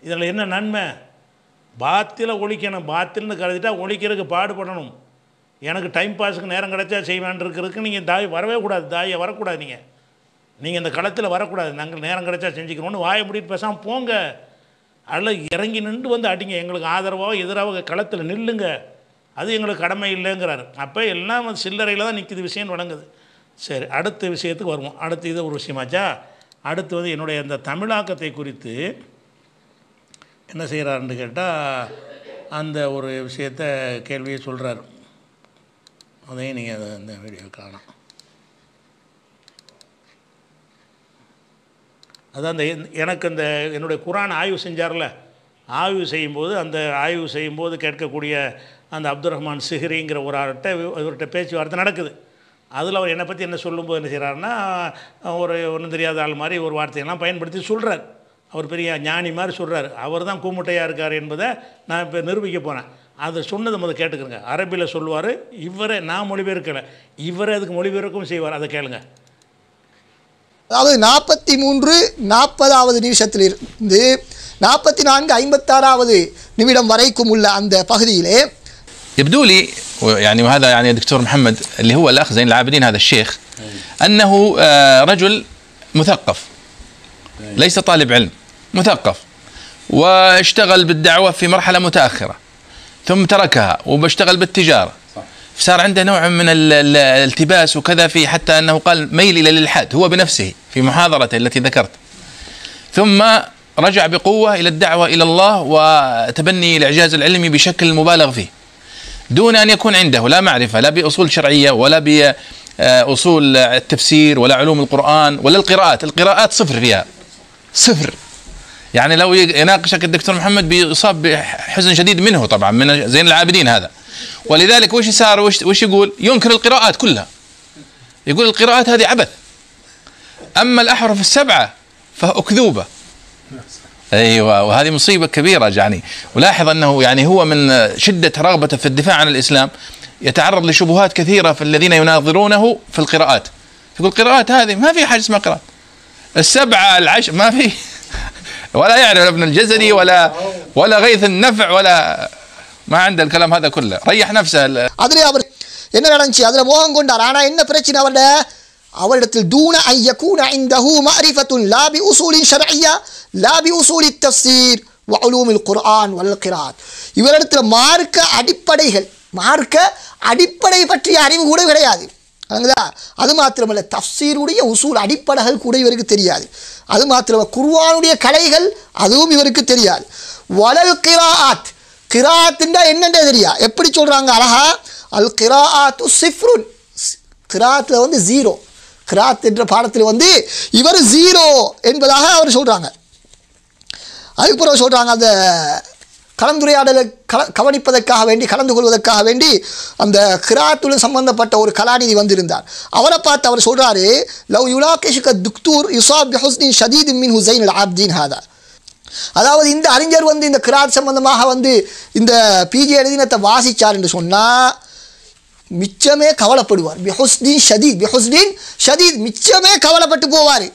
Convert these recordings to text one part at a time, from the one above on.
இதில் என்ன நன்மை பாத்தில ஒழிக்கணும் பாத்தில்னு கருதிட்டா ஒழிக்கிறதுக்கு பாடுபடணும் எனக்கு டைம் பாஸுக்கு நேரம் கிடைச்சா செய்வேன் இருக்கிறதுக்கு நீங்கள் தாய் வரவே கூடாது தாயை வரக்கூடாது நீங்கள் நீங்கள் இந்த களத்தில் வரக்கூடாது நாங்கள் நேரம் கிடைச்சா செஞ்சுக்கிறோன்னு வாயை முடிட்டு பேசாமல் போங்க அதில் இறங்கி நின்று வந்து அடிங்க எங்களுக்கு ஆதரவாக எதிராக களத்தில் நில்லுங்க அது எங்களுக்கு கடமை இல்லைங்கிறாரு அப்போ எல்லாம் வந்து சில்லறையில் தான் நிற்கிது விஷயம் வழங்குது சரி அடுத்த விஷயத்துக்கு வருவோம் அடுத்து இது ஒரு விஷயமாச்சா அடுத்து வந்து என்னுடைய அந்த தமிழாக்கத்தை குறித்து என்ன செய்கிறாருன்னு கேட்டால் அந்த ஒரு விஷயத்த கேள்வியை சொல்கிறார் அதையும் நீங்கள் அதை அந்த வீடியோ காணலாம் அதான் அந்த என்- எனக்கு அந்த என்னுடைய குரான் ஆய்வு செஞ்சார்ல ஆய்வு செய்யும்போது அந்த ஆய்வு செய்யும்போது கேட்கக்கூடிய அந்த அப்துல் ரஹ்மான் சிஹ்ரிங்கிற ஒரு ஆள்கிட்ட இவர்கிட்ட பேச்சுவார்த்தை நடக்குது அதில் அவர் என்னை பற்றி என்ன சொல்லும்போது என்ன செய்கிறாருன்னா ஒரு ஒன்றும் தெரியாத ஆள் மாதிரி ஒரு வார்த்தையெல்லாம் பயன்படுத்தி சொல்கிறார் அவர் பெரிய ஞானி மாதிரி சொல்கிறார் அவர் தான் கூமுட்டையாக இருக்கார் என்பதை நான் இப்போ நிரூபிக்க போகிறேன் அதை சொன்னதை முதல்ல கேட்டுக்கிறேங்க அரபியில் சொல்லுவார் இவரே நான் மொழிபெயர்க்கலை இவரே அதுக்கு மொழிபெயர்க்கவும் செய்வார் அதை கேளுங்க அதாவது நாற்பத்தி மூன்று நாற்பதாவது நிமிஷத்திலிருந்து நாற்பத்தி நான்கு ஐம்பத்தாறாவது நிமிடம் வரைக்கும் உள்ள அந்த பகுதியிலே يبدو لي يعني وهذا يعني دكتور محمد اللي هو الاخ زين العابدين هذا الشيخ انه آه، رجل مثقف ليس طالب علم مثقف واشتغل بالدعوه في مرحله متاخره ثم تركها وبشتغل بالتجاره صار عنده نوع من ال- ال- الالتباس وكذا في حتى انه قال ميل الى الالحاد هو بنفسه في محاضرته التي ذكرت ثم رجع بقوه الى الدعوه الى الله وتبني الاعجاز العلمي بشكل مبالغ فيه دون ان يكون عنده لا معرفه لا باصول شرعيه ولا باصول التفسير ولا علوم القران ولا القراءات، القراءات صفر فيها. صفر. يعني لو يناقشك الدكتور محمد بيصاب بحزن شديد منه طبعا من زين العابدين هذا. ولذلك وش صار وش, وش يقول؟ ينكر القراءات كلها. يقول القراءات هذه عبث. اما الاحرف السبعه فاكذوبه. ايوه وهذه مصيبه كبيره يعني ولاحظ انه يعني هو من شده رغبته في الدفاع عن الاسلام يتعرض لشبهات كثيره في الذين يناظرونه في القراءات يقول القراءات هذه ما في حاجه اسمها قراءات السبعه العشر ما في ولا يعرف ابن الجزري ولا ولا غيث النفع ولا ما عنده الكلام هذا كله ريح نفسه அதிலே அவர் என்ன நடந்துச்சு அதில் மோகம் கொண்டார் ஆனால் என்ன பிரச்சனை அவருடைய அவரிடத்தில் தூண ஐயக்கூன இந்தஹு மஅரிஃபத்துன் லாபி உசூலின் ஷரஐயா லாபி உசூலி தஃசீர் வஉலூமில் குர்ஆன் வல் கிராத் இவரிடத்தில் மார்க்க அடிப்படைகள் மார்க்க அடிப்படை பற்றிய அறிவு கூட கிடையாது அதுங்களா அது மாத்திரமல்ல தஃசீருடைய உசூல் அடிப்படைகள் கூட இவருக்கு தெரியாது அது மாத்திரமல்ல குர்ஆனுடைய கலைகள் அதுவும் இவருக்கு தெரியாது வலல் கிராத் கிராத்துண்டா என்னன்றே தெரியா எப்படி சொல்கிறாங்க அழகா அல் கிராத்து சிஃப்ருன் கிராத்தில் வந்து ஜீரோ கிராத் என்ற பாடத்தில் வந்து இவர் ஜீரோ என்பதாக அவர் சொல்கிறாங்க அதுக்கப்புறம் சொல்கிறாங்க அந்த கலந்துரையாடலை கல கவனிப்பதற்காக வேண்டி கலந்து கொள்வதற்காக வேண்டி அந்த கிராத்துடன் சம்பந்தப்பட்ட ஒரு கலாநிதி வந்திருந்தார் அவரை பார்த்து அவர் சொல்கிறாரு லவ் யுலாகேஷுக்க துக்தூர் யுசாப் ஹுஸ்னின் ஷதீத் மின் ஹுசைன் அல் ஆப்தீன் ஹாதா அதாவது இந்த அறிஞர் வந்து இந்த கிராத் சம்பந்தமாக வந்து இந்த பிஜி எழுதினத்தை வாசிச்சார் என்று சொன்னால் மிச்சமே கவலைப்படுவார் பிஹுஸ்தீன் ஷதீத் பிஹுஸ்தீன் ஷதீத் மிச்சமே கவலைப்பட்டு போவார்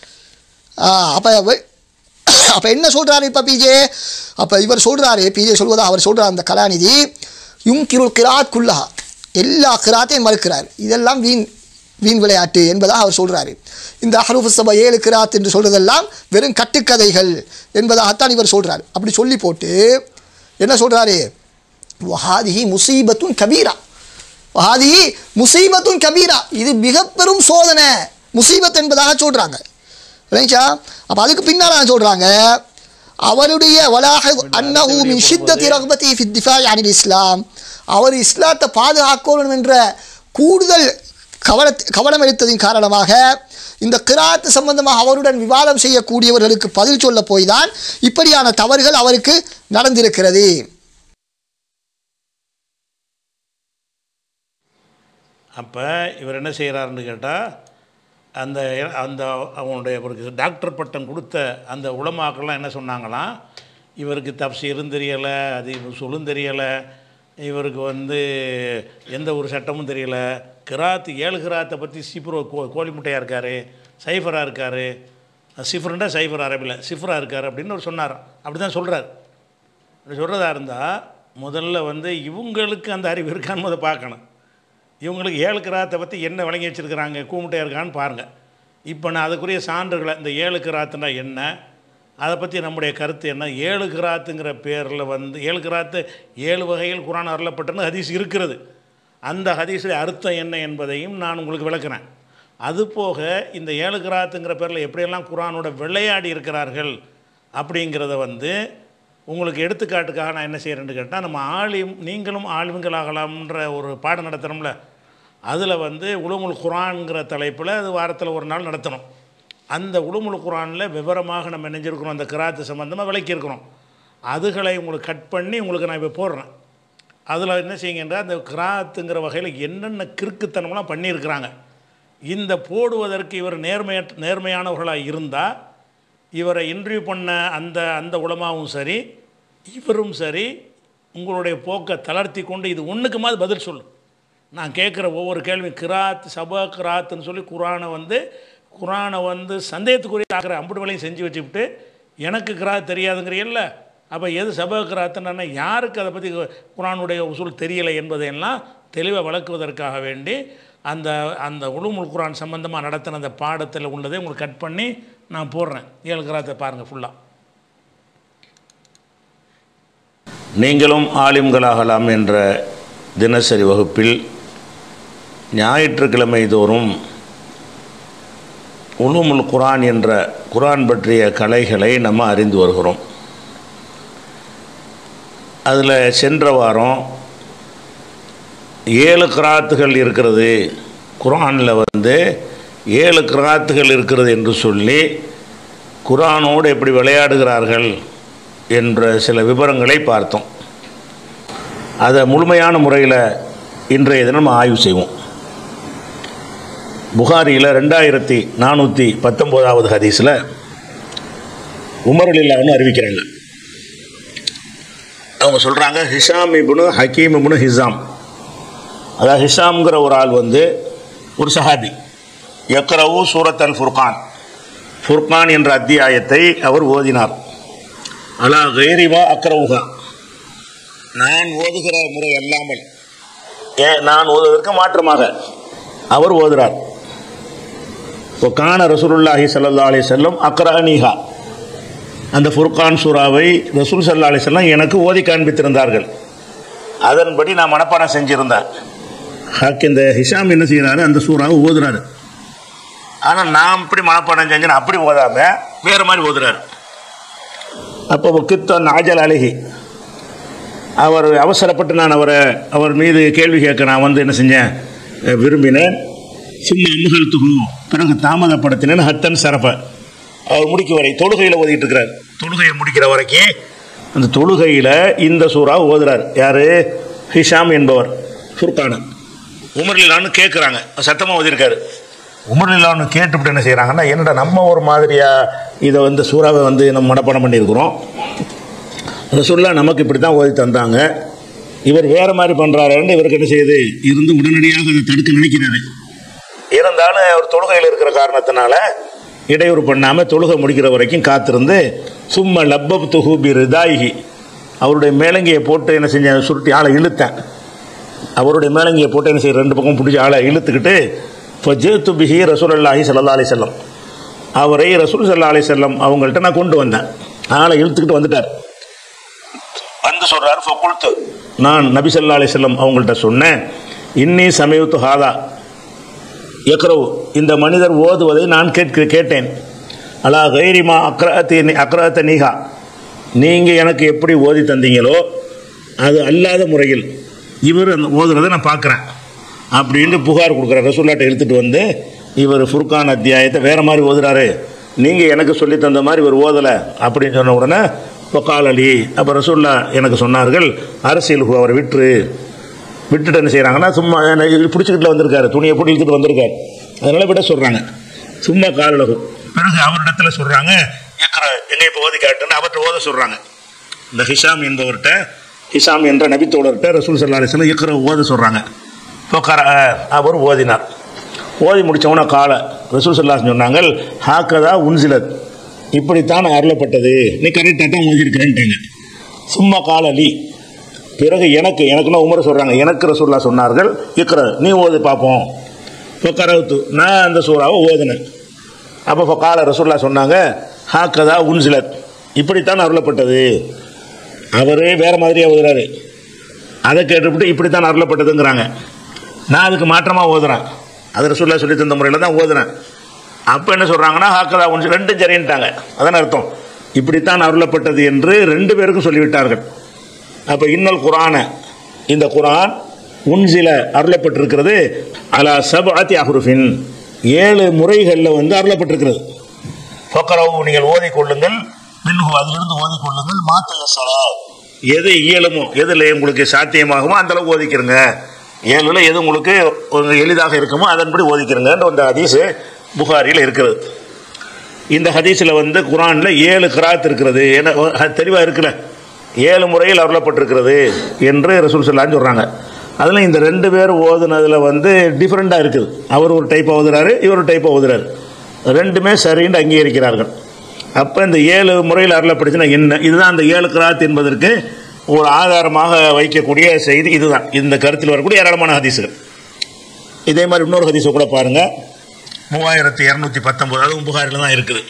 அப்போ அப்போ என்ன சொல்கிறாரு இப்போ பிஜே அப்போ இவர் சொல்கிறாரு பிஜே சொல்வதா அவர் சொல்கிறார் அந்த கலாநிதி யுங்கிருள் கிராத் குல்லஹா எல்லா கிராத்தையும் மறுக்கிறார் இதெல்லாம் வீண் வீண் விளையாட்டு என்பதாக அவர் சொல்கிறாரு இந்த அஹரூஃபு சபா ஏழு கிராத் என்று சொல்கிறதெல்லாம் வெறும் கட்டுக்கதைகள் என்பதாகத்தான் இவர் சொல்கிறார் அப்படி சொல்லி போட்டு என்ன சொல்கிறாரு வஹாதிஹி முசீபத்துன் கபீரா வஹாதிஹி முசீபத்துன் கபீரா இது மிக பெரும் சோதனை முசீபத் என்பதாக சொல்கிறாங்க ரைச்சா அப்போ அதுக்கு பின்னால் சொல்கிறாங்க அவருடைய வலாஹ அன்னஹு மின் ஷித்தத்தி ரஹ்பதி ஃபி திஃபாய் அனில் இஸ்லாம் அவர் இஸ்லாத்தை பாதுகாக்கணும் என்ற கூடுதல் கவன கவனம் எடுத்ததின் காரணமாக இந்த கிராத்து சம்பந்தமாக அவருடன் விவாதம் செய்யக்கூடியவர்களுக்கு பதில் சொல்ல போய் தான் இப்படியான தவறுகள் அவருக்கு நடந்திருக்கிறது அப்போ இவர் என்ன செய்கிறாருன்னு கேட்டால் அந்த அந்த அவனுடைய அவருக்கு டாக்டர் பட்டம் கொடுத்த அந்த உளமாக்கள்லாம் என்ன சொன்னாங்களாம் இவருக்கு தப்சீரும் தெரியலை அது இவர் சொல்லும் தெரியலை இவருக்கு வந்து எந்த ஒரு சட்டமும் தெரியலை கிராத்து ஏழு கிராத்தை பற்றி சீப்புரோ கோ கோழி முட்டையாக இருக்கார் சைஃபராக இருக்கார் சிஃபருண்டா சைஃபர் அரபில் சிஃபராக இருக்கார் அப்படின்னு அவர் சொன்னார் அப்படி தான் சொல்கிறார் அப்படி சொல்கிறதா இருந்தால் முதல்ல வந்து இவங்களுக்கு அந்த அறிவு இருக்கான்னு முத பார்க்கணும் இவங்களுக்கு ஏழு கிராத்தை பற்றி என்ன வழங்கி வச்சுருக்கிறாங்க கூமுட்டையாக இருக்கான்னு பாருங்கள் இப்போ நான் அதுக்குரிய சான்றுகளை இந்த ஏழு கிராத்துனா என்ன அதை பற்றி நம்முடைய கருத்து என்ன ஏழு கிராத்துங்கிற பேரில் வந்து ஏழு கிராத்து ஏழு வகையில் குரான் அருளப்பட்டன்னு ஹதீஸ் இருக்கிறது அந்த ஹதீஸுடைய அர்த்தம் என்ன என்பதையும் நான் உங்களுக்கு விளக்குறேன் அதுபோக இந்த ஏழு கிராத்துங்கிற பேரில் எப்படியெல்லாம் குரானோட விளையாடி இருக்கிறார்கள் அப்படிங்கிறத வந்து உங்களுக்கு எடுத்துக்காட்டுக்காக நான் என்ன செய்கிறேன்னு கேட்டால் நம்ம ஆலிம் நீங்களும் ஆலிம்களாகலாம்ன்ற ஒரு பாடம் நடத்துகிறோம்ல அதில் வந்து உலுமுல் குரான்ங்கிற தலைப்பில் அது வாரத்தில் ஒரு நாள் நடத்தணும் அந்த உலுமுல் குரானில் விவரமாக நம்ம நினைஞ்சிருக்கிறோம் அந்த கிராத்து சம்மந்தமாக விளக்கியிருக்கிறோம் அதுகளை உங்களுக்கு கட் பண்ணி உங்களுக்கு நான் இப்போ போடுறேன் அதில் என்ன செய்யுங்கன்ற அந்த கிராத்துங்கிற வகையில் என்னென்ன கிறுக்குத்தனம்லாம் பண்ணியிருக்கிறாங்க இந்த போடுவதற்கு இவர் நேர்மையற்ற நேர்மையானவர்களாக இருந்தால் இவரை இன்டர்வியூ பண்ண அந்த அந்த உலமாவும் சரி இவரும் சரி உங்களுடைய போக்கை தளர்த்தி கொண்டு இது ஒன்றுக்குமாவது பதில் சொல்லு நான் கேட்குற ஒவ்வொரு கேள்வி கிராத் சபா கிராத்துன்னு சொல்லி குரானை வந்து குரானை வந்து சந்தேகத்துக்குரிய ஆக்கிற அம்புட்டு வேலையும் செஞ்சு வச்சுக்கிட்டு எனக்கு கிராத் தெரியாதுங்கிறீல்ல அப்போ எது சபா கிராத்துன்னா யாருக்கு அதை பற்றி குரானுடைய உசூல் தெரியலை என்பதையெல்லாம் தெளிவாக விளக்குவதற்காக வேண்டி அந்த அந்த உளுமுல் குரான் சம்பந்தமாக நடத்தின அந்த பாடத்தில் உள்ளதை உங்களுக்கு கட் பண்ணி நான் போடுறேன் ஏழு கிராத்தை பாருங்கள் ஃபுல்லாக நீங்களும் ஆலிம்களாகலாம் என்ற தினசரி வகுப்பில் ஞாயிற்றுக்கிழமை தோறும் உலுமுல் குரான் என்ற குரான் பற்றிய கலைகளை நம்ம அறிந்து வருகிறோம் அதில் சென்ற வாரம் ஏழு கிராத்துகள் இருக்கிறது குரானில் வந்து ஏழு கிராத்துகள் இருக்கிறது என்று சொல்லி குரானோடு எப்படி விளையாடுகிறார்கள் என்ற சில விவரங்களை பார்த்தோம் அதை முழுமையான முறையில் இன்றைய தினம் நம்ம ஆய்வு செய்வோம் புகாரியில் ரெண்டாயிரத்தி நானூற்றி பத்தொம்போதாவது ஹதீஸில் உமர் இல்லாமல் அறிவிக்கிறாங்க அவங்க சொல்கிறாங்க ஹிஷாம் இபுனு ஹக்கீம் இபுனு ஹிசாம் அதாவது ஹிஷாம்ங்கிற ஒரு ஆள் வந்து ஒரு சஹாபி யக்ரவு சூரத் அல் ஃபுர்கான் ஃபுர்கான் என்ற அத்தியாயத்தை அவர் ஓதினார் அலா கைரிவா அக்ரவுகா நான் ஓதுகிற முறை அல்லாமல் ஏன் நான் ஓதுவதற்கு மாற்றமாக அவர் ஓதுறார் இப்போ கான ரசூலுல்லாஹி ஸல்லல்லாஹு அலைஹி செல்லம் அக்ரஹனீஹா அந்த ஃபுர்கான் சூராவை ரசூல் சல்லா அலி செல்லம் எனக்கு ஓதி காண்பித்திருந்தார்கள் அதன்படி நான் மனப்பாடம் செஞ்சிருந்தேன் ஹக் இந்த ஹிஷாம் என்ன செய்கிறாரு அந்த சூறாவை ஓதுறாரு ஆனால் நான் இப்படி மனப்பாடம் செஞ்சேன்னு அப்படி ஓதாம வேறு மாதிரி ஓதுறாரு அப்போ கித்தன் ஆஜல் அழகி அவர் அவசரப்பட்டு நான் அவரை அவர் மீது கேள்வி கேட்க நான் வந்து என்ன செஞ்சேன் அஹ் விரும்பினேன் சும்மா அம்முகள் துகு பிறகு தாமதப்படுத்தினேன் ஹத்தன் சரப்ப அவர் முடிக்க வரை தொழுகையில் ஓதிட்டு இருக்கிறார் தொழுகையை முடிக்கிற வரைக்கும் அந்த தொழுகையில் இந்த சூறா ஓதுறார் யார் ஹிஷாம் என்பவர் ஃபுர்கானு உமர்லான்னு கேட்குறாங்க சத்தமாக ஓதிருக்காரு உமர்லான்னு கேட்டுவிட்டு என்ன செய்கிறாங்கன்னா என்னடா நம்ம ஒரு மாதிரியாக இதை வந்து சூறாவை வந்து நம்ம மனப்பாடம் பண்ணியிருக்கிறோம் ரசுல்லா நமக்கு இப்படி தான் ஓதி தந்தாங்க இவர் வேறு மாதிரி பண்ணுறாருன்னு இவருக்கு என்ன செய்யுது இருந்து உடனடியாக அதை தடுக்க நினைக்கிறாரு இருந்தாலும் அவர் தொழுகையில் இருக்கிற காரணத்தினால இடையூறு பண்ணாமல் தொழுகை முடிக்கிற வரைக்கும் காத்திருந்து சும்மா லப்பப் துஹூபி ரிதாயிகி அவருடைய மேலங்கியை போட்டு என்ன செஞ்சேன் சுருட்டி ஆளை இழுத்தேன் அவருடைய மேலங்கியை போட்டு என்ன செய்ய ரெண்டு பக்கம் பிடிச்சி ஆளை இழுத்துக்கிட்டு இப்போ ஜேத்து பிஹி ரசூல் அல்லாஹி சல்லா அலி செல்லம் அவரை ரசூல் சல்லா அலி செல்லம் அவங்கள்ட்ட நான் கொண்டு வந்தேன் ஆளை இழுத்துக்கிட்டு வந்துட்டார் வந்து சொல்கிறார் ஃபக்குல்த்து நான் நபி சல்லா அலி செல்லம் அவங்கள்ட்ட சொன்னேன் இன்னி சமயத்து ஹாதா எக்ரவு இந்த மனிதர் ஓதுவதை நான் கேட்க கேட்டேன் அலா கைரிமா அக்ரத்தி அக்ரத்த நீகா நீங்கள் எனக்கு எப்படி ஓதி தந்தீங்களோ அது அல்லாத முறையில் இவர் அந்த ஓதுறதை நான் பார்க்குறேன் அப்படின்னு புகார் கொடுக்குறார் ரசூல்லாட்டை எடுத்துகிட்டு வந்து இவர் ஃபுர்கான் அத்தியாயத்தை வேறு மாதிரி ஓதுறாரு நீங்கள் எனக்கு சொல்லி தந்த மாதிரி இவர் ஓதலை அப்படின்னு சொன்ன உடனே பொக்கால் அலி அப்போ ரசூல்லா எனக்கு சொன்னார்கள் அரசியல் அவரை விட்டுரு விட்டுட்டு என்ன செய்கிறாங்கன்னா சும்மா பிடிச்சிக்கிட்டு வந்திருக்காரு துணியை போட்டு இழுத்துட்டு வந்திருக்காரு அதனால விட சொல்கிறாங்க சும்மா காலலகு பிறகு அவரிடத்துல சொல்கிறாங்க எக்கற என்னை இப்போ ஓதி காட்டுன்னு அவர்கிட்ட ஓத சொல்கிறாங்க இந்த ஹிஷாம் என்பவர்கிட்ட ஹிஷாம் என்ற நபித்தோழர்கிட்ட ரசூல் சல்லா அலிஸ்லாம் எக்கற ஓத சொல்கிறாங்க பொக்கார அவர் ஓதினார் ஓதி முடித்தவன கால ரசூல் சல்லா சொன்னாங்க ஹாக்கதா உன்சிலத் இப்படித்தான் அருளப்பட்டது நீ கரெக்டாக தான் ஓதிருக்கிறேன்ட்டேங்க சும்மா காலலி பிறகு எனக்கு எனக்குன்னா உமர் சொல்கிறாங்க எனக்கு ரசூல்லா சொன்னார்கள் இக்ர நீ ஓது பார்ப்போம் இப்போ கரவுத்து நான் அந்த சூறாவை ஓதுனேன் அப்போ இப்போ கால ரசூல்லா சொன்னாங்க ஹாக்கதா உன்சிலத் இப்படித்தான் அருளப்பட்டது அவரே வேற மாதிரியா ஓதுறாரு அதை கேட்டுவிட்டு இப்படித்தான் அருளப்பட்டதுங்கிறாங்க நான் அதுக்கு மாற்றமாக ஓதுறேன் அது ரசூல்லா சொல்லி தந்த முறையில் தான் ஓதுறேன் அப்போ என்ன சொல்கிறாங்கன்னா ஹாக்கதா உன்சி ரெண்டும் சரின்ட்டாங்க அதான அர்த்தம் இப்படித்தான் அருளப்பட்டது என்று ரெண்டு பேருக்கும் சொல்லிவிட்டார்கள் அப்போ இன்னல் குரான இந்த குரான் உன்சில அருளப்பட்டிருக்கிறது அலா சப் ஆத்தி அஹ்ருஃபின் ஏழு முறைகளில் வந்து அருளப்பட்டிருக்கிறது ஃபக்கரவு நீங்கள் ஓதிக்கொள்ளுங்கள் மின்ஹு அதிலிருந்து ஓதிக்கொள்ளுங்கள் மாத்தயசரா எது இயலுமோ எதில் உங்களுக்கு சாத்தியமாகுமோ அந்த அளவுக்கு ஓதிக்கிறங்க ஏழுல எது உங்களுக்கு ஒரு எளிதாக இருக்குமோ அதன்படி ஓதிக்கிறங்கன்ற அந்த ஹதீஸ் புகாரியில் இருக்கிறது இந்த ஹதீஸில் வந்து குரானில் ஏழு கிராத் இருக்கிறது என்ன தெளிவாக இருக்குல்ல ஏழு முறையில் அருளப்பட்டிருக்கிறது என்று ரசூல் சொல்லான்னு சொல்கிறாங்க அதில் இந்த ரெண்டு பேர் ஓதுனதில் வந்து டிஃப்ரெண்ட்டாக இருக்குது அவர் ஒரு டைப்பாக ஓதுறாரு இவர் ஒரு டைப்பாக ஓதுறாரு ரெண்டுமே சரின்னு அங்கீகரிக்கிறார்கள் அப்போ இந்த ஏழு முறையில் அருளப்படுச்சுன்னா என்ன இதுதான் அந்த ஏழு கிராத் என்பதற்கு ஒரு ஆதாரமாக வைக்கக்கூடிய செய்தி இதுதான் இந்த கருத்தில் வரக்கூடிய ஏராளமான ஹதீஸுகள் இதே மாதிரி இன்னொரு ஹதீஸை கூட பாருங்கள் மூவாயிரத்தி இரநூத்தி பத்தொம்போது அதுவும் புகாரில் தான் இருக்குது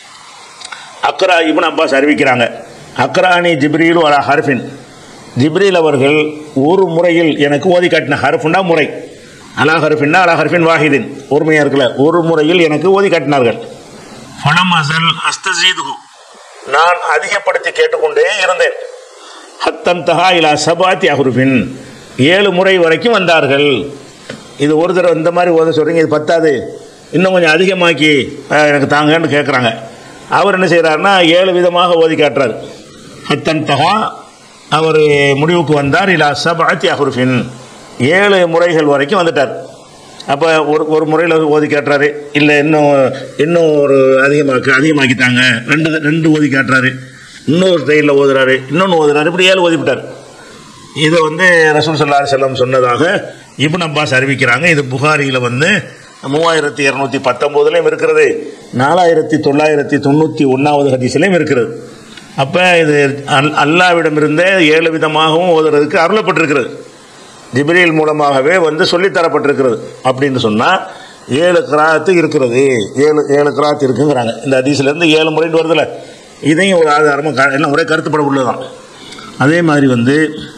அக்ரா இப்னு அப்பாஸ் அறிவிக்கிறாங்க அக்ரானி ஜிப்ரீலு அலா ஹர்ஃபின் ஜிப்ரீல் அவர்கள் ஒரு முறையில் எனக்கு ஓதி காட்டின ஹர்ஃபுண்டா முறை அலா ஹர்ஃபின்னா அலா ஹர்ஃபின் வாஹிதின் ஒருமையாக இருக்குல்ல ஒரு முறையில் எனக்கு ஓதி காட்டினார்கள் ஃபலம் அசல் அஸ்தசீது நான் அதிகப்படுத்தி கேட்டுக்கொண்டே இருந்தேன் ஹத்தன் தஹா இலா சபாத்தி அஹ்ருஃபின் ஏழு முறை வரைக்கும் வந்தார்கள் இது ஒரு தடவை இந்த மாதிரி ஓத சொல்கிறீங்க இது பத்தாது இன்னும் கொஞ்சம் அதிகமாக்கி அஹ், எனக்கு தாங்கன்னு கேட்குறாங்க அவர் என்ன செய்கிறாருன்னா ஏழு விதமாக ஓதி காட்டுறார் ஹத்தன் தஹா அவர் முடிவுக்கு வந்தார் இலா சபாத்தி அஹ்ருஃபின் ஏழு முறைகள் வரைக்கும் வந்துட்டார் அப்போ ஒரு ஒரு முறையில் ஓதி காட்டுறாரு இல்லை இன்னும் இன்னும் ஒரு அதிகமாக்கு அதிகமாக்கித்தாங்க ரெண்டு ரெண்டு ஓதி காட்டுறாரு இன்னொரு ஸ்டைலில் ஓதுறாரு இன்னொன்று ஓதுறாரு இப்படி ஏழு ஓதிவிட்டார் இதை வந்து ரசூல் சல்லா செல்லம் சொன்னதாக இப்னு அப்பாஸ் அறிவிக்கிறாங்க இது புகாரியில் வந்து மூவாயிரத்தி இரநூத்தி பத்தொம்போதுலேயும் இருக்கிறது நாலாயிரத்தி தொள்ளாயிரத்தி தொண்ணூற்றி ஒன்றாவது ஹதீஸ்லையும் இருக்கிறது அப்போ இது அல் அல்லாவிடமிருந்தே ஏழு விதமாகவும் ஓதுறதுக்கு அருளப்பட்டிருக்கிறது ஜிப்ரீல் மூலமாகவே வந்து சொல்லித்தரப்பட்டிருக்கிறது அப்படின்னு சொன்னால் ஏழு கிராத்து இருக்கிறது ஏழு ஏழு கிராத் இருக்குங்கிறாங்க இந்த ஹதீஸ்லேருந்து ஏழு முறைன்னு வருதுல்ல இதையும் ஒரு ஆதாரமாக கா- எல்லாம் ஒரே கருத்துப்பட உள்ளதான் அதே மாதிரி வந்து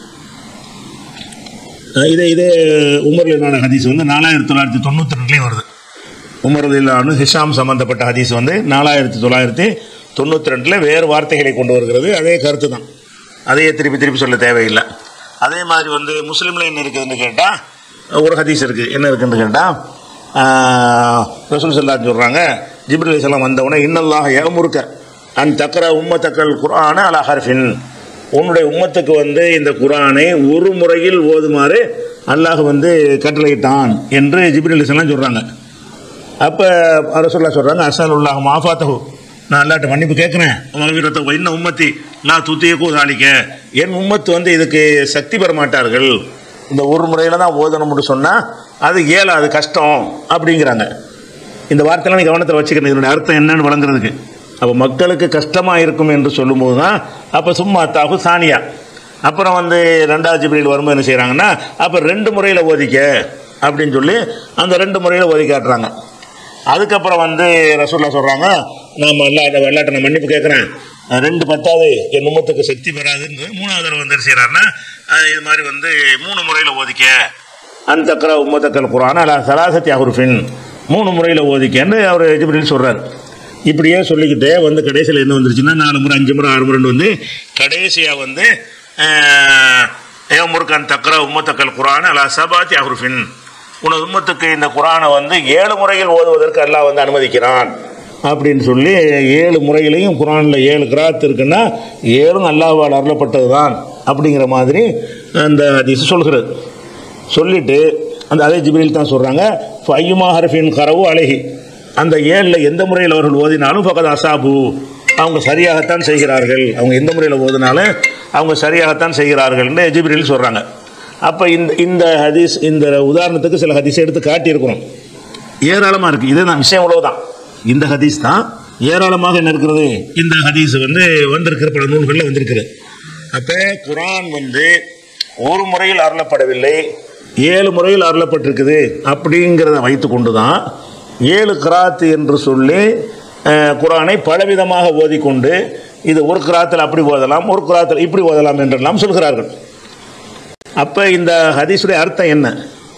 அஹ் இதே இதே உமர்லான ஹதீஸ் வந்து நாலாயிரத்தி தொள்ளாயிரத்தி தொண்ணூற்றி ரெண்டுலேயும் வருது உமர்லானு ஹிஷாம் சம்பந்தப்பட்ட ஹதீஸ் வந்து நாலாயிரத்தி தொள்ளாயிரத்தி தொண்ணூற்றி ரெண்டில் வேறு வார்த்தைகளை கொண்டு வருகிறது அதே கருத்து தான் அதையே திருப்பி திருப்பி சொல்ல தேவையில்லை அதே மாதிரி வந்து முஸ்லீமில் என்ன இருக்குதுன்னு கேட்டால் ஒரு ஹதீஸ் இருக்குது என்ன இருக்குன்னு கேட்டால் ரசூல் சல்லான்னு சொல்கிறாங்க ஜிப்ரி அலிஸ்லாம் வந்தவுடனே இன்னல்லாக ஏமுறுக்க அன் தக்கர உம்மத்தக்கல் குரான அலா ஹர்ஃபின் உன்னுடைய உம்மத்துக்கு வந்து இந்த குரானை ஒரு முறையில் ஓதுமாறு அல்லாஹ் வந்து கட்டளையிட்டான் என்று ஜிப்ரி அலிஸ்லாம் சொல்கிறாங்க அப்போ அரசுல்லா சொல்கிறாங்க அசல் உல்லாஹ் மாஃபாத்தகு நான் அல்லாட்ட மன்னிப்பு கேட்குறேன் மகவீரத்தை இன்னும் உம்மத்தி நான் துத்தியக்கும் தாளிக்க என் உம்மத்து வந்து இதுக்கு சக்தி பெற மாட்டார்கள் இந்த ஒரு முறையில் தான் ஓதணும்னு சொன்னால் அது இயலாது கஷ்டம் அப்படிங்கிறாங்க இந்த வார்த்தையெல்லாம் நீ கவனத்தில் வச்சுக்கணும் இதனுடைய அர்த்தம் என்னன்னு வழங்குறதுக்கு அப்போ மக்களுக்கு கஷ்டமாக இருக்கும் என்று சொல்லும்போது தான் அப்போ சும்மா தாகு சானியா அப்புறம் வந்து ரெண்டாவது ஜிபிரியில் வரும்போது என்ன செய்கிறாங்கன்னா அப்போ ரெண்டு முறையில் ஓதிக்க அப்படின்னு சொல்லி அந்த ரெண்டு முறையில் ஓதி காட்டுறாங்க அதுக்கப்புறம் வந்து ரசூல்லா சொல்கிறாங்க நான் வெள்ளாட்ட வெள்ளாட்ட நான் மன்னிப்பு கேட்குறேன் ரெண்டு பத்தாவது என் உம்மத்துக்கு சக்தி பெறாதுன்னு மூணாவது தடவை வந்து என்ன செய்கிறாருன்னா அஹ் இது மாதிரி வந்து மூணு முறையில் ஓதிக்க அந்த தக்கர உம்மத்தக்கல் குரான் அல்ல சராசத்தி அஹுருஃபின் மூணு முறையில் ஓதிக்கன்னு அவர் ஜிப்ரில் சொல்கிறார் இப்படியே சொல்லிக்கிட்டே வந்து கடைசியில் என்ன வந்துருச்சுன்னா நாலு முறை அஞ்சு முறை ஆறு முறைன்னு வந்து கடைசியாக வந்து ஏமுருக்கான் தக்கர உம்மத்தக்கல் குரான் அல்ல சபாத்தி அஹுருஃபின் உனது உம்மத்துக்கு இந்த குரானை வந்து ஏழு முறையில் ஓதுவதற்கு அல்லாஹ் வந்து அனுமதிக்கிறான் அப்படின்னு சொல்லி ஏழு முறையிலையும் குரானில் ஏழு கிராத் இருக்குன்னா ஏழும் அல்லாஹ்வால் அருளப்பட்டது தான் அப்படிங்கிற மாதிரி அந்த ஹதீஸ் சொல்கிறது சொல்லிட்டு அந்த அதே ஜிப்ரீல் தான் சொல்கிறாங்க ஃபையுமா ஹர்ஃபின் கரவு அழகி அந்த ஏழில் எந்த முறையில் அவர்கள் ஓதினாலும் ஃபகத் அசாபு அவங்க சரியாகத்தான் செய்கிறார்கள் அவங்க எந்த முறையில் ஓதினாலும் அவங்க சரியாகத்தான் செய்கிறார்கள்னு ஜிப்ரீல் சொல்கிறாங்க அப்போ இந்த இந்த ஹதீஸ் இந்த உதாரணத்துக்கு சில ஹதீஸை எடுத்து காட்டியிருக்கிறோம் ஏராளமாக இருக்குது இதே தான் விஷயம் இவ்வளவு தான் இந்த ஹதீஸ் தான் ஏராளமாக என்ன இருக்கிறது இந்த ஹதீஸ் வந்து வந்திருக்கிற பல நூல்களில் வந்திருக்கிறது அப்போ குரான் வந்து ஒரு முறையில் அருளப்படவில்லை ஏழு முறையில் அருளப்பட்டிருக்குது அப்படிங்கிறத வைத்து கொண்டு தான் ஏழு கிராத்து என்று சொல்லி அஹ், குரானை பலவிதமாக ஓதிக்கொண்டு இது ஒரு கிராத்தில் அப்படி ஓதலாம் ஒரு கிராத்தில் இப்படி ஓதலாம் என்றெல்லாம் சொல்கிறார்கள் அப்போ இந்த ஹதீஸுடைய அர்த்தம் என்ன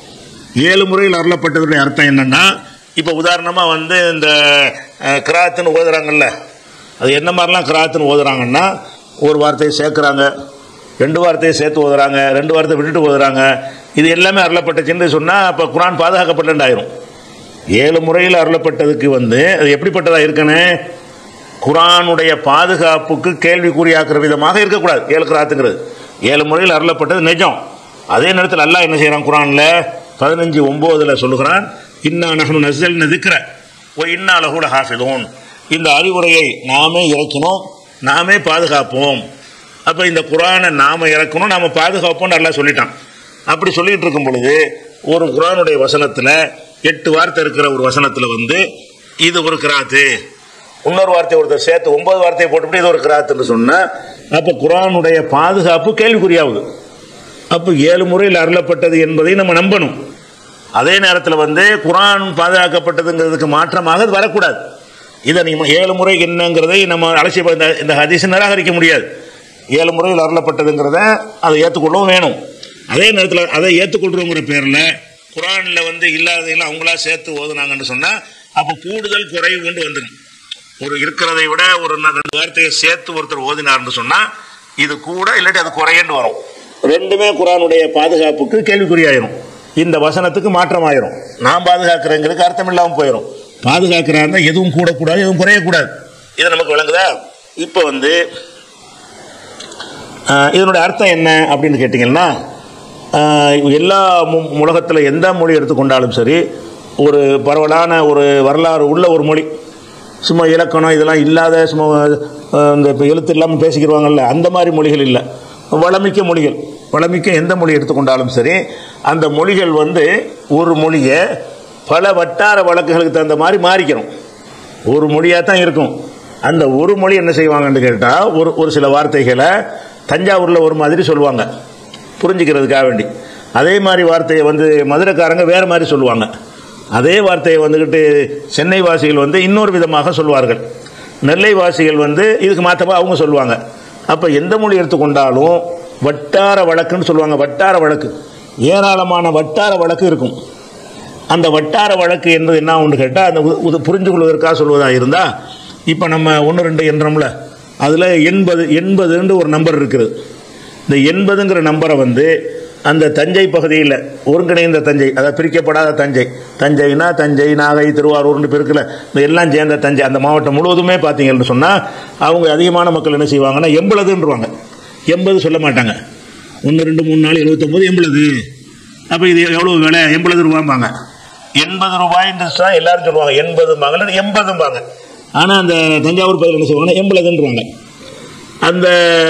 ஏழு முறையில் அருளப்பட்டதுடைய அர்த்தம் என்னன்னா இப்போ உதாரணமாக வந்து இந்த அஹ், கிராத்துன்னு ஓதுறாங்கல்ல அது என்ன மாதிரிலாம் கிராத்துன்னு ஓதுறாங்கன்னா ஒரு வார்த்தையை சேர்க்குறாங்க ரெண்டு வார்த்தையை சேர்த்து ஓதுறாங்க ரெண்டு வார்த்தை விட்டுட்டு ஓதுறாங்க இது எல்லாமே அருளப்பட்டுச்சுன்னு சொன்னால் அப்போ குரான் பாதுகாக்கப்பட்டண்டாயிரும் ஏழு முறையில் அருளப்பட்டதுக்கு வந்து அது எப்படிப்பட்டதாக இருக்கணும் குரானுடைய பாதுகாப்புக்கு கேள்விக்குறியாக்குற விதமாக இருக்கக்கூடாது ஏழு கிராத்துங்கிறது ஏழு முறையில் அருளப்பட்டது நிஜம் அதே நேரத்தில் அல்லாஹ் என்ன செய்கிறான் குரானில் பதினஞ்சு ஒம்போதில் சொல்லுகிறான் இன்னா நகனு நசல் நதிக்கிற ஓ இன்னா லகூட ஹாஃபிதூன் இந்த அறிவுரையை நாமே இறக்கினோம் நாமே பாதுகாப்போம் அப்போ இந்த குரானை நாம இறக்கணும் நாம பாதுகாப்போம்னு நல்லா சொல்லிட்டான் அப்படி சொல்லிட்டு இருக்கும் பொழுது ஒரு குரானுடைய வசனத்தில் எட்டு வார்த்தை இருக்கிற ஒரு வசனத்தில் வந்து இது ஒரு கிராத்து இன்னொரு வார்த்தை ஒருத்தர் சேர்த்து ஒன்பது வார்த்தையை போட்டுவிட்டு இது ஒரு கிராத்துன்னு சொன்னால் அப்போ குரானுடைய பாதுகாப்பு கேள்விக்குறியாகுது அப்போ ஏழு முறையில் அருளப்பட்டது என்பதை நம்ம நம்பணும் அதே நேரத்தில் வந்து குரான் பாதுகாக்கப்பட்டதுங்கிறதுக்கு மாற்றமாக அது வரக்கூடாது இதை நீங்கள் ஏழு முறை என்னங்கிறதை நம்ம அலட்சிய இந்த இந்த ஹதீஸை நிராகரிக்க முடியாது ஏழு முறையில் அருளப்பட்டதுங்கிறத அதை ஏற்றுக்கொள்ளவும் வேணும் அதே நேரத்தில் அதை ஏற்றுக்கொள்றோங்கிற பேரில் குரானில் வந்து இல்லாததையெல்லாம் அவங்களா சேர்த்து ஓதுனாங்கன்னு சொன்னால் அப்போ கூடுதல் குறைவு கொண்டு வந்துடும் ஒரு இருக்கிறதை விட ஒரு ந- ரெண்டு வார்த்தையை சேர்த்து ஒருத்தர் ஓதினார்னு சொன்னா இது கூட இல்லாட்டி அது குறையன்னு வரும் ரெண்டுமே குரானுடைய பாதுகாப்புக்கு கேள்விக்குறியாயிரும் இந்த வசனத்துக்கு மாற்றமாயிரும் நான் பாதுகாக்கிறேங்கிறதுக்கு அர்த்தம் இல்லாமல் போயிடும் பாதுகாக்கிறாருன்னா எதுவும் கூடக்கூடாது எதுவும் குறையக்கூடாது இது நமக்கு விளங்குதா இப்போ வந்து ஆஹ், இதனுடைய அர்த்தம் என்ன அப்படின்னு கேட்டிங்கன்னா ஆஹ், எல்லா மு- உலகத்தில் எந்த மொழி எடுத்துக்கொண்டாலும் சரி ஒரு பரவலான ஒரு வரலாறு உள்ள ஒரு மொழி சும்மா இலக்கணம் இதெல்லாம் இல்லாத சும்மா ஆஹ், இந்த இப்போ எழுத்து இல்லாமல் பேசிக்கிடுவாங்கல்ல அந்த மாதிரி மொழிகள் இல்லை வளமிக்க மொழிகள் வளமிக்க எந்த மொழி எடுத்துக்கொண்டாலும் சரி அந்த மொழிகள் வந்து ஒரு மொழியை பல வட்டார வழக்குகளுக்கு தகுந்த மாதிரி மாறிக்கிறோம் ஒரு மொழியாக தான் இருக்கும் அந்த ஒரு மொழி என்ன செய்வாங்கன்னு கேட்டால் ஒரு ஒரு சில வார்த்தைகளை தஞ்சாவூரில் ஒரு மாதிரி சொல்லுவாங்க புரிஞ்சுக்கிறதுக்காக வேண்டி அதே மாதிரி வார்த்தையை வந்து மதுரைக்காரங்க வேறு மாதிரி சொல்லுவாங்க அதே வார்த்தையை வந்துக்கிட்டு சென்னை வாசிகள் வந்து இன்னொரு விதமாக சொல்வார்கள் நெல்லை வாசிகள் வந்து இதுக்கு மாற்றமாக அவங்க சொல்லுவாங்க அப்போ எந்த மொழி எடுத்துக்கொண்டாலும் வட்டார வழக்குன்னு சொல்லுவாங்க வட்டார வழக்கு ஏராளமான வட்டார வழக்கு இருக்கும் அந்த வட்டார வழக்கு என்பது என்ன ஒன்று கேட்டால் அந்த உ- உது புரிஞ்சு கொள்வதற்காக சொல்வதாக இருந்தால் இப்போ நம்ம ஒன்று ரெண்டு எண்ணுறோம்ல அதில் எண்பது எண்பதுன்னு ஒரு நம்பர் இருக்குது இந்த எண்பதுங்கிற நம்பரை வந்து அந்த தஞ்சை பகுதியில் ஒருங்கிணைந்த தஞ்சை அதாவது பிரிக்கப்படாத தஞ்சை தஞ்சைனா தஞ்சை நாகை திருவாரூர்னு இருக்குல்ல இந்த எல்லாம் சேர்ந்த தஞ்சை அந்த மாவட்டம் முழுவதுமே பார்த்தீங்கன்னு சொன்னால் அவங்க அதிகமான மக்கள் என்ன செய்வாங்கன்னா எண்பதுன்றவாங்க எண்பது சொல்ல மாட்டாங்க ஒன்று ரெண்டு மூணு நாலு எழுபத்தொம்பது எண்பது அப்போ இது எவ்வளோ விலை எண்பது ரூபாம்பாங்க எண்பது ரூபாய்ன்னு சொன்னால் எல்லாரும் சொல்லுவாங்க எண்பதும்பாங்க இல்லை எண்பதும்பாங்க ஆனால் அந்த தஞ்சாவூர் பகுதியில் என்ன செய்வாங்கன்னா எண்பதுன்றவாங்க அந்த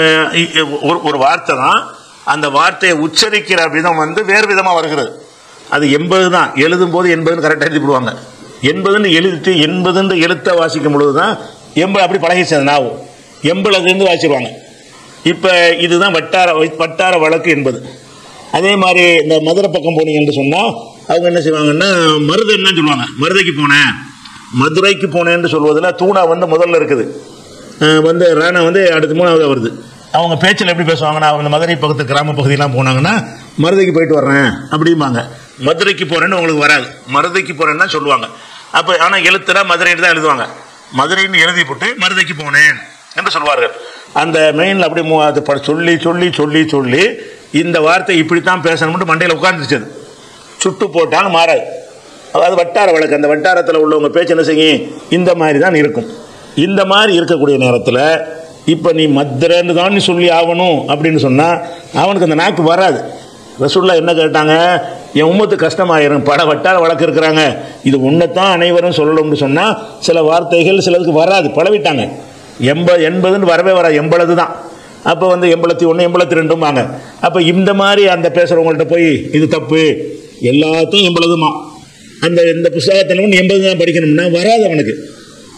இ- இ- ஒரு ஒரு வார்த்தை தான் அந்த வார்த்தையை உச்சரிக்கிற விதம் வந்து வேறு விதமாக வருகிறது அது எண்பது தான் எழுதும் போது எண்பதுன்னு கரெக்டாக எழுதி போடுவாங்க எண்பதுன்னு எழுதிட்டு எண்பதுன்னு எழுத்தை வாசிக்கும் பொழுது தான் எண்பது அப்படி பழகிச்சு அது நாவும் எண்பதுலேருந்து வாசிடுவாங்க இப்போ இதுதான் வட்டார வட்டார வழக்கு என்பது அதே மாதிரி இந்த மதுரை பக்கம் போனீங்கன்னு சொன்னால் அவங்க என்ன செய்வாங்கன்னா மருது என்னன்னு சொல்லுவாங்க மருதைக்கு போனேன் மதுரைக்கு போனேன்னு சொல்வதில் தூணா வந்து முதல்ல இருக்குது அஹ் வந்து ராணா வந்து அடுத்து மூணாவது வருது அவங்க பேச்சில் எப்படி பேசுவாங்கன்னா அவங்க மதுரை பக்கத்து கிராம பகுதியெல்லாம் போனாங்கன்னா மருதைக்கு போயிட்டு வர்றேன் அப்படிம்பாங்க மதுரைக்கு போகிறேன்னு உங்களுக்கு வராது மருதைக்கு போகிறேன்னு தான் சொல்லுவாங்க அப்போ ஆனால் எழுத்துனா மதுரைன்னு தான் எழுதுவாங்க மதுரைன்னு எழுதி போட்டு மருதைக்கு போனேன் என்று சொல்வார்கள் அந்த மெயினில் அப்படி மூ- அது ப- சொல்லி சொல்லி சொல்லி சொல்லி இந்த வார்த்தை இப்படித்தான் பேசணும்னு மண்டையில் உட்காந்துருச்சு அது சுட்டு போட்டாலும் மாறாது அதாவது வட்டார வழக்கு அந்த வட்டாரத்தில் உள்ளவங்க பேச்சு என்ன செய்யும் இந்த மாதிரி தான் இருக்கும் இந்த மாதிரி இருக்கக்கூடிய நேரத்தில் இப்போ நீ மதுரைன்னு தான் நீ சொல்லி ஆகணும் அப்படின்னு சொன்னால் அவனுக்கு அந்த நாக்கு வராது ரசூல்லா என்ன கேட்டாங்க என் உம்மத்து கஷ்டமாயிரும் பல வட்டார வழக்கு இருக்கிறாங்க இது உன்னைத்தான் அனைவரும் சொல்லணும்னு சொன்னால் சில வார்த்தைகள் சிலதுக்கு வராது பழவிட்டாங்க எண்பது எண்பதுன்னு வரவே வராது எண்பது தான் அப்போ வந்து எண்பத்தி ஒன்று எண்பத்தி ரெண்டுமாங்க அப்போ இந்த மாதிரி அந்த பேசுகிறவங்கள்ட்ட போய் இது தப்பு எல்லாத்தையும் எண்பதுமா அந்த இந்த புஸ்தகத்தில் எண்பது தான் படிக்கணும்னா வராது அவனுக்கு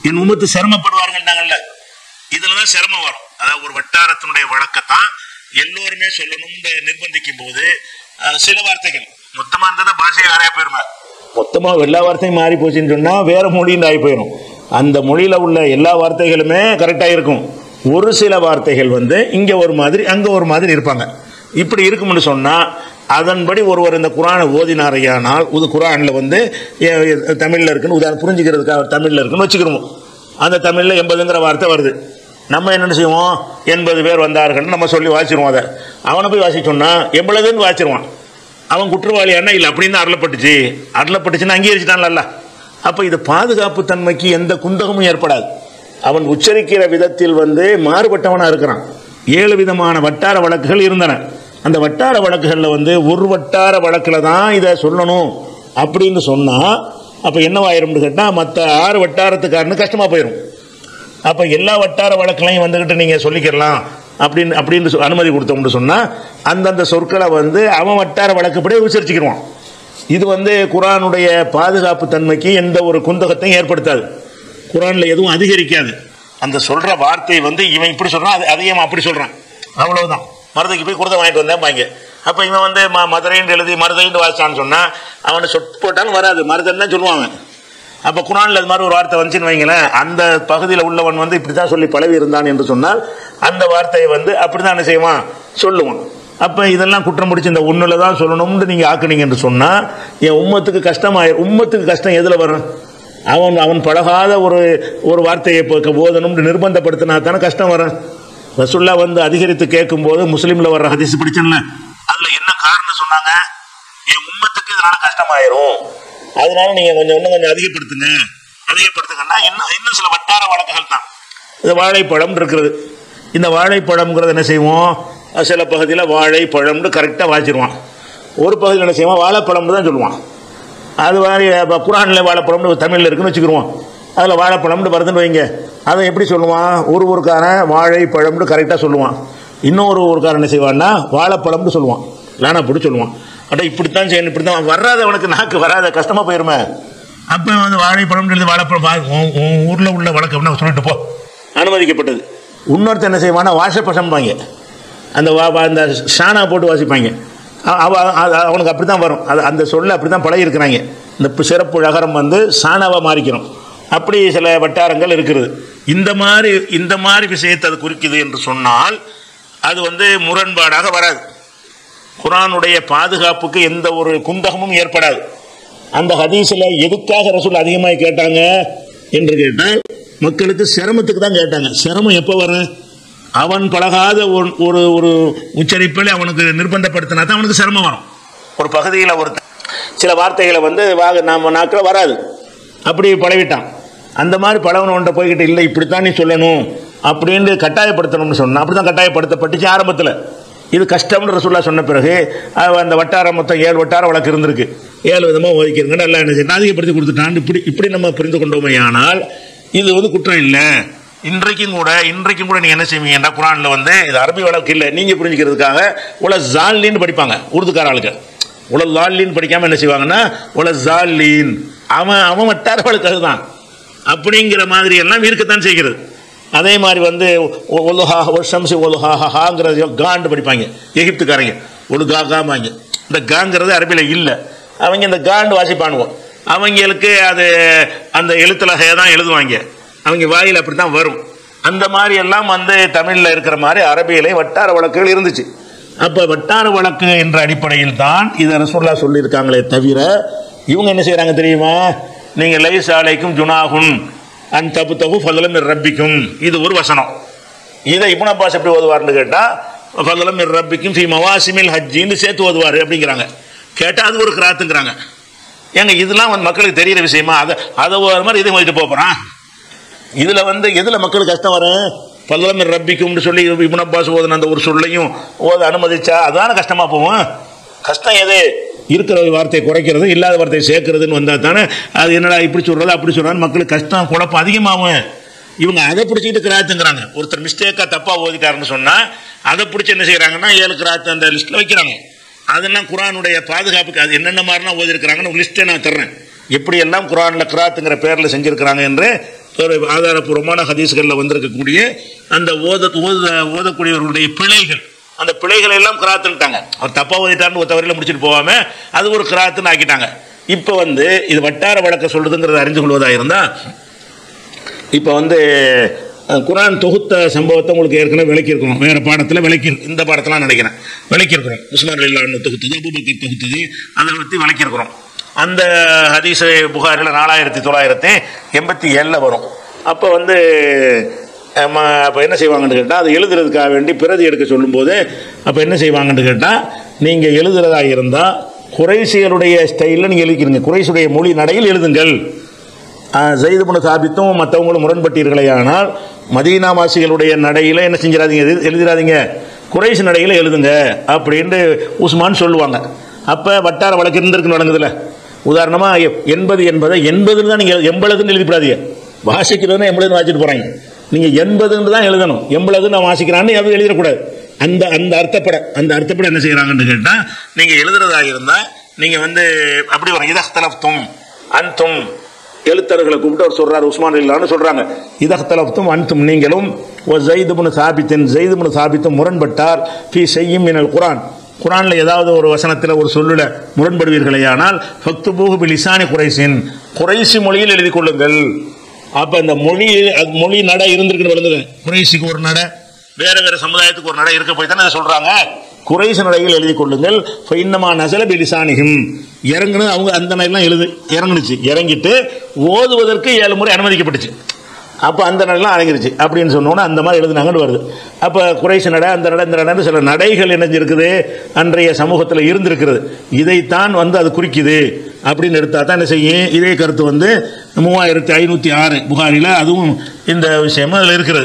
என் உமத்து சிரமப்படுவார்கள்னாங்கல்ல இதுல தான் சிரமம் வரும் அதாவது ஒரு வட்டாரத்தினுடைய வழக்கத்தான் எல்லோருமே சொல்லணும்னு நிர்பந்திக்கும் போது அஹ், சில வார்த்தைகள் மொத்தமா இருந்தா பாஷை ஆறையா போயிருமா மொத்தமா எல்லா வார்த்தையும் மாறி போச்சுன்னு சொன்னா வேற மொழின்னு ஆகி போயிடும் அந்த மொழியில உள்ள எல்லா வார்த்தைகளுமே கரெக்டா இருக்கும் ஒரு சில வார்த்தைகள் வந்து இங்க ஒரு மாதிரி அங்க ஒரு மாதிரி இருப்பாங்க இப்படி இருக்கும்னு சொன்னா அதன்படி ஒருவர் இந்த குரானை ஓதினாரையானால் இது குரான்ல வந்து எ- எ- தமிழ்ல இருக்குன்னு உதாரணம் புரிஞ்சுக்கிறதுக்காக தமிழ்ல இருக்குன்னு வச்சுக்கிறோம் அந்த தமிழ்ல எண்பதுங்கிற வார்த்தை வருது நம்ம என்ன செய்வோம் எண்பது பேர் வந்தார்கள்னு நம்ம சொல்லி வாசிடுவோம் அதை அவனை போய் வாசிச்சோம்னா எவ்வளவுன்னு வாசிடுவான் அவன் குற்றவாளி என்ன இல்லை அப்படின்னு அருளப்பட்டுச்சு அருளப்பட்டுச்சுன்னு அங்கீகரிச்சிட்டான்ல அப்போ இது பாதுகாப்பு தன்மைக்கு எந்த குந்தகமும் ஏற்படாது அவன் உச்சரிக்கிற விதத்தில் வந்து மாறுபட்டவனா இருக்கிறான் ஏழு விதமான வட்டார வழக்குகள் இருந்தன அந்த வட்டார வழக்குகளில் வந்து ஒரு வட்டார வழக்கில் தான் இதை சொல்லணும் அப்படின்னு சொன்னால் அப்போ என்னவாயிரும்னு கேட்டால் மற்ற ஆறு வட்டாரத்துக்காரனு கஷ்டமாக போயிடும் அப்போ எல்லா வட்டார வழக்குலையும் வந்துக்கிட்டு நீங்கள் சொல்லிக்கிறலாம் அப்படின்னு அப்படின்னு சொ- அனுமதி கொடுத்தோம்னு சொன்னால் அந்தந்த சொற்களை வந்து அவன் வட்டார வழக்குப்படியே உச்சரிச்சுக்கிடுவான் இது வந்து குரானுடைய பாதுகாப்பு தன்மைக்கு எந்த ஒரு குந்தகத்தையும் ஏற்படுத்தாது குரானில் எதுவும் அதிகரிக்காது அந்த சொல்கிற வார்த்தை வந்து இவன் இப்படி சொல்கிறான் அது அதையும் அப்படி சொல்கிறான் அவ்வளவுதான் மருதைக்கு போய் கொடுத்த வாங்கிட்டு வந்தேன் வாங்க அப்போ இவன் வந்து ம மதுரைன்னு எழுதி மருதைன்னு வாசிச்சான்னு சொன்னால் அவனை சொட்டு போட்டாலும் வராது மருதன்னு தான் சொல்லுவாங்க அப்போ குரானில் அது மாதிரி ஒரு வார்த்தை வந்துச்சுன்னு வைங்களேன் அந்த பகுதியில் உள்ளவன் வந்து இப்படி தான் சொல்லி பழவி இருந்தான் என்று சொன்னால் அந்த வார்த்தையை வந்து அப்படி தான் என்ன செய்வான் சொல்லுவான் அப்போ இதெல்லாம் குற்றம் முடிச்சு இந்த ஒன்றில் தான் சொல்லணும்னு நீங்கள் ஆக்குனீங்க என்று சொன்னால் என் உம்மத்துக்கு கஷ்டமாயிரு உம்மத்துக்கு கஷ்டம் எதில் வரும் அவன் அவன் பழகாத ஒரு ஒரு வார்த்தையை இப்போ போதணும்னு நிர்பந்தப்படுத்தினா தானே கஷ்டம் வரும் ரசுல்லா வந்து அதிகரித்து கேட்கும்போது முஸ்லீமில் வர்ற ஹதீஸ் படிச்சேன்ல அதில் என்ன காரணம் சொன்னாங்க என் உம்மத்துக்கு இதனால கஷ்டமாயிரும் அதனால நீங்க கொஞ்சம் இன்னும் கொஞ்சம் அதிகப்படுத்துங்க அதிகப்படுத்துங்கன்னா இன்னும் இன்னும் சில வட்டார வழக்குகள் தான் இது வாழைப்பழம் இருக்கிறது இந்த வாழைப்பழம்ங்கிறது என்ன செய்வோம் சில பகுதியில் வாழைப்பழம்னு கரெக்டாக வாசிடுவான் ஒரு பகுதியில் என்ன செய்வான் வாழைப்பழம்னு தான் சொல்லுவான் அது மாதிரி இப்போ குரானில் வாழைப்பழம்னு தமிழில் இருக்குன்னு வச்சுக்கிருவோம் அதில் வாழைப்பழம்னு வருதுன்னு வைங்க அதை எப்படி சொல்லுவான் ஒரு ஊருக்காரன் வாழைப்பழம்னு கரெக்டாக சொல்லுவான் இன்னொரு ஊருக்காரன் என்ன செய்வான்னா வாழைப்பழம்னு சொல்லுவான் லானா போட்டு சொல்லுவான் அட இப்படித்தான் செய்யணும் இப்படி தான் வராத அவனுக்கு நாக்கு வராத கஷ்டமாக போயிருமே அப்போ வந்து வாழைப்பழம்னு எழுதி வாழைப்பழம் வா- உன் உன் ஊரில் உள்ள வழக்கம்னு சொல்லிட்டு போ அனுமதிக்கப்பட்டது இன்னொருத்தர் என்ன செய்வான்னா வாசப்பசம் வாங்க அந்த வா வா- அந்த ஷானா போட்டு வாசிப்பாங்க அ- அவ அ- அவனுக்கு அப்படி தான் வரும் அது அந்த சொல்ல அப்படி தான் பழகிருக்கிறாங்க இந்த பு- சிறப்பு நகரம் வந்து சாணாவாக மாறிக்கிறோம் அப்படி சில வட்டாரங்கள் இருக்கிறது இந்த மாதிரி இந்த மாதிரி விஷயத்தை அது குறிக்குது என்று சொன்னால் அது வந்து முரண்பாடாக வராது குரானுடைய பாதுகாப்புக்கு எந்த ஒரு குந்தகமும் ஏற்படாது அந்த ஹதீஸில் எதுக்காக ரசூல் அதிகமாக கேட்டாங்க என்று கேட்டால் மக்களுக்கு சிரமத்துக்கு தான் கேட்டாங்க சிரமம் எப்போ வரும் அவன் பழகாத ஒரு ஒரு ஒரு உச்சரிப்பில் அவனுக்கு நிர்பந்தப்படுத்தினா தான் அவனுக்கு சிரமம் வரும் ஒரு பகுதியில் ஒரு சில வார்த்தைகளை வந்து வாக நம்ம நாக்கில் வராது அப்படி பழகிட்டான் அந்த மாதிரி பழவனவன்ட்ட போய்கிட்டு இல்லை இப்படித்தான் நீ சொல்லணும் அப்படின்னு கட்டாயப்படுத்தணும்னு சொன்னான் அப்படி தான் கட்டாயப்படுத்தப்பட்டுச்சு ஆரம்பத்தில் இது கஷ்டம்னு ரசூல்லா சொன்ன பிறகு அவ அந்த வட்டாரம் மொத்தம் ஏழு வட்டார வழக்கு இருந்திருக்கு ஏழு விதமாக ஒதுக்கிருங்க நல்லா என்ன செய்யணும் அதிகப்படுத்தி கொடுத்துட்டான் இப்படி இப்படி நம்ம புரிந்து கொண்டோமே ஆனால் இது வந்து குற்றம் இல்லை இன்றைக்கும் கூட இன்றைக்கும் கூட நீங்கள் என்ன செய்வீங்கன்னா குரானில் வந்து இது அரபி வழக்கு இல்லை நீங்கள் புரிஞ்சுக்கிறதுக்காக உல ஜாலின்னு படிப்பாங்க உருதுக்கார ஆளுக்கு உல லாலின்னு படிக்காமல் என்ன செய்வாங்கன்னா உல ஜாலீன் அவன் அவன் வட்டார வழக்கு அதுதான் அப்படிங்கிற மாதிரி எல்லாம் இருக்கத்தான் செய்கிறது அதே மாதிரி வந்து ஒ- ஒலுஹா ஒரு ஷம்சி ஒலுஹா ஹாங்கிறது காண்டு படிப்பாங்க எகிப்துக்காரங்க ஒரு கா காமாங்க இந்த காங்கிறது அரபியில் இல்லை அவங்க இந்த காண்டு வாசிப்பானுவோ அவங்களுக்கு அது அந்த எழுத்துலகையை தான் எழுதுவாங்க அவங்க வாயில் அப்படி தான் வரும் அந்த மாதிரி எல்லாம் வந்து தமிழில் இருக்கிற மாதிரி அரபியிலே வட்டார வழக்குகள் இருந்துச்சு அப்போ வட்டார வழக்கு என்ற அடிப்படையில் தான் இதை ரசூல்லா சொல்லியிருக்காங்களே தவிர இவங்க என்ன செய்கிறாங்க தெரியுமா நீங்கள் லை சாலைக்கும் ஜுனாகுன் அன் தப்பு தகு ஃபதலம் ரப்பிக்கும் இது ஒரு வசனம் இதை இப்னு அப்பாஸ் எப்படி ஓதுவார்னு கேட்டால் ஃபதலம் ரப்பிக்கும் ஃபி மவாசிமில் ஹஜ்ஜின்னு சேர்த்து ஓதுவார் அப்படிங்கிறாங்க கேட்டால் அது ஒரு கிராத்துங்கிறாங்க ஏங்க இதெல்லாம் வந்து மக்களுக்கு தெரியிற விஷயமா அதை அதை ஒரு மாதிரி இதை வச்சுட்டு போகிறான் இதில் வந்து எதில் மக்களுக்கு கஷ்டம் வரும் பல்லமே ரப்பிக்கும்னு சொல்லி இப்னு அப்பாஸ் ஓதுன அந்த ஒரு சொல்லையும் ஓத அனுமதிச்சா அதான கஷ்டமாக போகும் கஷ்டம் எது இருக்கிற வார்த்தையை குறைக்கிறது இல்லாத வார்த்தையை சேர்க்கறதுன்னு வந்தால் தானே அது என்னடா இப்படி சொல்கிறது அப்படி சொல்கிறான்னு மக்களுக்கு கஷ்டம் குழப்பம் அதிகமாகும் இவங்க அதை பிடிச்சிக்கிட்டு கிராத்துங்கிறாங்க ஒருத்தர் மிஸ்டேக்காக தப்பாக ஓதிட்டாருன்னு சொன்னால் அதை பிடிச்சி என்ன செய்கிறாங்கன்னா ஏழு கிராத்து அந்த லிஸ்ட்டில் வைக்கிறாங்க அதெல்லாம் குரானுடைய பாதுகாப்புக்கு அது என்னென்ன மாதிரிலாம் ஓதிருக்கிறாங்கன்னு ஒரு லிஸ்ட்டை நான் தர்றேன் எப்படியெல்லாம் குரானில் கிராத்துங்கிற பேரில் செஞ்சுருக்கிறாங்க என்று ஒரு ஆதாரபூர்வமான ஹதீஸ்களில் வந்திருக்கக்கூடிய அந்த ஓத ஓத ஓதக்கூடியவர்களுடைய பிழைகள் அந்த பிழைகளை எல்லாம் கிராத்துட்டாங்க அவர் தப்பா ஓதிட்டார்னு ஒரு தவறையில் முடிச்சுட்டு போகாம அது ஒரு கிராத்துன்னு ஆக்கிட்டாங்க இப்போ வந்து இது வட்டார வழக்க சொல்றதுங்கிறத அறிந்து கொள்வதாக இருந்தால் இப்போ வந்து அஹ், குர்ஆன் தொகுத்த சம்பவத்தை உங்களுக்கு ஏற்கனவே விளக்கியிருக்கணும் வேறு பாடத்தில் விளக்கி இந்த பாடத்தெல்லாம் நினைக்கிறேன் விளக்கியிருக்கிறோம் உஸ்மான் இல்லான்னு தொகுத்தது அபுபக்கர் தொகுத்தது அதை பற்றி விளக்கியிருக்கிறோம் அந்த ஹதீஸ் புகாரில் நாலாயிரத்தி தொள்ளாயிரத்தி எண்பத்தி ஏழில் வரும் அப்போ வந்து அப்போ என்ன செய்வாங்கன்னு கேட்டால் அது எழுதுறதுக்காக வேண்டி பிரதி எடுக்க சொல்லும்போது அப்போ என்ன செய்வாங்கன்னு கேட்டால் நீங்கள் எழுதுறதா இருந்தால் குறைசியருடைய ஸ்டைலில் நீங்கள் எழுதிக்கிறீங்க குறைசுடைய மொழி நடையில் எழுதுங்கள் ஜெயிதுபுன சாபித்தும் மற்றவங்களும் முரண்பட்டீர்களே ஆனால் மதீனா வாசிகளுடைய நடையில் என்ன செஞ்சிடாதீங்க எழுதி- எழுதிடாதீங்க குறைசி நடையில் எழுதுங்க அப்படின்ட்டு உஸ்மான் சொல்லுவாங்க அப்போ வட்டார வழக்கு இருந்திருக்கு நடங்குதுல உதாரணமாக எண்பது என்பதை எண்பதுன்னு தான் நீங்கள் எண்பதுன்னு எழுதிப்படாதீங்க வாசிக்கிறதுன்னு எண்பதுன்னு வாசிட்டு போகிறாங்க நீங்கள் எண்பதுன்னு தான் எழுதணும் எண்பது நான் வாசிக்கிறான்னு எதுவும் எழுதிடக்கூடாது அந்த அந்த அர்த்தப்பட அந்த அர்த்தப்பட என்ன செய்கிறாங்கன்னு கேட்டால் நீங்கள் எழுதுறதா இருந்தால் நீங்கள் வந்து அப்படி வரும் இதஹ்தலஃப்தும் அன்தும் எழுத்தர்களை கூப்பிட்டு அவர் சொல்றாரு உஸ்மான் இல்லான்னு சொல்றாங்க இதஹ்தலஃப்தும் அன்தும் நீங்களும் ஓ ஜெயிதுபுன் சாபித்தின் ஜெயிதுபுன் சாபித்தும் முரண்பட்டார் ஃபி செய்யும் மினல் குரான் குரான்ல ஏதாவது ஒரு வசனத்தில் ஒரு சொல்லுல முரண்படுவீர்களேயானால் ஃபக்து பூஹு பிலிசானி குறைசின் குறைசி மொழியில் எழுதி கொள்ளுங்கள் அப்ப இந்த மொழி அது மொழி நடை இருந்திருக்குன்னு விளங்குது குறைசிக்கு ஒரு நடை வேற வேற சமுதாயத்துக்கு ஒரு நடை இருக்க போய் தானே இதை சொல்றாங்க குறைசி நடையில் எழுதி கொள்ளுங்கள் இன்னமா நசல பிலிசானிகும் இறங்குனது அவங்க அந்த நடையெல்லாம் எழுது இறங்குனுச்சு இறங்கிட்டு ஓதுவதற்கு ஏழு முறை அனுமதிக்கப்பட்டுச்சு அப்போ அந்த நடைலாம் அடங்கிருச்சு அப்படின்னு சொன்னோன்னே அந்த மாதிரி எழுதுனாங்கன்னு வருது அப்போ குறைசி நடை அந்த நடை இந்த நடை சில நடைகள் இணைஞ்சிருக்குது அன்றைய சமூகத்தில் இருந்திருக்கிறது இதைத்தான் வந்து அது குறிக்குது அப்படின்னு எடுத்தால் தான் என்ன செய்யும் இதே கருத்து வந்து மூவாயிரத்தி ஐநூற்றி ஆறு புகாரில் அதுவும் இந்த விஷயமும் அதில் இருக்கிறது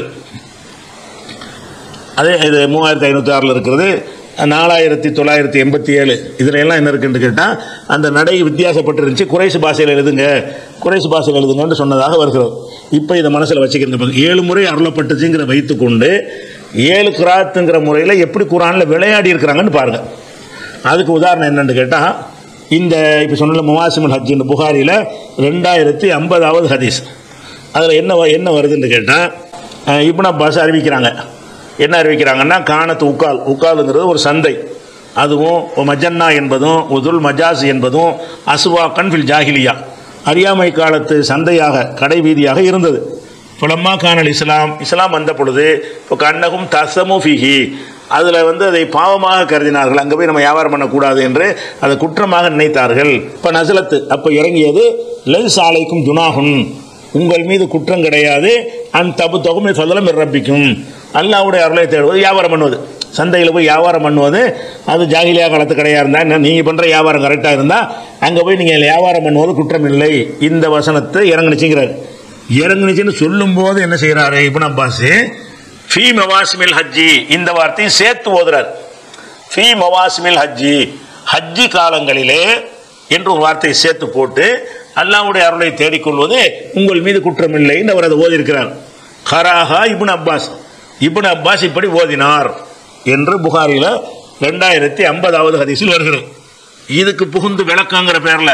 அதே இது மூவாயிரத்தி ஐநூற்றி ஆறில் இருக்கிறது நாலாயிரத்தி தொள்ளாயிரத்தி எண்பத்தி ஏழு இதில் எல்லாம் என்ன இருக்குன்னு கேட்டால் அந்த நடை வித்தியாசப்பட்டிருந்துச்சு குறைசி பாஷையில் எழுதுங்க குறைசி பாஷையில் எழுதுங்கன்னு சொன்னதாக வருகிறது இப்போ இதை மனசில் வச்சுக்கிறங்க பாருங்க. ஏழு முறை அருளப்பட்டுச்சுங்கிற வைத்துக்கொண்டு ஏழு கிராத்துங்கிற முறையில் எப்படி குரானில் விளையாடி இருக்கிறாங்கன்னு பாருங்கள் அதுக்கு உதாரணம் என்னன்னு கேட்டால் இந்த இப்போ சொன்ன முவாசிமுல் ஹஜ்ஜின் புகாரியில் ரெண்டாயிரத்தி ஐம்பதாவது ஹதீஸ் அதில் என்ன வ- என்ன வருதுன்னு கேட்டால் இப்னு அப்பாஸ் அறிவிக்கிறாங்க என்ன அறிவிக்கிறாங்கன்னா காணத்து உக்கால் உக்காலுங்கிறது ஒரு சந்தை அதுவும் ஒ மஜன்னா என்பதும் உதுல் மஜாஸ் என்பதும் அசுவாக்கன் ஃபில் ஜாஹிலியா அறியாமை காலத்து சந்தையாக கடை வீதியாக இருந்தது புலம்மா கானல் இஸ்லாம் இஸ்லாம் வந்த பொழுது இப்போ கண்ணகும் தசமு ஃபிஹி அதில் வந்து அதை பாவமாக கருதினார்கள் அங்கே போய் நம்ம வியாபாரம் பண்ணக்கூடாது என்று அதை குற்றமாக நினைத்தார்கள் இப்போ நசலத்து அப்போ இறங்கியது லெஸ் ஆலைக்கும் துனாகுன் உங்கள் மீது குற்றம் கிடையாது அன் தபு தொகுமை ஃபதலம் ரப்பிக்கும் அல்லாவுடைய அருளை தேடுவது வியாபாரம் பண்ணுவது சந்தையில் போய் வியாபாரம் பண்ணுவது அது ஜாகிலியா காலத்து கடையாக இருந்தால் என்ன நீங்கள் பண்ணுற வியாபாரம் கரெக்டாக இருந்தால் அங்கே போய் நீங்கள் வியாபாரம் பண்ணுவது குற்றம் இல்லை இந்த வசனத்தை இறங்குனுச்சுங்கிறார் இறங்குனுச்சுன்னு சொல்லும்போது என்ன செய்கிறாரு இப்னு அப்பாஸ் ஃபீ மவாசிமில் ஹஜ்ஜி இந்த வார்த்தையும் சேர்த்து ஓதுறார் ஃபீ மவாசிமில் ஹஜ்ஜி ஹஜ்ஜி காலங்களிலே என்று ஒரு வார்த்தையை சேர்த்து போட்டு அல்லாஹ்வுடைய அருளை தேடிக்கொள்வது உங்கள் மீது குற்றமில்லைன்னு அவர் அதை ஓதியிருக்கிறார் ஹராஹா இப்னு அப்பாஸ் இப்னு அப்பாஸ் இப்படி ஓதினார் என்று புகாரில் ரெண்டாயிரத்தி ஐம்பதாவது ஹதீஸில் வருகிறது இதுக்கு புகுந்து விளக்கங்கிற பேரில்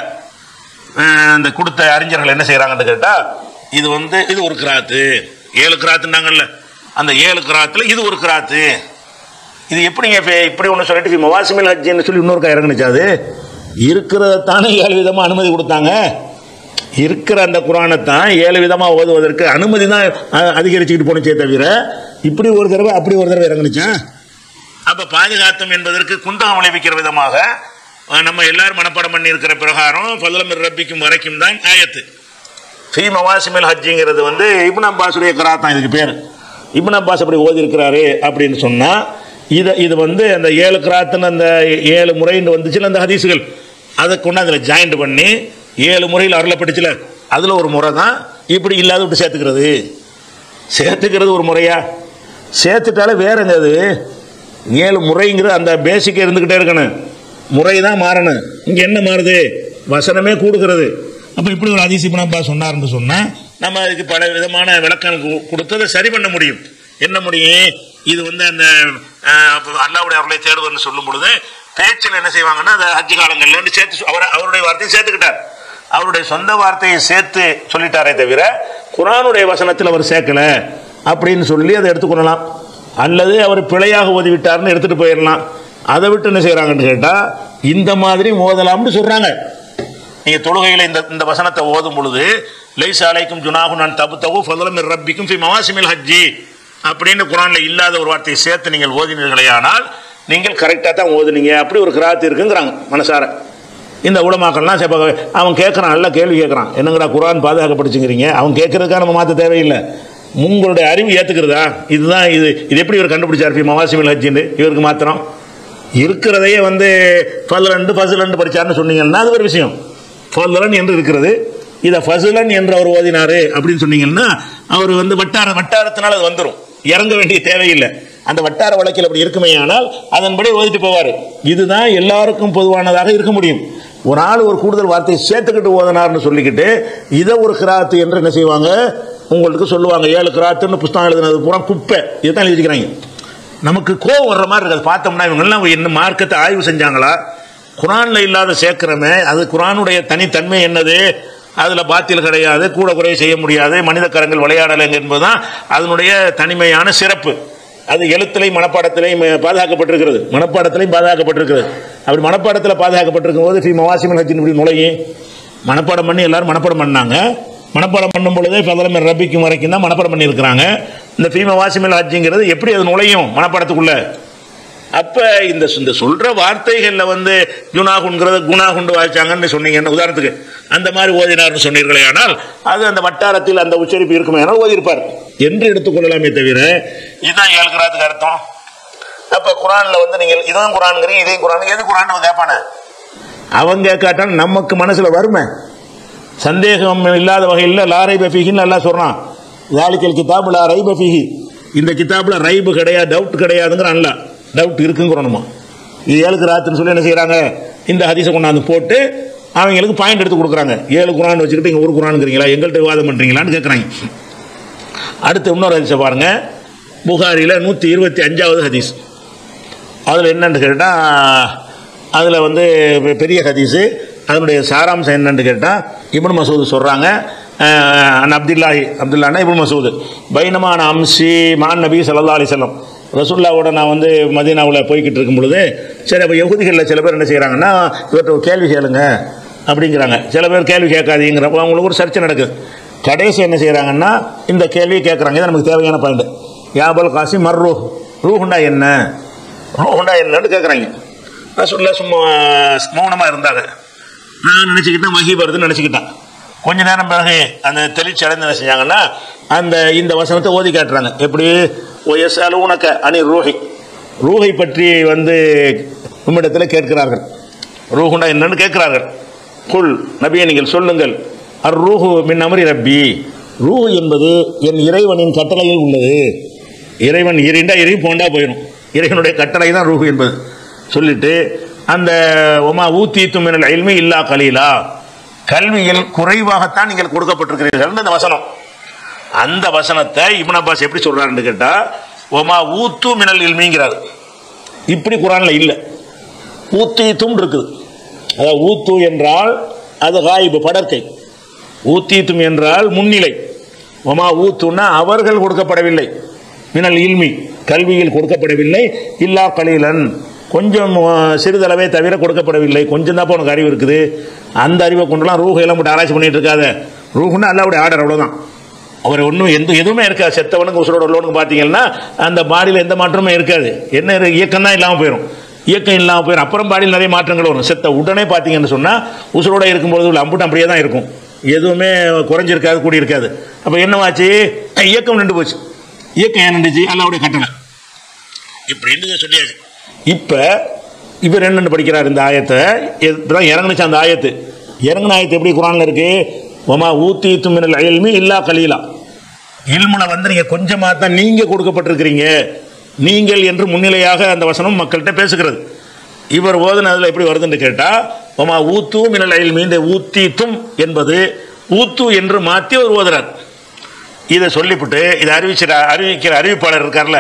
அந்த கொடுத்த அறிஞர்கள் என்ன செய்கிறாங்கன்னு கேட்டால் இது வந்து இது ஒரு கிராத்து ஏழு கிராத்துனாங்கல்ல அந்த ஏழு கிராத்தில் இது ஒரு கிராத்து இது எப்படிங்க இப்ப இப்படி ஒன்று சொல்லிட்டு மவாசிமில் ஹஜ்ஜின்னு சொல்லி இன்னொருக்கா இறங்குனுச்சு அது இருக்கிறத தானே ஏழு விதமாக அனுமதி கொடுத்தாங்க இருக்கிற அந்த குரானைத்தான் ஏழு விதமாக ஓதுவதற்கு அனுமதி தான் அ- அதிகரிச்சுக்கிட்டு போணுச்சே தவிர இப்படி ஒரு தடவை அப்படி ஒரு தடவை இறங்குனுச்சா அப்போ பாதுகாத்தம் என்பதற்கு குந்தகம் விளைவிக்கிற விதமாக அஹ், நம்ம எல்லாரும் மனப்பாடம் பண்ணி இருக்கிற பிரகாரம் பல்லமிர் ரப்பிக்கும் வரைக்கும் தான் ஆயத்து ஃபீ மவாசிமில் ஹஜ்ஜிங்கிறது வந்து இப்னு அப்பாஸுடைய கராத்தான் இதுக்கு பேர் இப்னு அப்பாஸ் அப்படி ஓதி இருக்கிறாரு அப்படின்னு சொன்னால் இதை இது வந்து அந்த ஏழு கிராத்துன்னு அந்த ஏழு முறைன்னு வந்துச்சுல அந்த ஹதீஸுகள் அதை கொண்டு அதில் ஜாயிண்ட் பண்ணி ஏழு முறையில் அருளப்பட்டுச்சுல அதில் ஒரு முறை தான் இப்படி இல்லாத விட்டு சேர்த்துக்கிறது சேர்த்துக்கிறது ஒரு முறையா சேர்த்துட்டாலே வேறங்க அது ஏழு முறைங்கிறது அந்த பேசிக் இருந்துக்கிட்டே இருக்கணும் முறை தான் மாறணும் இங்கே என்ன மாறுது வசனமே கூடுகிறது அப்போ இப்படி ஒரு அதிசயப்பா சொன்னார்னு சொன்னால் நம்ம அதுக்கு பல விதமான விளக்கம் கு- கொடுத்து அதை சரி பண்ண முடியும் என்ன முடியும் இது வந்து அந்த அஹ், அல்லாவுடைய அருளை தேடுவதுன்னு சொல்லும் பொழுது பேச்சில் என்ன செய்வாங்கன்னா அந்த ஹஜ்ஜு காலங்கள்ல வந்து சேர்த்து சொ- அவர் அவருடைய வார்த்தையை சேர்த்துக்கிட்டார் அவருடைய சொந்த வார்த்தையை சேர்த்து சொல்லிட்டாரே தவிர குரானுடைய வசனத்தில் அவர் சேர்க்கல அப்படின்னு சொல்லி அதை எடுத்துக்கொள்ளலாம் அல்லது அவர் பிழையாக ஓதி விட்டார்னு எடுத்துட்டு போயிடலாம் அதை விட்டு என்ன செய்கிறாங்கன்னு கேட்டால் இந்த மாதிரி ஓதலாம்னு சொல்கிறாங்க நீங்கள் தொழுகையில் இந்த இந்த வசனத்தை ஓதும் பொழுது லைஸ் அலைக்கும் ஜுனாகு நான் தபு தகு ஃபதலம் ரப்பிக்கும் ஃபி மவாசிமில் ஹஜ்ஜி அப்படின்னு குரானில் இல்லாத ஒரு வார்த்தையை சேர்த்து நீங்கள் ஓதினீர்களே ஆனால் நீங்கள் கரெக்டாக தான் ஓதுனீங்க அப்படி ஒரு கிராத்து இருக்குங்கிறாங்க மனசார இந்த உலமாக்கள்லாம் செப்ப அவன் கேட்குறான் நல்ல கேள்வி கேட்குறான் என்னங்கடா குரான் பாதுகாக்கப்படுச்சுங்கிறீங்க அவன் கேட்கறதுக்காக நம்ம மாற்ற தேவையில்லை உங்களுடைய அறிவு ஏற்றுக்கிறதா இதுதான் இது இது எப்படி இவர் கண்டுபிடிச்சார் ஃபி மவாசிமில் ஹஜ்ஜின்னு இவருக்கு மாத்திரம் இருக்கிறதையே வந்து ஃபதுலண்டு ஃபசுலண்டு படிச்சார்னு சொன்னீங்கன்னா அது ஒரு விஷயம் ஃபதுலன் என்று இருக்கிறது இதை ஃபசுலன் என்று அவர் ஓதினாரு அப்படின்னு சொன்னீங்கன்னா அவர் வந்து வட்டார வட்டாரத்தினால் அது வந்துடும் இறங்க வேண்டிய தேவையில்லை அந்த வட்டார வழக்கில் அப்படி இருக்குமே ஆனால் அதன்படி ஓதிட்டு போவார் இதுதான் எல்லாருக்கும் பொதுவானதாக இருக்க முடியும் ஒரு ஆள் ஒரு கூடுதல் வார்த்தையை சேர்த்துக்கிட்டு ஓதனார்னு சொல்லிக்கிட்டு இதை ஒரு கிராத்து என்று என்ன செய்வாங்க உங்களுக்கு சொல்லுவாங்க ஏழு கிராத்துன்னு புஸ்தகம் எழுதுனது பூரா குப்பை இதுதான் எழுதிக்கிறாங்க நமக்கு கோவம் வர்ற மாதிரி இருக்காது பார்த்தோம்னா இவங்கெல்லாம் என்ன மார்க்கத்தை ஆய்வு செஞ்சாங்களா குரானில் இல்லாத சேர்க்கிறமே அது குரானுடைய தனித்தன்மை என்னது அதில் பாத்தியல் கிடையாது கூட குறைய செய்ய முடியாது மனித கரங்கள் விளையாடலைங்க என்பதுதான் அதனுடைய தனிமையான சிறப்பு அது எழுத்துலையும் மனப்பாடத்திலையும் பாதுகாக்கப்பட்டிருக்கிறது மனப்பாடத்திலையும் பாதுகாக்கப்பட்டிருக்கிறது அப்படி மனப்பாடத்தில் பாதுகாக்கப்பட்டிருக்கும் போது ஃபி மவாசிமல் ஹஜ்ஜின் இப்படி நுழையும் மனப்பாடம் பண்ணி எல்லாரும் மனப்பாடம் பண்ணாங்க மனப்பாடம் பண்ணும் பொழுதே ஃபதலம் ரபிக்கும் வரைக்கும் தான் மனப்பாடம் பண்ணியிருக்கிறாங்க இந்த ஃபீம வாசிமல் ஹஜ்ஜிங்கிறது எப்படி அது நுழையும் மனப்பாடத்துக்குள்ள அப்போ இந்த இந்த சொல்கிற வார்த்தைகளில் வந்து ஜுனாகுங்கிறத குணாகுண்டு வாய்ச்சாங்கன்னு சொன்னீங்கன்னு உதாரணத்துக்கு அந்த மாதிரி ஓதினார்னு சொன்னீர்களே ஆனால் அது அந்த வட்டாரத்தில் அந்த உச்சரிப்பு இருக்குமே ஆனால் ஓதியிருப்பார் என்று எடுத்துக்கொள்ளலாமே தவிர இதுதான் ஏழுகிறாத்துக்கு அர்த்தம் அப்போ குரானில் வந்து நீங்கள் இதுவும் குரானுங்கிறீங்க இதையும் குரான் எது குரான் கேட்பானே அவங்க கேட்காட்டாலும் நமக்கு மனசில் வருமே சந்தேகம் இல்லாத வகையில் லாரை பஃபிகின்னு நல்லா சொல்கிறான் தாலிக்கல் கிதாப் லா ரை பஃபிஹி இந்த கிதாப்பில் ரைபு கிடையாது டவுட் கிடையாதுங்கிறான் அல்ல டவுட் இருக்குங்கிறோம் நம்ம இது ஏழுக்கு ராத்துன்னு சொல்லி என்ன செய்கிறாங்க இந்த ஹதீஸை கொண்டாந்து போட்டு அவங்களுக்கு பாயிண்ட் எடுத்து கொடுக்குறாங்க ஏழு குரான் வச்சுக்கிட்டு இங்கே ஒரு குரானுங்கிறீங்களா எங்கள்கிட்ட விவாதம் பண்ணுறீங்களான்னு கேட்குறாங்க அடுத்து இன்னொரு ஹதீஸை பாருங்கள் புகாரியில் நூற்றி இருபத்தி அஞ்சாவது ஹதீஸ் அதில் என்னன்னு கேட்டால் அதில் வந்து பெ- பெரிய ஹதீஸு அதனுடைய சாராம்சம் என்னன்னு கேட்டால் இப்னு மசூது சொல்கிறாங்க அன் அப்துல்லாஹி அப்துல்லானா இப்னு மசூது பைனமான அம்சி மான் நபி ஸல்லல்லாஹு அலைஹி வஸல்லம் ரசூல்லாவோட நான் வந்து மதீனாவில் போய்கிட்டு இருக்கும் பொழுது சரி அப்போ யகுதிகளில் சில பேர் என்ன செய்கிறாங்கன்னா இவர்கிட்ட ஒரு கேள்வி கேளுங்க அப்படிங்கிறாங்க சில பேர் கேள்வி கேட்காதீங்கிறப்போ அவங்களுக்கு ஒரு சர்ச்சை நடக்குது கடைசி என்ன செய்கிறாங்கன்னா இந்த கேள்வியை கேட்குறாங்க இது நமக்கு தேவையான பாயிண்ட் யாபல் காசி மர் ரூ ரூஹுண்டா என்ன ரூஹுண்டா என்னன்னு கேட்குறாங்க ரசூல்லா சும்மா மௌனமாக இருந்தாங்க நான் நினச்சிக்கிட்டேன் மகி வருதுன்னு நினச்சிக்கிட்டேன் கொஞ்ச நேரம் பிறகு அந்த தெளிச்சு அடைந்து என்ன செஞ்சாங்கன்னா அந்த இந்த வசனத்தை ஓதி காட்டுறாங்க எப்படி ஒயஸ் அலுவனக்க அணி ரூஹி ரூஹை பற்றி வந்து உம்மிடத்தில் கேட்கிறார்கள் ரூஹுண்டா என்னன்னு கேட்கிறார்கள் குல் நபியை நீங்கள் சொல்லுங்கள் அர் ரூஹு மின் அமரி ரப்பி ரூஹு என்பது என் இறைவனின் கட்டளையில் உள்ளது இறைவன் இறைண்டா இறை போண்டா போயிடும் இறைவனுடைய கட்டளை தான் ரூஹு என்பது சொல்லிட்டு அந்த ஒமா ஊத்தி துமினல் அயல்மை இல்லா கலீலா கல்வியில் குறைவாகத்தான் நீங்கள் கொடுக்கப்பட்டிருக்கிறீர்கள் அந்த வசனம் அந்த வசனத்தை இப்னு அப்பாஸ் எப்படி சொல்றாருன்னு கேட்டா ஒமா ஊத்து மினல் இல்மிங்கிறார் இப்படி குரான்ல இல்லை ஊத்தீத்தும் இருக்குது அதாவது ஊத்து என்றால் அது காயிபு படற்கை ஊத்தீத்தும் என்றால் முன்னிலை ஒமா ஊத்துன்னா அவர்கள் கொடுக்கப்படவில்லை மினல் இல்மி கல்வியில் கொடுக்கப்படவில்லை இல்லா கலீலன் கொஞ்சம் அஹ், சிறிதளவே தவிர கொடுக்கப்படவில்லை கொஞ்சம் தான் உனக்கு அறிவு இருக்குது அந்த அறிவை கொண்டுலாம் ரூஹை எல்லாம் போட்டு ஆராய்ச்சி பண்ணிட்டு இருக்காத ரூஹுன்னா அல்லாவுடைய ஆர்டர் அவ்வளோதான் அவர் ஒன்றும் எந்த எதுவுமே இருக்காது செத்தவனுக்கு உசுரோட உள்ளவனுக்கு பார்த்தீங்கன்னா அந்த பாடியில் எந்த மாற்றமும் இருக்காது என்ன இருக்கு? இயக்கம் தான் இல்லாமல் போயிடும் இயக்கம் இல்லாமல் போயிடும் அப்புறம் பாடியில் நிறைய மாற்றங்கள் வரும் செத்த உடனே பார்த்தீங்கன்னு சொன்னால் உசுரோட இருக்கும்பொழுது உள்ள அம்புட்டு அப்படியே தான் இருக்கும் எதுவுமே குறைஞ்சிருக்காது கூடி இருக்காது அப்போ என்னவாச்சு இயக்கம் நின்று போச்சு இயக்கம் ஏன் நின்றுச்சு அல்லாவுடைய கட்டளை இப்படின்னு சொல்லியாச்சு இப்போ இவர் என்னென்னு படிக்கிறார் இந்த ஆயத்தை இப்பதான் இறங்குனுச்சு அந்த ஆயத்து இறங்குன ஆயத்து எப்படி குரானில் இருக்கு ஒமா ஊத்தி துமினல் அயல்மி இல்லா கலீலா இல்முனை வந்து நீங்கள் கொஞ்சமாக தான் நீங்கள் கொடுக்கப்பட்டிருக்கிறீங்க நீங்கள் என்று முன்னிலையாக அந்த வசனம் மக்கள்கிட்ட பேசுகிறது இவர் ஓதுனதில் எப்படி வருதுன்னு கேட்டால் ஒமா ஊத்து மினல் அயல்மி இந்த ஊத்தீத்தும் என்பது ஊத்து என்று மாற்றி அவர் ஓதுறார் இதை சொல்லிவிட்டு இதை அறிவிச்சிட அறிவிக்கிற அறிவிப்பாளர் இருக்கார்ல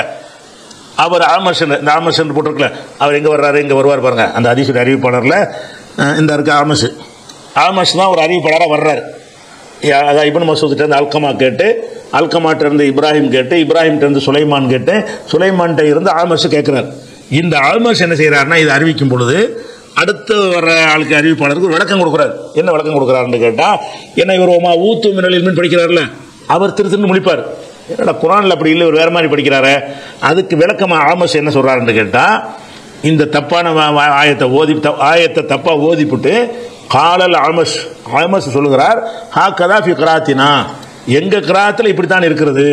அவர் ஆமர்சன் இந்த ஆமர்சன் போட்டிருக்கல அவர் எங்கே வர்றாரு இங்கே வருவார் பாருங்க அந்த அதிசய அறிவிப்பாளரில் அஹ், இந்த இருக்க ஆமஸ் ஆமஸ் தான் ஒரு அறிவிப்பாளராக வர்றாரு யா- அதான் இப்னு மசூத்கிட்ட இருந்து அல்கமா கேட்டு அல்கமாட்ட இருந்து இப்ராஹிம் கேட்டு இப்ராஹிம்கிட்ட இருந்து சுலைமான் கேட்டு சுலைமான்கிட்ட இருந்து ஆமஸ் கேட்குறாரு இந்த ஆல்மஸ் என்ன செய்கிறாருன்னா இதை அறிவிக்கும் பொழுது அடுத்து வர ஆளுக்கு அறிவிப்பாளருக்கு ஒரு விளக்கம் கொடுக்குறாரு என்ன விளக்கம் கொடுக்குறாருன்னு கேட்டால் என்ன இவர் ஓமா ஊத்து மின்னல் மீன் படிக்கிறார்ல அவர் திரு திருன்னு முழிப்பார் என்னடா குரானில் அப்படி இல்லை இவர் வேறு மாதிரி படிக்கிறாரு அதுக்கு விளக்கமாக ஆமஸ் என்ன சொல்கிறாருன்னு கேட்டால் இந்த தப்பான வா- வா- ஆயத்தை ஓதி த- ஆயத்தை தப்பாக ஓதிப்புட்டு காலல் ஆமஸ் ஆமஸ் சொல்லுகிறார் ஹா கதாஃபி கிராத்தினா எங்கள் கிராத்தில் இப்படி தான் இருக்கிறது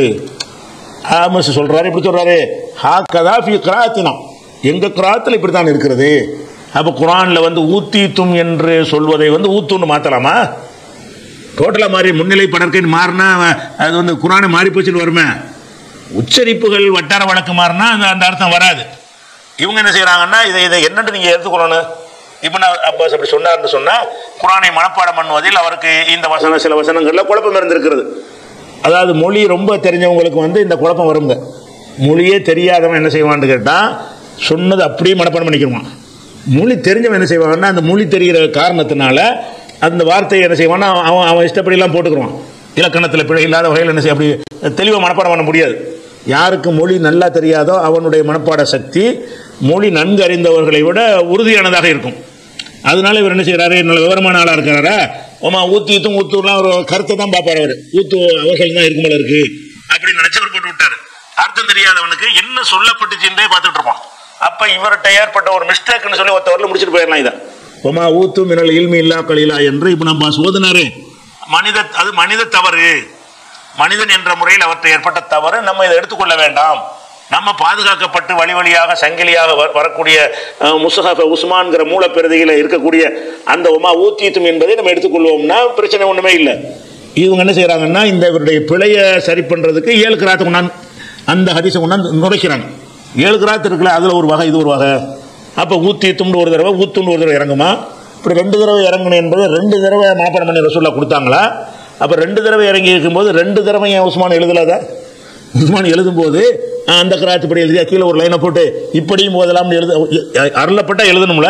ஆமஸ் சொல்றாரு இப்படி சொல்றாரு ஹா கதாஃபி கிராத்தினா எங்க கிராத்தில் இப்படி தான் இருக்கிறது அப்போ குரானில் வந்து ஊத்தீத்தும் என்று சொல்வதை வந்து ஊத்துன்னு மாற்றலாமா டோட்டலாக மாறி முன்னிலை படற்கைன்னு மாறினா அது வந்து குரானை மாறி போச்சுன்னு வருமே உச்சரிப்புகள் வட்டார வழக்கு மாறினா அந்த அந்த அர்த்தம் வராது இவங்க என்ன செய்கிறாங்கன்னா இதை இதை என்னன்னு நீங்கள் எடுத்துக்கொள்ளணும் இப்போ நான் அப்பாஸ் அப்படி சொன்னார்னு சொன்னால் குரானை மனப்பாடம் பண்ணுவதில் அவருக்கு இந்த வசனம் சில வசனங்களில் குழப்பம் இருந்திருக்கிறது அதாவது மொழி ரொம்ப தெரிஞ்சவங்களுக்கு வந்து இந்த குழப்பம் வருங்க மொழியே தெரியாதவன் என்ன செய்வான்னு கேட்டால் சொன்னது அப்படியே மனப்பாடம் பண்ணிக்கிடுவான் மொழி தெரிஞ்சவன் என்ன செய்வான்னா அந்த மொழி தெரிகிற காரணத்தினால அந்த வார்த்தையை என்ன செய்வான்னா அவன் அவன் இஷ்டப்படியெல்லாம் போட்டுக்குருவான் இலக்கணத்தில் பிழை இல்லாத வகையில் என்ன செய்ய அப்படி தெளிவாக மனப்பாடம் பண்ண முடியாது யாருக்கு மொழி நல்லா தெரியாதோ அவனுடைய மனப்பாட சக்தி மொழி நன்கு அறிந்தவர்களை விட உறுதியானதாக இருக்கும் அதனால இவர் என்ன செய்கிறாரு நல்ல விவரமான ஆளாக இருக்கிறாரா ஓமா ஊத்து ஊத்தும் ஊத்தூர்லாம் ஒரு கருத்தை தான் பார்ப்பார் அவர் ஊத்து அவர்கள் தான் இருக்கும் போல இருக்கு அப்படின்னு நினைச்சவர் போட்டு விட்டாரு அர்த்தம் தெரியாதவனுக்கு என்ன சொல்லப்பட்டுச்சுன்றே பார்த்துட்டு இருப்பான் அப்ப இவர்கிட்ட ஏற்பட்ட ஒரு மிஸ்டேக்னு சொல்லி ஒருத்த வரல முடிச்சுட்டு போயிடலாம் இதை ஒமா ஊத்து மினல் இல்மி இல்லா கலீலா என்று இப்ப நம்ம சோதனாரு மனித அது மனித தவறு மனிதன் என்ற முறையில் அவற்றை ஏற்பட்ட தவறு நம்ம இதை எடுத்துக்கொள்ள வேண்டாம் நம்ம பாதுகாக்கப்பட்டு வழி வழியாக சங்கிலியாக வ- வரக்கூடிய அஹ், முஸ்ஹஃப உஸ்மான்கிற மூலப்பிரதியில் இருக்கக்கூடிய அந்த உமா ஊத்தீத்தும் என்பதை நம்ம எடுத்துக்கொள்வோம்னா பிரச்சனை ஒன்றுமே இல்லை இவங்க என்ன செய்கிறாங்கன்னா இந்த இவருடைய பிழையை சரி பண்ணுறதுக்கு ஏழு கிராத்து கொண்டாந்து அந்த ஹதீஸை கொண்டாந்து நுழைக்கிறாங்க ஏழு கிராத்து இருக்குல்ல அதில் ஒரு வகை இது ஒரு வகை அப்போ ஊத்தீத்தும்னு ஒரு தடவை ஊத்தும்னு ஒரு தடவை இறங்குமா இப்படி ரெண்டு தடவை இறங்கணும் என்பது ரெண்டு தடவை மாப்படம் பண்ணி ரசூல்லா கொடுத்தாங்களா அப்போ ரெண்டு தடவை இறங்கி இருக்கும்போது ரெண்டு தடவை ஏன் உஸ்மான் எழுதலாத உஸ்மான் எழுதும்போது ஆ, அந்த கிராத்துப்படி எழுதியா கீழே ஒரு லைனை போட்டு இப்படியும் போதலாம்னு எழுத அருளப்பட்டா எழுதணும்ல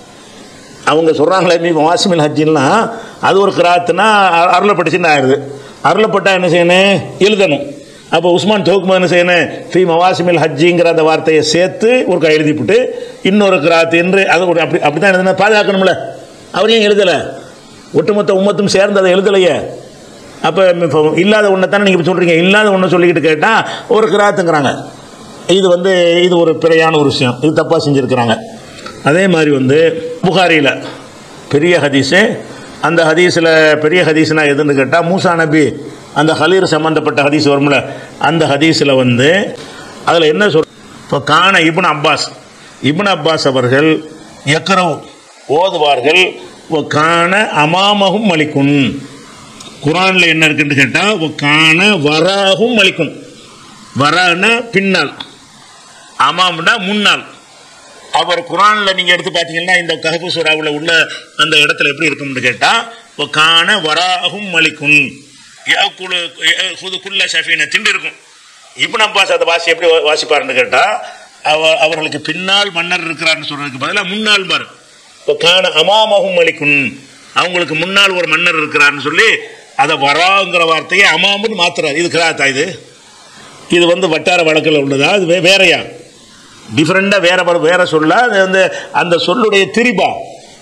அவங்க சொல்கிறாங்களே மீ வாசிமில் ஹஜ்ஜின்னா அது ஒரு கிராத்துனா அ- அருளப்பட்டுச்சுன்னு ஆயிடுது அருளப்பட்டா என்ன செய்யணும் எழுதணும் அப்போ உஸ்மான் தோக்கும்போது என்ன செய்யணும் ஃபி மவாசிமில் ஹஜ்ஜிங்கிற அந்த வார்த்தையை சேர்த்து ஒரு கை எழுதிவிட்டு இன்னொரு கிராத்து என்று அது ஒரு அப்படி அப்படி தான் எழுதுனா பாதுகாக்கணும்ல அவர் ஏன் எழுதலை ஒட்டுமொத்த உம்மத்தும் சேர்ந்து அதை எழுதலையே அப்போ இப்போ இல்லாத ஒன்றை தானே நீங்கள் சொல்கிறீங்க இல்லாத ஒன்றை சொல்லிக்கிட்டு கேட்டால் ஒரு கிராத்துங்கிறாங்க இது வந்து இது ஒரு பிழையான ஒரு விஷயம் இது தப்பாக செஞ்சுருக்கிறாங்க அதே மாதிரி வந்து புகாரியில் பெரிய ஹதீஸு அந்த ஹதீஸில் பெரிய ஹதீஸ்னா எதுன்னு கேட்டால் மூசா நபி அந்த ஹலீர் சம்மந்தப்பட்ட ஹதீஸ் வரும்ல அந்த ஹதீஸில் வந்து அதில் என்ன சொல் இப்போ காண இப்னு அப்பாஸ் இப்னு அப்பாஸ் அவர்கள் எக்கரவு ஓதுவார்கள் "வ காண அமாமகும் மலிக்குன் குரானில் என்ன இருக்குன்னு கேட்டால் காண வராகும் மலிக்கும் வரான பின்னால் அமாம்னா முன்னால் அவர் குரானில் நீங்கள் எடுத்து பார்த்தீங்கன்னா இந்த கஹபு சூறாவில் உள்ள அந்த இடத்துல எப்படி இருக்கும்னு கேட்டால் காண வராகும் மலிக்கும் யாக்குழு குள்ள ஷஃபீனை திண்டு இருக்கும் இப்னு அப்பாஸ் அதை வாசி எப்படி வா- வாசிப்பாருன்னு கேட்டால் அவ அவர்களுக்கு பின்னால் மன்னர் இருக்கிறார்னு சொல்றதுக்கு பதிலாக முன்னால் பாரு இப்போ காண அமாமகும் மலிக்கும் அவங்களுக்கு முன்னால் ஒரு மன்னர் இருக்கிறார்னு சொல்லி அதை வராங்கிற வார்த்தையை அமாமுன்னு மாத்துறாரு இது கிராத்தா இது இது வந்து வட்டார வழக்கில் உள்ளதா அது வே- வேறயா டிஃப்ரெண்டாக வேற வர- வேற சொல்ல அது வந்து அந்த சொல்லுடைய திரிபா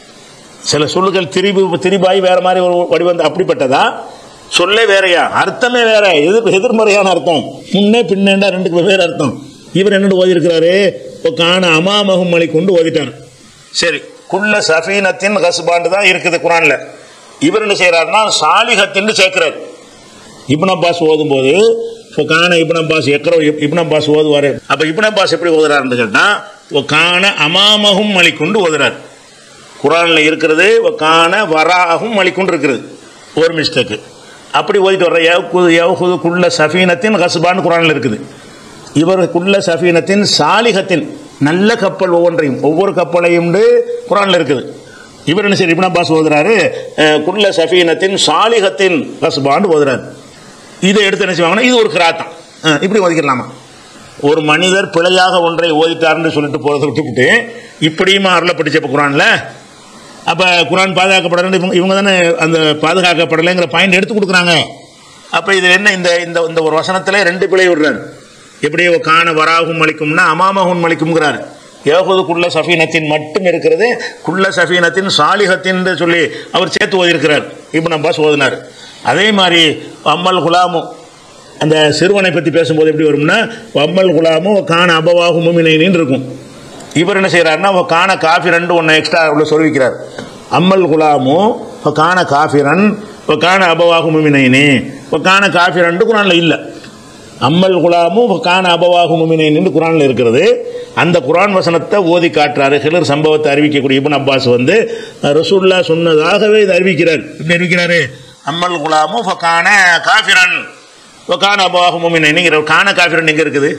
சில சொல்லுகள் திரிபு திரிபாய் வேற மாதிரி ஒரு வடிவம் அப்படிப்பட்டதா சொல்லே வேறயா அர்த்தமே வேற எதிர் எதிர்மறையான அர்த்தம் முன்னே பின்னேண்டா ரெண்டுக்கு வெவ்வேறு அர்த்தம் இவர் என்னென்னு ஓதிருக்கிறாரு இப்போ காண அமாமகும் மொழி கொண்டு ஓதிட்டார் சரி குள்ள சஃபீனத்தின் ஹஸ்பாண்டு தான் இருக்குது குரானில் இவர் என்ன செய்கிறாருன்னா சாலிஹத்தின்னு சேர்க்கிறார் இப்னு அப்பாஸ் ஓதும்போது இப்போ காண இப்னு அப்பாஸ் எக்கரோ இப்னு அப்பாஸ் ஓதுவார் அப்போ இப்னு அப்பாஸ் எப்படி ஓதுறாருன்னு கேட்டால் ஓ காண அமாமகும் மொழி கொண்டு ஓதுறார் குரானில் இருக்கிறது ஓ காண வராகும் மொழி கொண்டு இருக்கிறது ஒரு மிஸ்டேக்கு அப்படி ஓதிட்டு வர்ற யவ்குது யவ்குது குள்ள சஃபீனத்தின் ஹஸ்பான்னு குரானில் இருக்குது இவர் குள்ள சஃபீனத்தின் சாலிகத்தின் நல்ல கப்பல் ஒவ்வொன்றையும் ஒவ்வொரு கப்பலையும் குரானில் இருக்குது இவர் என்ன சரி இப்னு அப்பாஸ் ஓதுறாரு அஹ், குள்ள சஃபீனத்தின் சாலிகத்தின் ஹஸ்பான்னு ஓதுறாரு இதை எடுத்து என்ன செய்வாங்கன்னா இது ஒரு கிராத்தம் அஹ், இப்படி ஒதுக்கிடலாமா ஒரு மனிதர் பிழையாக ஒன்றை ஓதிட்டார்னு சொல்லிட்டு போகிறத விட்டுவிட்டு இப்படியுமா அருளப்பட்டுச்சு இப்போ குரானில் அப்போ குரான் பாதுகாக்கப்படணும் இவங்க இவங்க தானே அந்த பாதுகாக்கப்படலைங்கிற பாயிண்ட் எடுத்து கொடுக்குறாங்க அப்போ இது என்ன இந்த இந்த இந்த ஒரு வசனத்தில் ரெண்டு பிழை விடுறாரு எப்படி காண வராகும் மலிக்கும்னா அமாமகும் மலிக்கும்ங்கிறாரு ஏகுது குள்ள சஃபீனத்தின் மட்டும் இருக்கிறது குள்ள சஃபீனத்தின் சாலிகத்தின் சொல்லி அவர் சேர்த்து ஓதியிருக்கிறார் இப்போ அப்பாஸ் ஓதினார் அதே மாதிரி அம்மல் குலாமும் அந்த சிறுவனை பற்றி பேசும்போது எப்படி வரும்னா அம்மல் குலாமும் காண அபவாகும் முமினைனின்னு இருக்கும் இவர் என்ன செய்கிறாருன்னா காண காஃபி ரெண்டு ஒன்று எக்ஸ்ட்ரா உள்ள சொல்லிக்கிறார் அம்மல் குலாமு காண காஃபிரன் காண அபவாகு முமினைனி காண காஃபி ரெண்டு குரானில் இல்லை அம்மல் குலாமு காண அபவாகு முமினைன்னு குரானில் இருக்கிறது அந்த குரான் வசனத்தை ஓதி காட்டுறாரு ஹிலர் சம்பவத்தை அறிவிக்கக்கூடிய இபுன் அப்பாஸ் வந்து ரசூல்லா சொன்னதாகவே இதை அறிவிக்கிறார் இப்படி அறிவிக்கிறாரு அம்மல் குலாமு காண காஃபிரன் காண அபவாகு முமினைங்கிற காண காஃபிரன் எங்கே இருக்குது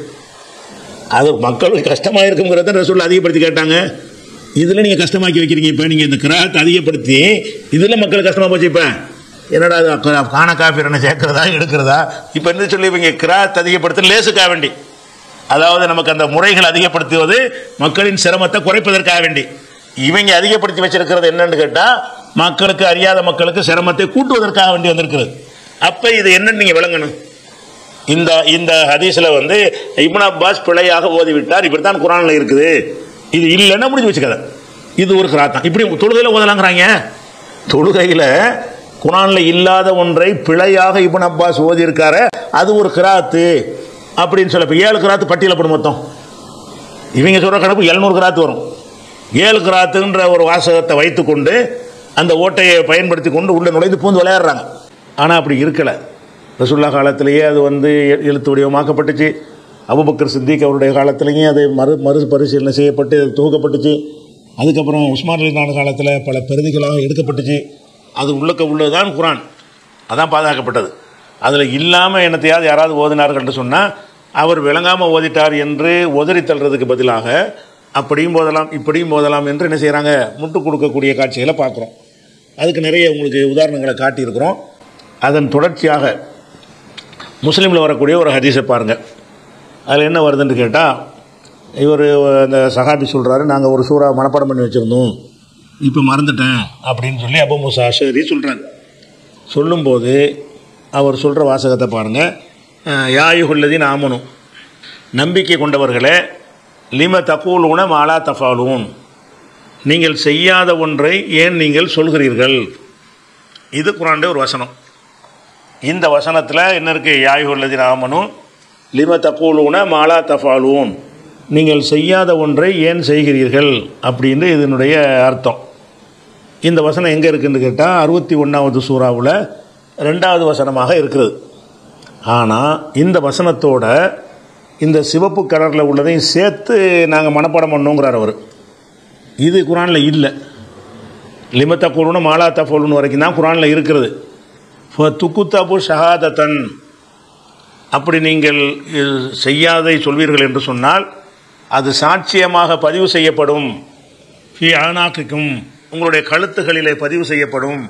அது மக்களுக்கு கஷ்டமாக இருக்குங்கிறத ரசூல் அதிகப்படுத்தி கேட்டாங்க இதில் நீங்கள் கஷ்டமாக்கி வைக்கிறீங்க இப்போ நீங்கள் இந்த கிராத்தை அதிகப்படுத்தி இதில் மக்களுக்கு கஷ்டமாக போச்சு இப்போ என்னடா அது க- காண காப்பீரனை சேர்க்கிறதா எடுக்கிறதா இப்போ என்ன சொல்லி இவங்க கிராத் அதிகப்படுத்த லேசுக்காக வேண்டி அதாவது நமக்கு அந்த முறைகள் அதிகப்படுத்துவது மக்களின் சிரமத்தை குறைப்பதற்காக வேண்டி இவங்க அதிகப்படுத்தி வச்சிருக்கிறது என்னன்னு கேட்டால் மக்களுக்கு அறியாத மக்களுக்கு சிரமத்தை கூட்டுவதற்காக வேண்டி வந்திருக்கிறது அப்போ இது என்னன்னு நீங்கள் விளங்கணும் இந்த இந்த ஹதீஸில் வந்து இப்னு அப்பாஸ் பிழையாக ஓதிவிட்டார் இப்படி தான் குரானில் இருக்குது இது இல்லைன்னா முடிஞ்சு வச்சுக்காத இது ஒரு கிராத்தான் இப்படி தொழுகையில் ஓதலாங்கிறாங்க தொழுகையில் குரானில் இல்லாத ஒன்றை பிழையாக இப்னு அப்பாஸ் ஓதியிருக்காரு அது ஒரு கிராத்து அப்படின்னு சொல்ல இப்போ ஏழு கிராத்து பட்டியலப்படும் மொத்தம் இவங்க சொல்கிற கணக்கு எழுநூறு கிராத்து வரும் ஏழு கிராத்துன்ற ஒரு வாசகத்தை வைத்துக்கொண்டு அந்த ஓட்டையை பயன்படுத்தி கொண்டு உள்ள நுழைந்து பூந்து விளையாடுறாங்க ஆனால் அப்படி இருக்கலை ரசுல்லா காலத்திலேயே அது வந்து எ- எழுத்து வடிவமாக்கப்பட்டுச்சு அபுபக்கர் சித்திக் அவருடைய காலத்திலேயும் அது மறு மறு பரிசீலனை செய்யப்பட்டு அது தொகுக்கப்பட்டுச்சு அதுக்கப்புறம் உஸ்மான் அலிகான் காலத்தில் பல பிரதிகளாக எடுக்கப்பட்டுச்சு அது உள்ளக்க உள்ளதுதான் குரான் அதான் பாதுகாக்கப்பட்டது அதில் இல்லாமல் என்னத்தையாவது யாராவது ஓதினார்கள் சொன்னால் அவர் விளங்காமல் ஓதிட்டார் என்று உதறி தள்ளுறதுக்கு பதிலாக அப்படியும் போதலாம் இப்படியும் போதலாம் என்று என்ன செய்கிறாங்க முட்டு கொடுக்கக்கூடிய காட்சிகளை பார்க்குறோம் அதுக்கு நிறைய உங்களுக்கு உதாரணங்களை காட்டியிருக்கிறோம் அதன் தொடர்ச்சியாக முஸ்லீமில் வரக்கூடிய ஒரு ஹதீஸை பாருங்கள் அதில் என்ன வருதுன்னு கேட்டால் இவர் அந்த சஹாபி சொல்கிறாரு நாங்கள் ஒரு சூறா மனப்பாடம் பண்ணி வச்சுருந்தோம் இப்போ மறந்துட்டேன் அப்படின்னு சொல்லி அபு முசா அஷரி சொல்கிறாங்க சொல்லும்போது அவர் சொல்கிற வாசகத்தை பாருங்கள் யாயுகுல்லதின் ஆமனும் நம்பிக்கை கொண்டவர்களே லிம தகூலூன மாலா தஃபாலூன் நீங்கள் செய்யாத ஒன்றை ஏன் நீங்கள் சொல்கிறீர்கள் இது குரானுடைய ஒரு வசனம் இந்த வசனத்தில் என்ன இருக்குது யாயுகுல்லதின் ஆமனும் லிம தகூலூன மாலா தஃபாலூன் நீங்கள் செய்யாத ஒன்றை ஏன் செய்கிறீர்கள் அப்படின்னு இதனுடைய அர்த்தம் இந்த வசனம் எங்கே இருக்குன்னு கேட்டால் அறுபத்தி ஒன்றாவது சூறாவில் ரெண்டாவது வசனமாக இருக்கிறது ஆனால் இந்த வசனத்தோட இந்த சிவப்பு கலரில் உள்ளதையும் சேர்த்து நாங்கள் மனப்பாடம் பண்ணோங்கிறார் அவர் இது குரானில் இல்லை லிமத்த குருன்னு மாலா தஃபோலுன்னு வரைக்கும் தான் குரானில் இருக்கிறது துக்குத்தபு ஷஹாதத்தன் அப்படி நீங்கள் இது செய்யாதை சொல்வீர்கள் என்று சொன்னால் அது சாட்சியமாக பதிவு செய்யப்படும் ஃபி ஆனாக்குக்கும் உங்களுடைய கழுத்துகளிலே பதிவு செய்யப்படும்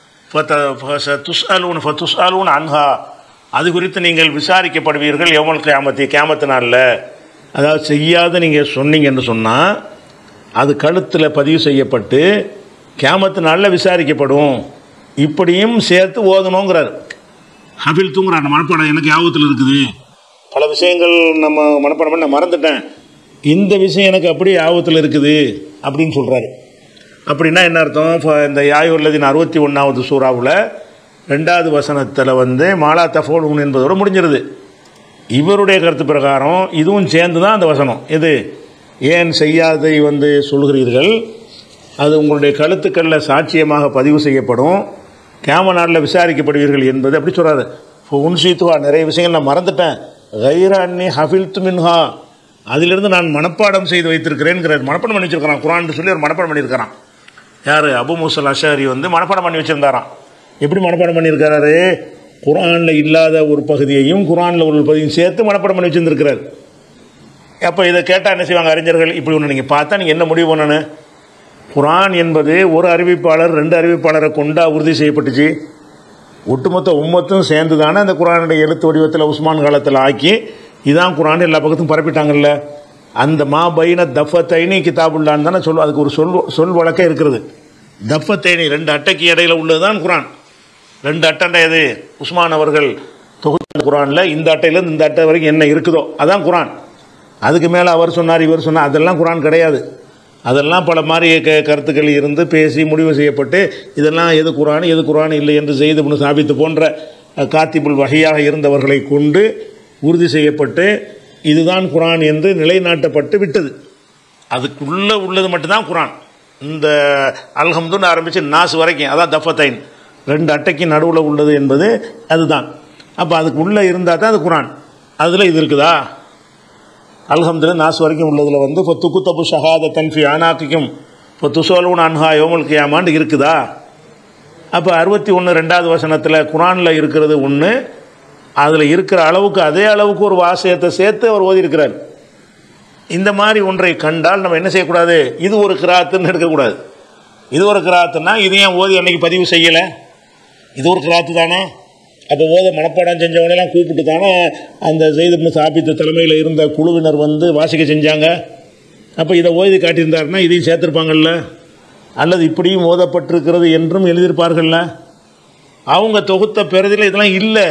துஸ்அலூன் துஸ்அலூன் அன்ஹா அது குறித்து நீங்கள் விசாரிக்கப்படுவீர்கள் எவமல் கியாமத்தி கியாமத்து நாளில் அதாவது செய்யாத நீங்கள் சொன்னீங்கன்னு சொன்னால் அது கழுத்தில் பதிவு செய்யப்பட்டு கியாமத்து நாளில் விசாரிக்கப்படும் இப்படியும் சேர்த்து ஓதணுங்கிறார் ஹபில் தூங்குறார் மனப்பாடம் எனக்கு ஞாபகத்தில் இருக்குது பல விஷயங்கள் நம்ம மனப்பாடம் பண்ண மறந்துட்டேன் இந்த விஷயம் எனக்கு அப்படியே ஞாபகத்தில் இருக்குது அப்படின்னு சொல்கிறாரு அப்படின்னா என்ன அர்த்தம் இப்போ இந்த யாயுள்ளதின் அறுபத்தி ஒன்றாவது சூறாவில் ரெண்டாவது வசனத்தில் வந்து மாலா தஃபோலுன் என்பதோடு முடிஞ்சிருது இவருடைய கருத்து பிரகாரம் இதுவும் சேர்ந்து தான் அந்த வசனம் இது ஏன் செய்யாதை வந்து சொல்கிறீர்கள் அது உங்களுடைய கழுத்துக்களில் சாட்சியமாக பதிவு செய்யப்படும் கேம நாளில் விசாரிக்கப்படுவீர்கள் என்பது அப்படி சொல்கிறாரு இப்போ உன்சீத்துவா நிறைய விஷயங்கள் நான் மறந்துட்டேன் கைர அன்னி ஹஃபில்த்து மின்ஹா அதிலிருந்து நான் மனப்பாடம் செய்து வைத்திருக்கிறேன்ங்கிறார் மனப்பாடம் பண்ணி வச்சிருக்கிறான் குரான் சொல்லி ஒரு மனப்பாடம் பண்ணியிருக்கிறான் யார் அபு மூசல் அஷாரி வந்து மனப்பாடம் பண்ணி வச்சுருந்தாராம் எப்படி மனப்பாடம் பண்ணியிருக்கிறாரு குரானில் இல்லாத ஒரு பகுதியையும் குரானில் ஒரு பகுதியும் சேர்த்து மனப்பாடம் பண்ணி வச்சுருந்துருக்கிறார் அப்போ இதை கேட்டால் என்ன செய்வாங்க அறிஞர்கள் இப்படி ஒன்று நீங்கள் பார்த்தா நீங்கள் என்ன முடிவு பண்ணணும் குரான் என்பது ஒரு அறிவிப்பாளர் ரெண்டு அறிவிப்பாளரை கொண்டா உறுதி செய்யப்பட்டுச்சு ஒட்டுமொத்த உம்மத்தும் சேர்ந்து தானே அந்த குரானுடைய எழுத்து வடிவத்தில் உஸ்மான் காலத்தில் ஆக்கி இதான் குரான் எல்லா பக்கத்தும் பரப்பிட்டாங்கல்ல அந்த மா பைன தஃபத்தைனி கிதாபுல்லான்னு தானே சொல் அதுக்கு ஒரு சொல் சொல் வழக்கே இருக்கிறது தப்பத்தேனி ரெண்டு அட்டைக்கு இடையில உள்ளதுதான் குரான் ரெண்டு அட்டை எது உஸ்மான் அவர்கள் தொகுத்த குரானில் இந்த அட்டையிலேருந்து இந்த அட்டை வரைக்கும் என்ன இருக்குதோ அதான் குரான் அதுக்கு மேலே அவர் சொன்னார் இவர் சொன்னார் அதெல்லாம் குரான் கிடையாது அதெல்லாம் பல மாதிரி க கருத்துக்கள் இருந்து பேசி முடிவு செய்யப்பட்டு இதெல்லாம் எது குரான் எது குரான் இல்லை என்று செய்து முன்னு சாபித்து போன்ற அஹ், காத்திபுல் வகையாக இருந்தவர்களை கொண்டு உறுதி செய்யப்பட்டு இதுதான் குரான் என்று நிலைநாட்டப்பட்டு விட்டது அதுக்குள்ளே உள்ளது மட்டும்தான் குரான் இந்த அல்ஹம்துன்னு ஆரம்பித்து நாசு வரைக்கும் அதான் தஃபத்தைன் ரெண்டு அட்டைக்கு நடுவில் உள்ளது என்பது அதுதான் அப்போ அதுக்கு உள்ளே இருந்தால் தான் அது குரான் அதில் இது இருக்குதா அல்ஹம்துல நாசு வரைக்கும் உள்ளதில் வந்து இப்போ துக்குத்தப்பு ஷஹாத தன்ஃபி ஆனாக்கிக்கும் இப்போ துசோலூன் அன்ஹா யோமுல் கியாமான்னு இருக்குதா அப்போ அறுபத்தி ஒன்று ரெண்டாவது வசனத்தில் குரானில் இருக்கிறது ஒன்று அதில் இருக்கிற அளவுக்கு அதே அளவுக்கு ஒரு வாசகத்தை சேர்த்து அவர் ஓதியிருக்கிறார் இந்த மாதிரி ஒன்றை கண்டால் நம்ம என்ன செய்யக்கூடாது இது ஒரு கிராத்துன்னு எடுக்கக்கூடாது இது ஒரு கிராத்துன்னா இது ஏன் ஓதி அன்னைக்கு பதிவு செய்யலை இது ஒரு கிராத்து தானே அப்போ ஓத மனப்பாடம் செஞ்சவனெல்லாம் கூப்பிட்டு தானே அந்த செய்து சாப்பித்து தலைமையில் இருந்த குழுவினர் வந்து வாசிக்க செஞ்சாங்க அப்போ இதை ஓதி காட்டியிருந்தாருன்னா இதையும் சேர்த்துருப்பாங்கல்ல அல்லது இப்படியும் ஓதப்பட்டிருக்கிறது என்றும் எழுதியிருப்பார்கள்ல அவங்க தொகுத்த பெறுதில் இதெல்லாம் இல்லை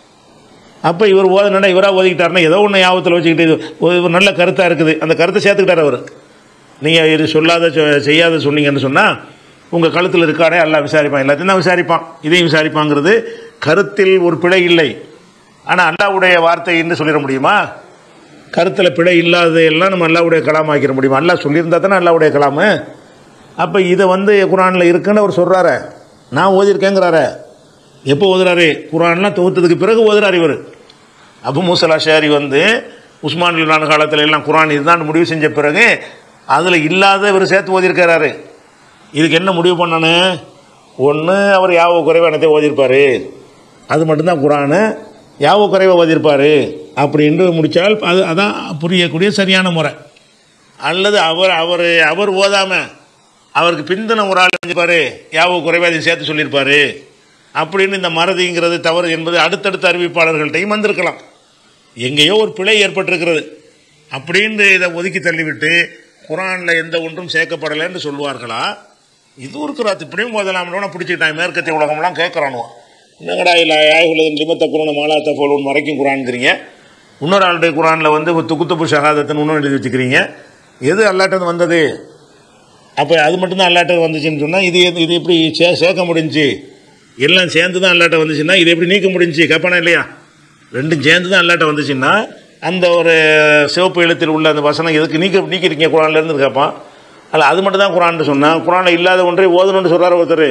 அப்போ இவர் ஓதனடா இவராக ஓதிக்கிட்டாருன்னா ஏதோ ஒன்று ஞாபகத்தில் வச்சுக்கிட்டு இது ஒரு ஒரு நல்ல கருத்தாக இருக்குது அந்த கருத்தை சேர்த்துக்கிட்டார் அவர் நீங்கள் இது சொல்லாத சொ- செய்யாத சொன்னீங்கன்னு சொன்னால் உங்கள் கழுத்தில் இருக்காடே எல்லாம் விசாரிப்பான் எல்லாத்தையும் தான் விசாரிப்பான் இதையும் விசாரிப்பாங்கிறது கருத்தில் ஒரு பிழை இல்லை ஆனால் அல்லாவுடைய வார்த்தை என்று சொல்லிட முடியுமா கருத்தில் பிழை இல்லாததையெல்லாம் நம்ம அல்லாவுடைய கலாம் ஆக்கிட முடியுமா அல்லாஹ் சொல்லியிருந்தா தானே அல்லாவுடைய கலாமு அப்போ இதை வந்து குரானில் இருக்குன்னு அவர் சொல்கிறாரு நான் ஓதியிருக்கேங்கிறாரு எப்போ ஓதுறாரு குரான்லாம் தொகுத்ததுக்கு பிறகு ஓதுறாரு இவர் அபு மூசலா ஷாரி வந்து உஸ்மான் இல்லான காலத்தில் எல்லாம் குரான் இதுதான் முடிவு செஞ்ச பிறகு அதில் இல்லாத இவர் சேர்த்து ஓதியிருக்கிறாரு இதுக்கு என்ன முடிவு பண்ணனு ஒன்று அவர் யாவோ குறைவானத்தை ஓதியிருப்பார் அது மட்டும்தான் குரானு யாவோ குறைவை ஓதியிருப்பார் அப்படின்னு முடித்தால் அது அதான் புரியக்கூடிய சரியான முறை அல்லது அவர் அவர் அவர் ஓதாமல் அவருக்கு பிந்தின ஒரு ஆள் செஞ்சிருப்பாரு யாவோ குறைவாக இதை சேர்த்து சொல்லியிருப்பாரு அப்படின்னு இந்த மறதிங்கிறது தவறு என்பது அடுத்தடுத்த அறிவிப்பாளர்கள்ட்டையும் வந்திருக்கலாம் எங்கேயோ ஒரு பிழை ஏற்பட்டிருக்கிறது அப்படின்னு இதை ஒதுக்கி தள்ளிவிட்டு குரானில் எந்த ஒன்றும் சேர்க்கப்படலைன்னு சொல்லுவார்களா இது ஒரு கிராத் இப்படியும் முதலாமலோன பிடிச்சிக்கிட்டான் மேற்கத்திய உலகம்லாம் கேட்குறானுவோ என்னங்கடா இல்லை ஆயுள்ளது லிமத்த குரான மாலாத்த போலும் மறைக்கும் குரான்ங்கிறீங்க இன்னொரு ஆளுடைய குரானில் வந்து துக்குத்துப்பு ஷஹாதத்துன்னு இன்னும் எழுதி வச்சுக்கிறீங்க எது அல்லாட்டது வந்தது அப்போ அது மட்டும்தான் அல்லாட்ட வந்துச்சுன்னு சொன்னால் இது எது- இது எப்படி சே சேர்க்க முடிஞ்சுச்சு எல்லாம் சேர்ந்து தான் அல்லாட்ட வந்துச்சுன்னா இது எப்படி நீக்க முடிஞ்சுச்சு கேட்பானா இல்லையா ரெண்டும் சேர்ந்து தான் அல்லாட்ட வந்துச்சுன்னா அந்த ஒரு சிவப்பு எழுத்தில் உள்ள அந்த வசனம் எதுக்கு நீக்க நீக்கிருக்கீங்க குரான்லேருந்து கேட்பான் அல்ல அது மட்டும் தான் குரான்னு சொன்னால் குரானில் இல்லாத ஒன்றை ஓதணும்னு சொல்கிறார் ஒருத்தர்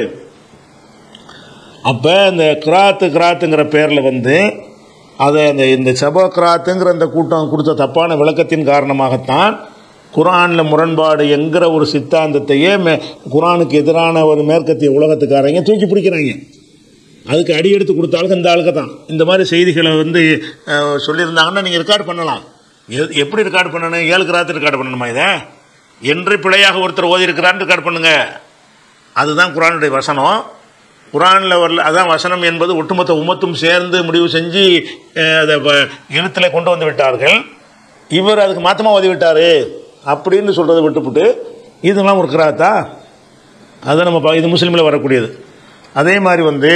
அப்போ இந்த கிராத்து கிராத்துங்கிற பேரில் வந்து அதை அந்த இந்த சபா கிராத்துங்கிற அந்த கூட்டம் கொடுத்த தப்பான விளக்கத்தின் காரணமாகத்தான் குரானில் முரண்பாடு என்கிற ஒரு சித்தாந்தத்தையே மே குரானுக்கு எதிரான ஒரு மேற்கத்திய உலகத்துக்காரங்க தூக்கி பிடிக்கிறாங்க அதுக்கு அடி எடுத்து கொடுத்தாலும் இந்த ஆளுக்கு தான் இந்த மாதிரி செய்திகளை வந்து அஹ், சொல்லியிருந்தாங்கன்னா நீங்கள் ரெக்கார்ட் பண்ணலாம் எ- எப்படி ரெக்கார்ட் பண்ணணும் ஏழு கிராத்து ரெக்கார்ட் பண்ணணுமா இதை என்று பிழையாக ஒருத்தர் ஓதியிருக்கிறான்னு ரெக்கார்ட் பண்ணுங்க அதுதான் குரானுடைய வசனம் குரானில் வரல அதான் வசனம் என்பது ஒட்டுமொத்த உமத்தும் சேர்ந்து முடிவு செஞ்சு அஹ், அதை வ- எழுத்தில் கொண்டு வந்து விட்டார்கள் இவர் அதுக்கு மாத்தமாக ஓதி விட்டார் அப்படின்னு சொல்கிறத விட்டுப்புட்டு இதெல்லாம் ஒரு கிராத்தா அதை நம்ம பா- இது முஸ்லீமில் வரக்கூடியது அதே மாதிரி வந்து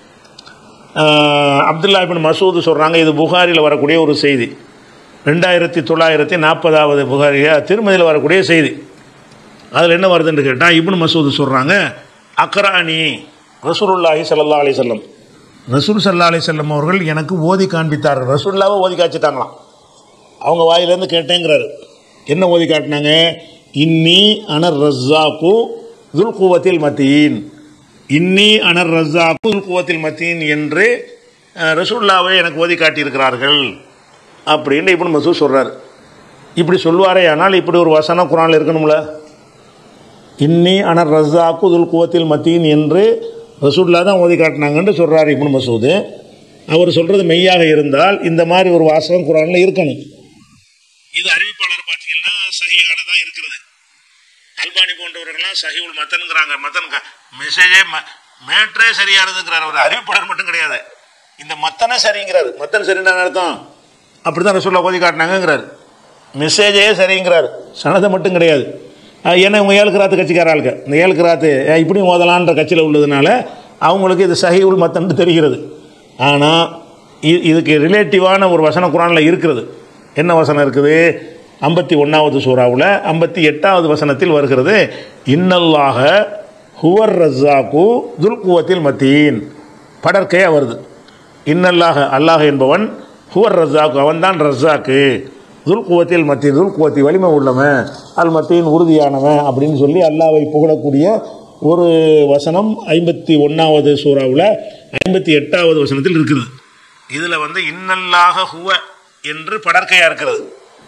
அஹ், அப்துல்லா இபின் மசூது சொல்கிறாங்க இது புகாரியில் வரக்கூடிய ஒரு செய்தி ரெண்டாயிரத்தி தொள்ளாயிரத்தி நாற்பதாவது புகாரியா திருமதியில் வரக்கூடிய செய்தி அதில் என்ன வருதுன்னு கேட்டால் இப்னு மசூது சொல்கிறாங்க அக்ரானி ரசூலுல்லாஹி ஸல்லல்லாஹு அலைஹி வஸல்லம் ரசூல் சல்லா அலைஹி வஸல்லம் அவர்கள் எனக்கு ஓதி காண்பித்தார்கள் ரசூல்லாவை ஓதி காய்ச்சிட்டாங்களாம் அவங்க வாயிலேருந்து கேட்டேங்கிறாரு என்ன ஓதி காட்டினாங்க இன்னி அனர் ரஸ்ஸாக்கு துல் குவத்தில் மத்தீன் இன்னி அனர் ரஸ்ஸாக்கு துல் குவத்தில் மத்தீன் என்று அஹ், ரசூல்லாவை எனக்கு ஓதி காட்டியிருக்கிறார்கள் அப்படின்னு இப்படி மசூத் சொல்கிறார் இப்படி சொல்லுவாரே ஆனால் இப்படி ஒரு வசனம் குரானில் இருக்கணும்ல இன்னி அனர் ரஸ்ஸாக்கு துல் குவத்தில் மத்தீன் என்று ரசூல்லா தான் ஓதி காட்டினாங்கன்னு சொல்கிறார் இப்னு மசூது அவர் சொல்கிறது மெய்யாக இருந்தால் இந்த மாதிரி ஒரு வாசகம் குரானில் இருக்கணும் இது அறிவிப்பாளர் பார்த்தீங்கன்னா சகியானதாக இருக்கிறது அல்பானி போன்றவர்கள்லாம் சஹிவுல் மத்தனுங்கிறாங்க மத்தன் மெசேஜே மேட்ரே சரியானதுங்கிறார் அவர் அறிவிப்பாளர் மட்டும் கிடையாது இந்த மத்தனை சரிங்கிறாரு மத்தன் சரின்னு அர்த்தம் அப்படி தான் ரசூல்லா ஓதி காட்டினாங்கங்கிறார் மெசேஜே சரிங்கிறார் சனதை மட்டும் கிடையாது அஹ் ஏன்னா இவங்க ஏழு கிராத்து கட்சிக்கார ஆளுங்க இந்த ஏழு கிராத்து அஹ் இப்படியும் ஓதலான்ற கட்சியில் உள்ளதுனால அவங்களுக்கு இது சஹீவுல் மத்தன்னு தெரிகிறது ஆனால் இ- இதுக்கு ரிலேட்டிவான ஒரு வசனம் குரானில் இருக்கிறது என்ன வசனம் இருக்குது ஐம்பத்தி ஒன்றாவது சூறாவில் ஐம்பத்தி எட்டாவது வசனத்தில் வருகிறது இன்னல்லாக ஹுவர் ரஸாக்கு துல்குவத்தில் மத்தீன் படற்கையாக வருது இன்னல்லாக அல்லாஹ் என்பவன் ஹுவர் ரஸாக்கு அவன்தான் ரஸாக்கு துல்குவத்தில் மத்தீன் துல்குவத்தி வலிமை உள்ளவன் அல் மத்தீன் உறுதியானவன் அப்படின்னு சொல்லி அல்லாவை புகழக்கூடிய ஒரு வசனம் ஐம்பத்தி ஒன்றாவது சூறாவில் ஐம்பத்தி எட்டாவது வசனத்தில் இருக்குது இதில் வந்து இன்னல்லாக ஹுவ என்று படற்கையாக இருக்கிறது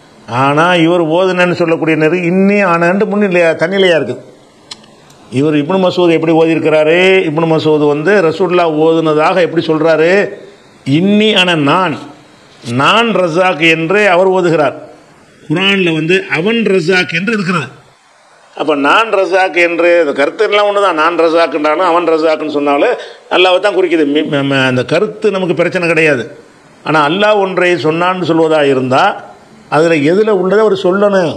ஆனால் இவர் ஓதுனன்னு சொல்லக்கூடிய நேரம் இன்னி ஆனண்டு முன்னிலையா தன்னிலையாக இருக்குது இவர் இப்னு மசூத் எப்படி ஓதியிருக்கிறாரு இப்னு மசூத் வந்து ரசூல்லா ஓதுனதாக எப்படி சொல்கிறாரு இன்னி அன நான் நான் ரஸாக் என்று அவர் ஓதுகிறார் குரானில் வந்து அவன் ரஸாக் என்று இருக்கிறது அப்போ நான் ரஸாக் என்று அந்த கருத்து எல்லாம் ஒன்று தான் நான் ரஸாக்குன்றாலும் அவன் ரஸாக்குன்னு சொன்னாலும் அல்லாவை தான் குறிக்குது மி- ம- ம- அந்த கருத்து நமக்கு பிரச்சனை கிடையாது ஆனால் அல்லாஹ் ஒன்றை சொன்னான்னு சொல்வதாக இருந்தால் அதில் எதில் உள்ளதை அவர் சொல்லணும்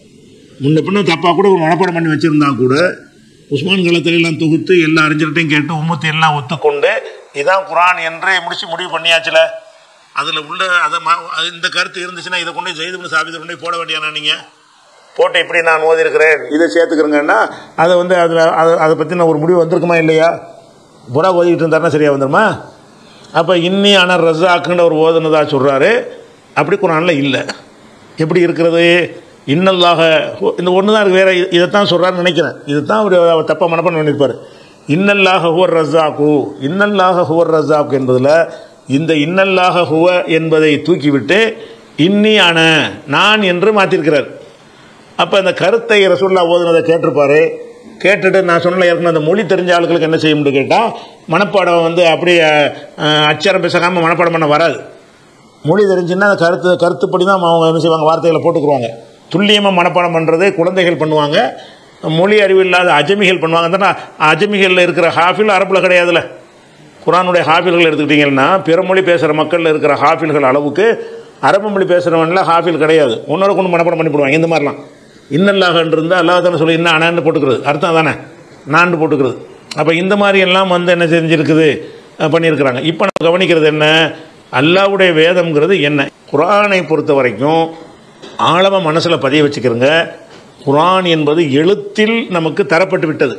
முன்ன பின்ன தப்பாக கூட ஒரு மனப்பாடம் பண்ணி வச்சுருந்தா கூட உஸ்மான் காலத்துல எல்லாம் தொகுத்து எல்லா அறிஞர்கிட்டையும் கேட்டு உம்மத்தை எல்லாம் ஒத்துக்கொண்டு இதான் குரான் என்று முடிச்சு முடிவு பண்ணியாச்சுல அதில் உள்ள அதை ம- அது இந்த கருத்து இருந்துச்சுன்னா இதை கொண்டு ஜெயிது சாபிதை கொண்டு போய் போட வேண்டியானா நீங்கள் போட்டு இப்படி நான் ஓதிருக்கிறேன் இதை சேர்த்துக்கிறேங்கன்னா அதை வந்து அதில் அதை அதை பற்றி நான் ஒரு முடிவு வந்திருக்குமா இல்லையா புறா ஓதிக்கிட்டு இருந்தாருன்னா சரியாக வந்துருமா அப்போ இன்னி ஆனால் ரஸாக்குன்ற ஒரு ஓதுனதா சொல்கிறாரு அப்படி குரானில் இல்லை எப்படி இருக்கிறது இன்னல்லாக இந்த ஒன்று தான் இருக்கு வேறு இதைத்தான் சொல்கிறாருன்னு நினைக்கிறேன் இதுதான் அவர் தப்பாக மனப்பாடம் பண்ணியிருப்பார் இன்னல்லாக ஹுவர் ரஸாக்கு இன்னல்லாக ஹுவர் ரஸாக்கு என்பதில் இந்த இன்னல்லாக ஹுவ என்பதை தூக்கிவிட்டு இன்னி ஆன நான் என்று மாற்றிருக்கிறார் அப்போ அந்த கருத்தை ரசூல்லா ஓதுனதை கேட்டிருப்பாரு கேட்டுட்டு நான் சொன்ன ஏற்கனவே அந்த மொழி தெரிஞ்ச ஆளுகளுக்கு என்ன செய்ய முடியும் கேட்டால் மனப்பாடம் வந்து அப்படியே அஹ், அச்சரம் பேசாமல் மனப்பாடம் பண்ண வராது மொழி தெரிஞ்சுன்னா அந்த கருத்து கருத்துப்படி தான் அவங்க என்ன செய்வாங்க வார்த்தைகளை போட்டுக்குருவாங்க துல்லியமாக மனப்பாடம் பண்ணுறது குழந்தைகள் பண்ணுவாங்க மொழி அறிவு இல்லாத அஜமிகள் பண்ணுவாங்க தானே அஜமிகளில் இருக்கிற ஹாஃபில் அரபில் கிடையாதுல்ல குரானுடைய ஹாஃபில்கள் எடுத்துக்கிட்டிங்கன்னா பிற மொழி பேசுகிற மக்களில் இருக்கிற ஹாஃபில்கள் அளவுக்கு அரபு மொழி பேசுகிறவன்ல ஹாஃபில் கிடையாது ஒன்னொரு கொண்டு மனப்பாடம் பண்ணி போடுவாங்க இந்த மாதிரிலாம் இன்னல்லாகன்று இருந்தால் அல்லாஹ் தானே சொல்லி இன்னும் அனன்னு போட்டுக்கிறது அர்த்தம் தானே நான்கு போட்டுக்கிறது அப்போ இந்த மாதிரி எல்லாம் வந்து என்ன செஞ்சுருக்குது அஹ் பண்ணியிருக்கிறாங்க இப்போ நம்ம கவனிக்கிறது என்ன அல்லாஹ்வுடைய வேதம்ங்கிறது என்ன குரானை பொறுத்த வரைக்கும் ஆழமாக மனசில் பதிய வச்சுக்கிறோங்க குரான் என்பது எழுத்தில் நமக்கு தரப்பட்டு விட்டது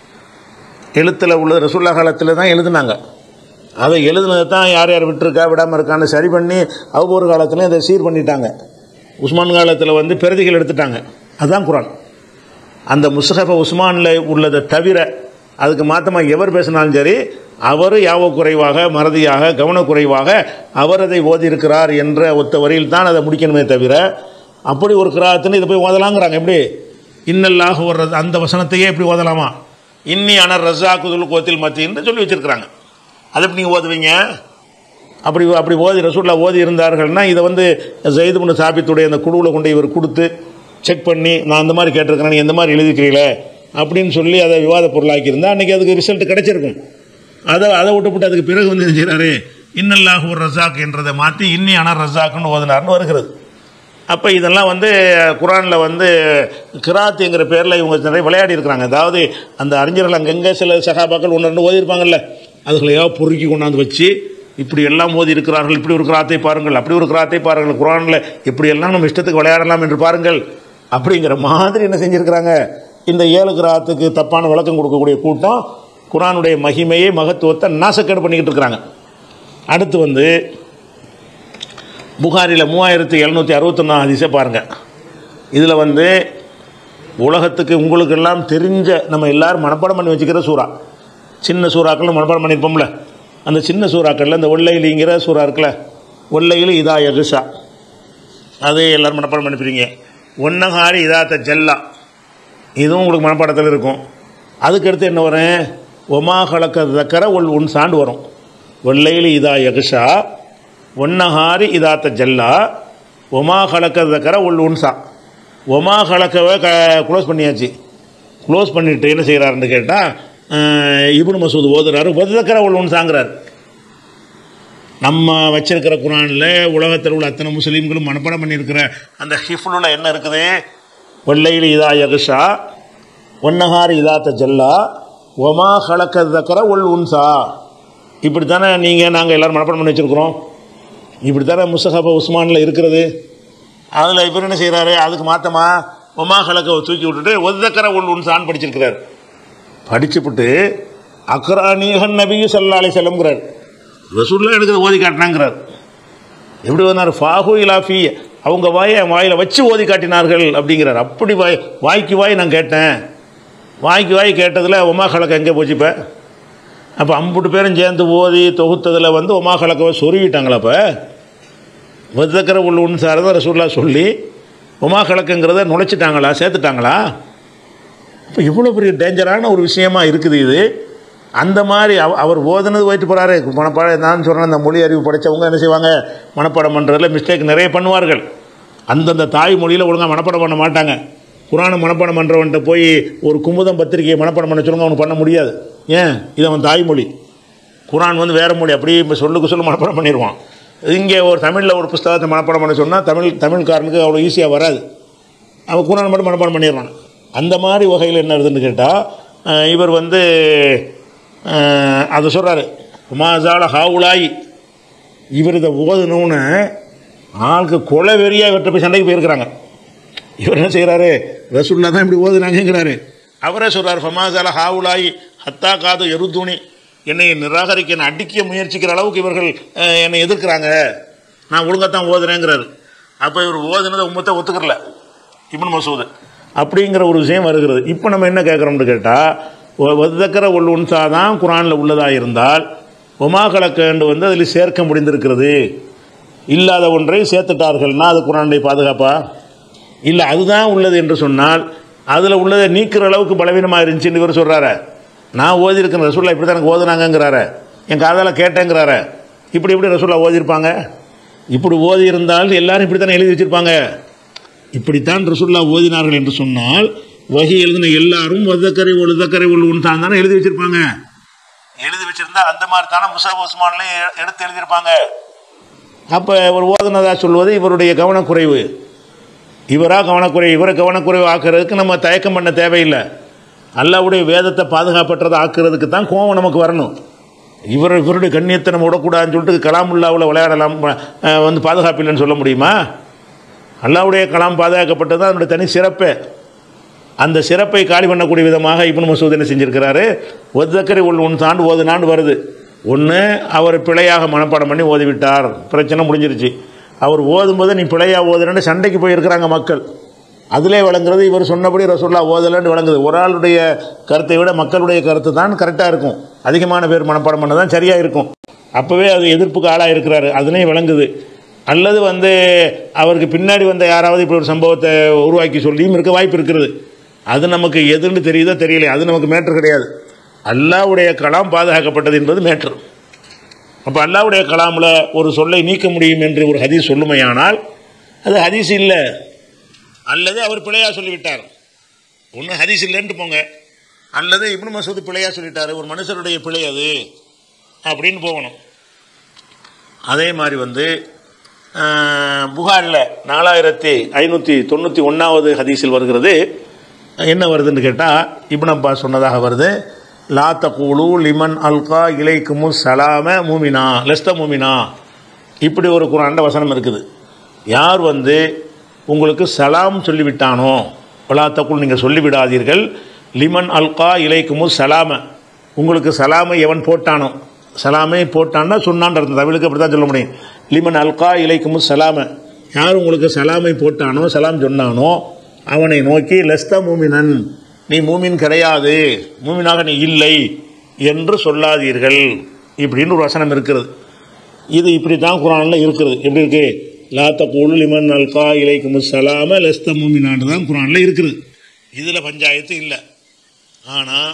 எழுத்தில் உள்ள ரசுல்லா காலத்தில் தான் எழுதுனாங்க அதை எழுதுனதை தான் யார் யார் விட்டுருக்கா விடாமல் இருக்கான்னு சரி பண்ணி ஒவ்வொரு காலத்துலையும் அதை சீர் பண்ணிட்டாங்க உஸ்மான் காலத்தில் வந்து பிரதிகள் எடுத்துட்டாங்க அதுதான் குரான் அந்த முஸ்ஹஃப உஸ்மானில் உள்ளதை தவிர அதுக்கு மாத்தமாக எவர் பேசினாலும் சரி அவர் யாவ குறைவாக மறதியாக கவனக்குறைவாக அவர் அதை ஓதியிருக்கிறார் என்ற ஒத்த வரியில் தான் அதை முடிக்கணுமே தவிர அப்படி ஒரு கிராத்துன்னு இதை போய் ஓதலாங்கிறாங்க எப்படி இன்னல்லாக ஒரு அந்த வசனத்தையே எப்படி ஓதலாமா இன்னி அனர் ரஸாக்குதுல் கோத்தில் மத்தின்னு சொல்லி வச்சிருக்கிறாங்க அதை எப்படி நீங்கள் ஓதுவீங்க அப்படி அப்படி ஓதி ரசூல்லா ஓதி இருந்தார்கள்னா இதை வந்து ஜெயிது முன்னு சாபித்துடைய அந்த குழுவில் கொண்டு இவர் கொடுத்து செக் பண்ணி நான் அந்த மாதிரி கேட்டிருக்கிறேன் நீ எந்த மாதிரி எழுதிக்கிறீங்களே அப்படின்னு சொல்லி அதை விவாத பொருளாக்கியிருந்தா அன்றைக்கி அதுக்கு ரிசல்ட் கிடைச்சிருக்கும் அதை அதை விட்டுப்புட்டு அதுக்கு பிறகு வந்து என்ன செய்கிறாரு இன்னல்லாஹு ஒரு ரஸாக் என்றதை மாற்றி இன்னி அனர் ரஸாக்குன்னு ஓதினார்னு வருகிறது அப்போ இதெல்லாம் வந்து குரானில் வந்து கிராத்துங்கிற பேரில் இவங்க நிறைய விளையாடி இருக்கிறாங்க அதாவது அந்த அறிஞர்கள் அங்கங்கே சில சகாபாக்கள் ஒன்று ரெண்டு ஓதியிருப்பாங்கல்ல அதுகளையோ பொறுக்கி கொண்டாந்து வச்சு இப்படி எல்லாம் ஓதி இருக்கிறார்கள் இப்படி ஒரு கிராத்தை பாருங்கள் அப்படி ஒரு கிராத்தை பாருங்கள் குரானில் இப்படி எல்லாம் நம்ம இஷ்டத்துக்கு விளையாடலாம் என்று பாருங்கள் அப்படிங்கிற மாதிரி என்ன செஞ்சுருக்கிறாங்க இந்த ஏழு கிராத்துக்கு தப்பான விளக்கம் கொடுக்கக்கூடிய கூட்டம் குரானுடைய மகிமையை மகத்துவத்தை நாசக்கேடு பண்ணிக்கிட்டு இருக்கிறாங்க அடுத்து வந்து புகாரில் மூவாயிரத்தி எழுநூற்றி அறுபத்தொன்னா ஹதீஸை பாருங்கள் இதில் வந்து உலகத்துக்கு உங்களுக்கெல்லாம் தெரிஞ்ச நம்ம எல்லாரும் மனப்பாடம் பண்ணி வச்சுக்கிற சூறா சின்ன சூறாக்கள் மனப்பாடம் பண்ணியிருப்போம்ல அந்த சின்ன சூறாக்களில் இந்த ஒல்லையிலிங்கிற சூறா இருக்குல்ல ஒல்லையில் இதா எகுசா அது எல்லோரும் மனப்பாடம் பண்ணிப்பீங்க ஒன்னகாரி இதாத்த ஜல்லா இதுவும் உங்களுக்கு மனப்பாடத்தில் இருக்கும் அதுக்கடுத்து என்ன வரும் ஒமா கலக்க தக்கர ஒல் உன் சாண்டு வரும் ஒல்லையில் இதா எகுஷா ஒன்னஹாரி இதாத்த ஜல்லா ஒமா கலக்க தக்கர ஒல் உன்சா ஒமா கலக்கவை க க்ளோஸ் பண்ணியாச்சு க்ளோஸ் பண்ணிவிட்டு என்ன செய்கிறாருன்னு கேட்டால் இப்னு மசூத் ஓதுறாரு ஒதுக்கர ஒல் உன்சாங்கிறார் நம்ம வச்சிருக்கிற குரானில் உலகத்தில் உள்ள அத்தனை முஸ்லீம்களும் மனப்பாடம் பண்ணியிருக்கிற அந்த ஹிஃபுலுல என்ன இருக்குது வெள்ளையில் இதா யகுஷா ஒன்னகார் இதா தஜல்லா ஒமா ஹலக்க தக்கர ஒல் உன்சா இப்படி தானே நீங்கள் நாங்கள் எல்லோரும் மனப்பாடம் பண்ணி வச்சுருக்குறோம் இப்படி தானே முசஹப உஸ்மானில் இருக்கிறது அதில் இவர் என்ன செய்கிறாரு அதுக்கு மாற்றமா ஒமா ஹலக்க தூக்கி விட்டுட்டு ஒத்தக்கர ஒல் உன்சான்னு படிச்சிருக்கிறார் படிச்சுப்புட்டு அக்ரானியகன் நபி சல்லா அலி செல்லம்ங்கிறார் ரசூல்லா எனக்கு ஓதி காட்டினாங்கிறார் எப்படி வந்தார் ஃபாஹு இலாஃபி அவங்க வாயை என் வாயில் வச்சு ஓதி காட்டினார்கள் அப்படிங்கிறார் அப்படி வாய் வாய்க்கு வாய் நான் கேட்டேன் வாய்க்கு வாய் கேட்டதில் உமா கலக்க எங்கே போச்சு இப்போ அப்போ அம்புட்டு பேரும் சேர்ந்து ஓதி தொகுத்ததில் வந்து உமா கலக்கவை சொருவிட்டாங்களா அப்போ வத்தக்கர உள்ளுன்னு சார் தான் ரசூல்லா சொல்லி உமா கலக்குங்கிறத நுழைச்சிட்டாங்களா சேர்த்துட்டாங்களா இப்போ இவ்வளோ பெரிய டேஞ்சரான ஒரு விஷயமா இருக்குது இது அந்த மாதிரி அவ அவர் ஓதுனது போயிட்டு போகிறாரு மனப்பாடம் நான் சொல்கிறேன் அந்த மொழி அறிவு படித்தவங்க என்ன செய்வாங்க மனப்பாடம் பண்ணுறதுல மிஸ்டேக் நிறைய பண்ணுவார்கள் அந்தந்த தாய்மொழியில் ஒழுங்காக மனப்பாடம் பண்ண மாட்டாங்க குரானை மனப்பாடம் பண்ணுறவன்ட்ட போய் ஒரு குமுதம் பத்திரிகையை மனப்பாடம் பண்ண சொல்லுங்க அவனுக்கு பண்ண முடியாது ஏன் இது அவன் தாய்மொழி குரான் வந்து வேறு மொழி அப்படியே இப்போ சொல்லுக்கு சொல்ல மனப்பாடம் பண்ணிடுவான் இங்கே ஒரு தமிழில் ஒரு புஸ்தகத்தை மனப்பாடம் பண்ண சொன்னால் தமிழ் தமிழ்காரனுக்கு அவ்வளோ ஈஸியாக வராது அவன் குரான் மட்டும் மனப்பாடம் பண்ணிடுறான் அந்த மாதிரி வகையில் என்ன இருக்குதுன்னு கேட்டால் இவர் வந்து அஹ், அதை சொல்கிறாரு உமாசால ஹாவுலாய் இவர் இதை ஓதணுன்னு ஆளுக்கு கொலை வெறியாக இவர்கிட்ட போய் சண்டைக்கு போயிருக்கிறாங்க இவர் என்ன செய்கிறாரு ரசூல்லா தான் இப்படி ஓதுனாங்கிறாரு அவரே சொல்கிறார் ஃபமாசால ஹாவுலாய் ஹத்தா காது எருதுணி என்னை நிராகரிக்க என்னை அடிக்க முயற்சிக்கிற அளவுக்கு இவர்கள் அஹ், என்னை எதிர்க்கிறாங்க நான் ஒழுங்காக தான் ஓதுனேங்கிறாரு அப்போ இவர் ஓதுனதை உம்மத்தை ஒத்துக்கிறல இப்னு மசூது அப்படிங்கிற ஒரு விஷயம் வருகிறது இப்போ நம்ம என்ன கேட்குறோம்னு கேட்டால் வதக்கர ஒல் உன்சா தான் குரானில் உள்ளதாக இருந்தால் ஒமா கலக்கண்டு வந்து அதில் சேர்க்க முடிந்திருக்கிறது இல்லாத ஒன்றை சேர்த்துட்டார்கள்னா அது குரானுடைய பாதுகாப்பா இல்லை அதுதான் உள்ளது என்று சொன்னால் அதில் உள்ளதை நீக்கிற அளவுக்கு பலவீனமாக இருந்துச்சுன்னு இவர் சொல்கிறாரு நான் ஓதியிருக்கேன் ரசூல்லா இப்படி தான் எனக்கு ஓதுனாங்கங்கிறாரு என் காதால் கேட்டேங்கிறாரு இப்படி இப்படி ரசூல்லா ஓதியிருப்பாங்க இப்படி ஓதி இருந்தால் எல்லாரும் இப்படி தானே எழுதி வச்சிருப்பாங்க இப்படித்தான் ரசூல்லா ஓதினார்கள் என்று சொன்னால் வகி எழுதின எல்லாரும் வதக்கரை ஒழுதக்கரை ஒழுன்னு தான் தானே எழுதி வச்சிருப்பாங்க எழுதி வச்சிருந்தா அந்த மாதிரி தானே முசாப் உஸ்மான்லையும் எடுத்து எழுதியிருப்பாங்க அப்போ ஒரு ஓதுனதா சொல்வது இவருடைய கவனக்குறைவு இவரா கவனக்குறைவு இவரை கவனக்குறைவு ஆக்குறதுக்கு நம்ம தயக்கம் பண்ண தேவையில்லை அல்லாவுடைய வேதத்தை பாதுகாப்பற்றதை ஆக்குறதுக்கு தான் கோவம் நமக்கு வரணும் இவர் இவருடைய கண்ணியத்தை நம்ம விடக்கூடாதுன்னு சொல்லிட்டு கலாமுல்லாவில் விளையாடலாம் அஹ், வந்து பாதுகாப்பு இல்லைன்னு சொல்ல முடியுமா அல்லாவுடைய கலாம் பாதுகாக்கப்பட்டது தான் அதனுடைய தனி சிறப்பே அந்த சிறப்பை காலி பண்ணக்கூடிய விதமாக இப்னு மசூத் என்ன செஞ்சிருக்கிறாரு ஒத்தக்கரை உள் ஒன்று தாண்டு ஓதுனாண்டு வருது ஒன்று அவர் பிழையாக மனப்பாடம் பண்ணி ஓதிவிட்டார் பிரச்சனை முடிஞ்சிருச்சு அவர் ஓதும்போது நீ பிழையாக ஓதுறேன்னு சண்டைக்கு போயிருக்கிறாங்க மக்கள் அதிலே விளங்குறது இவர் சொன்னபடி ரசூல்லா ஓதலன்னு விளங்குது ஒரு ஆளுடைய கருத்தை விட மக்களுடைய கருத்து தான் கரெக்டாக இருக்கும் அதிகமான பேர் மனப்பாடம் பண்ண தான் சரியாக இருக்கும் அப்போவே அது எதிர்ப்புக்கு ஆளாக இருக்கிறாரு அதுலேயும் விளங்குது அல்லது வந்து அவருக்கு பின்னாடி வந்த யாராவது இப்படி ஒரு சம்பவத்தை உருவாக்கி சொல்லியும் இருக்க வாய்ப்பு இருக்கிறது அது நமக்கு எதுன்னு தெரியுதோ தெரியல அது நமக்கு மேட்ரு கிடையாது அல்லாவுடைய கலாம் பாதுகாக்கப்பட்டது என்பது மேட்ரு அப்போ அல்லாவுடைய கலாமில் ஒரு சொல்லை நீக்க முடியும் என்று ஒரு ஹதீஸ் சொல்லுமையானால் அது ஹதீஸ் இல்லை அல்லது அவர் பிழையாக சொல்லிவிட்டார் ஒன்று ஹதீஸ் இல்லைன்ட்டு போங்க அல்லது இப்னு மசூத் பிழையாக சொல்லிட்டாரு ஒரு மனுஷருடைய பிழை அது அப்படின்னு போகணும் அதே மாதிரி வந்து புகாரில் நாலாயிரத்தி ஐநூற்றி தொண்ணூற்றி ஒன்றாவது ஹதீஸில் வருகிறது என்ன வருதுன்னு கேட்டால் இப்னு அப்பாஸ் சொன்னதாக வருது லா தகூலு லிமன் அல்கா இலைக்குமு சலாம மூமினா லெஸ்த மூமினா இப்படி ஒரு குரான்ட வசனம் இருக்குது யார் வந்து உங்களுக்கு சலாம் சொல்லிவிட்டானோ லா தகுல் நீங்கள் சொல்லிவிடாதீர்கள் லிமன் அல்கா இலைக்குமு சலாம உங்களுக்கு சலாமை எவன் போட்டானோ சலாமை போட்டான்னா சொன்னான்ற அர்த்தம் தமிழுக்கு அப்படி தான் சொல்ல முடியும் லிமன் அல்கா இலைக்குமு சலாம யார் உங்களுக்கு சலாமை போட்டானோ சலாம் சொன்னானோ அவனை நோக்கி லஸ்த மூமினன் நீ மூமின் கிடையாது மூமினாக நீ இல்லை என்று சொல்லாதீர்கள் இப்படின்னு ஒரு வசனம் இருக்கிறது இது இப்படி தான் குரானில் இருக்கிறது எப்படி இருக்கு லாத்த கூழு லிமன் அல்கா இலைக்கும் சலாம லஸ்த மூமினான்னு தான் குரானில் இருக்குது இதில் பஞ்சாயத்து இல்லை ஆனால்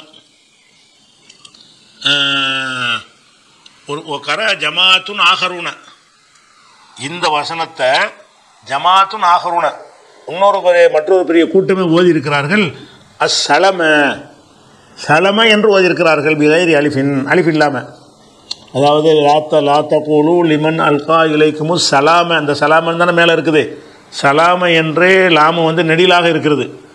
ஒரு ஒரு கர ஜமாத்துன் ஆகருன இந்த வசனத்தை ஜமாத்துன் ஆகருன இன்னொரு பெரிய மற்றொரு பெரிய கூட்டமே ஓதி இருக்கிறார்கள் அஸ்ஸலம சலம என்று ஓதியிருக்கிறார்கள் பிகைரி அலிஃபின் அலிஃப் இல்லாமல் அதாவது லாத்த லாத்த கூலு லிமன் அல்கா இலைக்குமு சலாம அந்த சலாமன் தானே மேலே இருக்குது சலாம என்றே லாம வந்து நெடிலாக இருக்கிறது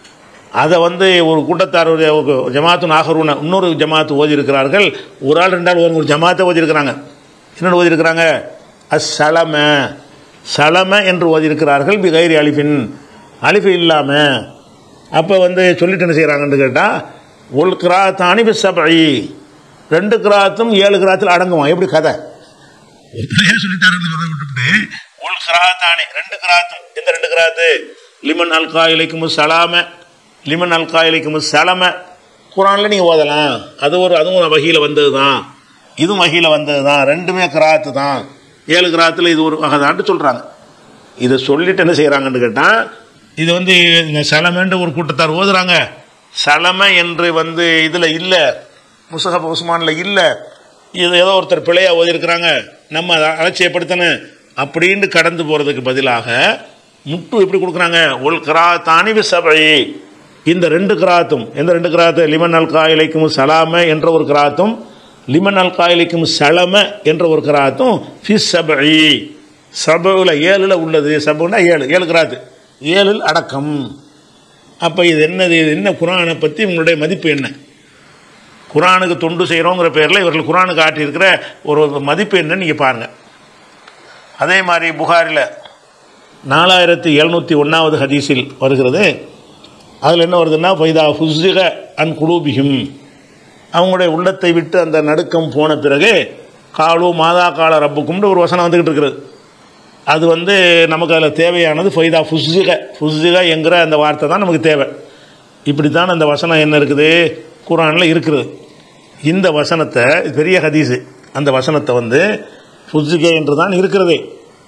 அதை வந்து ஒரு கூட்டத்தார் ஒரு ஒரு ஜமாத்து நாகரூன இன்னொரு ஜமாத்து ஓதி இருக்கிறார்கள் ஒரு ஆள் ரெண்டு ஆள் ஒரு ஒரு ஜமாத்தை ஓதி இருக்கிறாங்க என்னென்னு ஓதி இருக்கிறாங்க அஸ்ஸலம சலம என்று ஓதி இருக்கிறார்கள் பி கைரி அலிஃபின் அலிஃபு இல்லாமல் அப்போ வந்து சொல்லிட்டு என்ன செய்கிறாங்கன்னு கேட்டால் உல் கிராத்தானி பி சபை ரெண்டு கிராத்தும் ஏழு கிராத்தில் அடங்குமா எப்படி கதை சொல்லித்தாருன்னு விட்டுவிட்டு உல் கிராத்தானி ரெண்டு கிராத்தும் எந்த ரெண்டு கிராத்து லிமன் அல்கா இலைக்கும் சலாம லிமன் அல்கா இலைக்கும் சலம குரானில் நீங்கள் ஓதலாம் அது ஒரு அதுவும் ஒரு வகையில் வந்தது தான் இதுவும் வகையில் வந்தது தான் ரெண்டுமே கிராத்து தான் ஏழு கிராத்தில் இது ஒரு வகைதான்ட்டு சொல்கிறாங்க இதை சொல்லிட்டு என்ன செய்கிறாங்கன்னு கேட்டால் இது வந்து இந்த சலமன்ற ஒரு கூட்டத்தார் ஓதுறாங்க சலம என்று வந்து இதில் இல்லை முசஹப் உஸ்மானில் இல்லை இது ஏதோ ஒருத்தர் பிழையாக ஓதிருக்கிறாங்க நம்ம அதை அலட்சியப்படுத்தணும் அப்படின்னு கடந்து போகிறதுக்கு பதிலாக முட்டு எப்படி கொடுக்குறாங்க ஒல் கிரா தானி சபை இந்த ரெண்டு கிராத்தும் எந்த ரெண்டு கிராத்து லிமன் அல் காயிலைக்கும் சலாம என்ற ஒரு கிராத்தும் லிமன் அல் காயிலைக்கும் சலம என்ற ஒரு கிராத்தும் ஃபிஸ் சபை சபுல ஏழில் உள்ளது சபுனா ஏழு ஏழு கிராத்து ஏழில் அடக்கம் அப்போ இது என்னது இது என்ன குரானை பற்றி உங்களுடைய மதிப்பு என்ன குரானுக்கு தொண்டு செய்கிறோங்கிற பேரில் இவர்கள் குரானுக்கு ஆட்டியிருக்கிற ஒரு மதிப்பு என்னன்னு நீங்கள் பாருங்கள் அதே மாதிரி புகாரில் நாலாயிரத்தி எழுநூற்றி ஒன்றாவது ஹதீஸில் வருகிறது அதில் என்ன வருதுன்னா ஃபைதா ஃபுஸ்ஸிக அன் குலூபிஹிம் அவங்களுடைய உள்ளத்தை விட்டு அந்த நடுக்கம் போன பிறகு காலு மாதா கால ரப்புக்கும்னு ஒரு வசனம் வந்துக்கிட்டு இருக்கிறது அது வந்து நமக்கு அதில் தேவையானது ஃபைதா ஃபுஸ்ஸிக ஃபுஸ்ஸிக என்கிற அந்த வார்த்தை தான் நமக்கு தேவை இப்படி தான் அந்த வசனம் என்ன இருக்குது குரானில் இருக்கிறது இந்த வசனத்தை இது பெரிய ஹதீஸு அந்த வசனத்தை வந்து ஃபுஸ்ஸிக என்று தான் இருக்கிறதே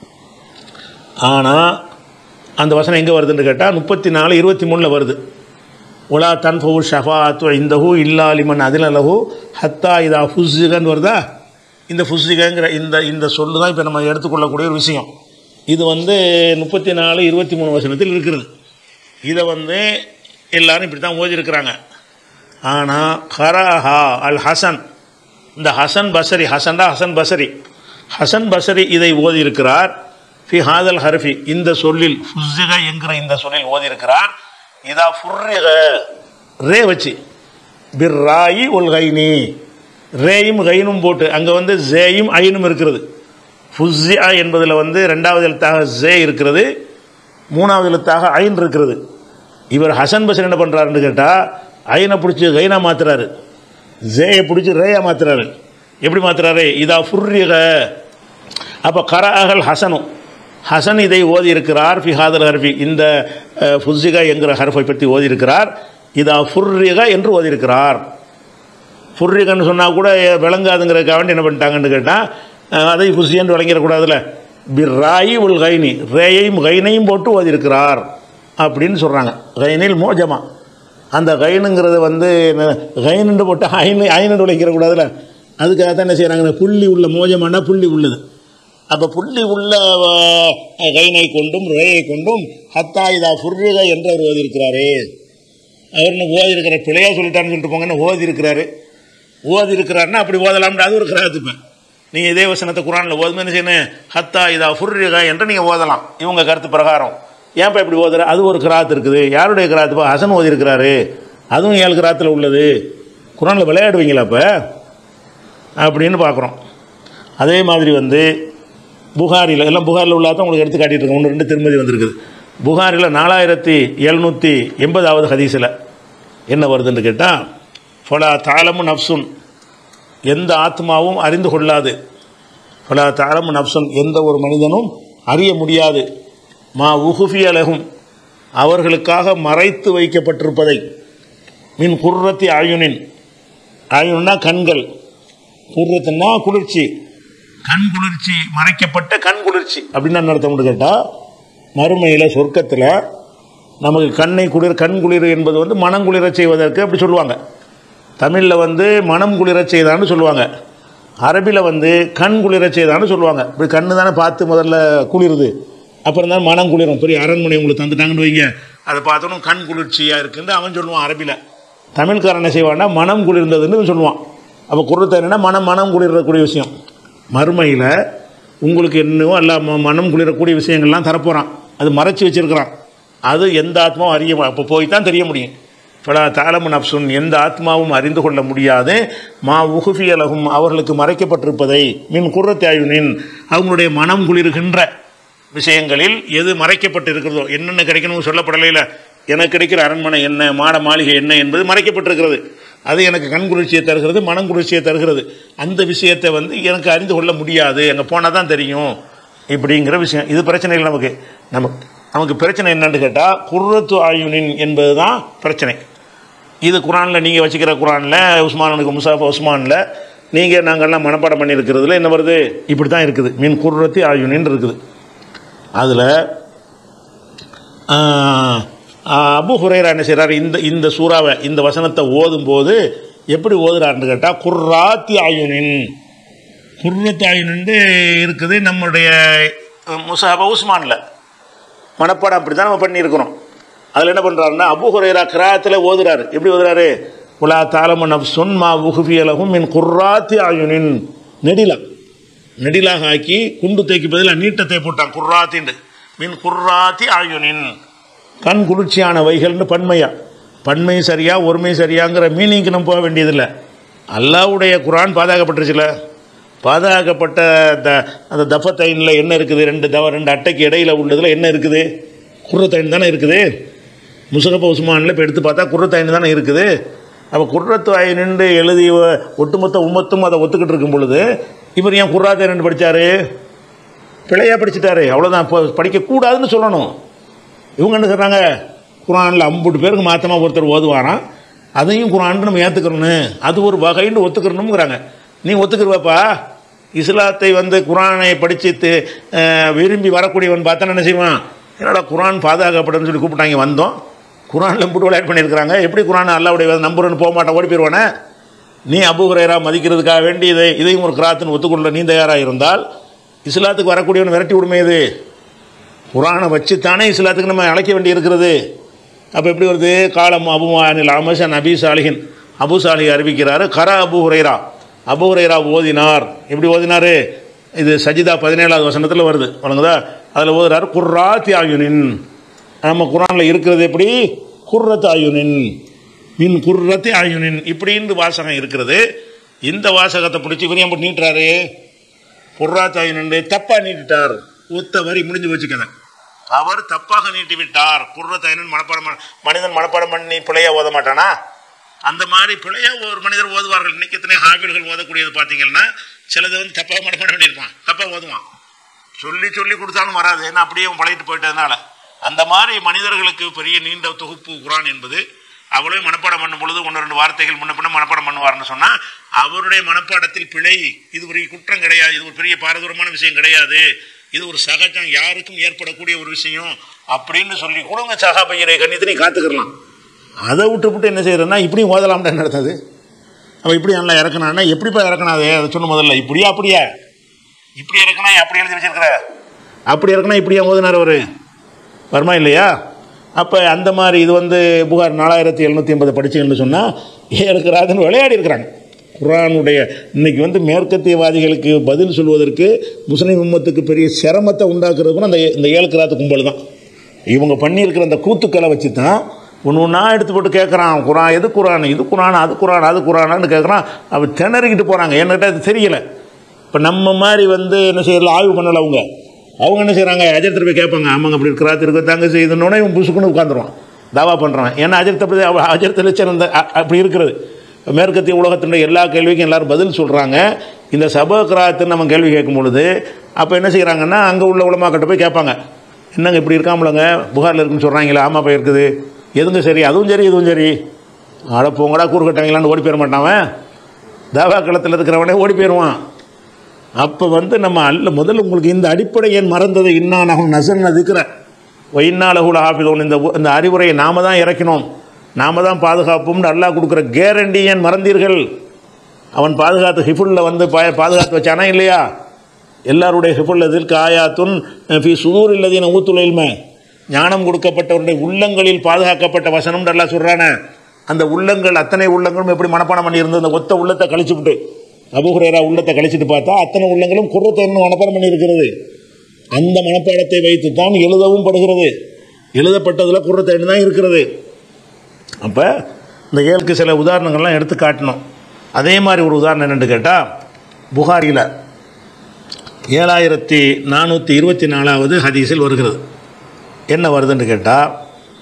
ஆனால் அந்த வசனம் எங்கே வருதுன்னு கேட்டால் முப்பத்தி நாலு இருபத்தி மூணில் வருது உலா தன்ஃபு ஷஃபாத்து இந்தஹு இல்லா லிமன் அதிலலஹு ஹத்தா இதா ஃபுஸ்ஸிகன்னு வருதா இந்த ஃபுஸ்ஸிகங்கிற இந்த இந்த சொல்லு தான் இப்போ நம்ம எடுத்துக்கொள்ளக்கூடிய ஒரு விஷயம் இது வந்து முப்பத்தி நாலு இருபத்தி மூணு வசனத்தில் இருக்கிறது இதை வந்து எல்லாரும் இப்படி தான் ஓதிருக்கிறாங்க ஆனால் ஹராஹா அல் ஹசன் இந்த ஹசன் பசரி ஹசன்டா ஹசன் பசரி ஹசன் பசரி இதை ஓதியிருக்கிறார் ஃபி ஹாதல் ஹர்ஃபி இந்த சொல்லில் ஃபுஸ்ஸிக என்கிற இந்த சொல்லில் ஓதியிருக்கிறார் இதா ஃபுர்ரிக ரே வச்சு பிர் ராயி உல் கைனி ரேயும் கைனும் போட்டு அங்கே வந்து ஜேயும் ஐனும் இருக்கிறது ஃபுஸ்ஸியா என்பதில் வந்து ரெண்டாவது எழுத்தாக ஜே இருக்கிறது மூணாவது எழுத்தாக ஐன் இருக்கிறது இவர் ஹசன் பசன் என்ன பண்ணுறாருன்னு கேட்டால் ஐனை பிடிச்சி கைனா மாத்துறாரு ஜேயை பிடிச்சி ரேயா மாத்துறாரு எப்படி மாத்துறாரு இதா ஃபுர்ரிக அப்போ கராகல் ஹசனும் ஹசன் இதை ஓதி இருக்கிறார் ஃபி ஹாதல் ஹர்ஃபி இந்த அஹ், ஃபுஸ்ஸிகா என்கிற ஹர்ஃபை பற்றி ஓதி இருக்கிறார் இதா ஃபுர்ரிக என்று ஓதியிருக்கிறார் ஃபுர்ரிகன்னு சொன்னால் கூட விளங்காதுங்கிறதுக்காக வேண்டி என்ன பண்ணிட்டாங்கன்னு கேட்டால் அதை ஃபுஸ்ஸி என்று விளங்கிடக்கூடாதுல்ல பிர் ராயி உல் கைனி ரேயையும் கைனையும் போட்டு ஓதியிருக்கிறார் அப்படின்னு சொல்கிறாங்க கைனில் மோஜமா அந்த கைனுங்கிறது வந்து கைனுண்டு போட்டு ஐனு ஐனு விளங்கிடக்கூடாதுல்ல அதுக்காக தான் என்ன செய்கிறாங்க புள்ளி உள்ள மோஜமானா புள்ளி உள்ளது அப்போ புள்ளி உள்ள அஹ், கைனை கொண்டும் ரேயை கொண்டும் ஹத்தா இதா ஃபுர்ரிக என்று அவர் ஓதியிருக்கிறாரே அவர் என்ன ஓதி இருக்கிற பிழையாக சொல்லிட்டான்னு சொல்லிட்டு போங்கன்னா ஓதி இருக்கிறாரு ஓதி இருக்கிறாருன்னா அப்படி ஓதலாம்னு அது ஒரு கிராத்துப்பேன் நீங்கள் இதே வசனத்தை குரானில் ஓதுமே என்ன செய்யணும் ஹத்தா இதா ஃபுர்ரிகா என்று நீங்கள் ஓதலாம் இவங்க கருத்து பிரகாரம் ஏன்ப்பா இப்படி ஓதுற அது ஒரு கிராத் இருக்குது யாருடைய கிராத்துப்பா ஹசன் ஓதி இருக்கிறாரு அதுவும் ஏழு கிராத்தில் உள்ளது குரானில் விளையாடுவீங்களா அப்போ அப்படின்னு பார்க்குறோம் அதே மாதிரி வந்து புகாரில் எல்லாம் புகாரில் உள்ளாதான் உங்களுக்கு எடுத்து காட்டிட்டு இருக்கேன் ஒன்று ரெண்டு திருமதி வந்திருக்குது புகாரில் நாலாயிரத்தி எழுநூற்றி எண்பதாவது ஹதீஸில் என்ன வருதுன்னு கேட்டால் ஃபலா தாளமு நப்சுன் எந்த ஆத்மாவும் அறிந்து கொள்ளாது ஃபலா தாளமு நப்சுன் எந்த ஒரு மனிதனும் அறிய முடியாது மா உகுஃபி அலகும் அவர்களுக்காக மறைத்து வைக்கப்பட்டிருப்பதை மின் குர்ரத்தி ஆயுனின் ஆயுன்னா கண்கள் குர்ரத்துன்னா குளிர்ச்சி கண் குளிர்ச்சி மறைக்கப்பட்ட கண் குளிர்ச்சி அப்படின்னு என்ன அர்த்தம் கேட்டால் மறுமையில் சொர்க்கத்தில் நமக்கு கண்ணை குளிர் கண் குளிர் என்பது வந்து மனம் குளிரச் செய்வதற்கு அப்படி சொல்லுவாங்க தமிழில் வந்து மனம் குளிரச் செய்தான்னு சொல்லுவாங்க அரபியில் வந்து கண் குளிரச் செய்தான்னு சொல்லுவாங்க இப்படி கண்ணு தானே பார்த்து முதல்ல குளிருது அப்புறம் தான் மனம் குளிரும் பெரிய அரண்மனை உங்களுக்கு தந்துட்டாங்கன்னு வைங்க அதை பார்த்தோன்னு கண் குளிர்ச்சியாக இருக்குன்னு அவன் சொல்லுவான் அரபியில் தமிழ்காரன் என்ன செய்வான்னா மனம் குளிர்ந்ததுன்னு சொல்லுவான் அப்போ குருத்தை என்னன்னா மனம் மனம் குளிரக்கூடிய விஷயம் மறுமையில் உங்களுக்கு என்னவோ அல்ல ம- மனம் குளிரக்கூடிய விஷயங்கள்லாம் தரப்போகிறான் அது மறைச்சி வச்சிருக்கிறான் அது எந்த ஆத்மாவும் அறிய அப்போ போய் தான் தெரிய முடியும் ஃபலா தாலமு நப்சுன் எந்த ஆத்மாவும் அறிந்து கொள்ள முடியாது மா உகுஃபியலகும் அவர்களுக்கு மறைக்கப்பட்டிருப்பதை மின் குர்ரத்தாயுனின் அவங்களுடைய மனம் குளிர்கின்ற விஷயங்களில் எது மறைக்கப்பட்டு இருக்கிறதோ என்னென்ன கிடைக்கணும்னு சொல்லப்படலையில எனக்கு கிடைக்கிற அரண்மனை என்ன மாட மாளிகை என்ன என்பது மறைக்கப்பட்டிருக்கிறது அது எனக்கு கண் குளிர்ச்சியை தருகிறது மனம் குளிர்ச்சியை தருகிறது அந்த விஷயத்தை வந்து எனக்கு அறிந்து கொள்ள முடியாது அங்கே போனால் தான் தெரியும் இப்படிங்கிற விஷயம் இது பிரச்சனை இல்லை நமக்கு நமக்கு நமக்கு பிரச்சனை என்னன்னு கேட்டால் குர்ரத்து ஆயுனின் என்பது தான் பிரச்சனை இது குரானில் நீங்கள் வச்சுக்கிற குரானில் உஸ்மானுக்கு முசாஃபா உஸ்மானில் நீங்கள் நாங்கள்லாம் மனப்பாடம் பண்ணியிருக்கிறதுல என்ன வருது இப்படி தான் இருக்குது மீன் குர்ரத்தி ஆயுனின்னு இருக்குது அதில் அபு ஹுரைரா என்ன செய்கிறார் இந்த இந்த சூறாவை இந்த வசனத்தை ஓதும்போது எப்படி ஓதுறாருன்னு கேட்டால் குர்ராத்தி ஆயுனின் குர்ரத்து ஆயுனின்னு இருக்குது நம்முடைய முசாபா உஸ்மானில் மனப்பாடம் அப்படி தான் நம்ம பண்ணியிருக்கிறோம் அதில் என்ன பண்ணுறாருன்னா அபு ஹுரைரா கிராத்தில் ஓதுறாரு எப்படி ஓதுறாரு உலா தாலம நப்சுன் மா உகுஃபியலகும் மின் குர்ராத்தி ஆயுனின் நெடிலா நெடிலாக ஆக்கி குண்டு தேக்கி பதிலாக நீட்டத்தை போட்டான் குர்ராத்தின்னு மின் குர்ராத்தி ஆயுனின் கண் குளிர்ச்சியான வைகள்னு பன்மையா பன்மை சரியா ஒருமை சரியாங்கிற மீனிங்க்கு நம்ம போக வேண்டியதில்லை அல்லாவுடைய குரான் பாதுகாக்கப்பட்டுருச்சுல பாதுகாக்கப்பட்ட த அந்த தஃபத்தைனில் என்ன இருக்குது ரெண்டு தவ ரெண்டு அட்டைக்கு இடையில உள்ளதில் என்ன இருக்குது குர்ரத்தைன் தானே இருக்குது முசகப்ப உஸ்மானில் இப்போ எடுத்து பார்த்தா குர்ரத்தைன் தானே இருக்குது அப்போ குர்ரத்து ஐநின்று எழுதி வ- ஒட்டுமொத்த உம்மத்தும் அதை ஒத்துக்கிட்டு இருக்கும் பொழுது இவர் ஏன் குர்ராத்தைன் படித்தார் பிழையாக படிச்சிட்டாரு அவ்வளோதான் இப்போ படிக்கக்கூடாதுன்னு சொல்லணும் இவங்க என்ன சொல்கிறாங்க குரானில் ஐம்பது பேருக்கு மாற்றமாக ஒருத்தர் ஓதுவாராம் அதையும் குரான் நம்ம ஏற்றுக்கிறோன்னு அது ஒரு வகைன்னு ஒத்துக்கிறணுங்கிறாங்க நீ ஒத்துக்கிறவாப்பா இஸ்லாத்தை வந்து குரானை படித்து விரும்பி வரக்கூடியவன் பார்த்தா என்ன செய்வான் என்னடா குரான் பாதுகாக்கப்படுன்னு சொல்லி கூப்பிட்டாங்க வந்தோம் குரானில் போட்டு விளையாட் பண்ணியிருக்கிறாங்க எப்படி குரான் அல்லாவுடைய நம்புறன்னு போக மாட்டேன் ஓடி போயிடுவானே நீ அபு ஹுரைரா மதிக்கிறதுக்காக வேண்டி இதை இதையும் ஒரு கிராத்துன்னு ஒத்துக்கொள்ள நீ தயாராக இருந்தால் இஸ்லாத்துக்கு வரக்கூடியவன் விரட்டி விடுமே இது குரானை வச்சு தானே இஸ்லாத்துக்கு நம்ம அழைக்க வேண்டி இருக்கிறது அப்போ எப்படி வருது காலம் அபு அனில் அமசன் அபி சாலிஹின் அபு சாலிஹ் அறிவிக்கிறாரு கர அபு ஹுரைரா அபு ஹுரைரா ஓதினார் எப்படி ஓதினார் இது சஜிதா பதினேழாவது வசனத்தில் வருது வழங்குதா அதில் ஓதுறாரு குர்ராத்தி ஆயுனின் நம்ம குரானில் இருக்கிறது எப்படி குர்ரத் ஆயுனின் மின் குர்ரத்தி ஆயுனின் இப்படின்னு வாசகம் இருக்கிறது இந்த வாசகத்தை பிடிச்சி இவர் ஏன் போட்டு நீட்டுறாரு குர்ராத்தாயினு தப்பாக நீட்டிட்டார் ஒத்த வரி முடிஞ்சு வச்சுக்கங்க அவர் தப்பாக நீட்டி விட்டார் குர்ரத்தாயினன் மனப்பாடம் பண்ண- மனிதன் மனப்பாடம் பண்ணி பிழையா ஓத மாட்டானா அந்த மாதிரி பிழையா ஒரு மனிதர் ஓதுவார்கள் இன்னைக்கு எத்தனை ஹாபில்கள் ஓதக்கூடியது பார்த்தீங்கன்னா சிலது வந்து தப்பாக மனப்பாடம் பண்ணியிருப்பான் தப்பாக ஓதுவான் சொல்லி சொல்லி கொடுத்தாலும் வராது ஏன்னா அப்படியே அவன் பழகிட்டு போயிட்டதுனால அந்த மாதிரி மனிதர்களுக்கு பெரிய நீண்ட தொகுப்பு குரான் என்பது அவளே மனப்பாடம் பண்ணும் பொழுது ஒன்று ரெண்டு வார்த்தைகள் முன்ன பின்ன மனப்பாடம் பண்ணுவார்னு சொன்னால் அவருடைய மனப்பாடத்தில் பிழை இது ஒரு குற்றம் கிடையாது இது ஒரு பெரிய பாரதூரமான விஷயம் கிடையாது இது ஒரு சகஜம் யாருக்கும் ஏற்படக்கூடிய ஒரு விஷயம் அப்படின்னு சொல்லி கொடுங்க சகாபையரை கண்ணியத்தை நீ காத்துக்கிடலாம் அதை விட்டு விட்டு என்ன செய்யறதுன்னா இப்படியும் ஓதலாம்டா நடத்தது அவன் இப்படி நல்லா இறக்கணான்னா எப்படிப்பா இறக்கணாது அதை சொன்ன முதல்ல இப்படியா அப்படியா இப்படி இறக்கணா அப்படி எழுதி வச்சிருக்கிற அப்படி இறக்கணா இப்படியா ஓதுனார் அவரு வருமா இல்லையா அப்போ அந்த மாதிரி இது வந்து புகார் நாலாயிரத்தி எழுநூற்றி ஐம்பது படிச்சீங்கன்னு சொன்னால் ஏற்கிறாதுன்னு விளையாடி இருக்கிறாங்க குரானுடைய இன்னைக்கு வந்து மேற்கத்தியவாதிகளுக்கு பதில் சொல்வதற்கு முஸ்லீம் உம்மத்துக்கு பெரிய சிரமத்தை உண்டாக்குறது கூட அந்த இந்த ஏழுக்கிராத்து கும்பல் தான் இவங்க பண்ணியிருக்கிற அந்த கூத்துக்களை வச்சு தான் ஒன்று ஒன்றா எடுத்து போட்டு கேட்குறான் குரான் எது குரான் இது குரான் அது குரான் அது குரானான்னு கேட்குறான் அவன் திணறிக்கிட்டு போகிறாங்க என்கிட்ட அது தெரியல இப்போ நம்ம மாதிரி வந்து என்ன செய்யல ஆய்வு பண்ணல அவங்க அவங்க என்ன செய்கிறாங்க அஜரத்தில் போய் கேட்பாங்க ஆமாங்க அப்படி இருக்கிறா இருக்க தாங்க செய்யுதுன்னொடனே இவன் புசுக்குன்னு உட்காந்துருவான் தாவா பண்ணுறான் ஏன்னா அஜரத்தை பற்றி அவ அஜரத்தில் சிறந்த அ- அப்படி இருக்கிறது மேற்கத்திய உலகத்தினுடைய எல்லா கேள்விக்கும் எல்லாரும் பதில் சொல்கிறாங்க இந்த சப கிராத்துன்னு நம்ம கேள்வி கேட்கும் பொழுது அப்போ என்ன செய்கிறாங்கன்னா அங்கே உள்ள உலமாக்கிட்ட போய் கேட்பாங்க என்னங்க இப்படி இருக்காமலங்க புகாரில் இருக்குன்னு சொல்கிறாங்களே ஆமாம் போய் இருக்குது எதுங்க சரி அதுவும் சரி இதுவும் சரி அட போங்கடா கூறு கட்டாங்களான்னு ஓடி போயிட மாட்டான் அவன் தாவா களத்தில் இருக்கிறவனே ஓடி போயிடுவான் அப்போ வந்து நம்ம அல்ல முதல்ல உங்களுக்கு இந்த அடிப்படை ஏன் மறந்தது இன்னானகும் நசன் இருக்கிற ஒயின்னாலகுல ஹாஃபிதோன் இந்த இந்த அறிவுரையை நாம தான் இறக்கினோம் நாம தான் பாதுகாப்போம்னு அல்லாஹ் கொடுக்குற கேரண்டி ஏன் மறந்தீர்கள் அவன் பாதுகாத்து ஹிஃபுல்ல வந்து பா- பாதுகாத்து வச்சானா இல்லையா எல்லாருடைய ஹிஃபுல் எதிர்க்கு ஆயாத்துன் ஃபி சுதூர் இல்லதீன ஊத்துல் இல்ம ஞானம் கொடுக்கப்பட்டவருடைய உள்ளங்களில் பாதுகாக்கப்பட்ட வசனம்னு எல்லாம் சொல்கிறானே அந்த உள்ளங்கள் அத்தனை உள்ளங்களும் எப்படி மனப்பாடம் பண்ணியிருந்து அந்த ஒத்த உள்ளத்தை கழிச்சு விட்டு அபுஹுரேரா உள்ளத்தை கழிச்சிட்டு பார்த்தா அத்தனை உள்ளங்களும் குர்ரத்தை இன்னும் மனப்பாடம் பண்ணியிருக்கிறது அந்த மனப்பாடத்தை வைத்து தான் எழுதவும் படுகிறது எழுதப்பட்டதில் குர்ரத்தை தான் இருக்கிறது அப்போ இந்த ஏழுக்கு சில உதாரணங்கள்லாம் எடுத்து காட்டணும் அதே மாதிரி ஒரு உதாரணம் என்னென்னு கேட்டால் புகாரியில் ஏழாயிரத்தி நானூற்றி இருபத்தி நாலாவது ஹதீஸில் வருகிறது என்ன வருதுன்னு கேட்டால்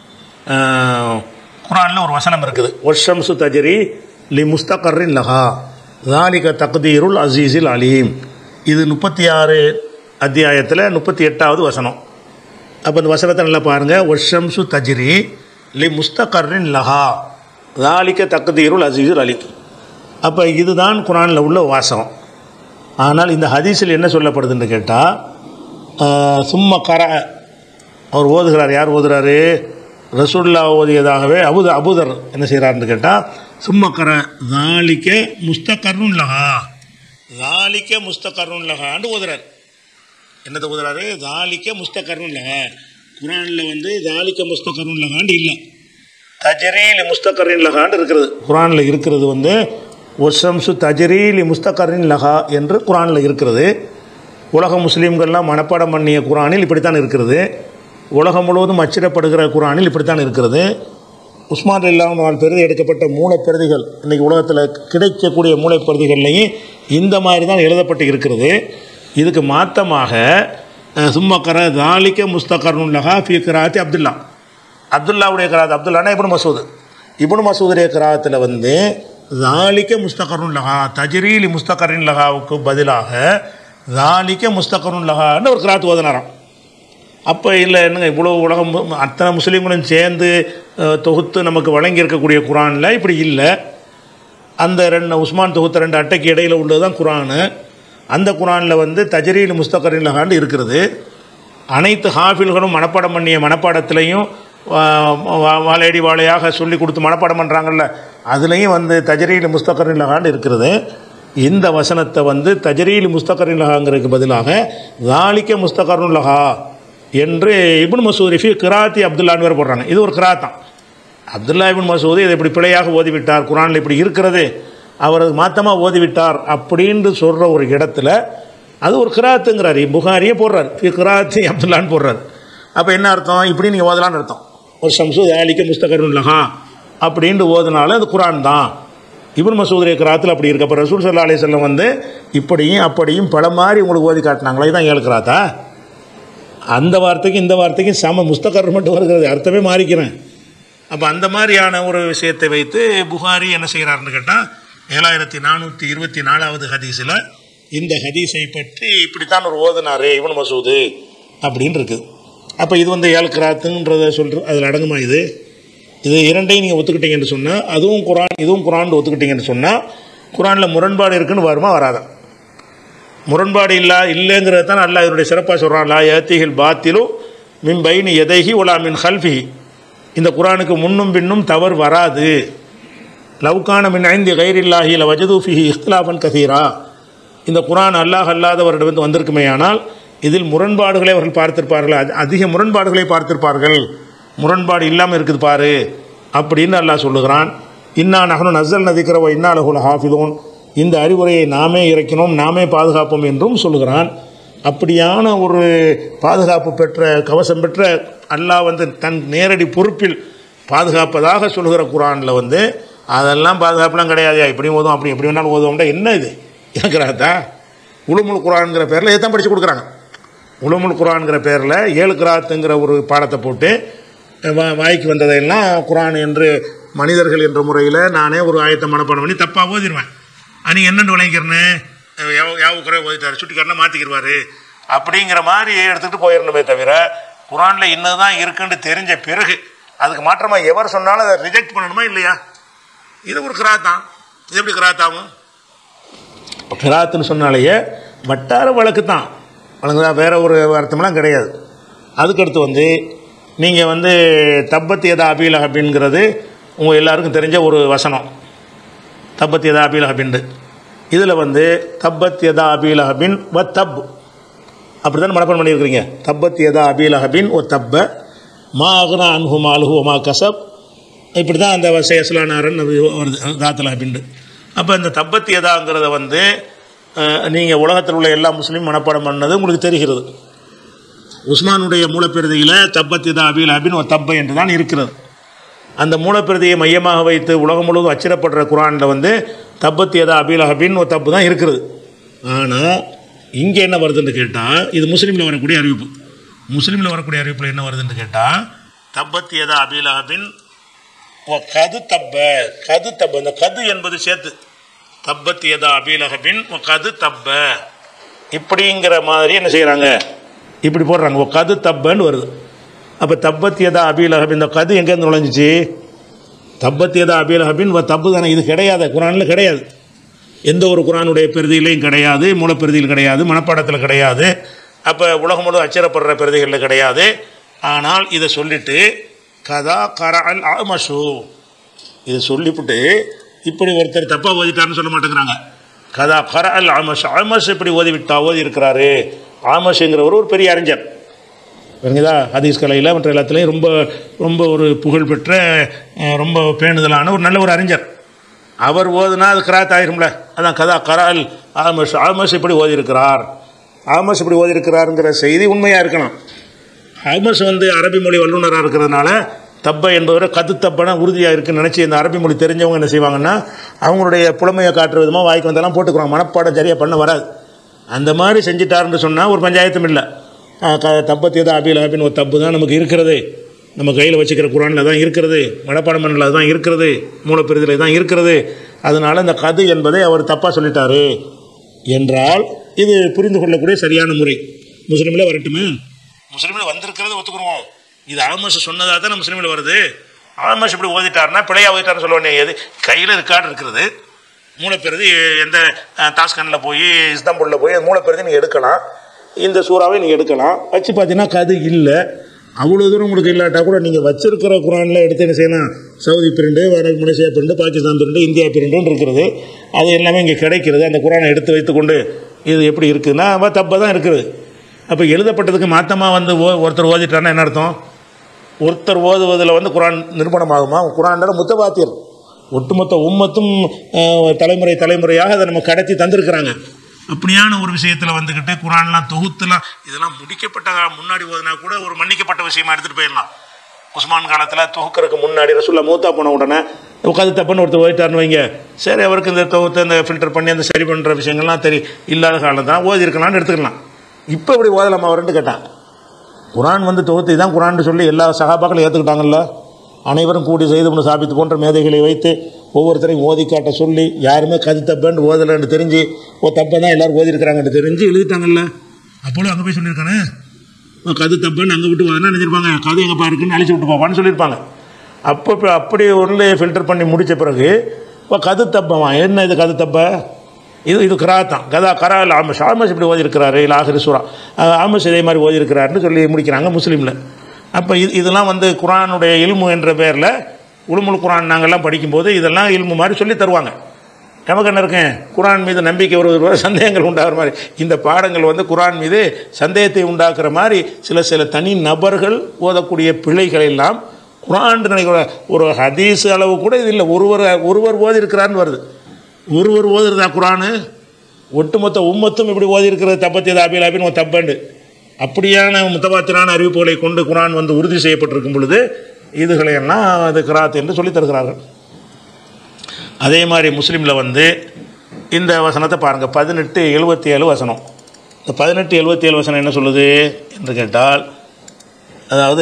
குரானில் ஒரு வசனம் இருக்குது ஒஷம்சு தஜரி லி முஸ்தகரின் லஹா தாலிக தக்தீருல் அசீஸில் அலீம் இது முப்பத்தி ஆறு அத்தியாயத்தில் முப்பத்தி எட்டாவது வசனம் அப்போ இந்த வசனத்தை நல்லா பாருங்கள் ஒஷம்சு தஜ்ரி லி முஸ்தகரின் லஹா தாலிக்க தக்தீருல் அசீஸுல் அலீம் அப்போ இதுதான் குரானில் உள்ள வாசகம் ஆனால் இந்த ஹதீஸில் என்ன சொல்லப்படுதுன்னு கேட்டால் சும்ம கர அவர் ஓதுகிறார் யார் ஓதுறாரு ரசூல்லா ஓதியதாகவே அபுத அபுதர் என்ன செய்கிறாருன்னு கேட்டால் சும்ம கர தாலிக்க முஸ்தகருன் லஹா தாலிக்க முஸ்தகருன் லஹான்னு ஓதுறார் என்னத்தை ஓதுறாரு தாலிக்க முஸ்தகருன் லஹா குரானில் வந்து தாலிக்க முஸ்தகருன் லஹான்னு இல்லை தஜரீலி முஸ்தகரின் லஹான்னு இருக்கிறது குரானில் இருக்கிறது வந்து ஒசம்சு தஜரீலி முஸ்தகரின் லஹா என்று குரானில் இருக்கிறது உலக முஸ்லீம்கள்லாம் மனப்பாடம் பண்ணிய குரானில் இப்படித்தான் இருக்கிறது உலகம் முழுவதும் அச்சிடப்படுகிற குரானில் இப்படித்தான் இருக்கிறது உஸ்மான் இல்லாமல் பெரிது எடுக்கப்பட்ட மூளைப்பிரதிகள் இன்றைக்கி உலகத்தில் கிடைக்கக்கூடிய மூளைப்பிரதிகள்லையும் இந்த மாதிரி தான் எழுதப்பட்டு இருக்கிறது இதுக்கு மாற்றமாக சும்மக்கர தாலிக்க முஸ்தகருன் லஹா ஃபி கிராத்தி அப்துல்லா அப்துல்லாவுடைய கிராத் அப்துல்லானா இப்னு மசூது இப்னு மசூதுடைய கிராத்தில் வந்து தாலிக்க முஸ்தகருன் லஹா தஜ்ரீலி முஸ்தகரின் லஹாவுக்கு பதிலாக தாலிக்க முஸ்தகருன் லஹான்னு ஒரு கிராத் ஓதனாராம் அப்போ இல்லை என்னங்க இவ்வளோ உலகம் மு- அத்தனை முஸ்லீம்களும் சேர்ந்து அஹ், தொகுத்து நமக்கு வழங்கி இருக்கக்கூடிய குரானில் இப்படி இல்லை அந்த ரெண்டு உஸ்மான் தொகுத்த ரெண்டு அட்டைக்கு இடையில் உள்ளது தான் குரானு அந்த குரானில் வந்து தஜரீல் முஸ்தகரின் லஹான்னு இருக்கிறது அனைத்து ஹாஃபில்களும் மனப்பாடம் பண்ணிய மனப்பாடத்திலையும் வாழையடி வாழையாக சொல்லி கொடுத்து மனப்பாடம் பண்ணுறாங்கல்ல அதுலேயும் வந்து தஜரீல் முஸ்தகரின் லஹான்னு இருக்கிறது இந்த வசனத்தை வந்து தஜரீல் முஸ்தகரின் லஹாங்கிறதுக்கு பதிலாக தாலிக்க முஸ்தகருன் லஹா என்று இப்னு மசூத் ரிஃபி கிராத்தி அப்துல்லான்னு வேறு போடுறாங்க இது ஒரு கிராத்தான் அப்துல்லா இபின் மசூத் இதை இப்படி பிழையாக ஓதிவிட்டார் குரானில் இப்படி இருக்கிறது அவர் அது மாத்தமாக ஓதிவிட்டார் அப்படின்னு சொல்கிற ஒரு இடத்துல அது ஒரு கிராத்துங்கிறாரு புகாரியே போடுறாரு ஃபி கிராத்தி அப்துல்லான்னு போடுறாரு அப்போ என்ன அர்த்தம் இப்படி நீங்கள் ஓதலான்னு அர்த்தம் ஒரு சம்சு தாலிக்க முஸ்தகருன் லஹா அப்படின்ட்டு ஓதுனாலும் அது குரான் தான் இப்னு மசூதுடைய கிராத்தில் அப்படி இருக்கு அப்போ ரசூல் சல்லா அலைஹி வஸல்லம் வந்து இப்படியும் அப்படியும் பல மாதிரி உங்களுக்கு ஓதி காட்டினாங்களே தான் ஏழு கிராத்தா அந்த வார்த்தைக்கும் இந்த வார்த்தைக்கும் சம முஸ்தகர் மட்டும் வருகிறது அர்த்தமே மாறிக்கிறேன் அப்போ அந்த மாதிரியான ஒரு விஷயத்தை வைத்து புகாரி என்ன செய்கிறாருன்னு கேட்டால் ஏழாயிரத்தி நானூற்றி இருபத்தி நாலாவது ஹதீஸில் இந்த ஹதீஸை பற்றி இப்படித்தான் ஒரு ஓதுனாரே இவன் மசூது அப்படின்னு இருக்குது அப்போ இது வந்து ஏழு கிராத்துன்றதை சொல்கிற அதில் அடங்குமா இது இது இரண்டையும் நீங்கள் ஒத்துக்கிட்டீங்கன்னு சொன்னால் அதுவும் குரான் இதுவும் குரான் ஒத்துக்கிட்டீங்கன்னு சொன்னால் குரானில் முரண்பாடு இருக்குன்னு வருமா வராதா முரண்பாடு இல்லா இல்லைங்கிறத தான் அல்லாஹ் இதனுடைய சிறப்பாக சொல்கிறான் லா ஏத்திகள் பாத்திலு மின் பைனி எதைஹி ஒலா மின் ஹல்ஃபிஹி இந்த குரானுக்கு முன்னும் பின்னும் தவறு வராது லவ்கான மின் ஐந்து கைரில்லாஹி ல வஜதூஃபிஹி இஃப்திலாஃபன் கசீரா இந்த குரான் அல்லாஹ் அல்லாதவரிடமிருந்து வந்திருக்குமேயானால் இதில் முரண்பாடுகளை அவர்கள் பார்த்திருப்பார்கள் அது- அதிக முரண்பாடுகளை பார்த்திருப்பார்கள் முரண்பாடு இல்லாமல் இருக்குது பாரு அப்படின்னு அல்லாஹ் சொல்லுகிறான் இன்னா நகனு நசல் நதிக்கிறவ இன்னா லகுல ஹாஃபிதோன் இந்த அறிவுரையை நாமே இறக்கினோம் நாமே பாதுகாப்போம் என்றும் சொல்லுகிறான் அப்படியான ஒரு பாதுகாப்பு பெற்ற கவசம் பெற்ற அல்லாஹ் வந்து தன் நேரடி பொறுப்பில் பாதுகாப்பதாக சொல்லுகிற குரானில் வந்து அதெல்லாம் பாதுகாப்புலாம் கிடையாதுயா இப்படி ஓதும் அப்படி எப்படி வேணாலும் ஓதுவோம்டா என்ன இது இருக்கிறாத்தா உளுமுல் குரான்ங்கிற பேரில் இதை தான் படித்து கொடுக்குறாங்க உளுமுல் குரான்ங்கிற பேரில் ஏழு கிராத்துங்கிற ஒரு பாடத்தை போட்டு வா- வாய்க்கு வந்ததையெல்லாம் குரான் என்று மனிதர்கள் என்ற முறையில் நானே ஒரு ஆயத்தை மனப்பாடம் பண்ணி தப்பாக ஓதிடுவேன் நீங்கள் என்னென்னு விளங்கிக்கிறனே யாவு குறை ஓதிட்டார் சுட்டிக்காரனா மாற்றிக்கிடுவார் அப்படிங்கிற மாதிரி எடுத்துகிட்டு போயிடணுமே தவிர குரானில் இன்னதுதான் இருக்குன்னு தெரிஞ்ச பிறகு அதுக்கு மாற்றமாக எவர் சொன்னாலும் அதை ரிஜெக்ட் பண்ணணுமா இல்லையா இது ஒரு கிராத்தான் இது எப்படி கிராத்தாகும் கிராத்துன்னு சொன்னாலேயே வட்டார வழக்கு தான் வழங்குதா வேற ஒரு அர்த்தம்லாம் கிடையாது அதுக்கடுத்து வந்து நீங்கள் வந்து தப்பத் எதா அபீல அப்படிங்கிறது உங்கள் எல்லாருக்கும் தெரிஞ்ச ஒரு வசனம் தப்பத் எதா அபீல அப்படின்ட்டு இதில் வந்து தப்பத் எதா அபீல அபின் வ தப் அப்படி தான் மனப்பாடம் பண்ணியிருக்கிறீங்க தப்பத் எதா அபீல அபின் ஒ தப்ப மா அகுனா அன்ஹு மாலுஹு மா கசப் இப்படி தான் அந்த சேசலானாரன் வருது தாத்தலா அப்படின்ட்டு அப்போ இந்த தப்பத் எதாங்கிறத வந்து நீங்கள் உலகத்தில் உள்ள எல்லா முஸ்லீம் மனப்பாடம் பண்ணது உங்களுக்கு தெரிகிறது உஸ்மானுடைய மூலப்பெருதியில் தப்பத் எதா அபீல் அபின் ஒரு தப்ப என்று தான் இருக்கிறது அந்த மூலப்பிரதியை மையமாக வைத்து உலகம் முழுவதும் அச்சிடப்படுற குரானில் வந்து தப்பத்தியதா அபிலஹபின்னு ஒரு தப்பு தான் இருக்குது ஆனால் இங்கே என்ன வருதுன்னு கேட்டால் இது முஸ்லீமில் வரக்கூடிய அறிவிப்பு முஸ்லீமில் வரக்கூடிய அறிவிப்பில் என்ன வருதுன்னு கேட்டால் தப்பத்தியதா அபிலஹபின் ஓ கது தப்ப கது தப்ப இந்த கது என்பது சேர்த்து தப்பத்தியதா அபிலஹபின் ஓ கது தப்ப இப்படிங்கிற மாதிரி என்ன செய்கிறாங்க இப்படி போடுறாங்க ஓ கது தப்பன்னு வருது அப்போ தப்பத்தியதா அபிலஹப் இந்த கது எங்கேருந்து நுழைஞ்சிச்சு தப்பத்தியதா அபிலஹபின் ஓ தப்பு தானே இது கிடையாது குரானில் கிடையாது எந்த ஒரு குரானுடைய பிரதியிலையும் கிடையாது மூலப்பிரதியில் கிடையாது மனப்பாடத்தில் கிடையாது அப்போ உலகம் முழு அச்சிடப்படுற பிரதிகளில் கிடையாது ஆனால் இதை சொல்லிட்டு கதா கர அல் ஆமசு இதை சொல்லிவிட்டு இப்படி ஒருத்தர் தப்பாக ஓதிட்டாருன்னு சொல்ல மாட்டேங்கிறாங்க கதா கர அல் ஆமஸ் ஆமஸ் இப்படி ஓதி விட்டா ஓதி இருக்கிறாரு ஆமஸுங்கிறவர் ஒரு பெரிய அறிஞர் சரிங்களா ஹதீஸ் கலையில் மற்ற எல்லாத்துலேயும் ரொம்ப ரொம்ப ஒரு புகழ்பெற்ற அஹ், ரொம்ப பேணுதலான ஒரு நல்ல ஒரு அறிஞர் அவர் ஓதுனா அது கிராத் ஆயிரும்ல அதான் கதா கரால் ஆமஸ் ஆமஸ் இப்படி ஓதியிருக்கிறார் ஆமஸ் இப்படி ஓதியிருக்கிறாருங்கிற செய்தி உண்மையாக இருக்கலாம் ஆமஸ் வந்து அரபி மொழி வல்லுநராக இருக்கிறதுனால தப்ப என்பவரை கது தப்பன உறுதியாக இருக்குன்னு நினச்சி இந்த அரபி மொழி தெரிஞ்சவங்க என்ன செய்வாங்கன்னா அவங்களுடைய புலமையை காட்டுற விதமாக வாய்க்கு வந்தெல்லாம் போட்டுக்குறாங்க மனப்பாடம் சரியாக பண்ண வராது அந்த மாதிரி செஞ்சிட்டாருன்னு சொன்னால் ஒரு பஞ்சாயத்தும் இல்லை தப்பத்தி தான் அபில் அபின் ஒரு தப்பு தான் நமக்கு இருக்கிறது நம்ம கையில் வச்சுக்கிற குரானில் தான் இருக்கிறது மனப்பாடம் பண்ணல தான் இருக்கிறது மூலப்பிரிதில் தான் இருக்கிறது அதனால் இந்த கது என்பதை அவர் தப்பாக சொல்லிட்டாரு என்றால் இது புரிந்து கொள்ளக்கூடிய சரியான முறை முஸ்லீமில் வரட்டுமே முஸ்லீமில் வந்திருக்கிறது ஒத்துக்குருவோம் இது ஆமஸ் சொன்னதாக தான் முஸ்லீமில் வருது ஆமஸ் இப்படி ஓதிட்டாருன்னா பிழையா ஓதிட்டாருன்னு சொல்லுவேன் எது கையில் ரெக்கார்டு இருக்கிறது மூலப்பிரதி எந்த அஹ், தாஸ்கனில் போய் இஸ்தாம்பூலில் போய் மூலப்பிரதி நீங்கள் எடுக்கலாம் இந்த சூறாவை நீங்கள் எடுக்கலாம் வச்சு பார்த்தீங்கன்னா கது இல்லை அவ்வளோ தூரம் உங்களுக்கு இல்லாட்டா கூட நீங்கள் வச்சிருக்கிற குரானில் எடுத்து என்ன செய்யலாம் சவுதி பிரிண்டு வட Malaysia print Pakistan print India பிரிண்டுன்னு இருக்கிறது அது எல்லாமே இங்கே கிடைக்கிறது அந்த குரானை எடுத்து வைத்துக்கொண்டு இது எப்படி இருக்குதுன்னா தப்பாக தான் இருக்குது அப்போ எழுதப்பட்டதுக்கு மாற்றமாக வந்து ஓ ஒருத்தர் ஓதிட்டாருன்னா என்ன அர்த்தம் ஒருத்தர் ஓதுவதில் வந்து குரான் நிரூபணமாகுமா குரான்ல முத்தபாத்தியர் ஒட்டுமொத்த உம்மத்தும் அஹ், தலைமுறை தலைமுறையாக அதை நம்ம கடத்தி தந்திருக்கிறாங்க அப்படியான ஒரு விஷயத்தில் வந்துக்கிட்டு குரான்லாம் தொகுத்துலாம் இதெல்லாம் முடிக்கப்பட்ட முன்னாடி ஓதுனா கூட ஒரு மன்னிக்கப்பட்ட விஷயமா எடுத்துகிட்டு போயிடலாம் உஸ்மான் காலத்தில் தொகுக்கிறதுக்கு முன்னாடி ரசூல்லா மூத்தா போன உடனே உட்காந்து தப்புன்னு ஒருத்தர் ஓதிட்டாருன்னு வைங்க சரி அவருக்கு இந்த தொகுத்து இந்த ஃபில்டர் பண்ணி அந்த சரி பண்ணுற விஷயங்கள்லாம் தெரி இல்லாத காலம் தான் ஓதி இருக்கலாம்னு எடுத்துக்கலாம் இப்போ இப்படி ஓதலாமா அவருன்னு கேட்டான் குரான் வந்து தொகுத்து இதான் குரான் சொல்லி எல்லா சகாபாக்களும் ஏற்றுக்கிட்டாங்கல்ல அனைவரும் கூடி செய்து சாபித்து போன்ற மேதைகளை வைத்து ஒவ்வொருத்தரையும் ஓதி காட்ட சொல்லி யாருமே கது தப்பேன்னு ஓதலைன்னு தெரிஞ்சு ஓ தப்பை தான் எல்லோரும் ஓதிருக்கிறாங்கன்னு தெரிஞ்சு எழுதிட்டாங்கல்ல அப்போலும் அங்கே போய் சொல்லியிருக்கானே ஓ, கது தப்புன்னு அங்கே விட்டு போதுன்னா நினைச்சிருப்பாங்க கது எங்கப்பா இருக்குன்னு அழிச்சு விட்டு போவான்னு சொல்லியிருப்பாங்க அப்போ இப்போ அப்படி ஒன்று ஃபில்டர் பண்ணி முடித்த பிறகு இப்போ கது தப்பவா என்ன இது கது தப்ப இது இது கிராத்தான் கதா கரால் ஆமஸ் ஆமஸ் இப்படி ஓதிருக்கிறாரு இல்லை ஆசிரி சூரா அஹ் ஆமஸ் இதே மாதிரி ஓதிருக்கிறாருன்னு சொல்லி முடிக்கிறாங்க முஸ்லீமில் அப்போ இது இதெல்லாம் வந்து குரானுடைய இல்மு என்ற பேரில் உளுமுல் குரான் நாங்கள்லாம் படிக்கும்போது இதெல்லாம் இல்மு மாதிரி சொல்லி தருவாங்க நமக்கு என்ன இருக்கேன் குரான் மீது நம்பிக்கை வருவது சந்தேகங்கள் உண்டாகிற மாதிரி இந்த பாடங்கள் வந்து குரான் மீது சந்தேகத்தை உண்டாக்குற மாதிரி சில சில தனி நபர்கள் ஓதக்கூடிய பிழைகள் எல்லாம் குரான் நினைக்கிற ஒரு ஹதீஸ் அளவு கூட இது இல்லை ஒருவர் ஒருவர் ஓதி இருக்கிறான்னு வருது ஒருவர் ஓதுறதா குரானு ஒட்டுமொத்த உம்மத்தும் இப்படி ஓதி இருக்கிறது தப்பத்தியது அபில் அபின் ஒரு தப்பண்டு அப்படியான முத்தபாத்திரான அறிவிப்புகளை கொண்டு குரான் வந்து உறுதி செய்யப்பட்டிருக்கும் பொழுது இதுகளையெல்லாம் அது கிராத் என்று சொல்லித் தருகிறார்கள் அதே மாதிரி முஸ்லீமில் வந்து இந்த வசனத்தை பாருங்கள் பதினெட்டு எழுபத்தி ஏழு வசனம் இந்த பதினெட்டு எழுபத்தி ஏழு வசனம் என்ன சொல்லுது என்று கேட்டால் அதாவது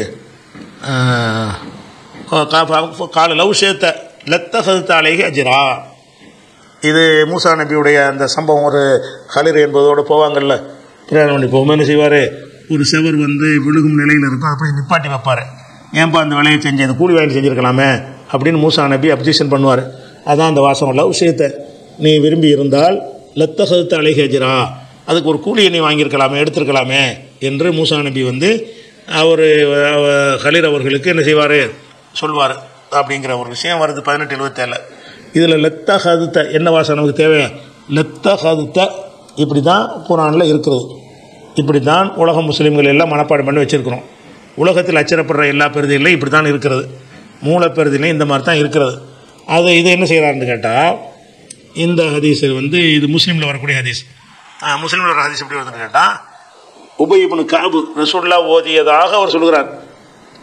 ஆஹ், கா- கால லவ் சேத்த லத்த கருத்தாலேகி அஜிரா இது மூசா நபியுடைய அந்த சம்பவம் ஒரு ஹலிர் என்பதோடு போவாங்கல்ல பிரயாணம் பண்ணி போகும்போது என்ன செய்வார் ஒரு செவர் வந்து விழுகும் நிலையில் இருக்கும் அப்படி நிப்பாட்டி வைப்பார் ஏன்பா அந்த வேலையை செஞ்சேன் இந்த கூலி வேலை செஞ்சுருக்கலாமே அப்படின்னு மூசா நபி அப்ஜெக்ஷன் பண்ணுவார் அதான் அந்த வாசம் லவ் விஷயத்தை நீ விரும்பி இருந்தால் லத்த கருத்து அழகேஜரா அதுக்கு ஒரு கூலியை நீ வாங்கியிருக்கலாமே எடுத்திருக்கலாமே என்று மூசா நபி வந்து அவர் ஹலீர் அவர்களுக்கு என்ன செய்வார் சொல்வார் அப்படிங்கிற ஒரு விஷயம் வருது பதினெட்டு எழுபத்தேழு இதில் லெத்த ஹதுத்த என்ன வாசம் நமக்கு தேவை லெத்த ஹதுத்த இப்படி தான் குரானில் இருக்கிறது இப்படி தான் உலக முஸ்லீம்கள் எல்லாம் மனப்பாடம் பண்ணி வச்சுருக்கிறோம் உலகத்தில் அச்சிடப்படுற எல்லா பெருதிலையும் இப்படி தான் இருக்கிறது மூலப்பெருதிலையும் இந்த மாதிரி தான் இருக்கிறது அது இது என்ன செய்கிறாருன்னு கேட்டால் இந்த ஹதீஸ் வந்து இது முஸ்லீமில் வரக்கூடிய ஹதீஸ் முஸ்லீமில் வர ஹதீஸ் எப்படி வருதுன்னு கேட்டால் உபயிபுனு காபு ரசூல்லா ஓதியதாக அவர் சொல்கிறார்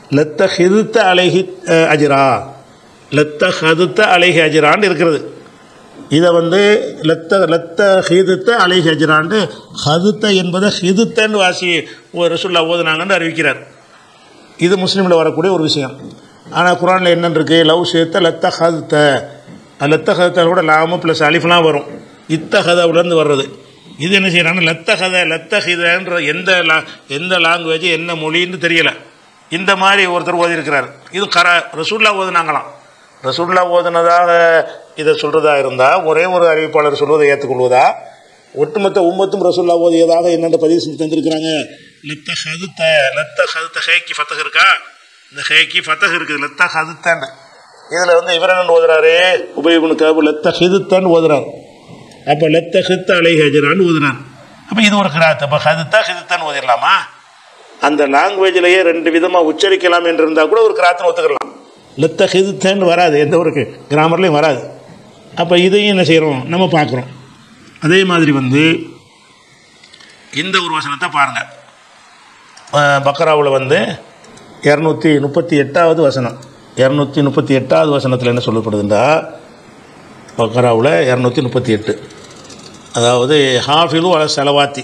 லத்த ஹிதுத்த அலைஹி அஹ், அஜிரா லத்த ஹதுத்த அலைஹி அஜிரான்னு இருக்கிறது இதை வந்து லத்த லத்த ஹிதுத்த அலைஹி அஜிரான்னு ஹதுத்த என்பதை ஹிதுத்தன்னு வாசி ஒரு ரசுல்லா ஓதுனாங்கன்னு அறிவிக்கிறார் இது முஸ்லீமில் வரக்கூடிய ஒரு விஷயம் ஆனால் குரானில் என்னன்னு இருக்கு லவ் சேர்த்த லத்த ஹதுத்த லத்த ஹதத்தில் கூட லாமு ப்ளஸ் அலிஃப்லாம் வரும் இத்த ஹதவுலேருந்து வர்றது இது என்ன செய்யறாங்கன்னா லத்த ஹத லத்த ஹிதன்ற எந்த லா எந்த லாங்குவேஜ் என்ன மொழின்னு தெரியல இந்த மாதிரி ஒருத்தர் ஓதியிருக்கிறார் இது கர ரசூல்லா ஓதுனாங்களாம் ரசூல்லா ஓதுனதாக இதை சொல்கிறதா இருந்தால் ஒரே ஒரு அறிவிப்பாளர் சொல்வதை ஏற்றுக்கொள்வதா ஒட்டுமொத்த உம்மத்தும் ரசூல்லா ஓதியதாக என்னென்ன பதிவு செஞ்சு தந்திருக்கிறாங்க லத்த ஹதுத்த லத்த ஹதுத்த ஹேக்கி ஃபத்தக இருக்கா இந்த ஹேக்கி ஃபத்தக இருக்குது லத்த ஹதுத்தன்னு இதில் வந்து இவர் என்ன ஓதுறாரு உபயோகனு காபு லத்த ஹிதுத்தன்னு ஓதுறாரு அப்போ லத்த ஹித்த அலை ஹஜரான்னு ஓதுறாரு அப்போ இது ஒரு கிராத் அப்போ ஹதுத்தா ஹிதுத்தான்னு ஓதிடலாமா அந்த லாங்குவேஜிலேயே ரெண்டு விதமாக உச்சரிக்கலாம் என்று இருந்தால் கூட ஒரு கிராத்துன்னு ஒத்துக்கலாம் லத்த ஹிதுத்தன்னு வராது எந்த ஒரு கிராமர்லையும் வராது அப்போ இதையும் என்ன செய்கிறோம் நம்ம பார்க்குறோம் அதே மாதிரி வந்து இந்த ஒரு வசனத்தை பாருங்கள் பக்கராவில் வந்து இரநூத்தி முப்பத்தி எட்டாவது வசனம் இரநூத்தி முப்பத்தி எட்டாவது வசனத்தில் என்ன சொல்லப்படுதுண்டா பக்கராவில் இரநூத்தி முப்பத்தி எட்டு அதாவது ஹாஃபிலு அல செலவாத்தி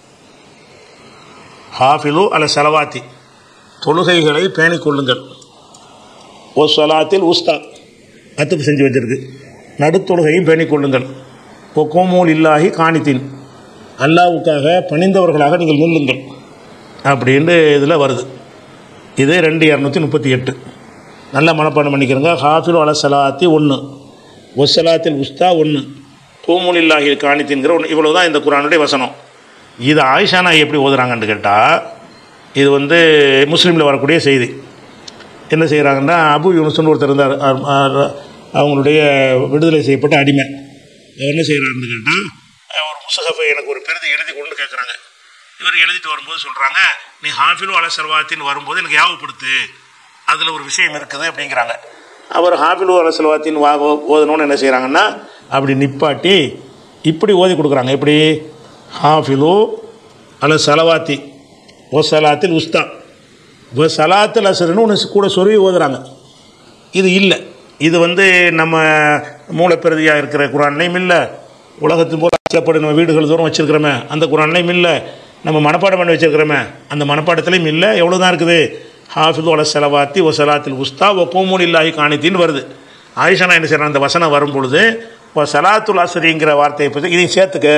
ஹாஃபிலு அல செலவாத்தி தொழுகைகளை பேணிக் கொள்ளுங்கள் ஓ சொலாத்தில் உஸ்தா அத்துப்பு செஞ்சு வச்சிருக்கு நடுத்தொழுகையும் பேணிக் கொள்ளுங்கள் ஓ கோமூல் இல்லாஹி காணித்தின் அல்லாவுக்காக பணிந்தவர்களாக நீங்கள் நில்லுங்கள் அப்படின்னு இதில் வருது இது ரெண்டு இரநூத்தி முப்பத்தி எட்டு நல்ல மனப்பாடம் பண்ணிக்கிறங்க ஹாஃபில் அல சலாத்தி ஒன்று ஒசலாத்தில் உஸ்தா ஒன்று கோமூலில்லாஹி காணித்தின்கிற ஒன்று இவ்வளோ தான் இந்த குரானுடைய வசனம் இது ஆயிஷா நாய் எப்படி ஓதுறாங்கன்னு கேட்டால் இது வந்து முஸ்லீமில் வரக்கூடிய செய்தி என்ன செய்கிறாங்கன்னா அபு யூனுஸ்னு ஒருத்தர் இருந்தார் அ- அ- அவங்களுடைய விடுதலை செய்யப்பட்ட அடிமை அவர் என்ன செய்கிறாருன்னு கேட்டால் ஒரு முசகஃபை எனக்கு ஒரு பெருதி எழுதி கொண்டு கேட்குறாங்க இவர் எழுதிட்டு வரும்போது சொல்கிறாங்க நீ ஹாஃபிலு அல சல்வாத்தின்னு வரும்போது எனக்கு ஞாபகப்படுத்து அதில் ஒரு விஷயம் இருக்குது அப்படிங்கிறாங்க அவர் ஹாஃபிலு அல சல்வாத்தின் வா ஓதணும்னு என்ன செய்கிறாங்கன்னா அப்படி நிப்பாட்டி இப்படி ஓதி கொடுக்குறாங்க எப்படி ஹாஃபிலு அல சலவாத்தி ஓ சலாத்தில் உஸ்தா இப்போ சலாத்தில் அசருன்னு ஒன்று கூட சொருவி ஓதுறாங்க இது இல்லை இது வந்து நம்ம மூலப்பிரதியாக இருக்கிற குரான்லையும் இல்லை உலகத்தின் போல அச்சப்படு நம்ம வீடுகள் தூரம் வச்சுருக்கிறோமே அந்த குரான்லையும் இல்லை நம்ம மனப்பாடம் பண்ணி வச்சுருக்கிறோமே அந்த மனப்பாடத்துலையும் இல்லை எவ்வளோ தான் இருக்குது ஹாஃபிது ஒல செலவாத்தி ஒ சலாத்தில் உஸ்தா ஒ கோமூல் இல்லாஹி காணித்தின்னு வருது ஆயிஷானா என்ன செய்கிறான் அந்த வசனம் வரும்பொழுது ஒ சலாத்துல் அசரிங்கிற வார்த்தையை பற்றி இதையும் சேர்த்துக்க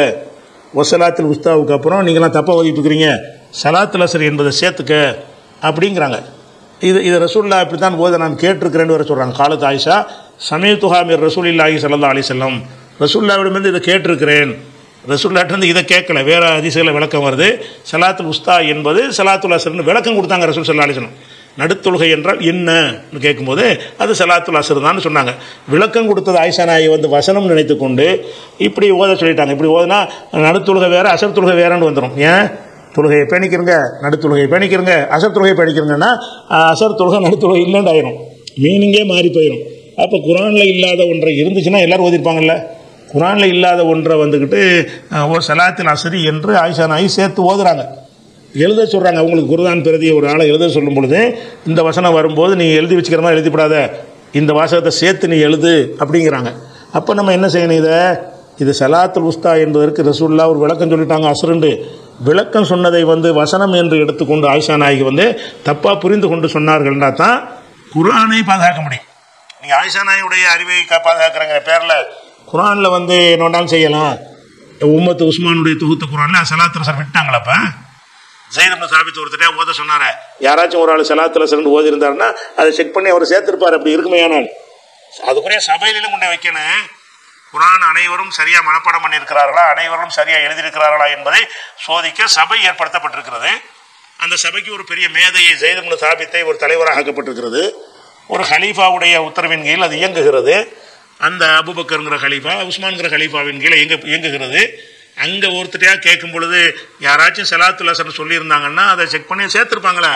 ஒ சலாத்தில் உஸ்தாவுக்கு அப்புறம் நீங்களாம் தப்பாக ஓதிட்டு இருக்கிறீங்க சலாத்துல் அசரி என்பதை சேர்த்துக்க அப்படிங்கிறாங்க இது இது ரசூல்லா இப்படி தான் போதை நான் கேட்டிருக்கிறேன்னு வர சொல்கிறாங்க காலத்து ஆயிஷா சமயத்துஹாமிர் ரசூல் இல்லாஹி சல்லா அலி செல்லம் ரசூல்லாவிடமிருந்து இதை கேட்டிருக்கிறேன் ரசூல்லாட்டிருந்து இதை கேட்கல வேற அதிசயில விளக்கம் வருது சலாத்துல் உஸ்தா என்பது சலாத்துல் அசர்னு விளக்கம் கொடுத்தாங்க ரசூல் சல்லா அலிஸ்லம் நடுத்தொழுகை என்றால் என்னன்னு கேட்கும்போது அது சலாத்துல் அசர் தான் சொன்னாங்க விளக்கம் கொடுத்தது ஆயிஷா நாயை வந்து வசனம் நினைத்து கொண்டு இப்படி ஓத சொல்லிட்டாங்க இப்படி ஓதுனா நடுத்தொழுகை வேற அசர் தொழுகை வேறன்னு வந்துடும் ஏன் தொழுகையை பேணிக்கிறங்க நடுத்தொழுகையை பேணிக்கிறங்க அசர் தொழுகையை பேணிக்கிறங்கன்னா அஹ், அசர் தொழுகை நடுத்தொழுகை இல்லைன்னு ஆயிரும் மீனிங்கே மாறி போயிடும் அப்போ குரானில் இல்லாத ஒன்றை இருந்துச்சுன்னா எல்லாரும் ஓதிருப்பாங்கல்ல குரானில் இல்லாத ஒன்றை வந்துக்கிட்டு அஹ், ஓ சலாத்தில் அசரி என்று ஆயிஷா நாயி சேர்த்து ஓதுறாங்க எழுத சொல்கிறாங்க அவங்களுக்கு குருதான் பிரதியை ஒரு ஆளை எழுத சொல்லும் பொழுது இந்த வசனம் வரும்போது நீ எழுதி வச்சுக்கிற மாதிரி எழுதிப்படாத இந்த வாசகத்தை சேர்த்து நீ எழுது அப்படிங்கிறாங்க அப்போ நம்ம என்ன செய்யணும் இதை இது சலாத்துல் உஸ்தா என்பதற்கு ரசூல்லா ஒரு விளக்கம் சொல்லிட்டாங்க அசுரண்டு விளக்கம் சொன்னதை வந்து வசனம் என்று எடுத்துக்கொண்டு ஆயிஷா நாயகி வந்து தப்பாக புரிந்து கொண்டு சொன்னார்கள்னா தான் குர்ஆனை பாதுகாக்க முடியும் நீங்கள் ஆயிஷா நாயுடைய அறிவை கா- பாதுகாக்கிறங்கிற பேரில் குர்ஆனில் வந்து என்ன வேணாலும் செய்யலாம் உம்மத்து உஸ்மானுடைய தொகுத்த குரானில் சலாத்து ரசர் விட்டாங்களப்ப ஜெயிதம் சாபித்து ஒருத்தரே ஓத சொன்னாரே யாராச்சும் ஒரு ஆள் சலாத்து ரசர்னு ஓதி இருந்தாருன்னா அதை செக் பண்ணி அவர் சேர்த்திருப்பார் அப்படி இருக்குமே ஆனால் அதுக்குரிய சபையிலும் கொண்டு வைக்கணும் குரான் அனைவரும் சரியாக மனப்பாடம் பண்ணியிருக்கிறார்களா அனைவரும் சரியாக எழுதியிருக்கிறார்களா என்பதை சோதிக்க சபை ஏற்படுத்தப்பட்டிருக்கிறது அந்த சபைக்கு ஒரு பெரிய மேதையை ஜெயிதம் சாபித்தை ஒரு தலைவராக ஆக்கப்பட்டிருக்கிறது ஒரு ஹலீஃபாவுடைய உத்தரவின் கீழ் அது இயங்குகிறது அந்த அபுபக்கருங்கிற ஹலீஃபா உஸ்மான்கிற ஹலீஃபாவின் கீழே இயங்க இயங்குகிறது அங்கே ஒருத்தரையா கேட்கும் பொழுது யாராச்சும் சலாத்துல் அசர் சொல்லியிருந்தாங்கன்னா அதை செக் பண்ணி சேர்த்துருப்பாங்களே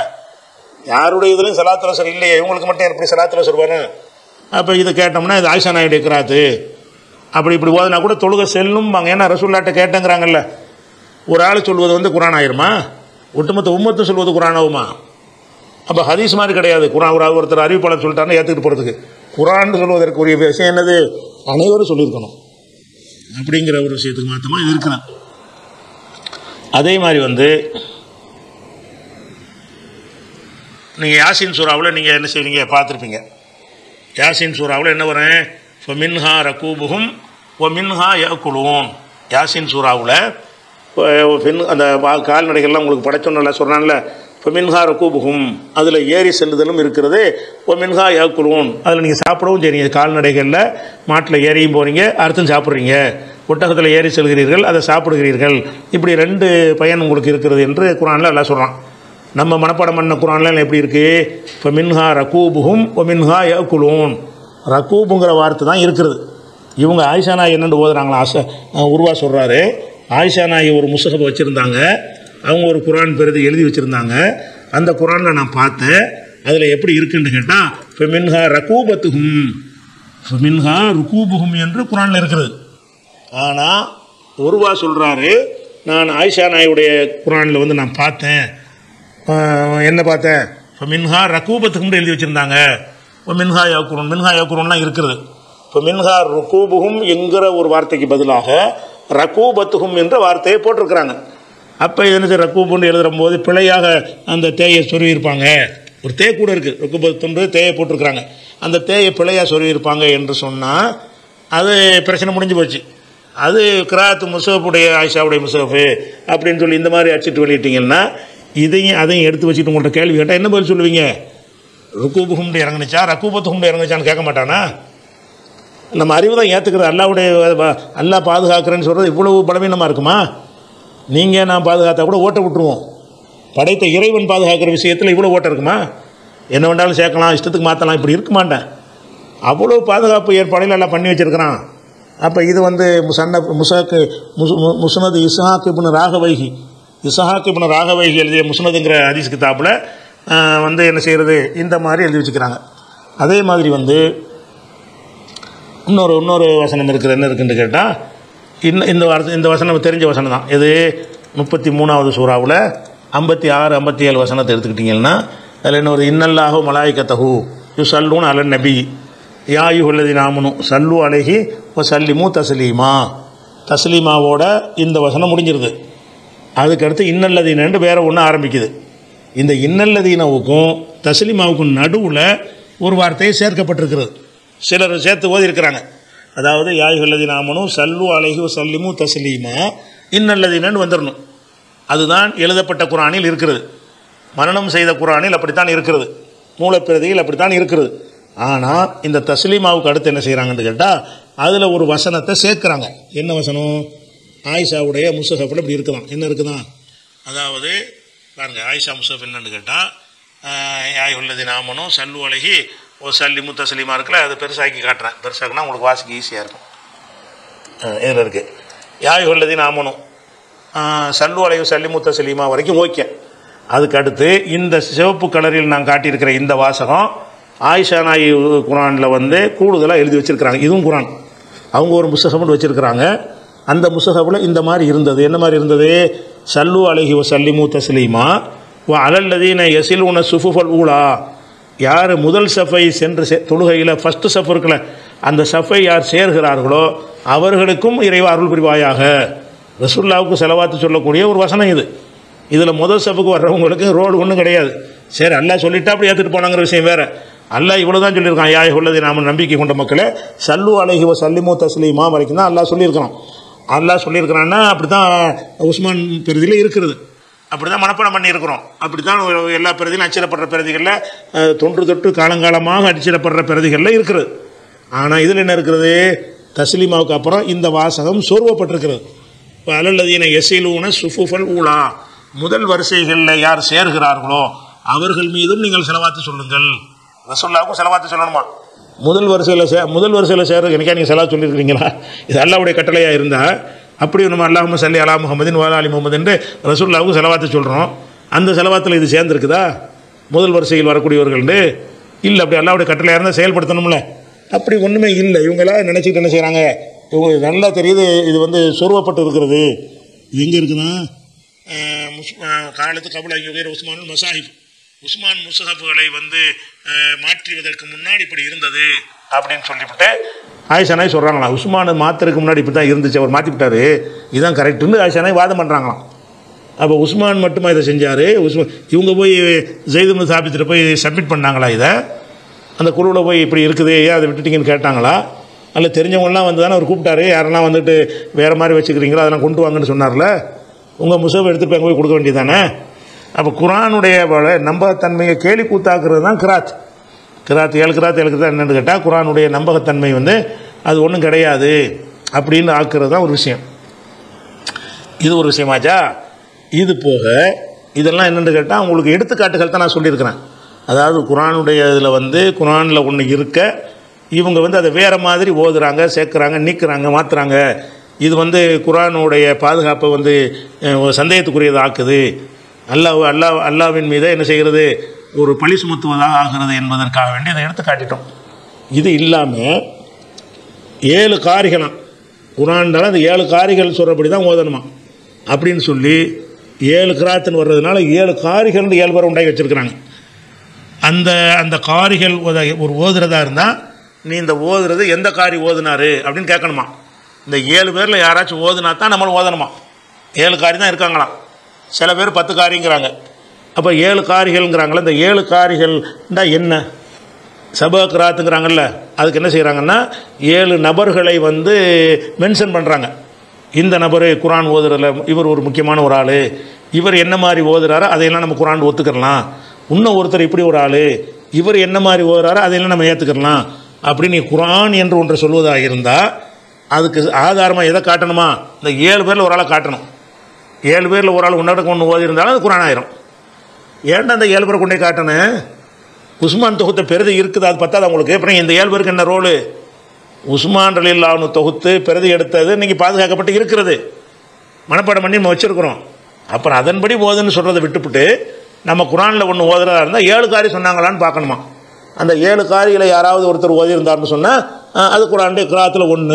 யாருடைய இதுலையும் சலாத்துல் அசர் இல்லையே இவங்களுக்கு மட்டும் எப்படி சலாத்துல் அசர் வரும் அப்போ இதை கேட்டோம்னா இது ஆயிஷா நாயுடைய கிராத்து அப்படி இப்படி ஓதுனா கூட தொழுகை செல்லும்பாங்க ஏன்னா ரசூல்லாட்ட கேட்டேங்கிறாங்கல்ல ஒரு ஆள் சொல்வது வந்து குரான் ஆயிருமா ஒட்டுமொத்த உம்மத்து சொல்வது குரான் ஆகுமா அப்போ ஹதீஸ் மாதிரி கிடையாது குரான் ஒரு ஒருத்தர் அறிவிப்பாளர் சொல்லிட்டாருன்னு ஏற்றுக்கிட்டு போகிறதுக்கு குரான் சொல்வதற்குரிய விஷயம் என்னது அனைவரும் சொல்லியிருக்கணும் அப்படிங்கிற ஒரு விஷயத்துக்கு மாத்தமா இது இருக்கிறேன் அதே மாதிரி வந்து நீங்கள் யாசின் சூறாவில் நீங்கள் என்ன செய்வீங்க பார்த்துருப்பீங்க யாசின் சூறாவில் என்ன வரும் இப்போ மின்ஹா ரக்கூபுகும் ஓ மின்ஹா யகுலூன் யாசின் சூறாவில் பின் அந்த வா- கால்நடைகள்லாம் உங்களுக்கு படைச்சோன்னு சொல்கிறான்ல இப்போ மின்ஹா ரக்கூபுகும் அதில் ஏறி செல்லுதலும் இருக்கிறது ஓ மின்ஹா யகுலூன் அதில் நீங்கள் சாப்பிடவும் செய்றீங்க கால்நடைகளில் மாட்டில் ஏறியும் போகிறீங்க அறுத்தும் சாப்பிட்றீங்க ஒட்டகத்தில் ஏறி செல்கிறீர்கள் அதை சாப்பிடுகிறீர்கள் இப்படி ரெண்டு பயன் உங்களுக்கு இருக்கிறது என்று குரானில் எல்லாம் சொல்கிறான் நம்ம மனப்பாடம் பண்ண குரான்லாம் எப்படி இருக்கு இப்போ மின்ஹா ரகூபுகும் ஒ மின்ஹா யகுலூன் ரகூபுங்கிற வார்த்தை தான் இருக்கிறது இவங்க ஆயிஷா நாய் என்னென்னு ஓதுறாங்களா ஆச அஹ் உருவா சொல்கிறாரு ஆயிஷா நாய் ஒரு முசகப்பை வச்சுருந்தாங்க அவங்க ஒரு குரான் பெருது எழுதி வச்சுருந்தாங்க அந்த குரானில் நான் பார்த்தேன் அதில் எப்படி இருக்குன்னு கேட்டால் இப்போ மின்ஹா ரகூபத்துகும் இப்போ மின்ஹா ருகூபுகும் என்று குரானில் இருக்கிறது ஆனால் ஒருவா சொல்கிறாரு நான் ஆயிஷா நாயுடைய குரானில் வந்து நான் பார்த்தேன் ஆஹ் என்ன பார்த்தேன் இப்போ மின்ஹா ரக்கூபத்துக்கும் எழுதி வச்சுருந்தாங்க இப்போ மின்ஹா யாக்குரூன் மின்ஹா யாக்குரூன்லாம் இருக்கிறது இப்போ மின்ஹா ருக்கூபுகும் என்கிற ஒரு வார்த்தைக்கு பதிலாக ரக்கூபத்துகும் என்ற வார்த்தையை போட்டிருக்கிறாங்க அப்போ இது என்ன செய்ய ரக்கூபுன்னு எழுதுற போது பிழையாக அந்த தேயை சொருவியிருப்பாங்க ஒரு தே கூட இருக்குது ருக்கூபத்துன்று தேயை போட்டிருக்கிறாங்க அந்த தேயை பிழையாக சொருவியிருப்பாங்க என்று சொன்னால் அது பிரச்சனை முடிஞ்சு போச்சு அது கிராத்து முசஃபுடைய ஆயிஷாவுடைய முசஃபு அப்படின்னு சொல்லி இந்த மாதிரி அடிச்சிட்டு வெளியிட்டீங்கன்னா இதையும் அதையும் எடுத்து வச்சுட்டு உங்கள்கிட்ட கேள்வி கேட்டால் என்ன பதில் சொல்லுவீங்க ருக்கூபுகும்டு இறங்குனுச்சா ரக்கூபத்துகும்டு இறங்குச்சான்னு கேட்க மாட்டானா நம்ம அறிவு தான் ஏற்றுக்கிறது அல்லாவுடைய வ- அல்லாஹ் பாதுகாக்கிறேன்னு சொல்கிறது இவ்வளவு பலவீனமாக இருக்குமா நீங்கள் நான் பாதுகாத்தா கூட ஓட்ட விட்டுருவோம் படைத்த இறைவன் பாதுகாக்கிற விஷயத்தில் இவ்வளோ ஓட்டம் இருக்குமா என்ன வேண்டாலும் சேர்க்கலாம் இஷ்டத்துக்கு மாற்றலாம் இப்படி இருக்க மாட்டேன் அவ்வளோ பாதுகாப்பு ஏற்பாடுகள் எல்லாம் பண்ணி வச்சிருக்கிறான் அப்போ இது வந்து முசன்ன முசாக்கு முசு மு- முஸ்னது இஸ்ஹாக் இப்னு ராகவைகி இஸ்ஹாக் இப்னு ராகவைகி எழுதிய முஸ்னதுங்கிற ஹதீஸ் கிதாப்பில் வந்து என்ன செய்கிறது இந்த மாதிரி எழுதி வச்சுக்கிறாங்க அதே மாதிரி வந்து இன்னொரு இன்னொரு வசனம் இருக்குது என்ன இருக்குன்னு கேட்டால் இன்னும் இந்த வார்த்தை இந்த வசனம் தெரிஞ்ச வசனம் தான் இது முப்பத்தி மூணாவது சூறாவில் ஐம்பத்தி ஆறு ஐம்பத்தி ஏழு வசனத்தை எடுத்துக்கிட்டிங்கன்னா அதில் இன்னொரு இன்னல்லாஹோ மலாய்க்கத்தஹு யு சல்லூன் அலன் நபி யாயு உள்ளதி நாமனும் சல்லு அழகி ஓ சல்லிமு தஸ்லீமா தஸ்லீமாவோட இந்த வசனம் முடிஞ்சிருது அதுக்கடுத்து இன்னல்லதீனன்று வேற ஒன்று ஆரம்பிக்குது இந்த இன்னல்லதீனவுக்கும் தஸ்லீமாவுக்கும் நடுவில் ஒரு வார்த்தையை சேர்க்கப்பட்டிருக்கிறது சிலர் சேர்த்து ஓதியிருக்கிறாங்க அதாவது யாயுகல்லதி நாமனும் சல்லு அலைஹி சல்லிமு தஸ்லீமா இன்னல்லதீனன்னு வந்துடணும் அதுதான் எழுதப்பட்ட குரானில் இருக்கிறது மரணம் செய்த குரானில் அப்படித்தான் இருக்கிறது மூலப்பிரதியில் அப்படித்தான் இருக்கிறது ஆனால் இந்த தஸ்லீமாவுக்கு அடுத்து என்ன செய்கிறாங்கன்னு கேட்டால் அதில் ஒரு வசனத்தை சேர்க்குறாங்க என்ன வசனம் ஆயிஷாவுடைய முசஹஃபில் இப்படி இருக்குதான் என்ன இருக்குதான் அதாவது பாருங்க ஆயிஷா முசஃப் என்னன்னு கேட்டால் யாய் உள்ளது நாமனும் சல்லு அழகி ஒரு சல்லி முத்த சலீமா இருக்குல்ல அது பெருசாக்கி காட்டுறேன் பெருசாக்குனா உங்களுக்கு வாசிக்க ஈஸியாக இருக்கும் இதில் இருக்குது யாய் உள்ளது நாமனும் சல்லு அலைவு சல்லி முத்த சலீமா வரைக்கும் ஓகே அதுக்கு அடுத்து இந்த சிவப்பு கலரில் நான் காட்டியிருக்கிற இந்த வாசகம் ஆயிஷா நாயி குரானில் வந்து கூடுதலாக எழுதி வச்சிருக்கிறாங்க இதுவும் குரான் அவங்க ஒரு முசகம்னு வச்சுருக்கிறாங்க அந்த முசகபில் இந்த மாதிரி இருந்தது என்ன மாதிரி இருந்தது சல்லு அலஹி வ சல்லிமு தஸ்லீமா வ அலல்லதீன எசில் உன சுஃபுஃபல் ஊலா யார் முதல் சஃபை சென்று சே தொழுகையில் ஃபஸ்ட்டு சஃப் இருக்குல்ல அந்த சஃபை யார் சேர்கிறார்களோ அவர்களுக்கும் இறைவா அருள் புரிவாயாக ரசுல்லாவுக்கு செலவாத்து சொல்லக்கூடிய ஒரு வசனம் இது இதில் முதல் சஃபுக்கு வர்றவங்களுக்கு ரோடு ஒன்றும் கிடையாது சரி அல்லாஹ் சொல்லிட்டா அப்படி ஏற்றுட்டு போனாங்கிற விஷயம் வேறு அல்லாஹ் இவ்வளோ தான் சொல்லியிருக்கான் யாய் உள்ளது நாம நம்பிக்கை கொண்ட மக்களே சல்லு அலைஹி வ சல்லிமு தஸ்லீமா வரைக்கும் தான் அல்லாஹ் சொல்லியிருக்கிறான் அல்லாஹ் சொல்லியிருக்கிறான்னா அப்படி தான் உஸ்மான் பெருதியில் இருக்கிறது அப்படி தான் மனப்பாடம் பண்ணியிருக்கிறோம் அப்படி தான் எல்லா பிரதிகளும் அச்சிடப்படுற பிரதிகளில் அஹ், தொன்று தொட்டு காலங்காலமாக அச்சிடப்படுற பிரதிகளில் இருக்கிறது ஆனால் இதில் என்ன இருக்கிறது தஸ்லீமாவுக்கு அப்புறம் இந்த வாசகம் சொருவப்பட்டிருக்கிறது இப்போ அலல்லதீன எசைலூன சுஃபுஃபல் ஊலா முதல் வரிசைகளில் யார் சேர்கிறார்களோ அவர்கள் மீதும் நீங்கள் செலவாத்து சொல்லுங்கள் ரசோல்லாவுக்கும் செலவாத்து சொல்லணுமா முதல் வரிசையில் சே முதல் வரிசையில் சேர்றது எனக்கே நீங்கள் செலவு சொல்லியிருக்கிறீங்களா இது அல்லாவுடைய கட்டளையாக இருந்தால் அப்படி நம்ம அல்லாஹும் சல்லி அலா முகமதின் வாலா அலி முகமது என்று ரசூல்லாவுக்கு செலவாத்து சொல்கிறோம் அந்த செலவாத்தில் இது சேர்ந்துருக்குதா முதல் வரிசையில் வரக்கூடியவர்கள்ண்டு இல்லை அப்படி அல்லாவுடைய கட்டளையாக இருந்தால் செயல்படுத்தணும்ல அப்படி ஒன்றுமே இல்லை இவங்களா நினச்சிக்கிட்டு என்ன செய்கிறாங்க இவங்க நல்லா தெரியுது இது வந்து சொருவப்பட்டு இருக்கிறது இது எங்கே இருக்குன்னா அஹ் முஸ் அஹ் காலத்து கபுல் ஐயோகர் உஸ்மானுல் மசாஹிப் உஸ்மான் முசஹப்புகளை வந்து அஹ், மாற்றுவதற்கு முன்னாடி இப்படி இருந்தது அப்படின்னு சொல்லிவிட்டு ஆயிஷா நாய் சொல்கிறாங்களா உஸ்மான் மாத்துறதுக்கு முன்னாடி இப்படி தான் இருந்துச்சு அவர் மாற்றி விட்டாரு இதுதான் கரெக்டுன்னு ஆயிஷா நாய் வாதம் பண்ணுறாங்களாம் அப்போ உஸ்மான் மட்டுமா இதை செஞ்சார் உஸ்மான் இவங்க போய் ஜெய்துமு சாபித்திட்ட போய் சப்மிட் பண்ணாங்களா இதை அந்த குழுவில் போய் இப்படி இருக்குது ஏன் அதை விட்டுட்டீங்கன்னு கேட்டாங்களா அல்ல தெரிஞ்சவங்கலாம் வந்து தானே அவர் கூப்பிட்டாரு யாரெல்லாம் வந்துட்டு வேறு மாதிரி வச்சுக்கிறீங்களோ அதெல்லாம் கொண்டு வாங்கன்னு சொன்னார்ல உங்கள் முசவை எடுத்துகிட்டு போய் அங்க போய் கொடுக்க வேண்டியதானே அப்போ குரானுடைய வ- நம்பகத்தன்மையை கேலி கூத்தாக்குறது தான் கிராத் கிராத் ஏழு கிராத் ஏழு கிராத் என்னன்னு கேட்டால் குரானுடைய நம்பகத்தன்மை வந்து அது ஒன்றும் கிடையாது அப்படின்னு ஆக்குறது தான் ஒரு விஷயம் இது ஒரு விஷயமாச்சா இது போக இதெல்லாம் என்னென்னு கேட்டால் உங்களுக்கு எடுத்துக்காட்டுகள் தான் நான் சொல்லியிருக்கிறேன் அதாவது குரானுடைய இதில் வந்து குரானில் ஒன்று இருக்க இவங்க வந்து அதை வேறு மாதிரி ஓதுறாங்க சேர்க்குறாங்க நீக்குறாங்க மாற்றுறாங்க இது வந்து குரானுடைய பாதுகாப்பை வந்து அஹ், ஒரு சந்தேகத்துக்குரியது ஆக்குது அல்லாஹ் அல்லாஹ் அல்லாவின் மீது என்ன செய்கிறது ஒரு பழி சுமத்துவதாக ஆகிறது என்பதற்காக வேண்டி இதை எடுத்து காட்டிட்டோம் இது இல்லாமல் ஏழு காரிகளாம் குரான்டால அந்த ஏழு காரிகள் சொல்கிறபடி தான் ஓதணுமா அப்படின்னு சொல்லி ஏழு கிராத்துன்னு வர்றதுனால ஏழு காரிகள்னு ஏழு பேர் உண்டாக்கி வச்சுருக்குறாங்க அந்த அந்த காரிகள் ஓத- ஒரு ஓதுறதா இருந்தால் நீ இந்த ஓதுறது எந்த காரி ஓதுனாரு அப்படின்னு கேட்கணுமா இந்த ஏழு பேரில் யாராச்சும் ஓதுனா தான் நம்மளும் ஓதணுமா ஏழு காரி தான் இருக்காங்களாம் சில பேர் பத்து காரிங்கிறாங்க அப்போ ஏழு காரிகள்ங்கிறாங்களே இந்த ஏழு காரிகள்ண்டா என்ன சபகராத்துங்கிறாங்கல்ல அதுக்கு என்ன செய்கிறாங்கன்னா ஏழு நபர்களை வந்து மென்ஷன் பண்ணுறாங்க இந்த நபர் குரான் ஓதுறதுல இவர் ஒரு முக்கியமான ஒரு ஆள் இவர் என்ன மாதிரி ஓதுறாரோ அதையெல்லாம் நம்ம குரான் ஒத்துக்கிறலாம் இன்னும் ஒருத்தர் இப்படி ஒரு ஆள் இவர் என்ன மாதிரி ஓதுறாரோ அதையெல்லாம் நம்ம ஏற்றுக்கிறலாம் அப்படின்னு நீ குரான் என்று ஒன்றை சொல்வதாக இருந்தால் அதுக்கு ஆதாரமாக எதை காட்டணுமா இந்த ஏழு பேரில் ஒரு ஆளை காட்டணும் ஏழு பேரில் ஒரு ஆள் உன்னோட ஒன்று ஓதி இருந்தாலும் அது குரான் ஆயிரும் ஏன்டா அந்த ஏழு பேரை கொண்டே காட்டணும் உஸ்மான் தொகுத்த பெருதி இருக்குது அது பத்தாது உங்களுக்கு அப்புறம் இந்த ஏழு பேருக்கு என்ன ரோலு உஸ்மான் ரலில்லான்னு தொகுத்து பெருதி எடுத்தது இன்னைக்கு பாதுகாக்கப்பட்டு இருக்கிறது மனப்பாடம் பண்ணி நம்ம வச்சுருக்குறோம் அப்புறம் அதன்படி ஓதுன்னு சொல்கிறத விட்டுப்புட்டு நம்ம குரானில் ஒன்று ஓதுறதா இருந்தால் ஏழு காரி சொன்னாங்களான்னு பார்க்கணுமா அந்த ஏழு காரியில் யாராவது ஒருத்தர் ஓதியிருந்தார்னு சொன்னால் அது குரானுடைய கிராத்தில் ஒன்று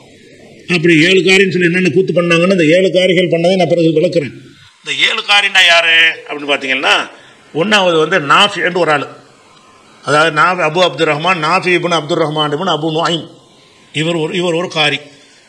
அப்படி ஏழு காரின்னு சொல்லி என்னென்ன கூத்து பண்ணாங்கன்னு இந்த ஏழு காரிகள் பண்ணதை நான் பிறகு விளக்குறேன் இந்த ஏழு காரின்னா யார் அப்படின்னு பார்த்தீங்கன்னா ஒன்றாவது வந்து நாஃபி என்று ஒரு ஆள் அதாவது நாஃபி அபு அப்துல் ரஹ்மான் நாஃபி இப்னு அப்துல் ரஹ்மான் இப்னு அபு நுஐம் இவர் ஒரு இவர் ஒரு காரி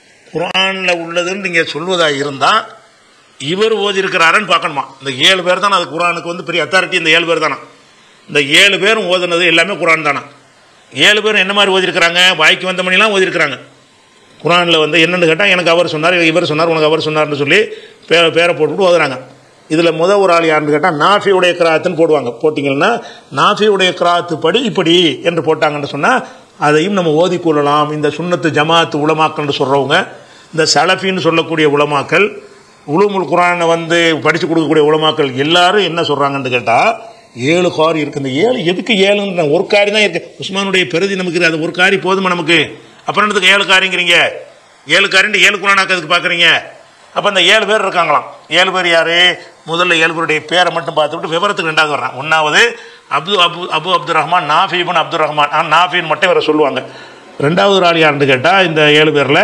குரானில் உள்ளதுன்னு நீங்கள் சொல்வதாக இருந்தால் இவர் ஓதியிருக்கிறாருன்னு பார்க்கணுமா இந்த ஏழு பேர் தானே அது குரானுக்கு வந்து பெரிய அத்தாரிட்டி இந்த ஏழு பேர் தானே இந்த ஏழு பேரும் ஓதுனது எல்லாமே குரான் தானே ஏழு பேரும் என்ன மாதிரி ஓதிருக்கிறாங்க வாய்க்கு வந்த மணிலாம் ஓதிருக்கிறாங்க குரானில் வந்து என்னென்னு கேட்டால் எனக்கு அவர் சொன்னார் இவர் சொன்னார் உனக்கு அவர் சொன்னார்னு சொல்லி பேரை பேரை போட்டுவிட்டு ஓதுறாங்க இதில் முத ஒரு ஆள் யாருன்னு கேட்டால் நாஃபியுடைய கிராத்துன்னு போடுவாங்க போட்டிங்கன்னா நாஃபியுடைய கிராத்து படி இப்படி என்று போட்டாங்கன்னு சொன்னால் அதையும் நம்ம ஓதிக்கொள்ளலாம் இந்த சுன்னத்து ஜமாத்து உலமாக்கள்னு சொல்கிறவங்க இந்த சலஃபின்னு சொல்லக்கூடிய உலமாக்கள் உலுமுல் குரானை வந்து படித்து கொடுக்கக்கூடிய உலமாக்கள் எல்லாரும் என்ன சொல்கிறாங்கன்னு கேட்டால் ஏழு காரி இருக்குது இந்த ஏழு எதுக்கு ஏழுன்னு ஒரு காரி தான் இருக்குது உஸ்மானுடைய பெருதி நமக்கு இருக்குது. அது ஒரு காரி போதுமா நமக்கு அப்புறம் என்னத்துக்கு ஏழு காரிங்கிறீங்க ஏழு காரின்ட்டு ஏழு குரானாக்கிறதுக்கு பார்க்குறீங்க அப்போ அந்த ஏழு பேர் இருக்காங்களாம் ஏழு பேர் யார் முதல்ல ஏழு பேருடைய பேரை மட்டும் பார்த்துவிட்டு விவரத்துக்கு ரெண்டாவது வர்றான் ஒன்றாவது அப்து அபு அபு அப்துல் ரஹ்மான் நாஃபிபுன் அப்துல் ரஹ்மான் ஆ நாஃபின்னு மட்டும் இவரை சொல்லுவாங்க ரெண்டாவது ஒரு ஆள் யாருன்னு கேட்டால் இந்த ஏழு பேரில்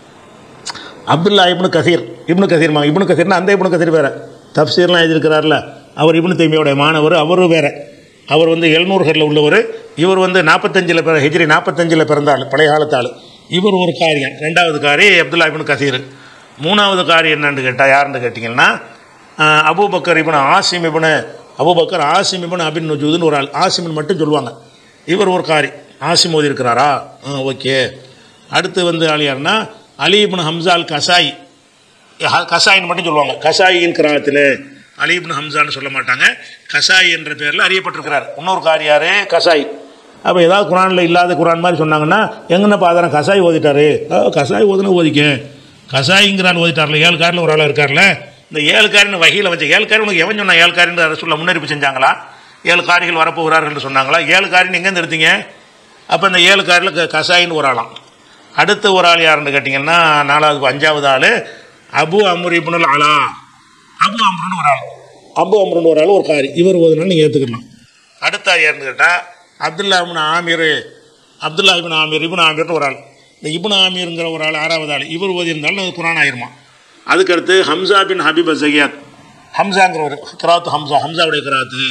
அப்துல்லா இப்னு கசீர் இப்னு கசீர் மா இப்னு கசீர்னா அந்த இப்னு கசீர் வேறு தப்சீர்லாம் எழுதியிருக்கிறார்ல அவர் இப்னு தைமியோடைய மாணவர் அவரும் வேறு அவர் வந்து எழுநூறுகளில் உள்ளவர் இவர் வந்து நாற்பத்தஞ்சில் பிற ஹிஜ்ரி நாற்பத்தஞ்சில் பிறந்த ஆள் பழைய காலத்து ஆள் இவர் ஒரு காரியம் ரெண்டாவது காரி அப்துல்லா இப்னு கசீர் மூணாவது காரி என்னன்னு கேட்டால் யாருன்னு கேட்டிங்கன்னா ஆஹ், Abu Bakr ibn Asim ibn Abu Bakr Asim ibn Abi நஜூதுன்னு ஒரு ஆள் ஆசிம்னு மட்டும் சொல்லுவாங்க இவர் ஒரு காரி ஆசிம் ஓதி இருக்கிறாரா ஆ ஓகே அடுத்து வந்து ஆள் யாருன்னா அலி இப்னு ஹம்சால் கசாய் ஹ- கசாயின்னு மட்டும் சொல்லுவாங்க கசாயின் கிராத்தில் அலி இப்னு ஹம்சான்னு சொல்ல மாட்டாங்க கசாய் என்ற பேரில் அறியப்பட்டிருக்கிறார் இன்னொரு கார் யாரு கசாய் அப்போ ஏதாவது குரானில் இல்லாத குரான் மாதிரி சொன்னாங்கன்னா எங்கன்னு பாதாரம் கசாய் ஓதிட்டாரு ஆ, கசாய் ஓதுனா ஓதிக்க கசாயிங்கிறான் ஓதிட்டார்ல ஏழு காரில் ஒரு ஆள் இருக்கார்ல இந்த ஏழு காரின்னு வகையில் வச்ச ஏழு காரி உனக்கு எவன் சொன்னா ஏழு காரின்னு அதை சொல்ல முன்னறிப்பு செஞ்சாங்களா ஏழு காரிகள் வரப்போகிறார்கள் சொன்னாங்களா ஏழு காரின்னு எங்கேருந்து எடுத்தீங்க அப்போ இந்த ஏழு காரில் க- கசாயின்னு ஒரு ஆளாம் அடுத்த ஒரு ஆள் யாருன்னு கேட்டிங்கன்னா நாலாவது அஞ்சாவது ஆள் அபு அம்ரு இப்னுல் அலா அபு அம்ருன்னு ஒரு ஆள் அபு அம்ருன்னு ஒரு ஆள் ஒரு காரி இவர் ஓதுனாலும் நீங்கள் ஏற்றுக்கலாம் அடுத்த ஆள் யாருன்னு கேட்டால் அப்துல்லா இப்னு ஆமீர் அப்துல்லா இப்னு ஆமீர் இப்னு ஆமீர்னு ஒரு ஆள் இந்த இப்னு ஆமீருங்கிற ஒரு ஆள் ஆறாவது ஆள் இவர் ஓதி இருந்தாலும் அது குரான் ஆயிருமா அதுக்கடுத்து ஹம்சா பின் ஹபீப் ஜகியாத் ஹம்சாங்கிற ஒரு கிராத்து ஹம்சா ஹம்சாவுடைய கிராத்து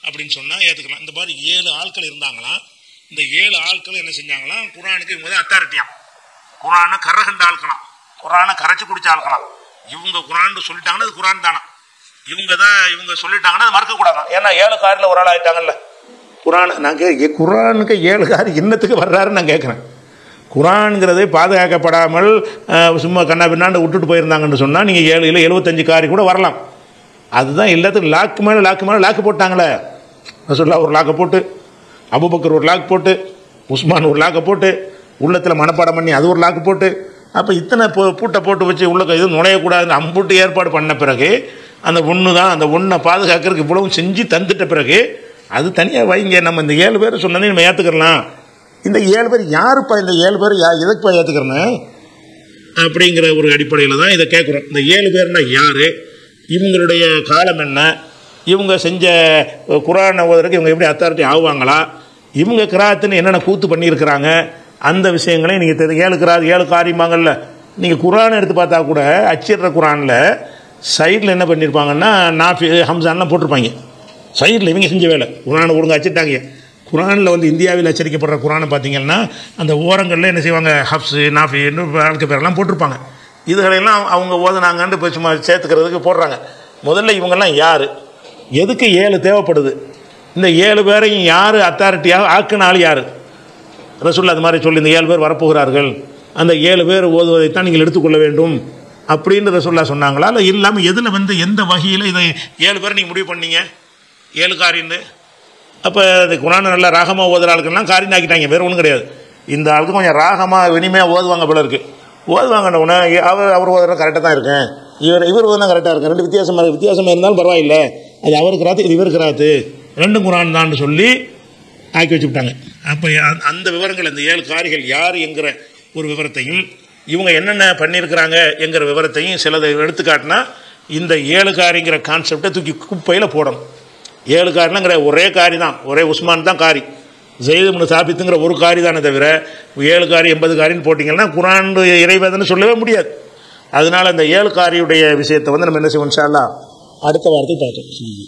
அப்படின்னு சொன்னால் ஏற்றுக்கலாம் இந்த மாதிரி ஏழு ஆட்கள் இருந்தாங்களாம் இந்த ஏழு ஆட்கள் என்ன செஞ்சாங்களாம் குரானுக்கு இவங்க தான் அத்தாரிட்டியாம் குரானை கரகண்ட ஆட்களாம் குரானை கரைச்சி குடிச்ச ஆட்களாம் இவங்க குரான் சொல்லிட்டாங்கன்னா அது குரான் தானா இவங்க தான் இவங்க சொல்லிட்டாங்கன்னா அது மறக்கக்கூடாதான் ஏன்னா ஏழு காரில் ஒரு ஆள் ஆயிட்டாங்கல்ல குரான் நான் கே குரானுக்கு ஏழு கார் என்னத்துக்கு வர்றாருன்னு நான் கேட்குறேன் குரான்ங்கிறது பாதுகாக்கப்படாமல் அஹ், சும்மா கண்ணா பின்னாண்டு விட்டுட்டு போயிருந்தாங்கன்னு சொன்னால் நீங்கள் ஏழு இல்லை எழுபத்தஞ்சு காரி கூட வரலாம் அதுதான் எல்லாத்துக்கும் லாக்கு மேலே லாக்கு மேலே லாக்கு போட்டாங்களே ரசூல்லா ஒரு லாக்கை போட்டு அபுபக்கர் ஒரு லாக் போட்டு உஸ்மான் ஒரு லாக்கை போட்டு உள்ளத்தில் மனப்பாடம் பண்ணி அது ஒரு லாக்கு போட்டு அப்போ இத்தனை பூ பூட்டை போட்டு வச்சு உள்ள எதுவும் நுழையக்கூடாதுன்னு அம்புட்டு ஏற்பாடு பண்ண பிறகு அந்த ஒன்று தான் அந்த ஒன்றை பாதுகாக்கிறதுக்கு இவ்வளவும் செஞ்சு தந்துட்ட பிறகு அது தனியாக வைங்க நம்ம இந்த ஏழு பேர் சொன்னதே நம்ம ஏற்றுக்கலாம் இந்த ஏழு பேர் யாருப்பா இந்த ஏழு பேர் யா எதுக்குப்பா ஏற்றுக்கிறேன்னு அப்படிங்கிற ஒரு அடிப்படையில் தான் இதை கேட்குறோம் இந்த ஏழு பேர்னா யார் இவங்களுடைய காலம் என்ன இவங்க செஞ்ச குரான் ஓதுறதுக்கு இவங்க எப்படி அத்தாரிட்டி ஆகுவாங்களா இவங்க கிராத்துன்னு என்னென்ன கூத்து பண்ணியிருக்கிறாங்க அந்த விஷயங்களையும் நீங்கள் தெரி ஏழு கிரா ஏழு காரியமாங்கல்ல நீங்கள் குரான் எடுத்து பார்த்தா கூட அச்சிடுற குரானில் சைடில் என்ன பண்ணியிருப்பாங்கன்னா நாஃபி ஹம்சான்லாம் போட்டிருப்பாங்க சைடில் இவங்க செஞ்ச வேலை குரானை ஒழுங்கா அச்சிட்டாங்க குரானில் வந்து இந்தியாவில் அச்சரிக்கப்படுற குரானை பார்த்தீங்கன்னா அந்த ஓரங்களில் என்ன செய்வாங்க ஹப்ஸு நாஃபின்னு வாழ்க்கை பேரெல்லாம் போட்டிருப்பாங்க இதுகளெல்லாம் அவங்க ஓதுனாங்கன்னு இப்போ சும்மா சேர்த்துக்கிறதுக்கு போடுறாங்க முதல்ல இவங்கெல்லாம் யார் எதுக்கு ஏழு தேவைப்படுது இந்த ஏழு பேரையும் யார் அத்தாரிட்டியாக ஆக்குன ஆள் யார் ரசூல்லா அது மாதிரி சொல்லி இந்த ஏழு பேர் வரப்போகிறார்கள் அந்த ஏழு பேர் ஓதுவதைத்தான் நீங்கள் எடுத்துக்கொள்ள வேண்டும் அப்படின்னு ரசூல்லா சொன்னாங்களா இல்லை இல்லாமல் எதில் வந்து எந்த வகையில் இதை ஏழு பேர் நீங்கள் முடிவு பண்ணீங்க ஏழு காரின்னு அப்போ இந்த குரான் நல்லா ராகமாக ஓதுற ஆளுக்கெல்லாம் காரின் ஆக்கிட்டாங்க வேறு ஒன்றும் கிடையாது இந்த ஆளுக்கு கொஞ்சம் ராகமாக இனிமையாக ஓதுவாங்க போல இருக்கு ஓதுவாங்கன்ன உடனே அவர் அவர் ஓதுற கரெக்டாக தான் இருக்கேன் இவர் இவர் ஓதுனா கரெக்டாக இருக்கு ரெண்டு வித்தியாசமாக இருக்கு வித்தியாசமாக இருந்தாலும் பரவாயில்லை அது அவருக்கு ராத்து இது இவருக்கு ராத்து ரெண்டும் குரான் தான் சொல்லி ஆக்கி வச்சுவிட்டாங்க அப்போ அந்த விவரங்கள் இந்த ஏழு காரிகள் யார் என்கிற ஒரு விவரத்தையும் இவங்க என்னென்ன பண்ணியிருக்கிறாங்க என்கிற விவரத்தையும் சிலதை எடுத்துக்காட்டினா இந்த ஏழு காரிங்கிற கான்செப்டை தூக்கி குப்பையில் போடணும் ஏழு காரினங்கிற ஒரே காரி தான் ஒரே உஸ்மான் தான் காரி ஜெயிதுமுனு சாபித்துங்கிற ஒரு காரி தானே தவிர ஏழு காரி எண்பது காரின்னு போட்டிங்கன்னா குரான் இறைவேதனை சொல்லவே முடியாது அதனால் அந்த ஏழு காரியுடைய விஷயத்தை வந்து நம்ம என்ன செய்வோம் இன்ஷா அல்லாஹ் அடுத்த வாரத்தை பார்ப்போம்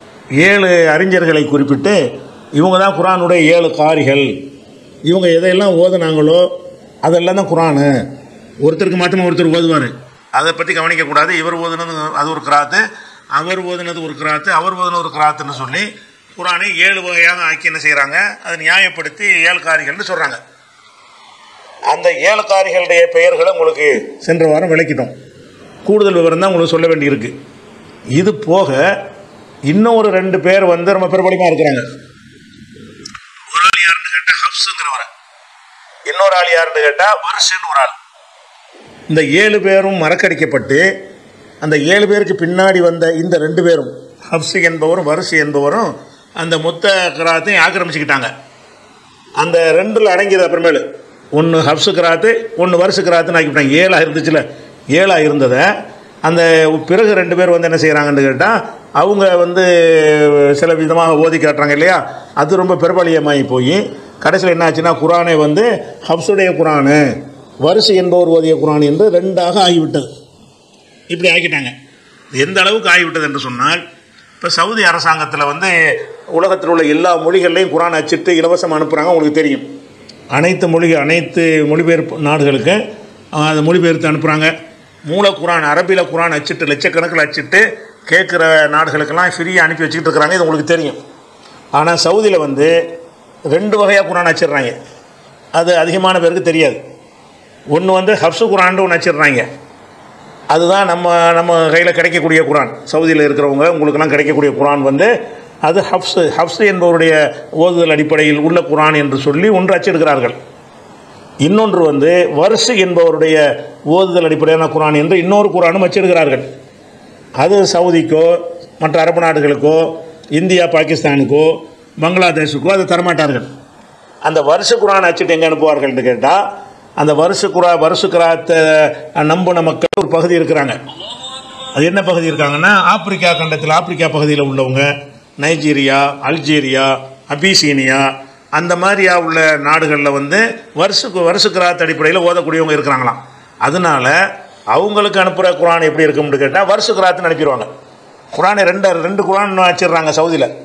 ஏழு அறிஞர்களை குறிப்பிட்டு இவங்க தான் குரானுடைய ஏழு காரிகள் இவங்க எதையெல்லாம் ஓதுனாங்களோ அதெல்லாம் தான் குரானு ஒருத்தருக்கு மாத்திரமா ஒருத்தர் ஓதுவார் அதை பற்றி கவனிக்கக்கூடாது இவர் ஓதுனது அது ஒரு கிராத்து அவர் ஓதுனது ஒரு கிராத்து அவர் ஓதுனது ஒரு கிராத்துன்னு சொல்லி குரானை ஏழு வகையாக ஆக்கி என்ன செய்கிறாங்க அதை நியாயப்படுத்தி ஏழு காரிகள்னு சொல்கிறாங்க அந்த ஏழு காரிகளுடைய பெயர்களை உங்களுக்கு சென்ற வாரம் விளக்கிட்டோம் கூடுதல் விவரம் தான் உங்களுக்கு சொல்ல வேண்டியிருக்கு இது போக இன்னும் ஒரு ரெண்டு பேர் வந்து ரொம்ப பிரபலமாக இருக்கிறாங்க ஒரு ஆள் யாருன்னு கேட்டால் ஹப்ஸுங்கிறவரை இன்னொரு ஆள் யாருன்னு கேட்டால் வருஷன்னு ஒரு ஆள் இந்த ஏழு பேரும் மறக்கடிக்கப்பட்டு அந்த ஏழு பேருக்கு பின்னாடி வந்த இந்த ரெண்டு பேரும் ஹப்ஸு என்பவரும் வருஷு என்பவரும் அந்த மொத்த கிராத்தையும் ஆக்கிரமிச்சுக்கிட்டாங்க அந்த ரெண்டில் அடங்கியது அப்புறமேலு ஒன்று ஹப்ஸு கிராத்து ஒன்று வருஷ கிராத்துன்னு ஆக்கிவிட்டாங்க ஏழாக இருந்துச்சுல ஏழாக இருந்ததை அந்த பிறகு ரெண்டு பேர் வந்து என்ன செய்கிறாங்கன்னு கேட்டால் அவங்க வந்து சில விதமாக ஓதி காட்டுறாங்க இல்லையா அது ரொம்ப பிரபலியமாகி போய் கடைசியில் என்ன ஆச்சுன்னா குரானை வந்து ஹப்ஸுடைய குரானு வருஷு என்பவர் ஓதிய குரான் என்று ரெண்டாக ஆகிவிட்டது இப்படி ஆக்கிட்டாங்க எந்த அளவுக்கு ஆகிவிட்டது என்று சொன்னால் இப்போ சவுதி அரசாங்கத்தில் வந்து உலகத்தில் உள்ள எல்லா மொழிகள்லையும் குரான் அச்சிட்டு இலவசமாக அனுப்புகிறாங்க உங்களுக்கு தெரியும் அனைத்து மொழி அனைத்து மொழிபெயர்ப்பு நாடுகளுக்கு அஹ், அதை மொழிபெயர்த்து அனுப்புகிறாங்க மூல குரான் அரபியில் குரான் அச்சிட்டு லட்சக்கணக்கில் அச்சிட்டு கேட்குற நாடுகளுக்கெல்லாம் ஃப்ரீயாக அனுப்பி வச்சுக்கிட்டு இருக்கிறாங்க இது உங்களுக்கு தெரியும் ஆனால் சவுதியில் வந்து ரெண்டு வகையாக குரான் அச்சிடுறாங்க அது அதிகமான பேருக்கு தெரியாது ஒன்று வந்து ஹப்ஸு குரான் ஒன்று அச்சிடுறாங்க அதுதான் நம்ம நம்ம கையில் கிடைக்கக்கூடிய குரான் சவுதியில் இருக்கிறவங்க உங்களுக்கெல்லாம் கிடைக்கக்கூடிய குரான் வந்து அது ஹப்ஸு ஹப்ஸு என்பவருடைய ஓதுதல் அடிப்படையில் உள்ள குரான் என்று சொல்லி ஒன்று அச்சிடுகிறார்கள் இன்னொன்று வந்து வருஷு என்பவருடைய ஓதுதல் அடிப்படையான குரான் என்று இன்னொரு குரானும் அச்சிடுகிறார்கள் அது சவுதிக்கோ மற்ற அரபு நாடுகளுக்கோ இந்தியா பாகிஸ்தானுக்கோ பங்களாதேஷுக்கோ அதை தரமாட்டார்கள் அந்த வருஷ குரான் அச்சிட்டு எங்கே அனுப்புவார்கள்னு கேட்டால் அந்த வருஷ குரா வருஷ குராத்தை நம்பின மக்கள் ஒரு பகுதி இருக்கிறாங்க அது என்ன பகுதி இருக்காங்கன்னா ஆப்பிரிக்கா கண்டத்தில் ஆப்பிரிக்கா பகுதியில் உள்ளவங்க நைஜீரியா அல்ஜீரியா அபிசீனியா அந்த மாதிரியா உள்ள நாடுகளில் வந்து வருஷக்கு வருஷக்கிராத் அடிப்படையில் ஓதக்கூடியவங்க இருக்கிறாங்களாம் அதனால அவங்களுக்கு அனுப்புகிற குரான் எப்படி இருக்கும்னு கேட்டால் வருஷக்கிராத்துன்னு அனுப்பிடுவாங்க குரானை ரெண்டு ரெண்டு குரான் வச்சிடுறாங்க சவுதியில்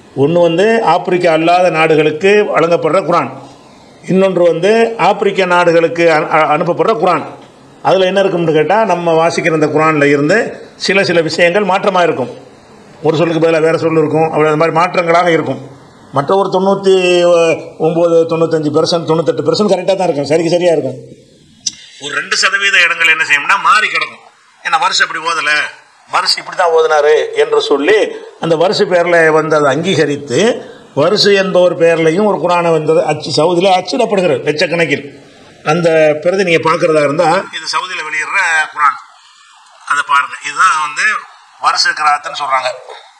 ஒன்று வந்து ஆப்பிரிக்கா அல்லாத நாடுகளுக்கு வழங்கப்படுற குரான் இன்னொன்று வந்து ஆப்பிரிக்க நாடுகளுக்கு அனு- அ- அனுப்பப்படுற குரான் அதில் என்ன இருக்கும்னு கேட்டால் நம்ம வாசிக்கிற இந்த குரானில் இருந்து சில சில விஷயங்கள் மாற்றமாக இருக்கும் ஒரு சொல்லுக்கு பதிலாக வேறு சொல் இருக்கும் அப்படி அந்த மாதிரி மாற்றங்களாக இருக்கும் மற்ற ஒரு தொண்ணூற்றி ஒம்பது தொண்ணூத்தஞ்சு பெர்சன்ட் தொண்ணூத்தெட்டு பெர்சன்ட் கரெக்டாக தான் இருக்கும் சரிக்கு சரியாக இருக்கும் ஒரு ரெண்டு சதவீத இடங்கள் என்ன செய்யும்னா மாறி கிடக்கும் ஏன்னா வருஷம் இப்படி ஓதலை வருஷம் இப்படி தான் ஓதினாரு என்று சொல்லி அந்த வருஷ பேரில் வந்து அதை அங்கீகரித்து வருஷு என்பவர் பேர்லையும் ஒரு குரானை வந்தது அச்சு சவுதியில் அச்சிடப்படுகிறது லட்சக்கணக்கில் அந்த பிரதி நீங்கள் பார்க்குறதா இருந்தால் இது சவுதியில் வெளியிடுற குரான் அதை பாருங்க இதுதான் வந்து வருஷ கிராத்துன்னு சொல்கிறாங்க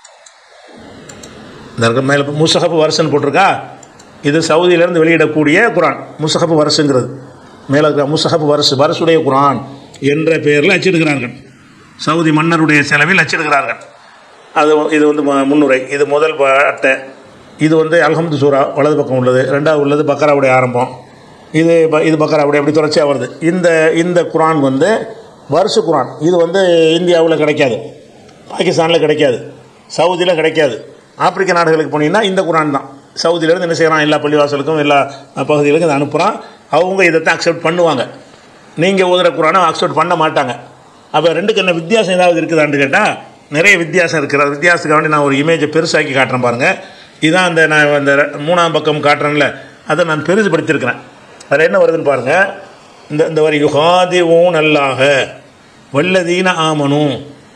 இந்த இருக்க மேலே முசஹப் வருஷன்னு போட்டிருக்கா இது சவுதியிலேருந்து வெளியிடக்கூடிய குரான் முசஹப் வருஷங்கிறது மேலே இருக்கிற முசஹப் வருஷ வருஷுடைய குரான் என்ற பெயரில் அச்சிடுகிறார்கள் சவுதி மன்னருடைய செலவில் அச்சிடுகிறார்கள் அது இது வந்து ம- முன்னுரை இது முதல் ப- அட்டை இது வந்து அல்ஹம்து சூரா வலது பக்கம் உள்ளது ரெண்டாவது உள்ளது பக்கராவுடைய ஆரம்பம் இது ப- இது பக்கராவுடைய அப்படி தொடர்ச்சியாக வருது இந்த இந்த குரான் வந்து வருஷ குரான் இது வந்து இந்தியாவில் கிடைக்காது பாகிஸ்தானில் கிடைக்காது சவுதியில் கிடைக்காது ஆப்பிரிக்க நாடுகளுக்கு போனீங்கன்னா இந்த குரான் தான் சவுதியிலேருந்து என்ன செய்கிறான் எல்லா பள்ளிவாசலுக்கும் எல்லா பகுதிகளுக்கும் இதை அனுப்புகிறான் அவங்க இதைத்தான் அக்செப்ட் பண்ணுவாங்க நீங்கள் ஓதுற குரானை அக்செப்ட் பண்ண மாட்டாங்க அப்போ ரெண்டுக்கு என்ன வித்தியாசம் ஏதாவது இருக்குதான்னு கேட்டால் நிறைய வித்தியாசம் இருக்குது அது வித்தியாசத்துக்கு வேண்டி நான் ஒரு இமேஜை பெருசாக்கி காட்டுறேன் பாருங்கள் இதான் அந்த நான் அந்த ரெ- மூணாம் பக்கம் காட்டுறேன்ல அதை நான் பெருசுபடுத்தியிருக்கிறேன் அதில் என்ன வருதுன்னு பாருங்கள் இந்த இந்த வரி யுகாதி ஊன் அல்லாக வல்லதீன ஆமனும்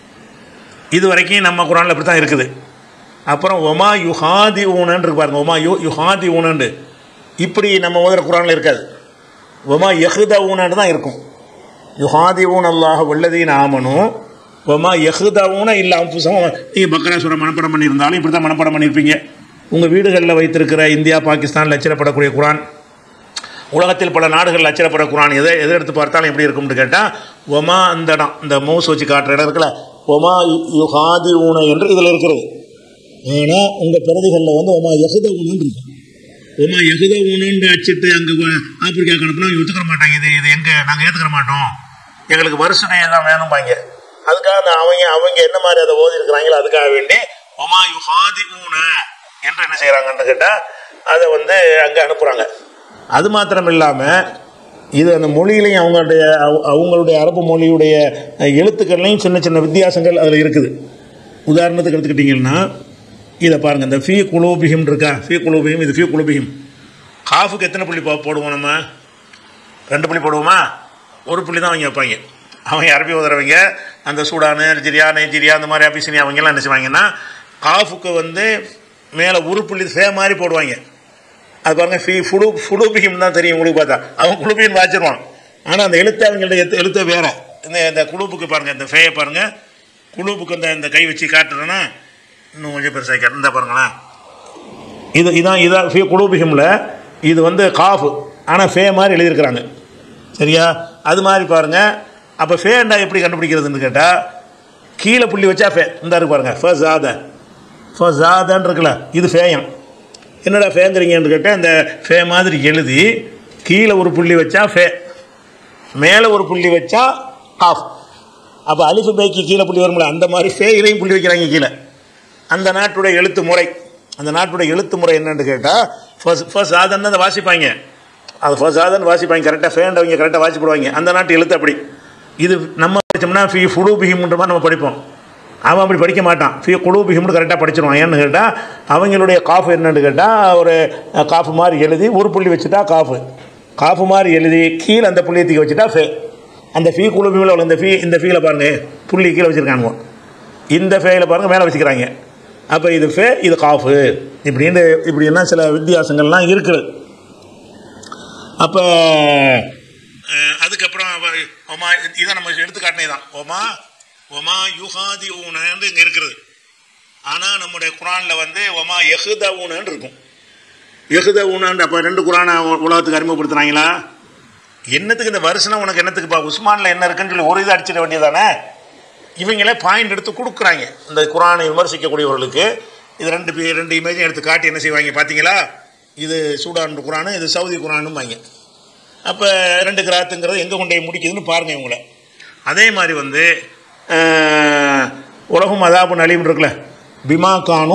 இது வரைக்கும் நம்ம குரானில் இப்படி தான் இருக்குது அப்புறம் ஒமா யுஹாதி ஊனன்னு இருக்கு பாருங்க ஒமா யு யுஹாதி ஊனண்டு இப்படி நம்ம ஓதுற குரானில் இருக்காது ஒமா யஹுத ஊனன்னு தான் இருக்கும் யுஹாதி ஊன் அல்லாஹ் வல்லதீன ஆமனும் ஒமா யஹுத ஊன இல்லை புசம் நீங்கள் பக்ரா சுர மனப்படம் பண்ணியிருந்தாலும் இப்படி தான் மனப்படம் பண்ணியிருப்பீங்க உங்கள் வீடுகளில் வைத்திருக்கிற இந்தியா பாகிஸ்தானில் அச்சிடப்படக்கூடிய குரான் உலகத்தில் பல நாடுகளில் அச்சிடப்பட குரான் எதை எதை எடுத்து பார்த்தாலும் எப்படி இருக்கும்னு கேட்டால் ஒமா அந்த இடம் இந்த மவுஸ் வச்சு காட்டுற இடம் இருக்குல்ல ஒமா யுகாதி ஊன என்று இதில் இருக்கிறது ஆனால் உங்கள் பிரதிகளில் வந்து ஒமா யகுத ஊனன்னு இருக்கும் ஒமா யகுத ஊனன்னு அச்சிட்டு அங்கே ஆப்பிரிக்காவுக்கு அனுப்புனா அவங்க ஒத்துக்கிற மாட்டாங்க இது இது எங்கே நாங்கள் ஏற்றுக்கிற மாட்டோம் எங்களுக்கு வருஷனையே தான் வேணும்பாங்க அதுக்காக அந்த அவங்க அவங்க என்ன மாதிரி அதை ஓதி இருக்கிறாங்களோ அதுக்காக வேண்டி ஒமா யுகாதி ஊன என்று என்ன செய்கிறாங்கன்னு கேட்டால் அதை வந்து அங்கே அனுப்புகிறாங்க அது மாத்திரம் இல்லாமல் இது அந்த மொழியிலையும் அவங்களுடைய அவ- அவங்களுடைய அரபு மொழியுடைய அஹ், எழுத்துக்கள்லையும் சின்ன சின்ன வித்தியாசங்கள் அதில் இருக்குது உதாரணத்துக்கு எடுத்துக்கிட்டிங்கன்னா இதை பாருங்கள் இந்த ஃபீ குலூபிஹிம் இருக்கா ஃபீ குலூபிஹிம் இது ஃபீ குலூபிஹிம் காஃபுக்கு எத்தனை புள்ளி போ- போடுவோம் நம்ம ரெண்டு புள்ளி போடுவோமா ஒரு புள்ளி தான் அவங்க வைப்பாங்க அவங்க அரபி உதறவங்க அந்த சூடானு அல்ஜீரியா நைஜீரியா அந்த மாதிரி அபிசினியா அவங்கெல்லாம் என்ன செய்வாங்கன்னா காஃபுக்கு வந்து மேலே ஒரு புள்ளி ஃபே மாதிரி போடுவாங்க அது பாருங்க ஃபி ஃபுடு ஃபுடுபிஹிம் தான் தெரியும் உங்களுக்கு பார்த்தா அவன் குழுபின்னு வாச்சிருவான் ஆனால் அந்த எழுத்து அவங்கள்ட்ட எழுத்து எழுத்து வேற இந்த இந்த குழுப்புக்கு பாருங்க இந்த ஃபேயை பாருங்க குழுப்புக்கு இந்த இந்த கை வச்சு காட்டுறேன்னா இன்னும் கொஞ்சம் பெருசாக காட்டு இந்த பாருங்களேன் இது இதான் இதான் ஃபி குழுபிஹிமில் இது வந்து காஃபு ஆனால் ஃபே மாதிரி எழுதியிருக்கிறாங்க சரியா அது மாதிரி பாருங்க அப்போ ஃபேண்டா எப்படி கண்டுபிடிக்கிறதுன்னு கேட்டால் கீழே புள்ளி வச்சா ஃபே இந்த இருக்கு பாருங்க ஃப ஜாத ஃப ஜாதன்னு இருக்குல்ல இது ஃபேயம் என்னடா ஃபேங்கிறீங்கன்னு கேட்டால் இந்த ஃபே மாதிரி எழுதி கீழே ஒரு புள்ளி வச்சா ஃபே மேலே ஒரு புள்ளி வச்சா ஆஃப் அப்போ அலிஃபு பேக்கு கீழே புள்ளி வரும்ல அந்த மாதிரி ஃபேயிலையும் புள்ளி வைக்கிறாங்க கீழே அந்த நாட்டுடைய எழுத்து முறை அந்த நாட்டுடைய எழுத்து முறை என்னன்னு கேட்டால் ஃபர்ஸ்ட் ஃபர்ஸ்ட் ஆதன் தான் வாசிப்பாங்க அது ஃபர்ஸ்ட் ஆதன் வாசிப்பாங்க கரெக்டாக ஃபேண்டவங்க கரெக்டாக வாசிப்படுவாங்க அந்த நாட்டு எழுத்து அப்படி இது நம்ம படித்தோம்னா ஃபி ஃபுடு பிஹிம்ன்ற மாதிரி நம்ம படிப்போம் அவன் அப்படி படிக்க மாட்டான் ஃபி குழு பிஹிம்னு கரெக்டாக படிச்சிருவான் ஏன்னு கேட்டால் அவங்களுடைய காஃபு என்னன்னு கேட்டால் ஒரு அஹ், காஃபு மாதிரி எழுதி ஒரு புள்ளி வச்சுட்டா காஃபு காஃபு மாதிரி எழுதி கீழே அந்த புள்ளியை தூக்கி வச்சுட்டா ஃபே அந்த ஃபீ குழு பிஹிமில் உள்ள இந்த ஃபீ இந்த ஃபீல பாருங்க புள்ளி கீழே வச்சுருக்கானுங்க இந்த ஃபேயில் பாருங்க மேலே வச்சுக்கிறாங்க அப்போ இது ஃபே இது காஃபு இப்படின்னு இப்படின்னா சில வித்தியாசங்கள்லாம் இருக்குது அப்போ அதுக்கப்புறம் அவ- ஒமா இதை நம்ம எடுத்து காட்டினே தான் ஒமா ஒமா யுகாதி ஊனன்னு இங்கே இருக்கிறது ஆனால் நம்முடைய குரானில் வந்து ஒமா எஹுத ஊனன்னு இருக்கும் எஹுத ஊனன்னு அப்போ ரெண்டு குரானை உ- உலகத்துக்கு அறிமுகப்படுத்துனாங்களா என்னத்துக்கு இந்த வருஷம் உனக்கு என்னத்துக்குப்பா உஸ்மானில் என்ன இருக்குன்னு சொல்லி ஒரு இது அடிச்சிட வேண்டியதானே இவங்களே பாயிண்ட் எடுத்து கொடுக்குறாங்க இந்த குரானை விமர்சிக்கக்கூடியவர்களுக்கு இது ரெண்டு பே- ரெண்டு இமேஜும் எடுத்து காட்டி என்ன செய்வாங்க பார்த்தீங்களா இது சூடான் குரானு இது சவுதி குரானும் வாங்க அப்போ ரெண்டு கிராத்துங்கிறது எங்கே கொண்டு போய் முடிக்குதுன்னு பாருங்கள் இவங்கள அதே மாதிரி வந்து அஹ், உலகம் அதாபு நலிம் இருக்குல்ல பிமா கானும்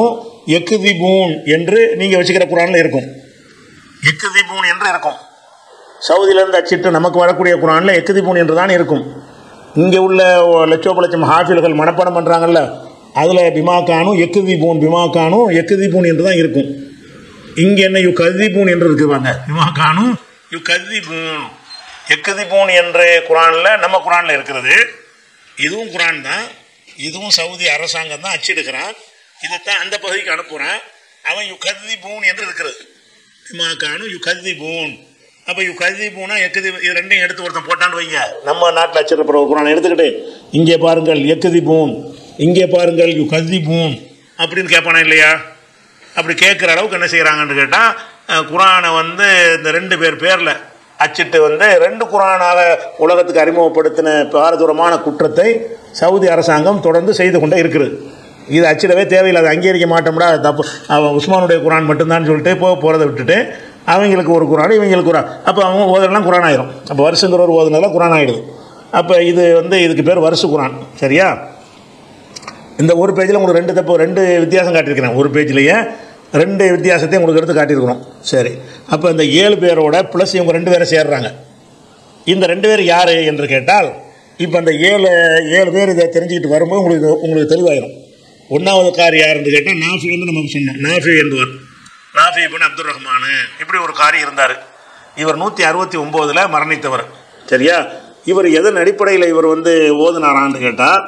எக்குதிபூன் என்று நீங்கள் வச்சுக்கிற குரானில் இருக்கும் எக்குதிபூன் என்று இருக்கும் சவுதியிலேருந்து அச்சிட்டு நமக்கு வரக்கூடிய குரானில் எக்குதிபூன் என்று தான் இருக்கும் இங்கே உள்ள லட்சோப லட்சம் ஹாஃபில்கள் மனப்பாடம் பண்ணுறாங்கல்ல அதில் பிமாக்கானும் எக்குதிபூன் பிமாக்கானும் எக்குதிபூன் என்று தான் இருக்கும் இங்கே என்ன யு கதிபூன் என்று இருக்குவாங்க பிமாக்கானும் யு கதிபூன் எக்குதிபூன் என்று குரானில் நம்ம குரானில் இருக்கிறது இதுவும் குரான் தான் இதுவும் சவுதி அரசாங்கம் தான் அச்சிடுகிறான் இதைத்தான் அந்த பகுதிக்கு அனுப்புகிறான் அவன் யு கதிபூன் என்று இருக்கிறது பிமாக்கானும் யு கதிபூன் அப்போ யு கதிபூனா எக்குதி இது ரெண்டையும் எடுத்து ஒருத்தன் போட்டான்னு வைங்க நம்ம நாட்டில் அச்சிடப்படுற குரான் எடுத்துக்கிட்டு இங்கே பாருங்கள் எக்குதிபூன் இங்கே பாருங்கள் யு கதிபூன் அப்படின்னு கேட்பானா இல்லையா அப்படி கேட்குற அளவுக்கு என்ன செய்கிறாங்கன்னு கேட்டால் குரானை வந்து இந்த ரெண்டு பேர் பேரில் அச்சிட்டு வந்து ரெண்டு குரானாக உலகத்துக்கு அறிமுகப்படுத்தின பாரதூரமான குற்றத்தை சவுதி அரசாங்கம் தொடர்ந்து செய்து கொண்டே இருக்குது இது அச்சிடவே தேவையில்லை அதை அங்கீகரிக்க மாட்டோம்டா அது தப்பு அவன் உஸ்மானுடைய குரான் மட்டும்தான் சொல்லிட்டு போக போகிறத விட்டுட்டு அவங்களுக்கு ஒரு குரான் இவங்களுக்கு குரான் அப்போ அவங்க ஓதுறலாம் குரான் ஆயிரும் அப்போ வருஷங்கிறவர் ஓதுனதெல்லாம் குரான் ஆகிடுது அப்போ இது வந்து இதுக்கு பேர் வருஷ குரான் சரியா இந்த ஒரு பேஜில் உங்களுக்கு ரெண்டு தப்பு ரெண்டு வித்தியாசம் காட்டியிருக்கிறேன் ஒரு பேஜ்லேயே ரெண்டு வித்தியாசத்தையும் உங்களுக்கு எடுத்து காட்டியிருக்கிறோம் சரி அப்போ இந்த ஏழு பேரோட ப்ளஸ் இவங்க ரெண்டு பேரும் சேர்றாங்க இந்த ரெண்டு பேர் யார் என்று கேட்டால் இப்போ அந்த ஏழு ஏழு பேர் இதை தெரிஞ்சுக்கிட்டு வரும்போது உங்களுக்கு உங்களுக்கு தெளிவாயிரும் ஒன்றாவது கார் யாருன்னு கேட்டால் நாஃபி வந்து நம்ம சொன்னோம் நாஃபி என்பவர் நாஃபி பின் அப்துல் ரஹ்மான் இப்படி ஒரு காரி இருந்தார் இவர் நூற்றி அறுபத்தி ஒம்போதில் மரணித்தவர் சரியா இவர் எதன் அடிப்படையில் இவர் வந்து ஓதுனாரான்னு கேட்டால்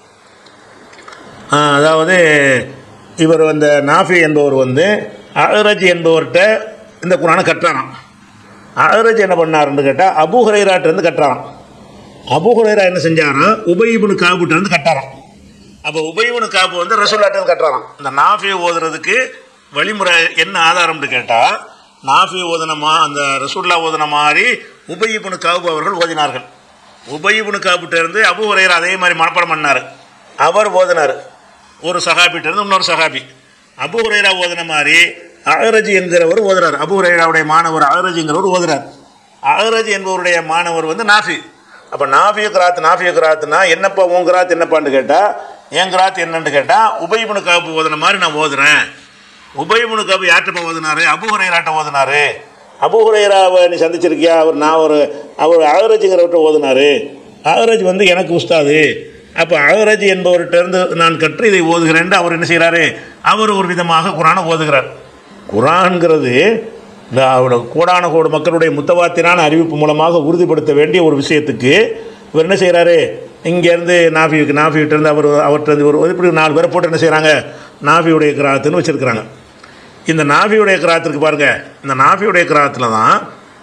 ஆ, அதாவது இவர் அந்த நாஃபி என்பவர் வந்து அஹரஜ் என்பவர்கிட்ட இந்த குரானை கட்டுறாராம் அஹரஜ் என்ன பண்ணாருன்னு கேட்டால் அபு ஹுரைராட்டிருந்து கட்டுறாராம் அபு ஹுரைரா என்ன செஞ்சாராம் உபயிபுனு காபுட்ட இருந்து கட்டாராம் அப்போ உபயிபுனு காபு வந்து ரசூல்லாட்டிருந்து கட்டுறாராம் இந்த நாஃபி ஓதுறதுக்கு வழிமுறை என்ன ஆதாரம்னு கேட்டால் நாஃபி ஓதனமா அந்த ரசூல்லா ஓதன மாதிரி உபயிபுனு காபு அவர்கள் ஓதினார்கள் உபயிபுனு காபுட்ட இருந்து அபு ஹுரைரா அதே மாதிரி மனப்பாடம் பண்ணார் அவர் ஓதினார் ஒரு சஹாபிட்ட இருந்து இன்னொரு சஹாபி அபு ஹுரைரா ஓதுன மாதிரி அகரஜி என்கிறவர் ஓதுறார் அபு ஹுரைராவுடைய மாணவர் அகரஜிங்கிறவர் ஓதுறார் அகரஜி என்பவருடைய மாணவர் வந்து நாஃபி அப்போ நாஃபிய கிராத் நாஃபிய கிராத்னா என்னப்பா உன் கிராத் என்னப்பான்னு கேட்டால் என் கிராத் என்னன்னு கேட்டால் உபயமுனு காப்பு ஓதுன மாதிரி நான் ஓதுறேன் உபயமுனு காப்பு யார்கிட்ட ஓதுனாரு அபு ஹுரைராட்ட ஓதுனாரு அபு ஹுரைராவை நீ சந்திச்சிருக்கியா அவர் நான் ஒரு அவர் அகரஜிங்கிறவர்கிட்ட ஓதுனாரு அகரஜ் வந்து எனக்கு உஸ்தாது அப்போ அகரஜ் என்பவர்கிட்ட இருந்து நான் கற்று இதை ஓதுகிறேன் அவர் என்ன செய்கிறாரு அவர் ஒரு விதமாக குரானை ஓதுகிறார் குரான்ங்கிறது இந்த அவரோட கோடான கோடு மக்களுடைய முத்தவாத்திரான அறிவிப்பு மூலமாக உறுதிப்படுத்த வேண்டிய ஒரு விஷயத்துக்கு இவர் என்ன செய்கிறாரு இங்கேருந்து நாஃபிக்கு நாஃபிகிட்டேருந்து அவர் அவர்கிட்ட ஒரு இப்படி நாலு பேரை போட்டு என்ன செய்கிறாங்க நாஃபியுடைய கிராத்துன்னு வச்சுருக்கிறாங்க இந்த நாஃபியுடைய கிராத்திற்கு பாருங்கள் இந்த நாஃபியுடைய கிராத்தில் தான்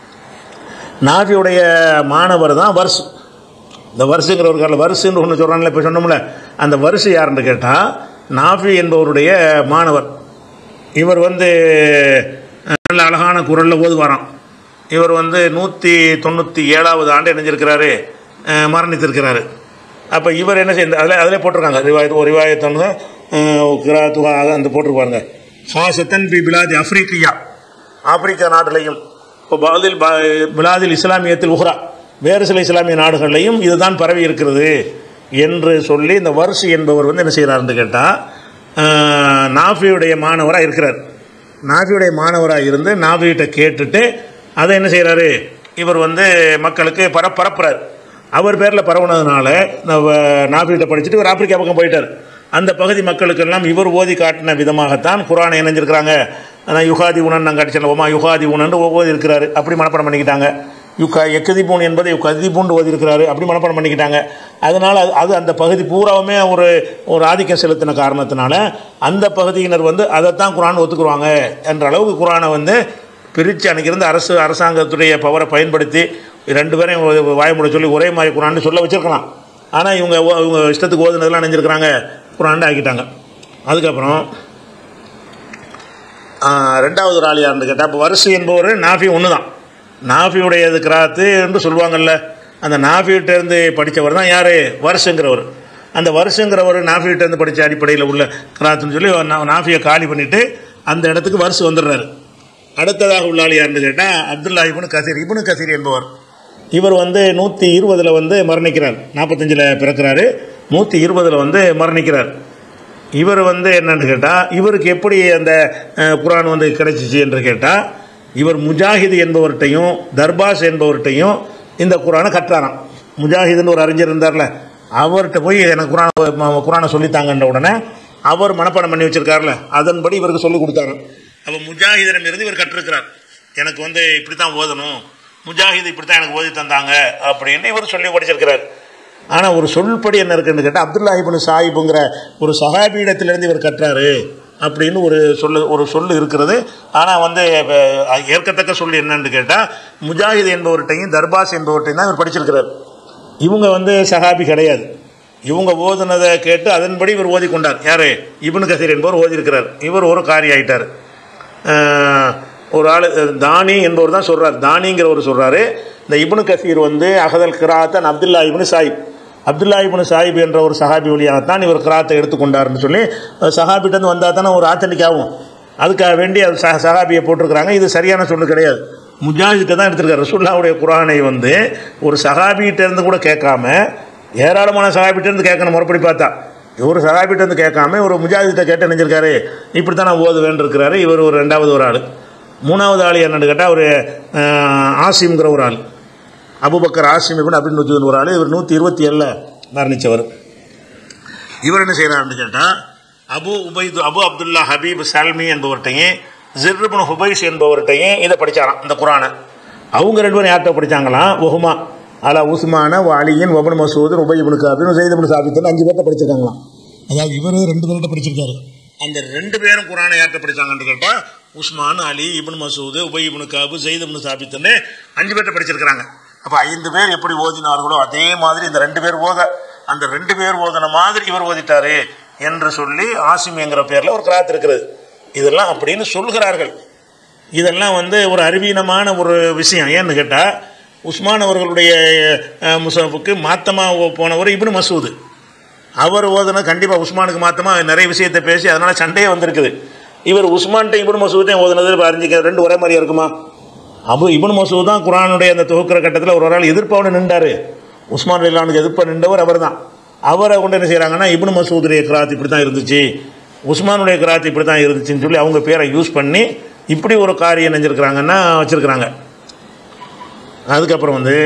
நாஃபியுடைய மாணவர் தான் வர்ஸ் இந்த வருஷங்கிற ஒரு கால வருஷன்னு ஒன்று சொல்கிறாங்களே இப்போ சொன்னோம்ல அந்த வருஷ யாருன்னு கேட்டால் நாஃபி என்பவருடைய மாணவர் இவர் வந்து அஹ், நல்ல அழகான குரலில் ஓதுவாராம் இவர் வந்து நூற்றி தொண்ணூற்றி ஏழாவது ஆண்டு இணைஞ்சிருக்கிறாரு அஹ், மரணித்திருக்கிறாரு அப்போ இவர் என்ன செய்ய அதில் அதிலே போட்டிருக்காங்க ரிவாயத் ஒரு ரிவாயத்தொன்னு கிராத்துவா அந்த போட்டிருப்பாருங்க ஹாசத்தன் பி பிலாதி அஃப்ரிக்கியா ஆப்பிரிக்கா நாட்டிலையும் இப்போ பாதில் பிலாதில் இஸ்லாமியத்தில் உஹ்ரா வேறு சில இஸ்லாமிய நாடுகள்லையும் இதுதான் பரவி இருக்கிறது என்று சொல்லி இந்த வருஷி என்பவர் வந்து என்ன செய்கிறாருன்னு கேட்டால் நாஃபியுடைய மாணவராக இருக்கிறார் நாஃபியுடைய மாணவராக இருந்து நாஃபிகிட்ட கேட்டுட்டு அதை என்ன செய்கிறாரு இவர் வந்து மக்களுக்கு பர பரப்புறார் அவர் பேரில் பரவுனதுனால நாஃபிகிட்ட படிச்சுட்டு இவர் ஆப்பிரிக்கா பக்கம் போயிட்டார் அந்த பகுதி மக்களுக்கெல்லாம் இவர் ஓதி காட்டின விதமாகத்தான் குரானை இணைஞ்சிருக்கிறாங்க அதான் யுகாதி உணன் நாங்கள் அடிச்சல ஓமா யுகாதி உணன் ஓதி இருக்கிறாரு அப்படி மனப்பாடம் பண்ணிக்கிட்டாங்க யுகா எக்கதிபூன் என்பதை யுகதிபூன் ஓதி இருக்கிறாரு அப்படி மனப்பாடம் பண்ணிக்கிட்டாங்க அதனால் அது அது அந்த பகுதி பூராவுமே ஒரு ஒரு ஆதிக்கம் செலுத்தின காரணத்தினால அந்த பகுதியினர் வந்து அதைத்தான் குரான் ஒத்துக்குருவாங்க என்ற அளவுக்கு குரானை வந்து பிரித்து அன்றைக்கிருந்து அரசு அரசாங்கத்துடைய பவரை பயன்படுத்தி ரெண்டு பேரையும் ஒ- வாய்மூட சொல்லி ஒரே மாதிரி குரான்னு சொல்ல வச்சிருக்கலாம் ஆனால் இவங்க ஓ- இவங்க இஷ்டத்துக்கு ஓதுனதெல்லாம் நினைஞ்சிருக்கிறாங்க குரான் ஆக்கிட்டாங்க அதுக்கப்புறம் ஆ, ரெண்டாவது ஒரு ஆள் யாருன்னு கேட்டால் இப்போ வருஷு என்பவர் நாஃபி ஒன்று தான் நாஃபியுடையது கிராத்து என்று சொல்லுவாங்கல்ல அந்த நாஃபிகிட்ட இருந்து படித்தவர் தான் யார் வருஷங்கிறவர் அந்த வருஷங்கிறவர் நாஃபிகிட்ட இருந்து படித்த அடிப்படையில் உள்ள கிராத்துன்னு சொல்லி நா- நாஃபியை காலி பண்ணிவிட்டு அந்த இடத்துக்கு வருஷம் வந்துடுறாரு அடுத்ததாக உள்ள ஆள் யாருன்னு கேட்டால் அப்துல்லா இப்னு கசீர் இப்னு கசீர் என்பவர் இவர் வந்து நூற்றி இருபதில் வந்து மரணிக்கிறார் நாற்பத்தஞ்சில் பிறக்கிறாரு நூற்றி இருபதில் வந்து மரணிக்கிறார் இவர் வந்து என்னன்னு கேட்டால் இவருக்கு எப்படி அந்த அஹ், குர்ஆன் வந்து கிடைச்சிச்சு என்று கேட்டால் இவர் முஜாஹிது என்பவர்கிட்டையும் தர்பாஸ் என்பவர்கிட்டையும் இந்த குரானை கற்றாராம் முஜாஹிதுன்னு ஒரு அறிஞர் இருந்தார்ல அவர்கிட்ட போய் எனக்கு குரான் ம- குரானை சொல்லித்தாங்கன்ற உடனே அவர் மனப்பாடம் பண்ணி வச்சிருக்காருல அதன்படி இவருக்கு சொல்லி கொடுத்தாரு அப்போ முஜாஹிதிடம் இருந்து இவர் கற்றிருக்கிறார் எனக்கு வந்து இப்படி தான் ஓதணும் முஜாஹிது இப்படி தான் எனக்கு ஓதி தந்தாங்க அப்படின்னு இவர் சொல்லி படிச்சிருக்கிறார் ஆனால் ஒரு சொல்படி என்ன இருக்குன்னு கேட்டால் அப்துல்லா இப்னு சாஹிப்புங்கிற ஒரு சஹாபியிடத்திலிருந்து இவர் கற்றாரு அப்படின்னு ஒரு சொல்லு ஒரு சொல்லு இருக்கிறது ஆனால் வந்து அஹ், ஏற்கத்தக்க சொல்லு என்னன்னு கேட்டால் முஜாஹித் என்பவர்கிட்டையும் தர்பாஸ் என்பவர்கிட்டையும் தான் இவர் படிச்சிருக்கிறார் இவங்க வந்து சஹாபி கிடையாது இவங்க ஓதுனதை கேட்டு அதன்படி இவர் ஓதிக்கொண்டார் யார் இப்னு கசீர் என்பவர் ஓதியிருக்கிறார் இவர் ஒரு காரி ஆயிட்டார் அஹ், ஒரு ஆள் தானி என்பவர் தான் சொல்றார் தானிங்கிறவர் சொல்றாரு இந்த இப்னு கசீர் வந்து அகதல் கிராத்தன் அப்துல்லா இப்னு சாஹிப் அப்துல்லா இப்னு சாஹிப் என்ற ஒரு சஹாபி வழியாகத்தான் இவர் கிராத்தை எடுத்துக்கொண்டார்னு சொல்லி சஹாபிட்டேருந்து வந்தால் தானே ஒரு ஆத்தன்டிக் ஆகும் அதுக்காக வேண்டி அது சஹ சஹாபியை போட்டிருக்கிறாங்க இது சரியான சொல்லு கிடையாது முஜாஹித்தை தான் எடுத்திருக்காரு ரசூல்லாவுடைய குரானை வந்து ஒரு சஹாபிகிட்ட இருந்து கூட கேட்காம ஏராளமான சஹாபிட்ட இருந்து கேட்கணும் முறைப்படி பார்த்தா ஒரு சஹாபிட்ட இருந்து கேட்காம ஒரு முஜாஹித்தை கேட்டு நினைஞ்சிருக்காரு இப்படி தான் நான் ஓதுவேன் இருக்கிறாரு இவர் ஒரு ரெண்டாவது ஒரு ஆள் மூணாவது ஆள் என்னன்னு கேட்டால் ஒரு அஹ், ஆசிம்ங்கிற ஒரு ஆள் அபுபக்கர் ஆசிம் இப்னு அப்படின்னு நூற்றி ஒரு ஆள் இவர் நூற்றி இருபத்தி ஏழில் மரணித்தவர் இவர் என்ன செய்கிறாருன்னு கேட்டால் அபு உபைது அபு அப்துல்லா ஹபீப் சல்மி என்பவர்கிட்டையும் ஜிர்புன் ஹுபைஸ் என்பவர்கிட்டையும் இதை படிச்சாராம் இந்த குரானை அவங்க ரெண்டு பேரும் யார்கிட்ட படிச்சாங்களாம் ஒஹுமா அலா உஸ்மான வாலியின் ஒபன் மசூத் உபயிபுனு காபின் ஜெயிதபுன் சாபித்தன் அஞ்சு பேர்த்த படிச்சிருக்காங்களாம் அதாவது இவர் ரெண்டு பேர்கிட்ட படிச்சிருக்காரு அந்த ரெண்டு பேரும் குரானை யார்கிட்ட படிச்சாங்கன்னு கேட்டால் Usman Ali ibn Masud Ubay ibn Kaab Zaid ibn சாபித்துன்னு அஞ்சு பேர்கிட்ட படிச்சிருக்கிறாங்க அப்போ ஐந்து பேர் எப்படி ஓதினார்களோ அதே மாதிரி இந்த ரெண்டு பேர் ஓத அந்த ரெண்டு பேர் ஓதின மாதிரி இவர் ஓதிட்டாரு என்று சொல்லி ஆசிம் என்கிற பேரில் ஒரு கிராத் இருக்கிறது இதெல்லாம் அப்படின்னு சொல்கிறார்கள் இதெல்லாம் வந்து ஒரு அறிவீனமான ஒரு விஷயம் ஏன்னு கேட்டால் உஸ்மான் அவர்களுடைய அஹ், முசாஃபுக்கு மாத்தமாக போனவர் இப்னு மசூது அவர் ஓதுனா கண்டிப்பாக உஸ்மானுக்கு மாத்தமா நிறைய விஷயத்தை பேசி அதனால சண்டையே வந்திருக்குது இவர் உஸ்மான்கிட்ட இப்னு மசூத்தையும் ஓதுனது இப்ப அறிஞ்சிக்க ரெண்டு ஒரே மாதிரியா இருக்குமா அபு இப்னு மசூத் தான் குரானுடைய அந்த தொகுக்கிற கட்டத்தில் ஒரு ஆள் எதிர்ப்பவனு நின்றாரு உஸ்மான் இல்லானுக்கு எதிர்ப்ப நின்றவர் அவர் தான் அவரை கொண்டு என்ன செய்கிறாங்கன்னா இப்னு மசூதுடைய கிராத் இப்படி தான் இருந்துச்சு உஸ்மானுடைய கிராத் இப்படி தான் இருந்துச்சுன்னு சொல்லி அவங்க பேரை யூஸ் பண்ணி இப்படி ஒரு காரியம் நினைஞ்சிருக்கிறாங்கன்னா வச்சுருக்கிறாங்க அதுக்கப்புறம் வந்து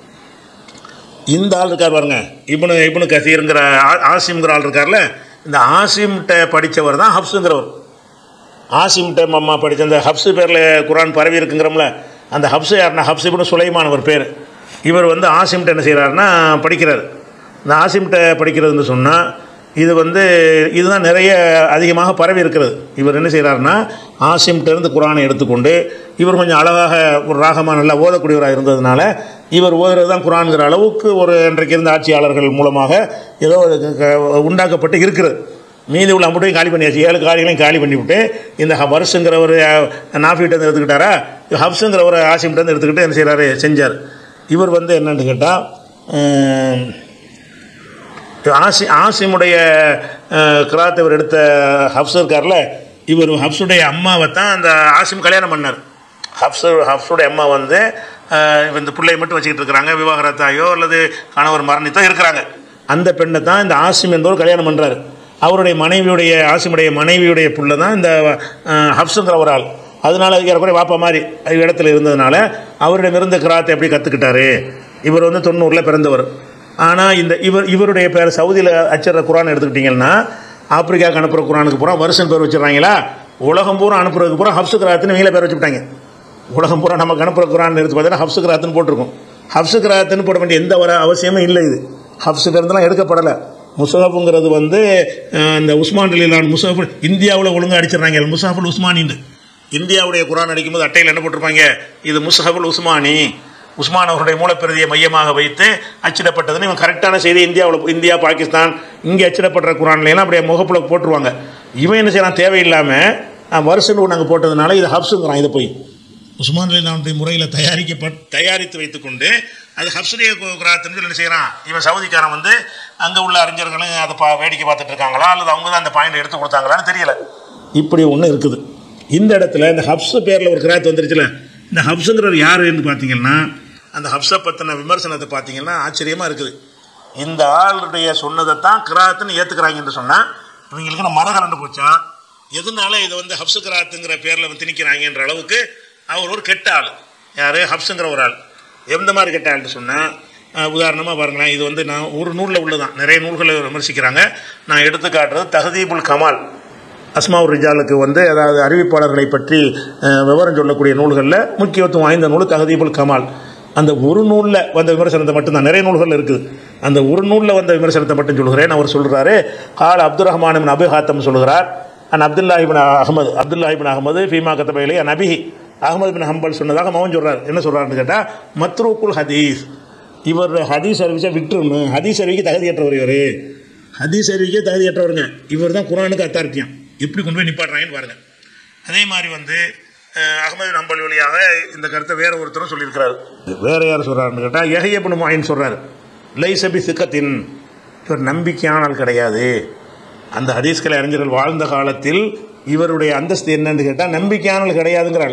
இந்த ஆள் இருக்கார் பாருங்க இப்னு இப்னு கசீருங்கிற ஆ- ஆசிம்ங்கிற ஆள் இருக்கார்ல இந்த ஆசிம்கிட்ட படித்தவர் தான் ஹப்ஸுங்கிறவர் ஆசிம்கிட்ட மம்மா படித்த அந்த ஹப்ஸு பேரில் குரான் பரவி இருக்குங்கிறோம்ல அந்த ஹப்ஸு யாருன்னா ஹப்ஸ் இப்னு சுலைமான் அவர் பேர் இவர் வந்து ஆசிம்கிட்ட என்ன செய்கிறாருன்னா படிக்கிறார் இந்த ஆசிம்கிட்ட படிக்கிறதுன்னு சொன்னால் இது வந்து இதுதான் நிறைய அதிகமாக பரவி இருக்கிறது இவர் என்ன செய்கிறாருன்னா ஆசிம்கிட்ட இருந்து குரானை எடுத்துக்கொண்டு இவர் கொஞ்சம் அழகாக ஒரு ராகமாக நல்லா ஓதக்கூடியவராக இருந்ததுனால இவர் ஓதுறது தான் குரான்கிற அளவுக்கு ஒரு இன்றைக்கு இருந்த ஆட்சியாளர்கள் மூலமாக ஏதோ க- க- உண்டாக்கப்பட்டு இருக்கிறது மீதி உள்ள அம்பட்டையும் காலி பண்ணியாச்சு ஏழு காரியங்களையும் காலி பண்ணிவிட்டு இந்த ஹ- வருஷங்கிறவர் நாஃபிகிட்ட இருந்து எடுத்துக்கிட்டாரா ஹப்ஸுங்கிறவர் ஆசிம்கிட்ட இருந்து எடுத்துக்கிட்டு என்ன செய்கிறாரு செஞ்சார் இவர் வந்து என்னன்னு கேட்டால் ஆசி ஆசிமுடைய கிராத் இவர் எடுத்த ஹப்ஸ் இருக்கார்ல இவர் ஹப்ஸுடைய அம்மாவை தான் அந்த ஆசிம் கல்யாணம் பண்ணார் ஹப்ஸு ஹப்ஸுடைய அம்மா வந்து அஹ், இந்த பிள்ளையை மட்டும் வச்சுக்கிட்டு இருக்கிறாங்க விவாகரத்தாயோ அல்லது கணவர் மரணித்தோ இருக்கிறாங்க அந்த பெண்ணை தான் இந்த ஆசிம் என்பவர் கல்யாணம் பண்ணுறாரு அவருடைய மனைவியுடைய ஆசிமுடைய மனைவியுடைய புள்ள தான் இந்த அஹ், ஹப்ஸுங்கிற ஒரு ஆள் அதனால ஏறக்குறைய வாப்பா மாதிரி இடத்துல இருந்ததுனால அவரிடமிருந்து கிராத்தை எப்படி கற்றுக்கிட்டாரு இவர் வந்து தொண்ணூறில் பிறந்தவர் ஆனால் இந்த இவர் இவருடைய பேர் சவுதியில் அச்சிடுற குரான் எடுத்துக்கிட்டிங்கன்னா ஆப்பிரிக்காவுக்கு அனுப்புகிற குரானுக்கு பூரா வருஷம் பேர் வச்சிடுறாங்களா உலகம் பூரா அனுப்புறதுக்கு பூரா ஹப்ஸு கிராத்துன்னு நீங்களே பேர் வச்சுட்டாங்க உலகம் பூரா நமக்கு அனுப்புகிற குரான் எடுத்து பார்த்தீங்கன்னா ஹப்ஸு கிராத்துன்னு போட்டிருக்கும் ஹப்ஸு கிராத்துன்னு போட வேண்டிய எந்த வர அவசியமும் இல்லை இது ஹப்ஸு பேருந்துலாம் எடுக்கப்படலை முசாஃபுங்கிறது வந்து அஹ், இந்த உஸ்மான் அலிலான் முசாஃபு இந்தியாவில் ஒழுங்காக அடிச்சிடுறாங்க முசாஃபுல் உஸ்மானின்னு இந்தியாவுடைய குரான் அடிக்கும்போது அட்டையில் என்ன போட்டிருப்பாங்க இது முஸ்ஹபுல் உஸ்மானி உஸ்மான் அவருடைய மூலப்பிரதியை மையமாக வைத்து அச்சிடப்பட்டதுன்னு இவன் கரெக்டான செய்தி இந்தியாவில் இந்தியா பாகிஸ்தான் இங்கே அச்சிடப்படுற குரான்லாம் அப்படியே முகப்புல போட்டுருவாங்க இவன் என்ன செய்யறான் தேவையில்லாமல் வருஷம் நாங்கள் போட்டதுனால இது ஹப்ஸுங்கிறான் இதை போய் உஸ்மான் அலிலானுடைய முறையில் தயாரிக்கப்பட் தயாரித்து வைத்துக்கொண்டு அது ஹப்ஸுடைய குராத்துன்னு சொல்லி என்ன செய்கிறான் இவன் சவுதிக்காரன் வந்து அங்கே உள்ள அறிஞர்களும் அதை பா வேடிக்கை பார்த்துட்டு இருக்காங்களா அல்லது அவங்க தான் அந்த பாயிண்ட் எடுத்து கொடுத்தாங்களான்னு தெரியல இப்படி ஒன்று இருக்குது இந்த இடத்துல இந்த ஹப்ஸ் பேரில் ஒரு கிராத் வந்துருச்சுல இந்த ஹப்ஸுங்கிறவர் யாருன்னு பார்த்தீங்கன்னா அந்த ஹப்ஸை பற்றின விமர்சனத்தை பார்த்தீங்கன்னா ஆச்சரியமாக இருக்குது இந்த ஆளுடைய சொன்னதை தான் கிராத்துன்னு ஏற்றுக்கிறாங்க என்று சொன்னால் இவங்களுக்கு நான் மரகலண்டு போச்சா எதனால இதை வந்து ஹப்சு கிராத்துங்கிற பேரில் திணிக்கிறாங்கன்ற அளவுக்கு அவர் ஒரு கெட்ட ஆள் யார் ஹப்ஸுங்கிற ஒரு ஆள் எந்த மாதிரி கெட்ட ஆள்னு சொன்னால் உதாரணமாக பாருங்களேன் இது வந்து நான் ஒரு நூலில் உள்ளதான் நிறைய நூல்களை விமர்சிக்கிறாங்க நான் எடுத்து காட்டுறது தஹதீபுல் கமால் அஸ்மாவுர் ரிஜாலுக்கு வந்து அதாவது அறிவிப்பாளர்களை பற்றி அஹ், விவரம் சொல்லக்கூடிய நூல்களில் முக்கியத்துவம் வாய்ந்த நூல் தஹதீபுல் கமால் அந்த ஒரு நூலில் வந்த விமர்சனத்தை மட்டும்தான் நிறைய நூல்கள் இருக்குது அந்த ஒரு நூலில் வந்த விமர்சனத்தை மட்டும் சொல்கிறேன் அவர் சொல்கிறாரு கால் அப்துல் ரஹ்மான் இப்னு அபி ஹாத்தம் சொல்கிறார் அன் Abdullah ibn Ahmad Abdullah ibn Ahmad ஃபீமா கத்தபையிலே நபிஹி அகமது பின் ஹம்பல் சொன்னதாக மவன் சொல்கிறார் என்ன சொல்கிறாருன்னு கேட்டால் மத்ரூக்குல் ஹதீஸ் இவர் ஹதீஸ் அறிவிச்சா விட்டுருணும் ஹதீஸ் அறிவிக்க தகுதியற்றவர் இவர் ஹதீஸ் அறிவிக்க தகுதியற்றவருங்க இவர் தான் குரானுக்கு அத்தாரிட்டியம் எப்படி கொண்டு போய் நிப்பாட்டுறாங்கன்னு பாருங்க அதே மாதிரி வந்து அஹ், அகமது நம்பல் வழியாக இந்த கருத்தை வேற ஒருத்தரும் சொல்லியிருக்கிறாரு வேற யார் சொல்கிறாருன்னு கேட்டால் எஹையப்பன் மாயின் சொல்கிறார் லைசபி சிக்கத்தின் இவர் நம்பிக்கையான ஆள் கிடையாது அந்த ஹதீஸ்கலை அறிஞர்கள் வாழ்ந்த காலத்தில் இவருடைய அந்தஸ்து என்னன்னு கேட்டால் நம்பிக்கையான ஆள் கிடையாதுங்கிறாள்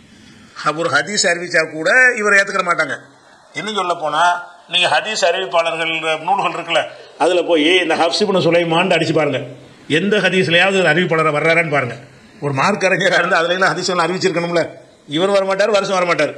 ஒரு ஹதீஸ் அறிவிச்சா கூட இவரை ஏற்றுக்கிற மாட்டாங்க இன்னும் சொல்ல போனால் நீங்கள் ஹதீஸ் அறிவிப்பாளர்கள் நூல்கள் இருக்குல்ல அதில் போய் இந்த ஹப்சிபுன் சுலைமான் அடிச்சு பாருங்க எந்த ஹதீஸ்லையாவது ஒரு அறிவிப்பாளரை வர்றாரான்னு பாருங்க ஒரு மார்க் அறிஞராக இருந்து அதுல ஹதீஸ்கள் அறிவிச்சிருக்கணும்ல இவர் வரமாட்டார் வருஷம் வரமாட்டார்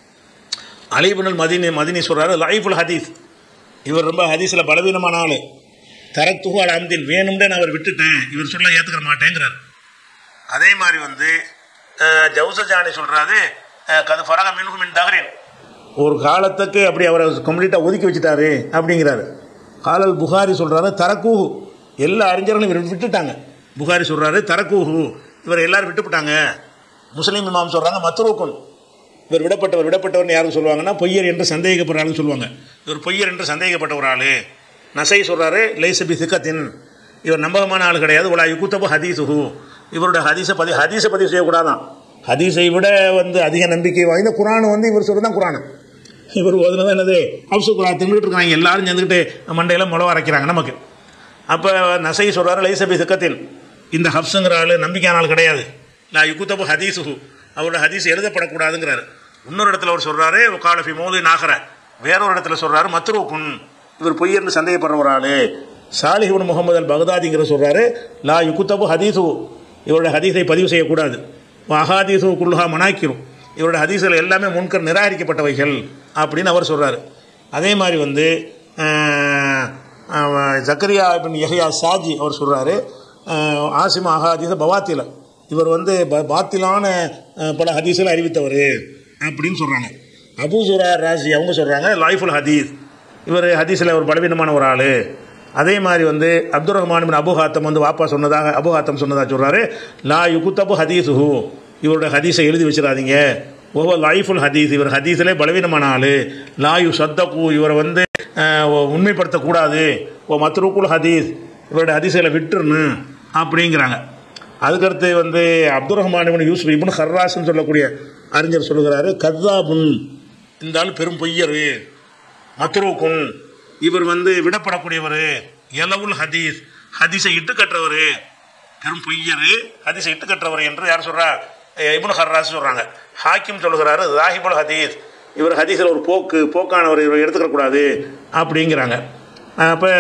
அலிபுனல் மதினி மதினி சொல்றாரு லைஃபுல் ஹதீஸ் இவர் ரொம்ப ஹதீஸில் பலவீனமான ஆள் தரத்துகு அல் அம்தின் வேணும்னே நான் அவர் விட்டுட்டேன் இவர் சொல்ல ஏற்றுக்கிற மாட்டேங்கிறார் அதே மாதிரி வந்து அஹ், ஜவுசஜானி சொல்றாரு அஹ், கது ஃபரக மின்ஹு மின் தஹரின் ஒரு காலத்துக்கு அப்படி அவரை கம்ப்ளீட்டாக ஒதுக்கி வச்சுட்டாரு அப்படிங்கிறாரு காலல் புகாரி சொல்றாரு தரக்கூஹு எல்லா அறிஞர்களும் இவர் விட்டுட்டாங்க புகாரி சொல்றாரு தரக்கூஹு இவர் எல்லாரும் விட்டுவிட்டாங்க முஸ்லீம் இமாம் சொல்றாங்க மத்ரூக்குன் இவர் விடப்பட்டவர் விடப்பட்டவர்னு யாரும் சொல்லுவாங்கன்னா பொய்யர் என்று சந்தேகப்படுற ஆளுன்னு சொல்லுவாங்க இவர் பொய்யர் என்று சந்தேகப்பட்ட ஒரு ஆள் நசை சொல்றாரு லைசபி சிக்கத்தின் இவர் நம்பகமான ஆள் கிடையாது உலா யுகுத்தபு ஹதீசுஹு இவருடைய ஹதீஸை பதி ஹதீஸை பதிவு செய்யக்கூடாதான் ஹதீஸை விட வந்து அதிக நம்பிக்கை வாய்ந்த குரான் வந்து இவர் சொல்கிறது தான் குரான் இவர் ஓதுனது என்னது ஹவுசு குரான் தின்னுட்டு இருக்காங்க எல்லாரும் சேர்ந்துக்கிட்டு மண்டையில் முளவ அரைக்கிறாங்க நமக்கு அப்போ நசை சொல்றாரு லைசபி சிக்கத்தின் இந்த ஹப்ஸுங்கிற ஆள் நம்பிக்கையான ஆள் கிடையாது லா யுகுத்தபு ஹதீசுஹு அவரோட ஹதீஸ் எழுதப்படக்கூடாதுங்கிறாரு இன்னொரு இடத்துல அவர் சொல்றாரு காலஃபி மோதி நாகர வேறொரு இடத்துல சொல்றாரு மத்ரூக்குன் இவர் பொய்யர்னு சந்தேகப்படுற ஒரு ஆளு சாலிஹிபின் முகமது அல் பகதாதிங்கிற சொல்றாரு லா யுகுத்தபு ஹதீசு இவருடைய ஹதீஸை பதிவு செய்யக்கூடாது அஹாதீசு குல்ஹா மனாக்கிரும் இவருடைய ஹதீஸ்கள் எல்லாமே முன்கர் நிராகரிக்கப்பட்டவைகள் அப்படின்னு அவர் சொல்றாரு அதே மாதிரி வந்து அஹ், அஹ், ஜக்கரியா பின் யஹ்யா சாஜி அவர் சொல்றாரு அஹ், ஆசிம் அஹாதீச பவாத்தில இவர் வந்து ப- பாத்திலான அஹ், பல ஹதீஸ்களை அறிவித்தவர் அப்படின்னு சொல்றாங்க அபூ சுரா ராசி அவங்க சொல்றாங்க லைஃபுல் ஹதீஸ் இவர் ஹதீஸில் ஒரு பலவீனமான ஒரு ஆள் அதே மாதிரி வந்து அப்துல் ரஹ்மான் பின் அபு ஹாத்தம் வந்து வாப்பா சொன்னதாக அபு ஹாத்தம் சொன்னதாக சொல்றாரு லா யுகுத்தபு ஹதீஸுஹு இவருடைய ஹதீஸை எழுதி வச்சிடாதீங்க ஓஹோ லைஃபுல் ஹதீஸ் இவர் ஹதீஸிலே பலவீனமான ஆள் லா யு சத்தகு இவரை வந்து அஹ், உண்மைப்படுத்தக்கூடாது ஓ மத்ருக்குல் ஹதீஸ் இவருடைய ஹதீஸில் விட்டுருணும் அப்படிங்கிறாங்க அதுக்கடுத்து வந்து அப்துல் ரஹ்மான் இப்னு யூசுப் இப்னு ஹர்ராஸ்ன்னு சொல்லக்கூடிய அறிஞர் சொல்லுகிறாரு கர்தாபுன் இந்த ஆள் பெரும் பொய்யர் மத்ரூக்குன் இவர் வந்து விடப்படக்கூடியவர் எலவுல் ஹதீஸ் ஹதீஸை இட்டு கட்டுறவர் பெரும் பொய்யர் ஹதீஸை இட்டு கட்டுறவர் என்று யார் சொல்றா அஹ் இப்னு ஹர்ராஸ் சொல்றாங்க ஹாக்கிம் சொல்லுகிறாரு ராஹிபுல் ஹதீஸ் இவர் ஹதீஸில் ஒரு போக்கு போக்கானவர் இவர் எடுத்துக்க கூடாது அப்படிங்கிறாங்க அப்போ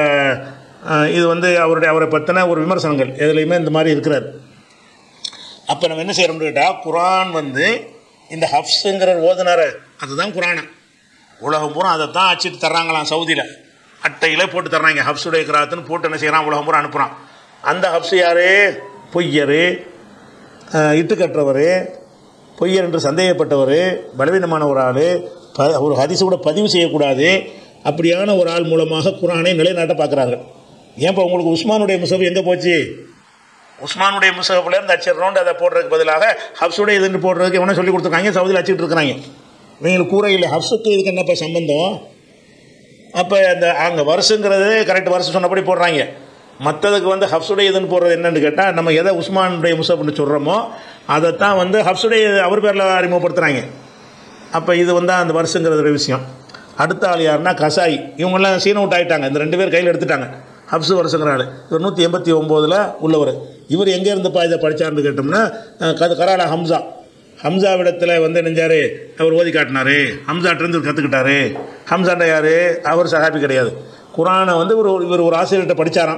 இது வந்து அவருடைய அவரை பற்றின ஒரு விமர்சனங்கள் எதுலையுமே இந்த மாதிரி இருக்கிறார் அப்போ நம்ம என்ன செய்யறோம்னு கேட்டால் குரான் வந்து இந்த ஹப்ஸுங்கிற ஓதுனார் அதுதான் குரானை உலகம் பூரா அதை தான் அச்சிட்டு தர்றாங்களாம் சவுதியில் அட்டையில் போட்டு தர்றாங்க ஹப்ஸுடைய கிராத்துன்னு போட்டு என்ன செய்கிறான் உலகம் பூரா அனுப்புகிறான் அந்த ஹப்ஸ் யார் பொய்யர் இட்டு கட்டுறவர் பொய்யர் என்று சந்தேகப்பட்டவர் பலவீனமான ஒரு ஆள் ப ஒரு ஹதீஸை கூட பதிவு செய்யக்கூடாது அப்படியான ஒரு ஆள் மூலமாக குரானை நிலைநாட்ட பார்க்குறாங்க ஏன்ப்பா உங்களுக்கு உஸ்மானுடைய முசப் எங்கே போச்சு உஸ்மானுடைய முசகப்பில் இருந்து அச்சிடுறோண்டு அதை போடுறதுக்கு பதிலாக ஹப்ஸுடைய இதுன்னு போடுறதுக்கு எவனோ சொல்லி கொடுத்துருக்காங்க சவுதியில் அச்சிட்டு இருக்கிறாங்க இவங்களுக்கு கூரையில் ஹப்ஸுக்கு இதுக்கு என்னப்பா சம்பந்தம் அப்போ அந்த அங்கே வருஷங்கிறது கரெக்ட் வருஷம் சொன்னபடி போடுறாங்க மற்றதுக்கு வந்து ஹப்ஸுடைய இதுன்னு போடுறது என்னன்னு கேட்டால் நம்ம எதை உஸ்மானுடைய முசப்னு சொல்கிறோமோ அதைத்தான் வந்து ஹப்ஸுடைய அவர் பேரில் அறிமுகப்படுத்துகிறாங்க அப்போ இது வந்து அந்த வருஷங்கிறது ஒரு விஷயம் அடுத்த ஆள் யாருன்னா கசாய் இவங்கெல்லாம் சீன் அவுட் ஆகிட்டாங்க இந்த ரெண்டு பேர் கையில் எடுத்துட்டாங்க ஹப்ஸு வருஷங்கிற ஆள் இவர் நூற்றி எண்பத்தி ஒம்போதில் உள்ளவர் இவர் எங்கே இருந்துப்பா இதை படித்தார்னு கேட்டோம்னா அஹ், கது கராலா ஹம்சா ஹம்சாவிடத்தில் வந்து நெஞ்சாரு அவர் ஓதி காட்டினாரு ஹம்சாட்டிருந்து கற்றுக்கிட்டாரு ஹம்சாண்ட யார் அவர் சஹாபி கிடையாது குரானை வந்து ஒரு இவர் ஒரு ஆசிரியர்கிட்ட படித்தாராம்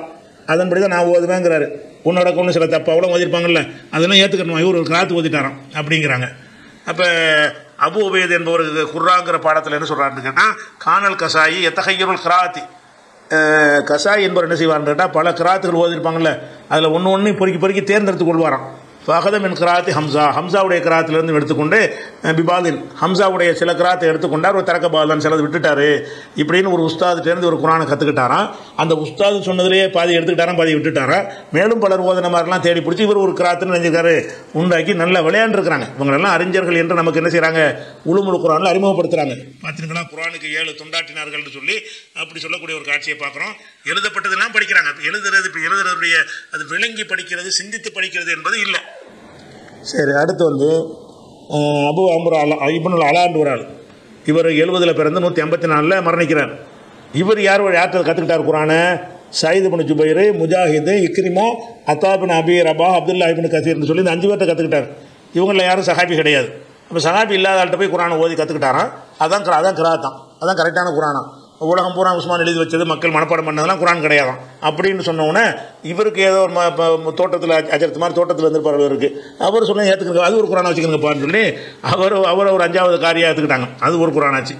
அதன்படி தான் நான் ஓதுவேங்கிறாரு உன்னோட ஒன்று சில தப்பாவோட ஓதிருப்பாங்கல்ல அதெல்லாம் ஏற்றுக்கணும் இவர் ஒரு கிராத்து ஓதிட்டாராம் அப்படிங்கிறாங்க அப்போ அபு உபேத் என்பவருக்கு குர்ராங்கிற பாடத்தில் என்ன சொல்கிறாருன்னு கேட்டால் கானல் கசாயி எத்தகையருள் கிராத்தி அஹ், கசாய் என்பவர் என்ன செய்வார்னு கேட்டால் பல கிராத்துகள் ஓதிருப்பாங்கல்ல அதில் ஒன்று ஒன்று பொறுக்கி பொறுக்கி தேர்ந்தெடுத்து கொள்வாராம் ஃபஹதம் என் கிராத்தி ஹம்சா ஹம்சாவுடைய கிராத்திலிருந்து எடுத்துக்கொண்டு அஹ், பிபாலின் ஹம்சாவுடைய சில கிராத்தை எடுத்துக்கொண்டார் ஒரு தரக்க பாலன் சிலது விட்டுட்டாரு இப்படின்னு ஒரு உஸ்தாதுட்டேருந்து ஒரு குரானை கற்றுக்கிட்டாராம் அந்த உஸ்தாது சொன்னதிலேயே பாதி எடுத்துக்கிட்டாராம் பாதி விட்டுட்டாராம் மேலும் பலர் ஓதன மாதிரிலாம் தேடி பிடிச்சி இவர் ஒரு கிராத்துன்னு நினைஞ்சிருக்காரு உண்டாக்கி நல்லா விளையாண்டுருக்கிறாங்க இவங்களெல்லாம் அறிஞர்கள் என்று நமக்கு என்ன செய்கிறாங்க உளுமுழு குரானில் அறிமுகப்படுத்துகிறாங்க பார்த்தீங்களா குரானுக்கு ஏழு துண்டாட்டினார்கள்னு சொல்லி அப்படி சொல்லக்கூடிய ஒரு காட்சியை பார்க்குறோம் எழுதப்பட்டதெல்லாம் படிக்கிறாங்க அப்ப எழுதுறது இப்போ எழுதுறதுடைய அது விளங்கி படிக்கிறது சிந்தித்து படிக்கிறது என்பது இல்லை சரி அடுத்து வந்து அஹ், அபு அம்பர் அலா இபுனுல் அலாண்டு ஒரு ஆள் இவர் எழுபதில் பிறந்து நூற்றி ஐம்பத்தி நாலில் மரணிக்கிறார் இவர் யார் யார்கிட்ட கற்றுக்கிட்டார் குரானை Saeed bin Jubair Mujahid Ikrima Atta bin Abi Rabah Abdullah ibn கசீர்னு சொல்லி இந்த அஞ்சு பேர்த்த கற்றுக்கிட்டார் இவங்களில் யாரும் சஹாபி கிடையாது அப்போ சஹாபி இல்லாத ஆள்கிட்ட போய் குரானை ஓதி கற்றுக்கிட்டாராம் அதான் கிரா- அதான் கிராத்தான் அதான் கரெக்டான குரானாம் உலகம் பூரா உஸ்மான் எழுதி வச்சது மக்கள் மனப்பாடம் பண்ணதெல்லாம் குரான் கிடையாதாம் அப்படின்னு சொன்ன உடனே இவருக்கு ஏதோ ஒரு ம- ப- தோட்டத்தில் அஜரத்து மாதிரி தோட்டத்தில் இருந்திருப்பார் இவருக்கு அவர் சொன்ன ஏற்றுக்கங்க அது ஒரு குரானை வச்சுக்கணுங்கப்பான்னு சொல்லி அவர் அவர் ஒரு அஞ்சாவது காரியம் ஏற்றுக்கிட்டாங்க அது ஒரு குரானாச்சு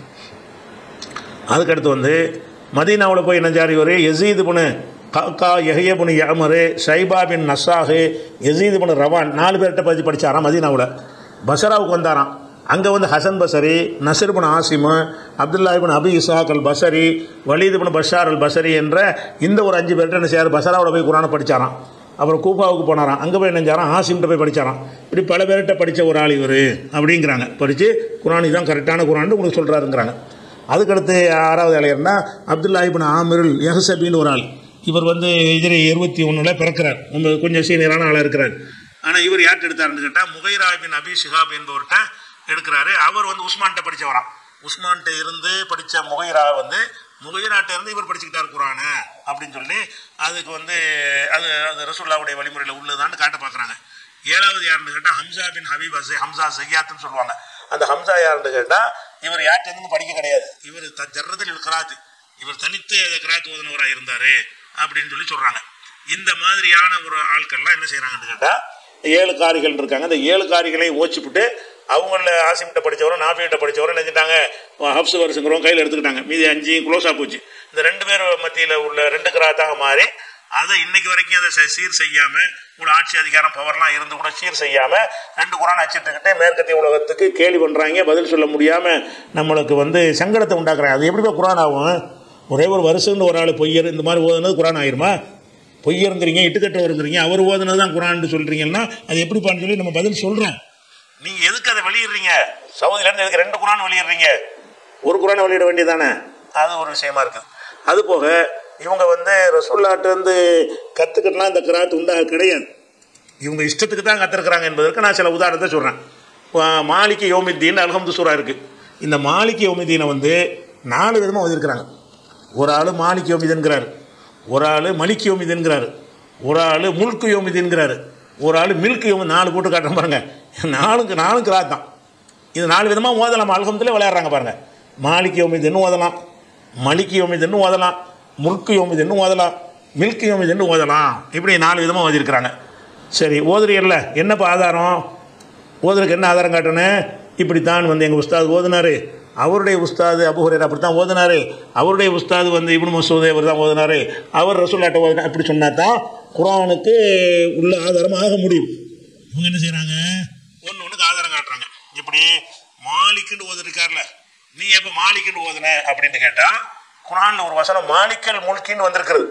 அதுக்கடுத்து வந்து மதீனாவில் போய் நஞ்சாரி ஒரு யசீது புனு காக்கா யஹிய புனு யமரு ஷைபா பின் நசாஹு யசீது புனு ரவான் நாலு பேர்கிட்ட பற்றி படித்தாராம் மதீனாவில் பசராவுக்கு வந்தாராம் அங்கே வந்து Hasan Basri Nasr bin Asim Abdullah ibn Abi Ishaq al Basri Walid bin Bashar al Basri என்ற இந்த ஒரு அஞ்சு பேர்கிட்ட என்ன செய்யார் பசராவில் போய் குரானை படித்தாராம் அப்புறம் கூஃபாவுக்கு போனாராம் அங்கே போய் நெஞ்சாராம் ஆசிம்கிட்ட போய் படித்தாராம் இப்படி பல பேர்கிட்ட படித்த ஒரு ஆள் இவர் அப்படிங்கிறாங்க படித்து குரான் தான் கரெக்டான குரான்னு உங்களுக்கு சொல்கிறாருங்கிறாங்க அதுக்கடுத்து ஆறாவது இளையர்னா அப்துல்லா இபின் ஆமிருல் யஹசபின்னு ஒரு ஆள் இவர் வந்து இதில் இருபத்தி ஒன்றில் பிறக்கிறார் நம்ம கொஞ்சம் சீனியரான ஆளாக இருக்கிறார் ஆனால் இவர் யார்கிட்ட எடுத்தாருன்னு கேட்டால் முகைரா பின் அபி ஷிஹாப் என்பவர்கிட்ட எடுக்கிறாரு அவர் வந்து உஸ்மான்கிட்ட படித்தவராம் உஸ்மான்கிட்ட இருந்து படித்த முகைரா வந்து முகைராட்ட இருந்து இவர் படிச்சுக்கிட்டார் குரானை அப்படின்னு சொல்லி அதுக்கு வந்து அது அது ரசூல்லாவுடைய வழிமுறையில் உள்ளதான்னு காட்ட பார்க்குறாங்க ஏழாவது யாருன்னு கேட்டால் ஹம்சா பின் ஹபீப் அசை ஹம்சா சையாத்துன்னு சொல்லுவாங்க அந்த ஹம்சா யாருன்னு கேட்டால் இவர் யார்கிட்ட படிக்க கிடையாது இவர் த ஜர்ரதில் கிராத்து இவர் தனித்து கிராத் ஓதனவராக இருந்தார் அப்படின்னு சொல்லி சொல்கிறாங்க இந்த மாதிரியான ஒரு ஆட்கள்லாம் என்ன செய்கிறாங்கன்னு கேட்டால் ஏழு காரிகள் இருக்காங்க அந்த ஏழு காரிகளையும் ஓச்சிப்புட்டு அவங்கள ஆசிம்கிட்ட படித்தவரும் நாபிகிட்ட படித்தவரும் நினைச்சிட்டாங்க ஹப்ஸ் வருஷங்கிறவங்க கையில் எடுத்துக்கிட்டாங்க மீதி அஞ்சையும் க்ளோஸாக போச்சு இந்த ரெண்டு பேர் மத்தியில் உள்ள ரெண்டு கிராத்தாக மாறி அதை இன்னைக்கு வரைக்கும் அதை ச- சீர் செய்யாம கூட ஆட்சி அதிகாரம் பவர்லாம் இருந்து கூட சீர் செய்யாம ரெண்டு குரான் அச்சிட்டுக்கிட்டே மேற்கத்திய உலகத்துக்கு கேலி பண்றாங்க பதில் சொல்ல முடியாம நம்மளுக்கு வந்து சங்கடத்தை உண்டாக்குறாங்க அது எப்படி போய் குரான் ஆகும் ஒரே ஒரு வருஷம்னு ஒரு ஆள் பொய்யர் இந்த மாதிரி ஓதுனது குரான் ஆயிருமா பொய்யருங்கிறீங்க இட்டுக்கட்ட வருங்கிறீங்க அவர் ஓதுனது தான் குரான்னு சொல்றீங்கன்னா அது எப்படிப்பான்னு சொல்லி நம்ம பதில் சொல்றோம் நீங்க எதுக்கு அதை வெளியிடுறீங்க சவுதியில இருந்து எதுக்கு ரெண்டு குரான் வெளியிடுறீங்க ஒரு குரானை வெளியிட வேண்டியதானே அது ஒரு விஷயமா இருக்குது அது போக இவங்க வந்து ரசோல்லாட்டு வந்து கற்றுக்கிட்டலாம் இந்த கிராத்து உண்டாக கிடையாது இவங்க இஷ்டத்துக்கு தான் கற்றுருக்குறாங்க என்பதற்கு நான் சில உதாரணத்தை சொல்கிறேன் மாலிக்கு யோமித்தீன் அல்ஹம்து சூரா இருக்குது இந்த மாலிக்கு யோமித்தீனை வந்து நாலு விதமாக வந்திருக்கிறாங்க ஒரு ஆள் மாலிக் யோமிதன்கிறார் ஒரு ஆள் மலிக் யோமிதன்கிறார் ஒரு ஆள் முல்கு யோமிதன்கிறார் ஒரு ஆள் மில்க் யோமி நாலு போட்டு காட்டுறேன் பாருங்க நாலுக்கு நாலும் கிராத் தான் இது நாலு விதமாக ஓதலாம் அல்ஹம்துல விளையாடுறாங்க பாருங்க மாலிக் யோமிதன்னு ஓதலாம் மலிக் யோமிதன்னு ஓதலாம் முல்கு யோமிதன்னு ஓதலாம் மில்க் யோமிதன்னு ஓதலாம் இப்படி நாலு விதமாக ஓதிருக்கிறாங்க சரி ஓதுறீர்ல என்னப்பா ஆதாரம் ஓதுறதுக்கு என்ன ஆதாரம் காட்டணும் இப்படித்தான் வந்து எங்கள் உஸ்தாது ஓதுனாரு அவருடைய உஸ்தாது அபுஹுரேர் அப்படி தான் ஓதுனாரு அவருடைய உஸ்தாது வந்து இப்னு மசூத் அவர் தான் ஓதுனாரு அவர் ரசூல்லாட்ட ஓதுனா இப்படி சொன்னா தான் குரானுக்கு உள்ள ஆதாரம் ஆக முடியும் இவங்க என்ன செய்கிறாங்க ஒன்று ஒன்றுக்கு ஆதாரம் காட்டுறாங்க இப்படி மாலிக்குன்னு ஓதுருக்கார்ல நீ எப்போ மாலிக்குன்னு ஓதுன அப்படின்னு கேட்டால் குரானில் ஒரு வசனம் மாலிக்கல் முல்கின்னு வந்திருக்கிறது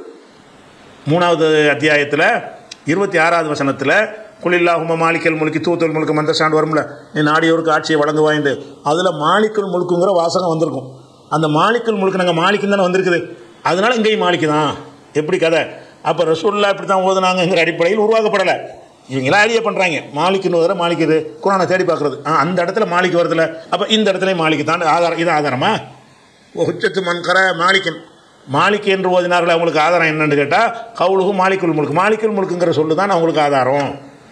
மூணாவது அத்தியாயத்தில் இருபத்தி ஆறாவது வசனத்தில் குளில்லாஹும மாலிக்கல் முழுக்கி தூத்தல் முழுக்க மந்தசாண்டு வரும்ல நீ நாடியோருக்கு ஆட்சியை வழங்குவாயிண்டு அதில் மாலிக்கல் முழுக்குங்கிற வாசகம் வந்திருக்கும் அந்த மாலிக்கல் முழுக்க நாங்கள் மாலிக்குன்னு தானே வந்திருக்குது அதனால இங்கேயும் மாலிக்கு தான் எப்படி கதை அப்போ ரசூல்லா இப்படி தான் ஓதுனாங்கங்கிற அடிப்படையில் உருவாக்கப்படலை இவங்களாம் ஐடியா பண்ணுறாங்க மாலிக்குன்னு வர மாலிக்குது குரானை தேடி பார்க்குறது ஆ அந்த இடத்துல மாலிக்கு வருதுல அப்போ இந்த இடத்துலையும் மாலிக்கு தான் ஆதாரம் இது ஆதாரமா ஹுச்சத்து மன்கர மாலிக்கன் மாலிக் என்று ஓதினார்கள் அவங்களுக்கு ஆதாரம் என்னன்னு கேட்டால் கவுலுகு மாலிக்குல் முழுக்கு மாலிக்குல் முழுக்குங்கிற சொல்லு தான் அவங்களுக்கு ஆதாரம்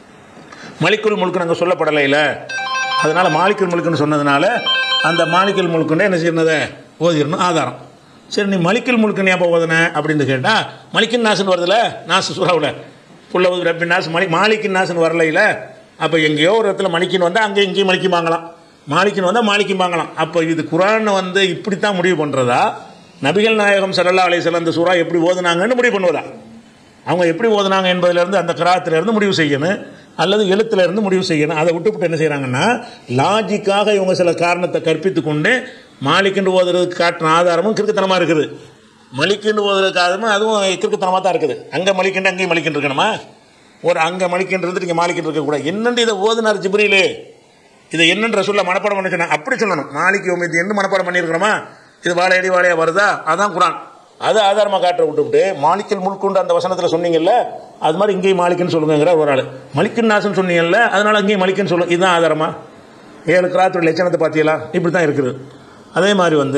மலிக்குல் முழுக்கு நாங்கள் சொல்லப்படலைல அதனால் மாலிக்குல் முழுக்குன்னு சொன்னதுனால அந்த மாலிக்குல் முழுக்குன்னு என்ன செய்யறதை ஓதிடணும் ஆதாரம் சரி நீ மலிக்கல் முழுக்க ஞாபகம் ஓதுன அப்படின்னு கேட்டால் மலிக்கின் நாசுன்னு வருதுல நாசு சூறாவில் புள்ள ரப்பி நாசு மலி மாலிக்கின் நாசுன்னு வரலையில அப்போ எங்கேயோ ஒரு இடத்துல மலிக்கின்னு வந்தால் அங்கே இங்கேயும் மலிக்கும் வாங்கலாம் மாலிக்கின்னு வந்தால் மாலிக்கும் வாங்கலாம் அப்போ இது குரானை வந்து இப்படி தான் முடிவு பண்ணுறதா நபிகள் நாயகம் ஸல்லல்லாஹு அலைஹி வஸல்லம் அந்த சூறா எப்படி ஓதுனாங்கன்னு முடிவு பண்ணுவதா அவங்க எப்படி ஓதுனாங்க என்பதிலிருந்து அந்த கிராத்திலிருந்து முடிவு செய்யணும் அல்லது எழுத்துல இருந்து முடிவு செய்யணும் அதை விட்டுவிட்டு என்ன செய்கிறாங்கன்னா லாஜிக்காக இவங்க சில காரணத்தை கற்பித்து கொண்டு மாலிக்கென்று ஓதுறதுக்கு காட்டின ஆதாரமும் கிறுக்குத்தனமாக இருக்குது மலிக்கென்று ஓதுறதுக்கு ஆதாரமும் அதுவும் கிறுக்குத்தனமாக தான் இருக்குது அங்கே மலிக்கெண்டு அங்கேயும் மலிக்கென்று இருக்கணுமா ஒரு அங்கே மலிக்கென்று இருந்து இங்கே மாலிக்கென்று இருக்கக்கூடாது என்னென்று இதை ஓதுனார் ஜிப்ரீலு இதை என்னன்ற சொல்ல மனப்பாடம் பண்ண சொன்னாங்க அப்படி சொல்லணும் மாலிக்கு உமதி என்ன மனப்பாடம் பண்ணியிருக்கிறோமா இது வாழையடி வாழையா வருதா அதான் குரான் அது ஆதாரமாக காட்டுற விட்டுவிட்டு மாலிக்கல் முழுக்குண்டு அந்த வசனத்தில் சொன்னீங்கல்ல அது மாதிரி இங்கேயும் மாலிக்குன்னு சொல்லுங்கிற ஒரு ஆள் மலிக்கின் நாசன் சொன்னீங்கல்ல அதனால அங்கேயும் மலிக்குன்னு சொல்லும் இதுதான் ஆதாரமா ஏழு கிராத்தோட லட்சணத்தை பார்த்தீங்களா இப்படி தான் இருக்குது அதே மாதிரி வந்து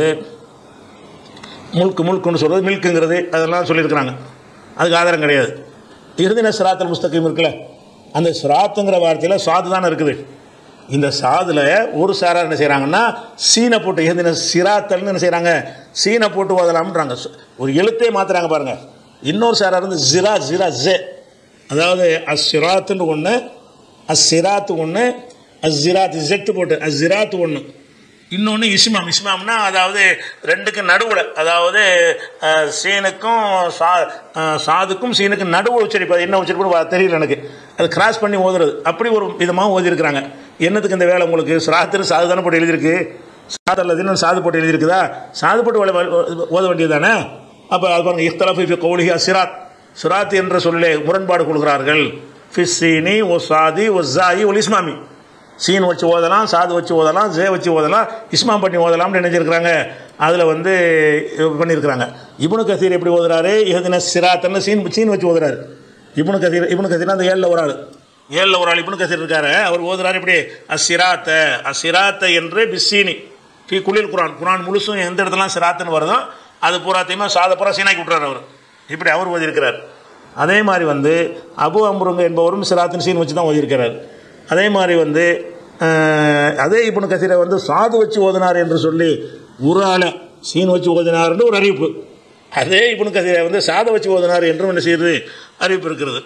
முழுக்கு முழுக்குன்னு சொல்கிறது மில்க்குங்கிறது அதெல்லாம் சொல்லியிருக்கிறாங்க அதுக்கு ஆதாரம் கிடையாது இறுதின சிராத்தல் புஸ்தகம் இருக்குல்ல அந்த சிராத்துங்கிற வார்த்தையில் சாது தானே இருக்குது இந்த சாதில் ஒரு சாரார் என்ன செய்கிறாங்கன்னா சீனை போட்டு எழுதின சிராத்தல்னு என்ன செய்கிறாங்க சீனை போட்டு ஓதலாம்ன்றாங்க ஒரு எழுத்தே மாற்றுறாங்க பாருங்கள் இன்னொரு சாரார் வந்து ஜிரா ஜிரா ஜே அதாவது அஸ்ஸிராத்துன்னு ஒன்று அஸ்ஸிராத்து ஒன்று அஸ்ஸிராத் ஜெட்டு போட்டு அஸ்ஸிராத்து ஒன்று இன்னொன்று இஸ்மாம் இஸ்மாம்னா அதாவது ரெண்டுக்கு நடுவில் அதாவது அஹ், சீனுக்கும் சா அஹ், சாதுக்கும் சீனுக்கும் நடுவில் உச்சரிப்பு அது என்ன உச்சரிப்பு தெரியல எனக்கு அது கிராஸ் பண்ணி ஓதுறது அப்படி ஒரு விதமாக ஓதிருக்கிறாங்க என்னத்துக்கு இந்த வேலை உங்களுக்கு சிராத்துன்னு சாது தானே போட்டு எழுதியிருக்கு சாது அல்லது இன்னும் சாது போட்டு எழுதியிருக்குதா சாது போட்டு ஓத- ஓத- ஓத வேண்டியது தானே அப்போ அது பாருங்க இஃப்தலஃபி ஃபி கௌலிஹா சிராத் சிராத் என்ற சொல்லே முரண்பாடு கொள்கிறார்கள் ஃபிஸ்ஸீனி ஒ சாதி ஒ ஜாயி ஒல் இஸ்மாமி சீன் வச்சு ஓதலாம் சாது வச்சு ஓதலாம் ஜே வச்சு ஓதலாம் இஸ்மாம் பண்ணி ஓதலாம்னு நினைச்சிருக்கிறாங்க அதில் வந்து இது பண்ணியிருக்கிறாங்க இப்னு கசீர் எப்படி ஓதுறாரு எதுன சிராத்தன்னு சீன் சீன் வச்சு ஓதுறாரு இப்னு கசீர் இப்னு கசீர்னா அந்த ஏழில் ஒரு ஆள் ஏழில் ஒரு ஆள் இப்னு கசீர் இருக்காரு அவர் ஓதுறாரு இப்படி அசிராத்த அசிராத்த என்று பிஸ்ஸீனி ஃபி குளில் குரான் குரான் முழுசும் எந்த இடத்துலாம் சிராத்துன்னு வருதோ அது பூராத்தையுமே சாத பூரா சீனாக்கி விட்றாரு அவர் இப்படி அவர் ஓதியிருக்கிறார் அதே மாதிரி வந்து அபு அம்ருங்க என்பவரும் சிராத்தின் சீன் வச்சு தான் ஓதியிருக்கிறார் அதே மாதிரி வந்து அஹ், அதே இப்னு கசீரை வந்து சாது வச்சு ஓதினார் என்று சொல்லி ஒரு ஆளை சீன் வச்சு ஓதினார்னு ஒரு அறிவிப்பு அதே இப்னு கசீரை வந்து சாதை வச்சு ஓதினார் என்றும் என்ன செய்யுது அறிவிப்பு இருக்கிறது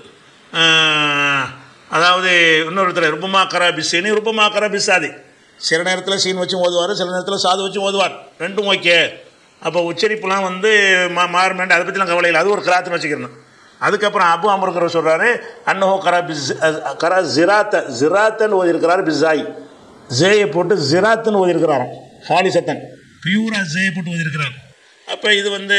அஹ், அதாவது இன்னொருத்தர் ருபமா கரா பிஸ்ஸினி ருபமா கரா பிஸ்ஸாதி சில நேரத்தில் சீன் வச்சு ஓதுவார் சில நேரத்தில் சாது வச்சு ஓதுவார் ரெண்டும் ஓகே அப்போ உச்சரிப்புலாம் வந்து மா மாறுமேண்டு அதை பற்றிலாம் கவலை இல்லை அது ஒரு கிராத்துன்னு வச்சுக்கிறணும் அதுக்கப்புறம் அபு அமருங்கிற சொல்கிறாரு அன்னஹோ கரா பிஸ் கரா ஜிராத்த ஜிராத்தன்னு ஓதிருக்கிறாரு பிஸாய் ஜேயை போட்டு ஜிராத்துன்னு ஓதிருக்கிறாராம் ஹாலிசத்தன் பியூரா ஜேயை போட்டு ஓதிருக்கிறார் அப்போ இது வந்து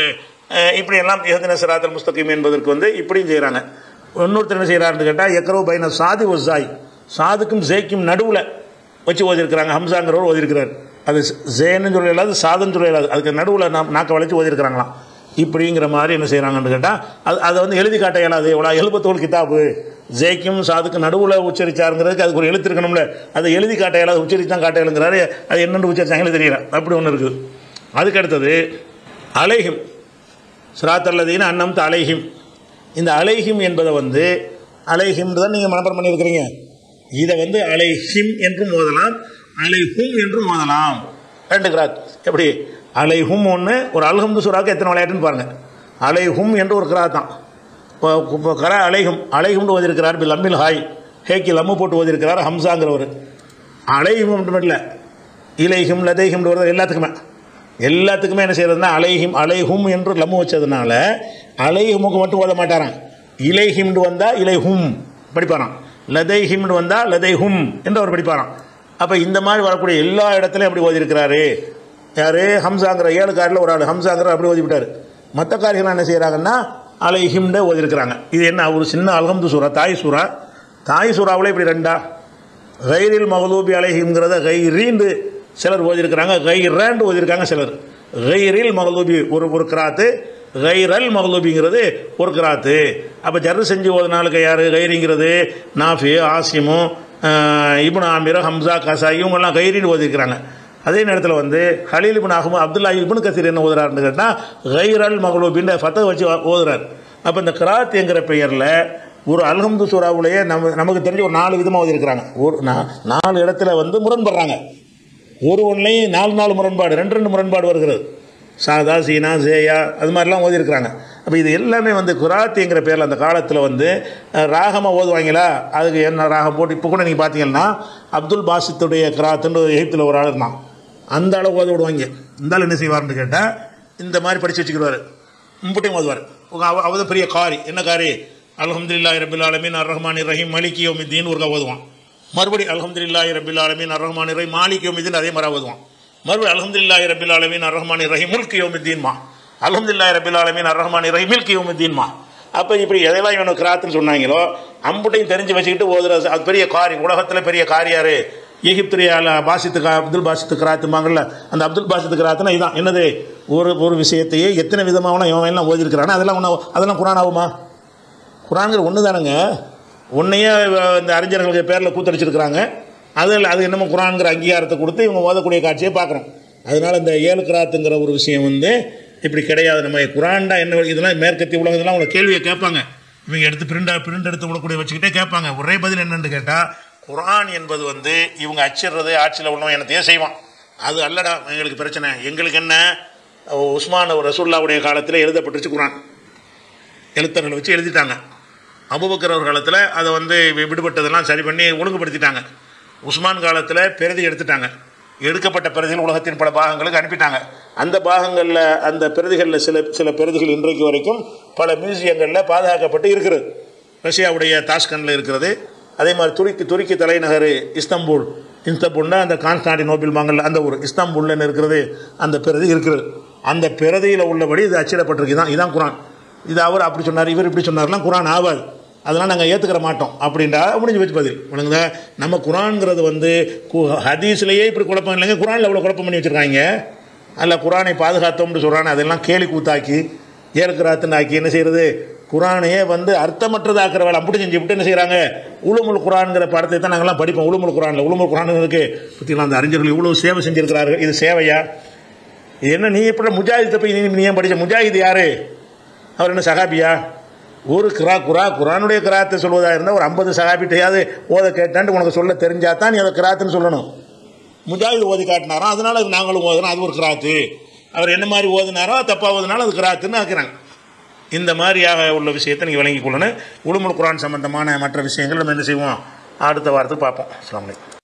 அஹ், இப்படி எல்லாம் எஹதின சிராத்தல் முஸ்தகிம் என்பதற்கு வந்து இப்படியும் செய்கிறாங்க இன்னொருத்தர் என்ன செய்கிறாருன்னு கேட்டால் எக்கரோ பைன சாதி ஒரு ஜாய் சாதுக்கும் ஜேக்கும் நடுவில் வச்சு ஓதிருக்கிறாங்க ஹம்சாங்கிறவர் ஓதிருக்கிறார் அது ஜேன்னு சொல்ல இல்லாது சாதுன்னு சொல்ல இல்லாது அதுக்கு நடுவில் நாம் நாக்க வளைச்சு ஓதிருக்கிறாங்களாம் இப்படிங்கிற மாதிரி என்ன செய்கிறாங்கன்னு கேட்டால் அது அதை வந்து எழுதி காட்ட இயலாது எவ்வளோ எழுபத்தோல் கிதாபு ஜேக்கும் சாதுக்கு நடுவில் உச்சரிச்சாருங்கிறதுக்கு அதுக்கு ஒரு எழுத்து இருக்கணும்ல அதை எழுதி காட்ட இயலாது உச்சரித்து தான் காட்ட இயலுங்கிறாரு அது என்னென்னு உச்சரிச்சாங்களே தெரியல அப்படி ஒன்று இருக்குது அதுக்கு அடுத்தது அலைஹிம் சிராத்தல்லதீன அன்னம் அலைஹிம் இந்த அலைஹிம் என்பதை வந்து அலைஹிம் தான் நீங்கள் மனப்பாடம் பண்ணியிருக்கிறீங்க இதை வந்து அலைஹிம் என்றும் ஓதலாம் அலைஹும் என்றும் ஓதலாம் ரெண்டு கிராத் எப்படி அலைஹும் ஒன்று ஒரு அல்ஹம்து சூறாவுக்கு எத்தனை விளையாட்டுன்னு பாருங்கள் அலைஹும் என்று ஒரு கிராத் தான் இப்போ இப்போ கர அலைஹும் அலைஹும்னு ஓதிருக்கிறார் பி லம்மில் ஹாய் ஹேக்கி லம்மு போட்டு ஓதிருக்கிறார் ஹம்சாங்கிறவர் அலைஹும் மட்டும் இல்லை இலைஹும் லதைஹும் வருது எல்லாத்துக்குமே எல்லாத்துக்குமே என்ன செய்யறதுன்னா அலைஹிம் அலைஹும் என்று லம்மு வச்சதுனால அலைஹுமுக்கு மட்டும் ஓத மாட்டாராம் இலைஹிம்னு வந்தால் இலைஹும் படிப்பாராம் லதைஹிம்னு வந்தால் லதைஹும் என்று அவர் படிப்பாராம் அப்போ இந்த மாதிரி வரக்கூடிய எல்லா இடத்துலையும் அப்படி ஓதிருக்கிறாரு யாரு ஹம்சாங்கிற ஏழு காரில் ஒரு ஆள் ஹம்சாங்கிற அப்படி ஓதி விட்டார் மற்ற காரியங்கள் என்ன செய்கிறாங்கன்னா அலைஹிம்னு ஓதிருக்கிறாங்க இது என்ன ஒரு சின்ன அல்ஹம்து சூறா தாய் சூறா தாய் சூறாவில் இப்படி ரெண்டா கைரில் மகலூபி அலைஹிம்ங்கிறத கைரீண்டு சிலர் ஓதிருக்கிறாங்க கைரேண்டு ஓதிருக்காங்க சிலர் கைரில் மகலூபி ஒரு ஒரு கிராத்து கைரல் மகலூபிங்கிறது ஒரு கிராத்து அப்போ ஜர்ரு செஞ்சு ஓதுனாலுக்கு யார் கைரிங்கிறது நாஃபி ஆசிமு இப்னு ஆமிர் ஹம்சா கசா இவங்கெல்லாம் கைரின்னு ஓதிருக்கிறாங்க அதே நேரத்தில் வந்து ஹலீல் இப்னு அஹ்மத் அப்துல்லா இப்னு கசீர் என்ன ஓதுறாருன்னு கேட்டால் கைரல் மகலூபின்ற ஃபத்தை வச்சு ஓதுறார் அப்போ இந்த கிராத் என்கிற பெயரில் ஒரு அல்ஹம்து சூறாவுலேயே நம்ம நமக்கு தெரிஞ்ச ஒரு நாலு விதமாக ஓதிருக்கிறாங்க ஒரு நா- நாலு இடத்துல வந்து முரண்படுறாங்க ஒரு ஒன்றையும் நாலு நாலு முரண்பாடு ரெண்டு ரெண்டு முரண்பாடு வருகிறது சாதா சீனா ஜேயா அது மாதிரிலாம் ஓதிருக்கிறாங்க அப்போ இது எல்லாமே வந்து குராத்திங்கிற பேரில் அந்த காலத்தில் வந்து அஹ், ராகமா ஓதுவாங்களா அதுக்கு என்ன ராகம் போட்டு இப்போ கூட நீங்கள் பார்த்தீங்கன்னா அப்துல் பாசித்துடைய கிராத்துன்னு எகிப்தில் ஒரு ஆள் இருந்தான் அந்த அளவு ஓத விடுவாங்க இந்த ஆள் என்ன செய்வார்னு கேட்டால் இந்த மாதிரி படித்து வச்சுக்கிடுவார் மும்பட்டையும் ஓதுவார் உங்க அவ அவத பெரிய காரி என்ன காரி அல்ஹம்துலில்லாஹி ரபில் ஆலமீன் அர் ரஹ்மான் ரஹீம் மலிக் யோமித்தீன் ஒரு ஓதுவான் மறுபடி அல்ஹம்துலில்லாஹி ரபில் ஆலமீன் அர் ரஹ்மான் ரஹீம் மாலிக் யோமித்தீன் அதே மாதிரி ஓதுவான் மறுபடி அல்ஹம்துலில்லாஹி ரபில் ஆலமீன் அர் ரஹ்மான் ரஹீம் முல்க் யோமித்தீன்மா அல்ஹம்துலில்லாஹி ரபில் ஆலமீன் அர் ரஹ்மான் ரஹீம் மில்க் யோமித்தீன்மா அப்போ இப்படி எதெல்லாம் இவனுக்கு கிராத்துன்னு சொன்னாங்களோ அம்புட்டையும் தெரிஞ்சு வச்சுக்கிட்டு ஓதுற அது பெரிய காரி உலகத்தில் பெரிய காரியாரு எகிப்துடைய அல- பாசித்து கா அப்துல் பாசித்து கிராத்துமாங்கல்ல அந்த அப்துல் பாசித்து கிராத்துனா இதான் என்னது ஒரு ஒரு விஷயத்தையே எத்தனை விதமாகலாம் இவன் எல்லாம் ஓதிருக்கிறானா அதெல்லாம் ஒன்று அதெல்லாம் குரான் ஆகுமா குரான்கிற ஒன்று தானேங்க உன்னையே இந்த அறிஞர்களுக்கு பேரில் கூத்தடிச்சிருக்கிறாங்க அதில் அது என்னமோ குரான்கிற அங்கீகாரத்தை கொடுத்து இவங்க ஓதக்கூடிய காட்சியை பார்க்குறோம் அதனால் இந்த ஏழு கிராத்துங்கிற ஒரு விஷயம் வந்து இப்படி கிடையாது நம்ம குரான்டா என்ன இதெல்லாம் மேற்கத்திய உலகத்தெல்லாம் உங்களை கேள்வியை கேட்பாங்க இவங்க எடுத்து பிரிண்டா பிரிண்ட் எடுத்து விடக்கூடிய வச்சுக்கிட்டே கேட்பாங்க ஒரே பதில் என்னன்னு கேட்டால் குரான் என்பது வந்து இவங்க அச்சிடுறது ஆட்சியில் உள்ளவன் என்னத்தையே செய்வான் அது அல்லடா எங்களுக்கு பிரச்சனை எங்களுக்கு என்ன உஸ்மான் ரசூல்லாவுடைய காலத்தில் எழுதப்பட்டுருச்சு குரான் எழுத்தர்களை வச்சு எழுதிட்டாங்க அபுபக்கர் அவர் காலத்தில் அதை வந்து வி- விடுபட்டதெல்லாம் சரி பண்ணி ஒழுங்குபடுத்திட்டாங்க உஸ்மான் காலத்தில் பிரதி எடுத்துட்டாங்க எடுக்கப்பட்ட பிரதிகள் உலகத்தின் பல பாகங்களுக்கு அனுப்பிட்டாங்க அந்த பாகங்களில் அந்த பிரதிகளில் சில சில பிரதிகள் இன்றைக்கு வரைக்கும் பல மியூசியங்களில் பாதுகாக்கப்பட்டு இருக்கிறது ரஷ்யாவுடைய தாஷ்கண்டில் இருக்கிறது அதே மாதிரி துருக்கி துருக்கி தலைநகர் இஸ்தம்பூல் இஸ்தம்பூல்னா அந்த கான்ஸ்டாண்டினோபிள் மாங்கல்ல அந்த ஊர் இஸ்தாம்பூல்னு இருக்கிறது அந்த பிரதி இருக்கிறது அந்த பிரதியில் உள்ளபடி இது அச்சிடப்பட்டிருக்கு இதான் இதான் குரான் இது அவர் அப்படி சொன்னார் இவர் இப்படி சொன்னார்லாம் குரான் ஆகாது அதெல்லாம் நாங்கள் ஏற்றுக்கிற மாட்டோம் அப்படின்றா முடிஞ்சு வச்சு பதில் வணங்குதா நம்ம குரான்ங்கிறது வந்து கு- ஹதீஸ்லேயே இப்படி குழப்பம் இல்லைங்க குரானில் எவ்வளோ குழப்பம் பண்ணி வச்சுருக்காங்க அல்ல குரானை பாதுகாத்தோம்னு சொல்கிறானே அதெல்லாம் கேலி கூத்தாக்கி ஏற்கிறாத்துன்னு ஆக்கி என்ன செய்கிறது குரானையே வந்து அர்த்தமற்றதாக்குற வேலை அப்படி செஞ்சு விட்டு என்ன செய்கிறாங்க உளுமுல் குரான்ங்கிற படத்தை தான் நாங்கள்லாம் படிப்போம் உளுமுல் குரானில் உளுமுல் குரான் இருக்கு பற்றிலாம் அந்த அறிஞர்கள் இவ்வளோ சேவை செஞ்சிருக்கிறார்கள் இது சேவையா இது என்ன நீ எப்படி முஜாஹித்தை போய் நீ நீ ஏன் படிச்ச முஜாஹித் யாரு அவர் என்ன சகாபியா ஒரு கிரா குரா குரானுடைய கிராத்தை சொல்வதாக இருந்தால் ஒரு ஐம்பது சகாபிட்டையாவது ஓத கேட்டான்ட்டு உனக்கு சொல்ல தெரிஞ்சா தான் நீ அதை கிராத்துன்னு சொல்லணும் முஜாஹித் ஓதி காட்டினாரோ அதனால அது நாங்களும் ஓதுறோம் அது ஒரு கிராத்து அவர் என்ன மாதிரி ஓதினாரோ தப்பாக ஓதினாலும் அது கிராத்துன்னு ஆக்குறாங்க இந்த மாதிரியாக உள்ள விஷயத்தை நீங்கள் விளங்கிக் கொள்ளணும் உளுமுல் குரான் சம்பந்தமான மற்ற விஷயங்கள் நம்ம என்ன செய்வோம் அடுத்த வாரத்துக்கு பார்ப்போம் அஸ்ஸலாமு அலைக்கும்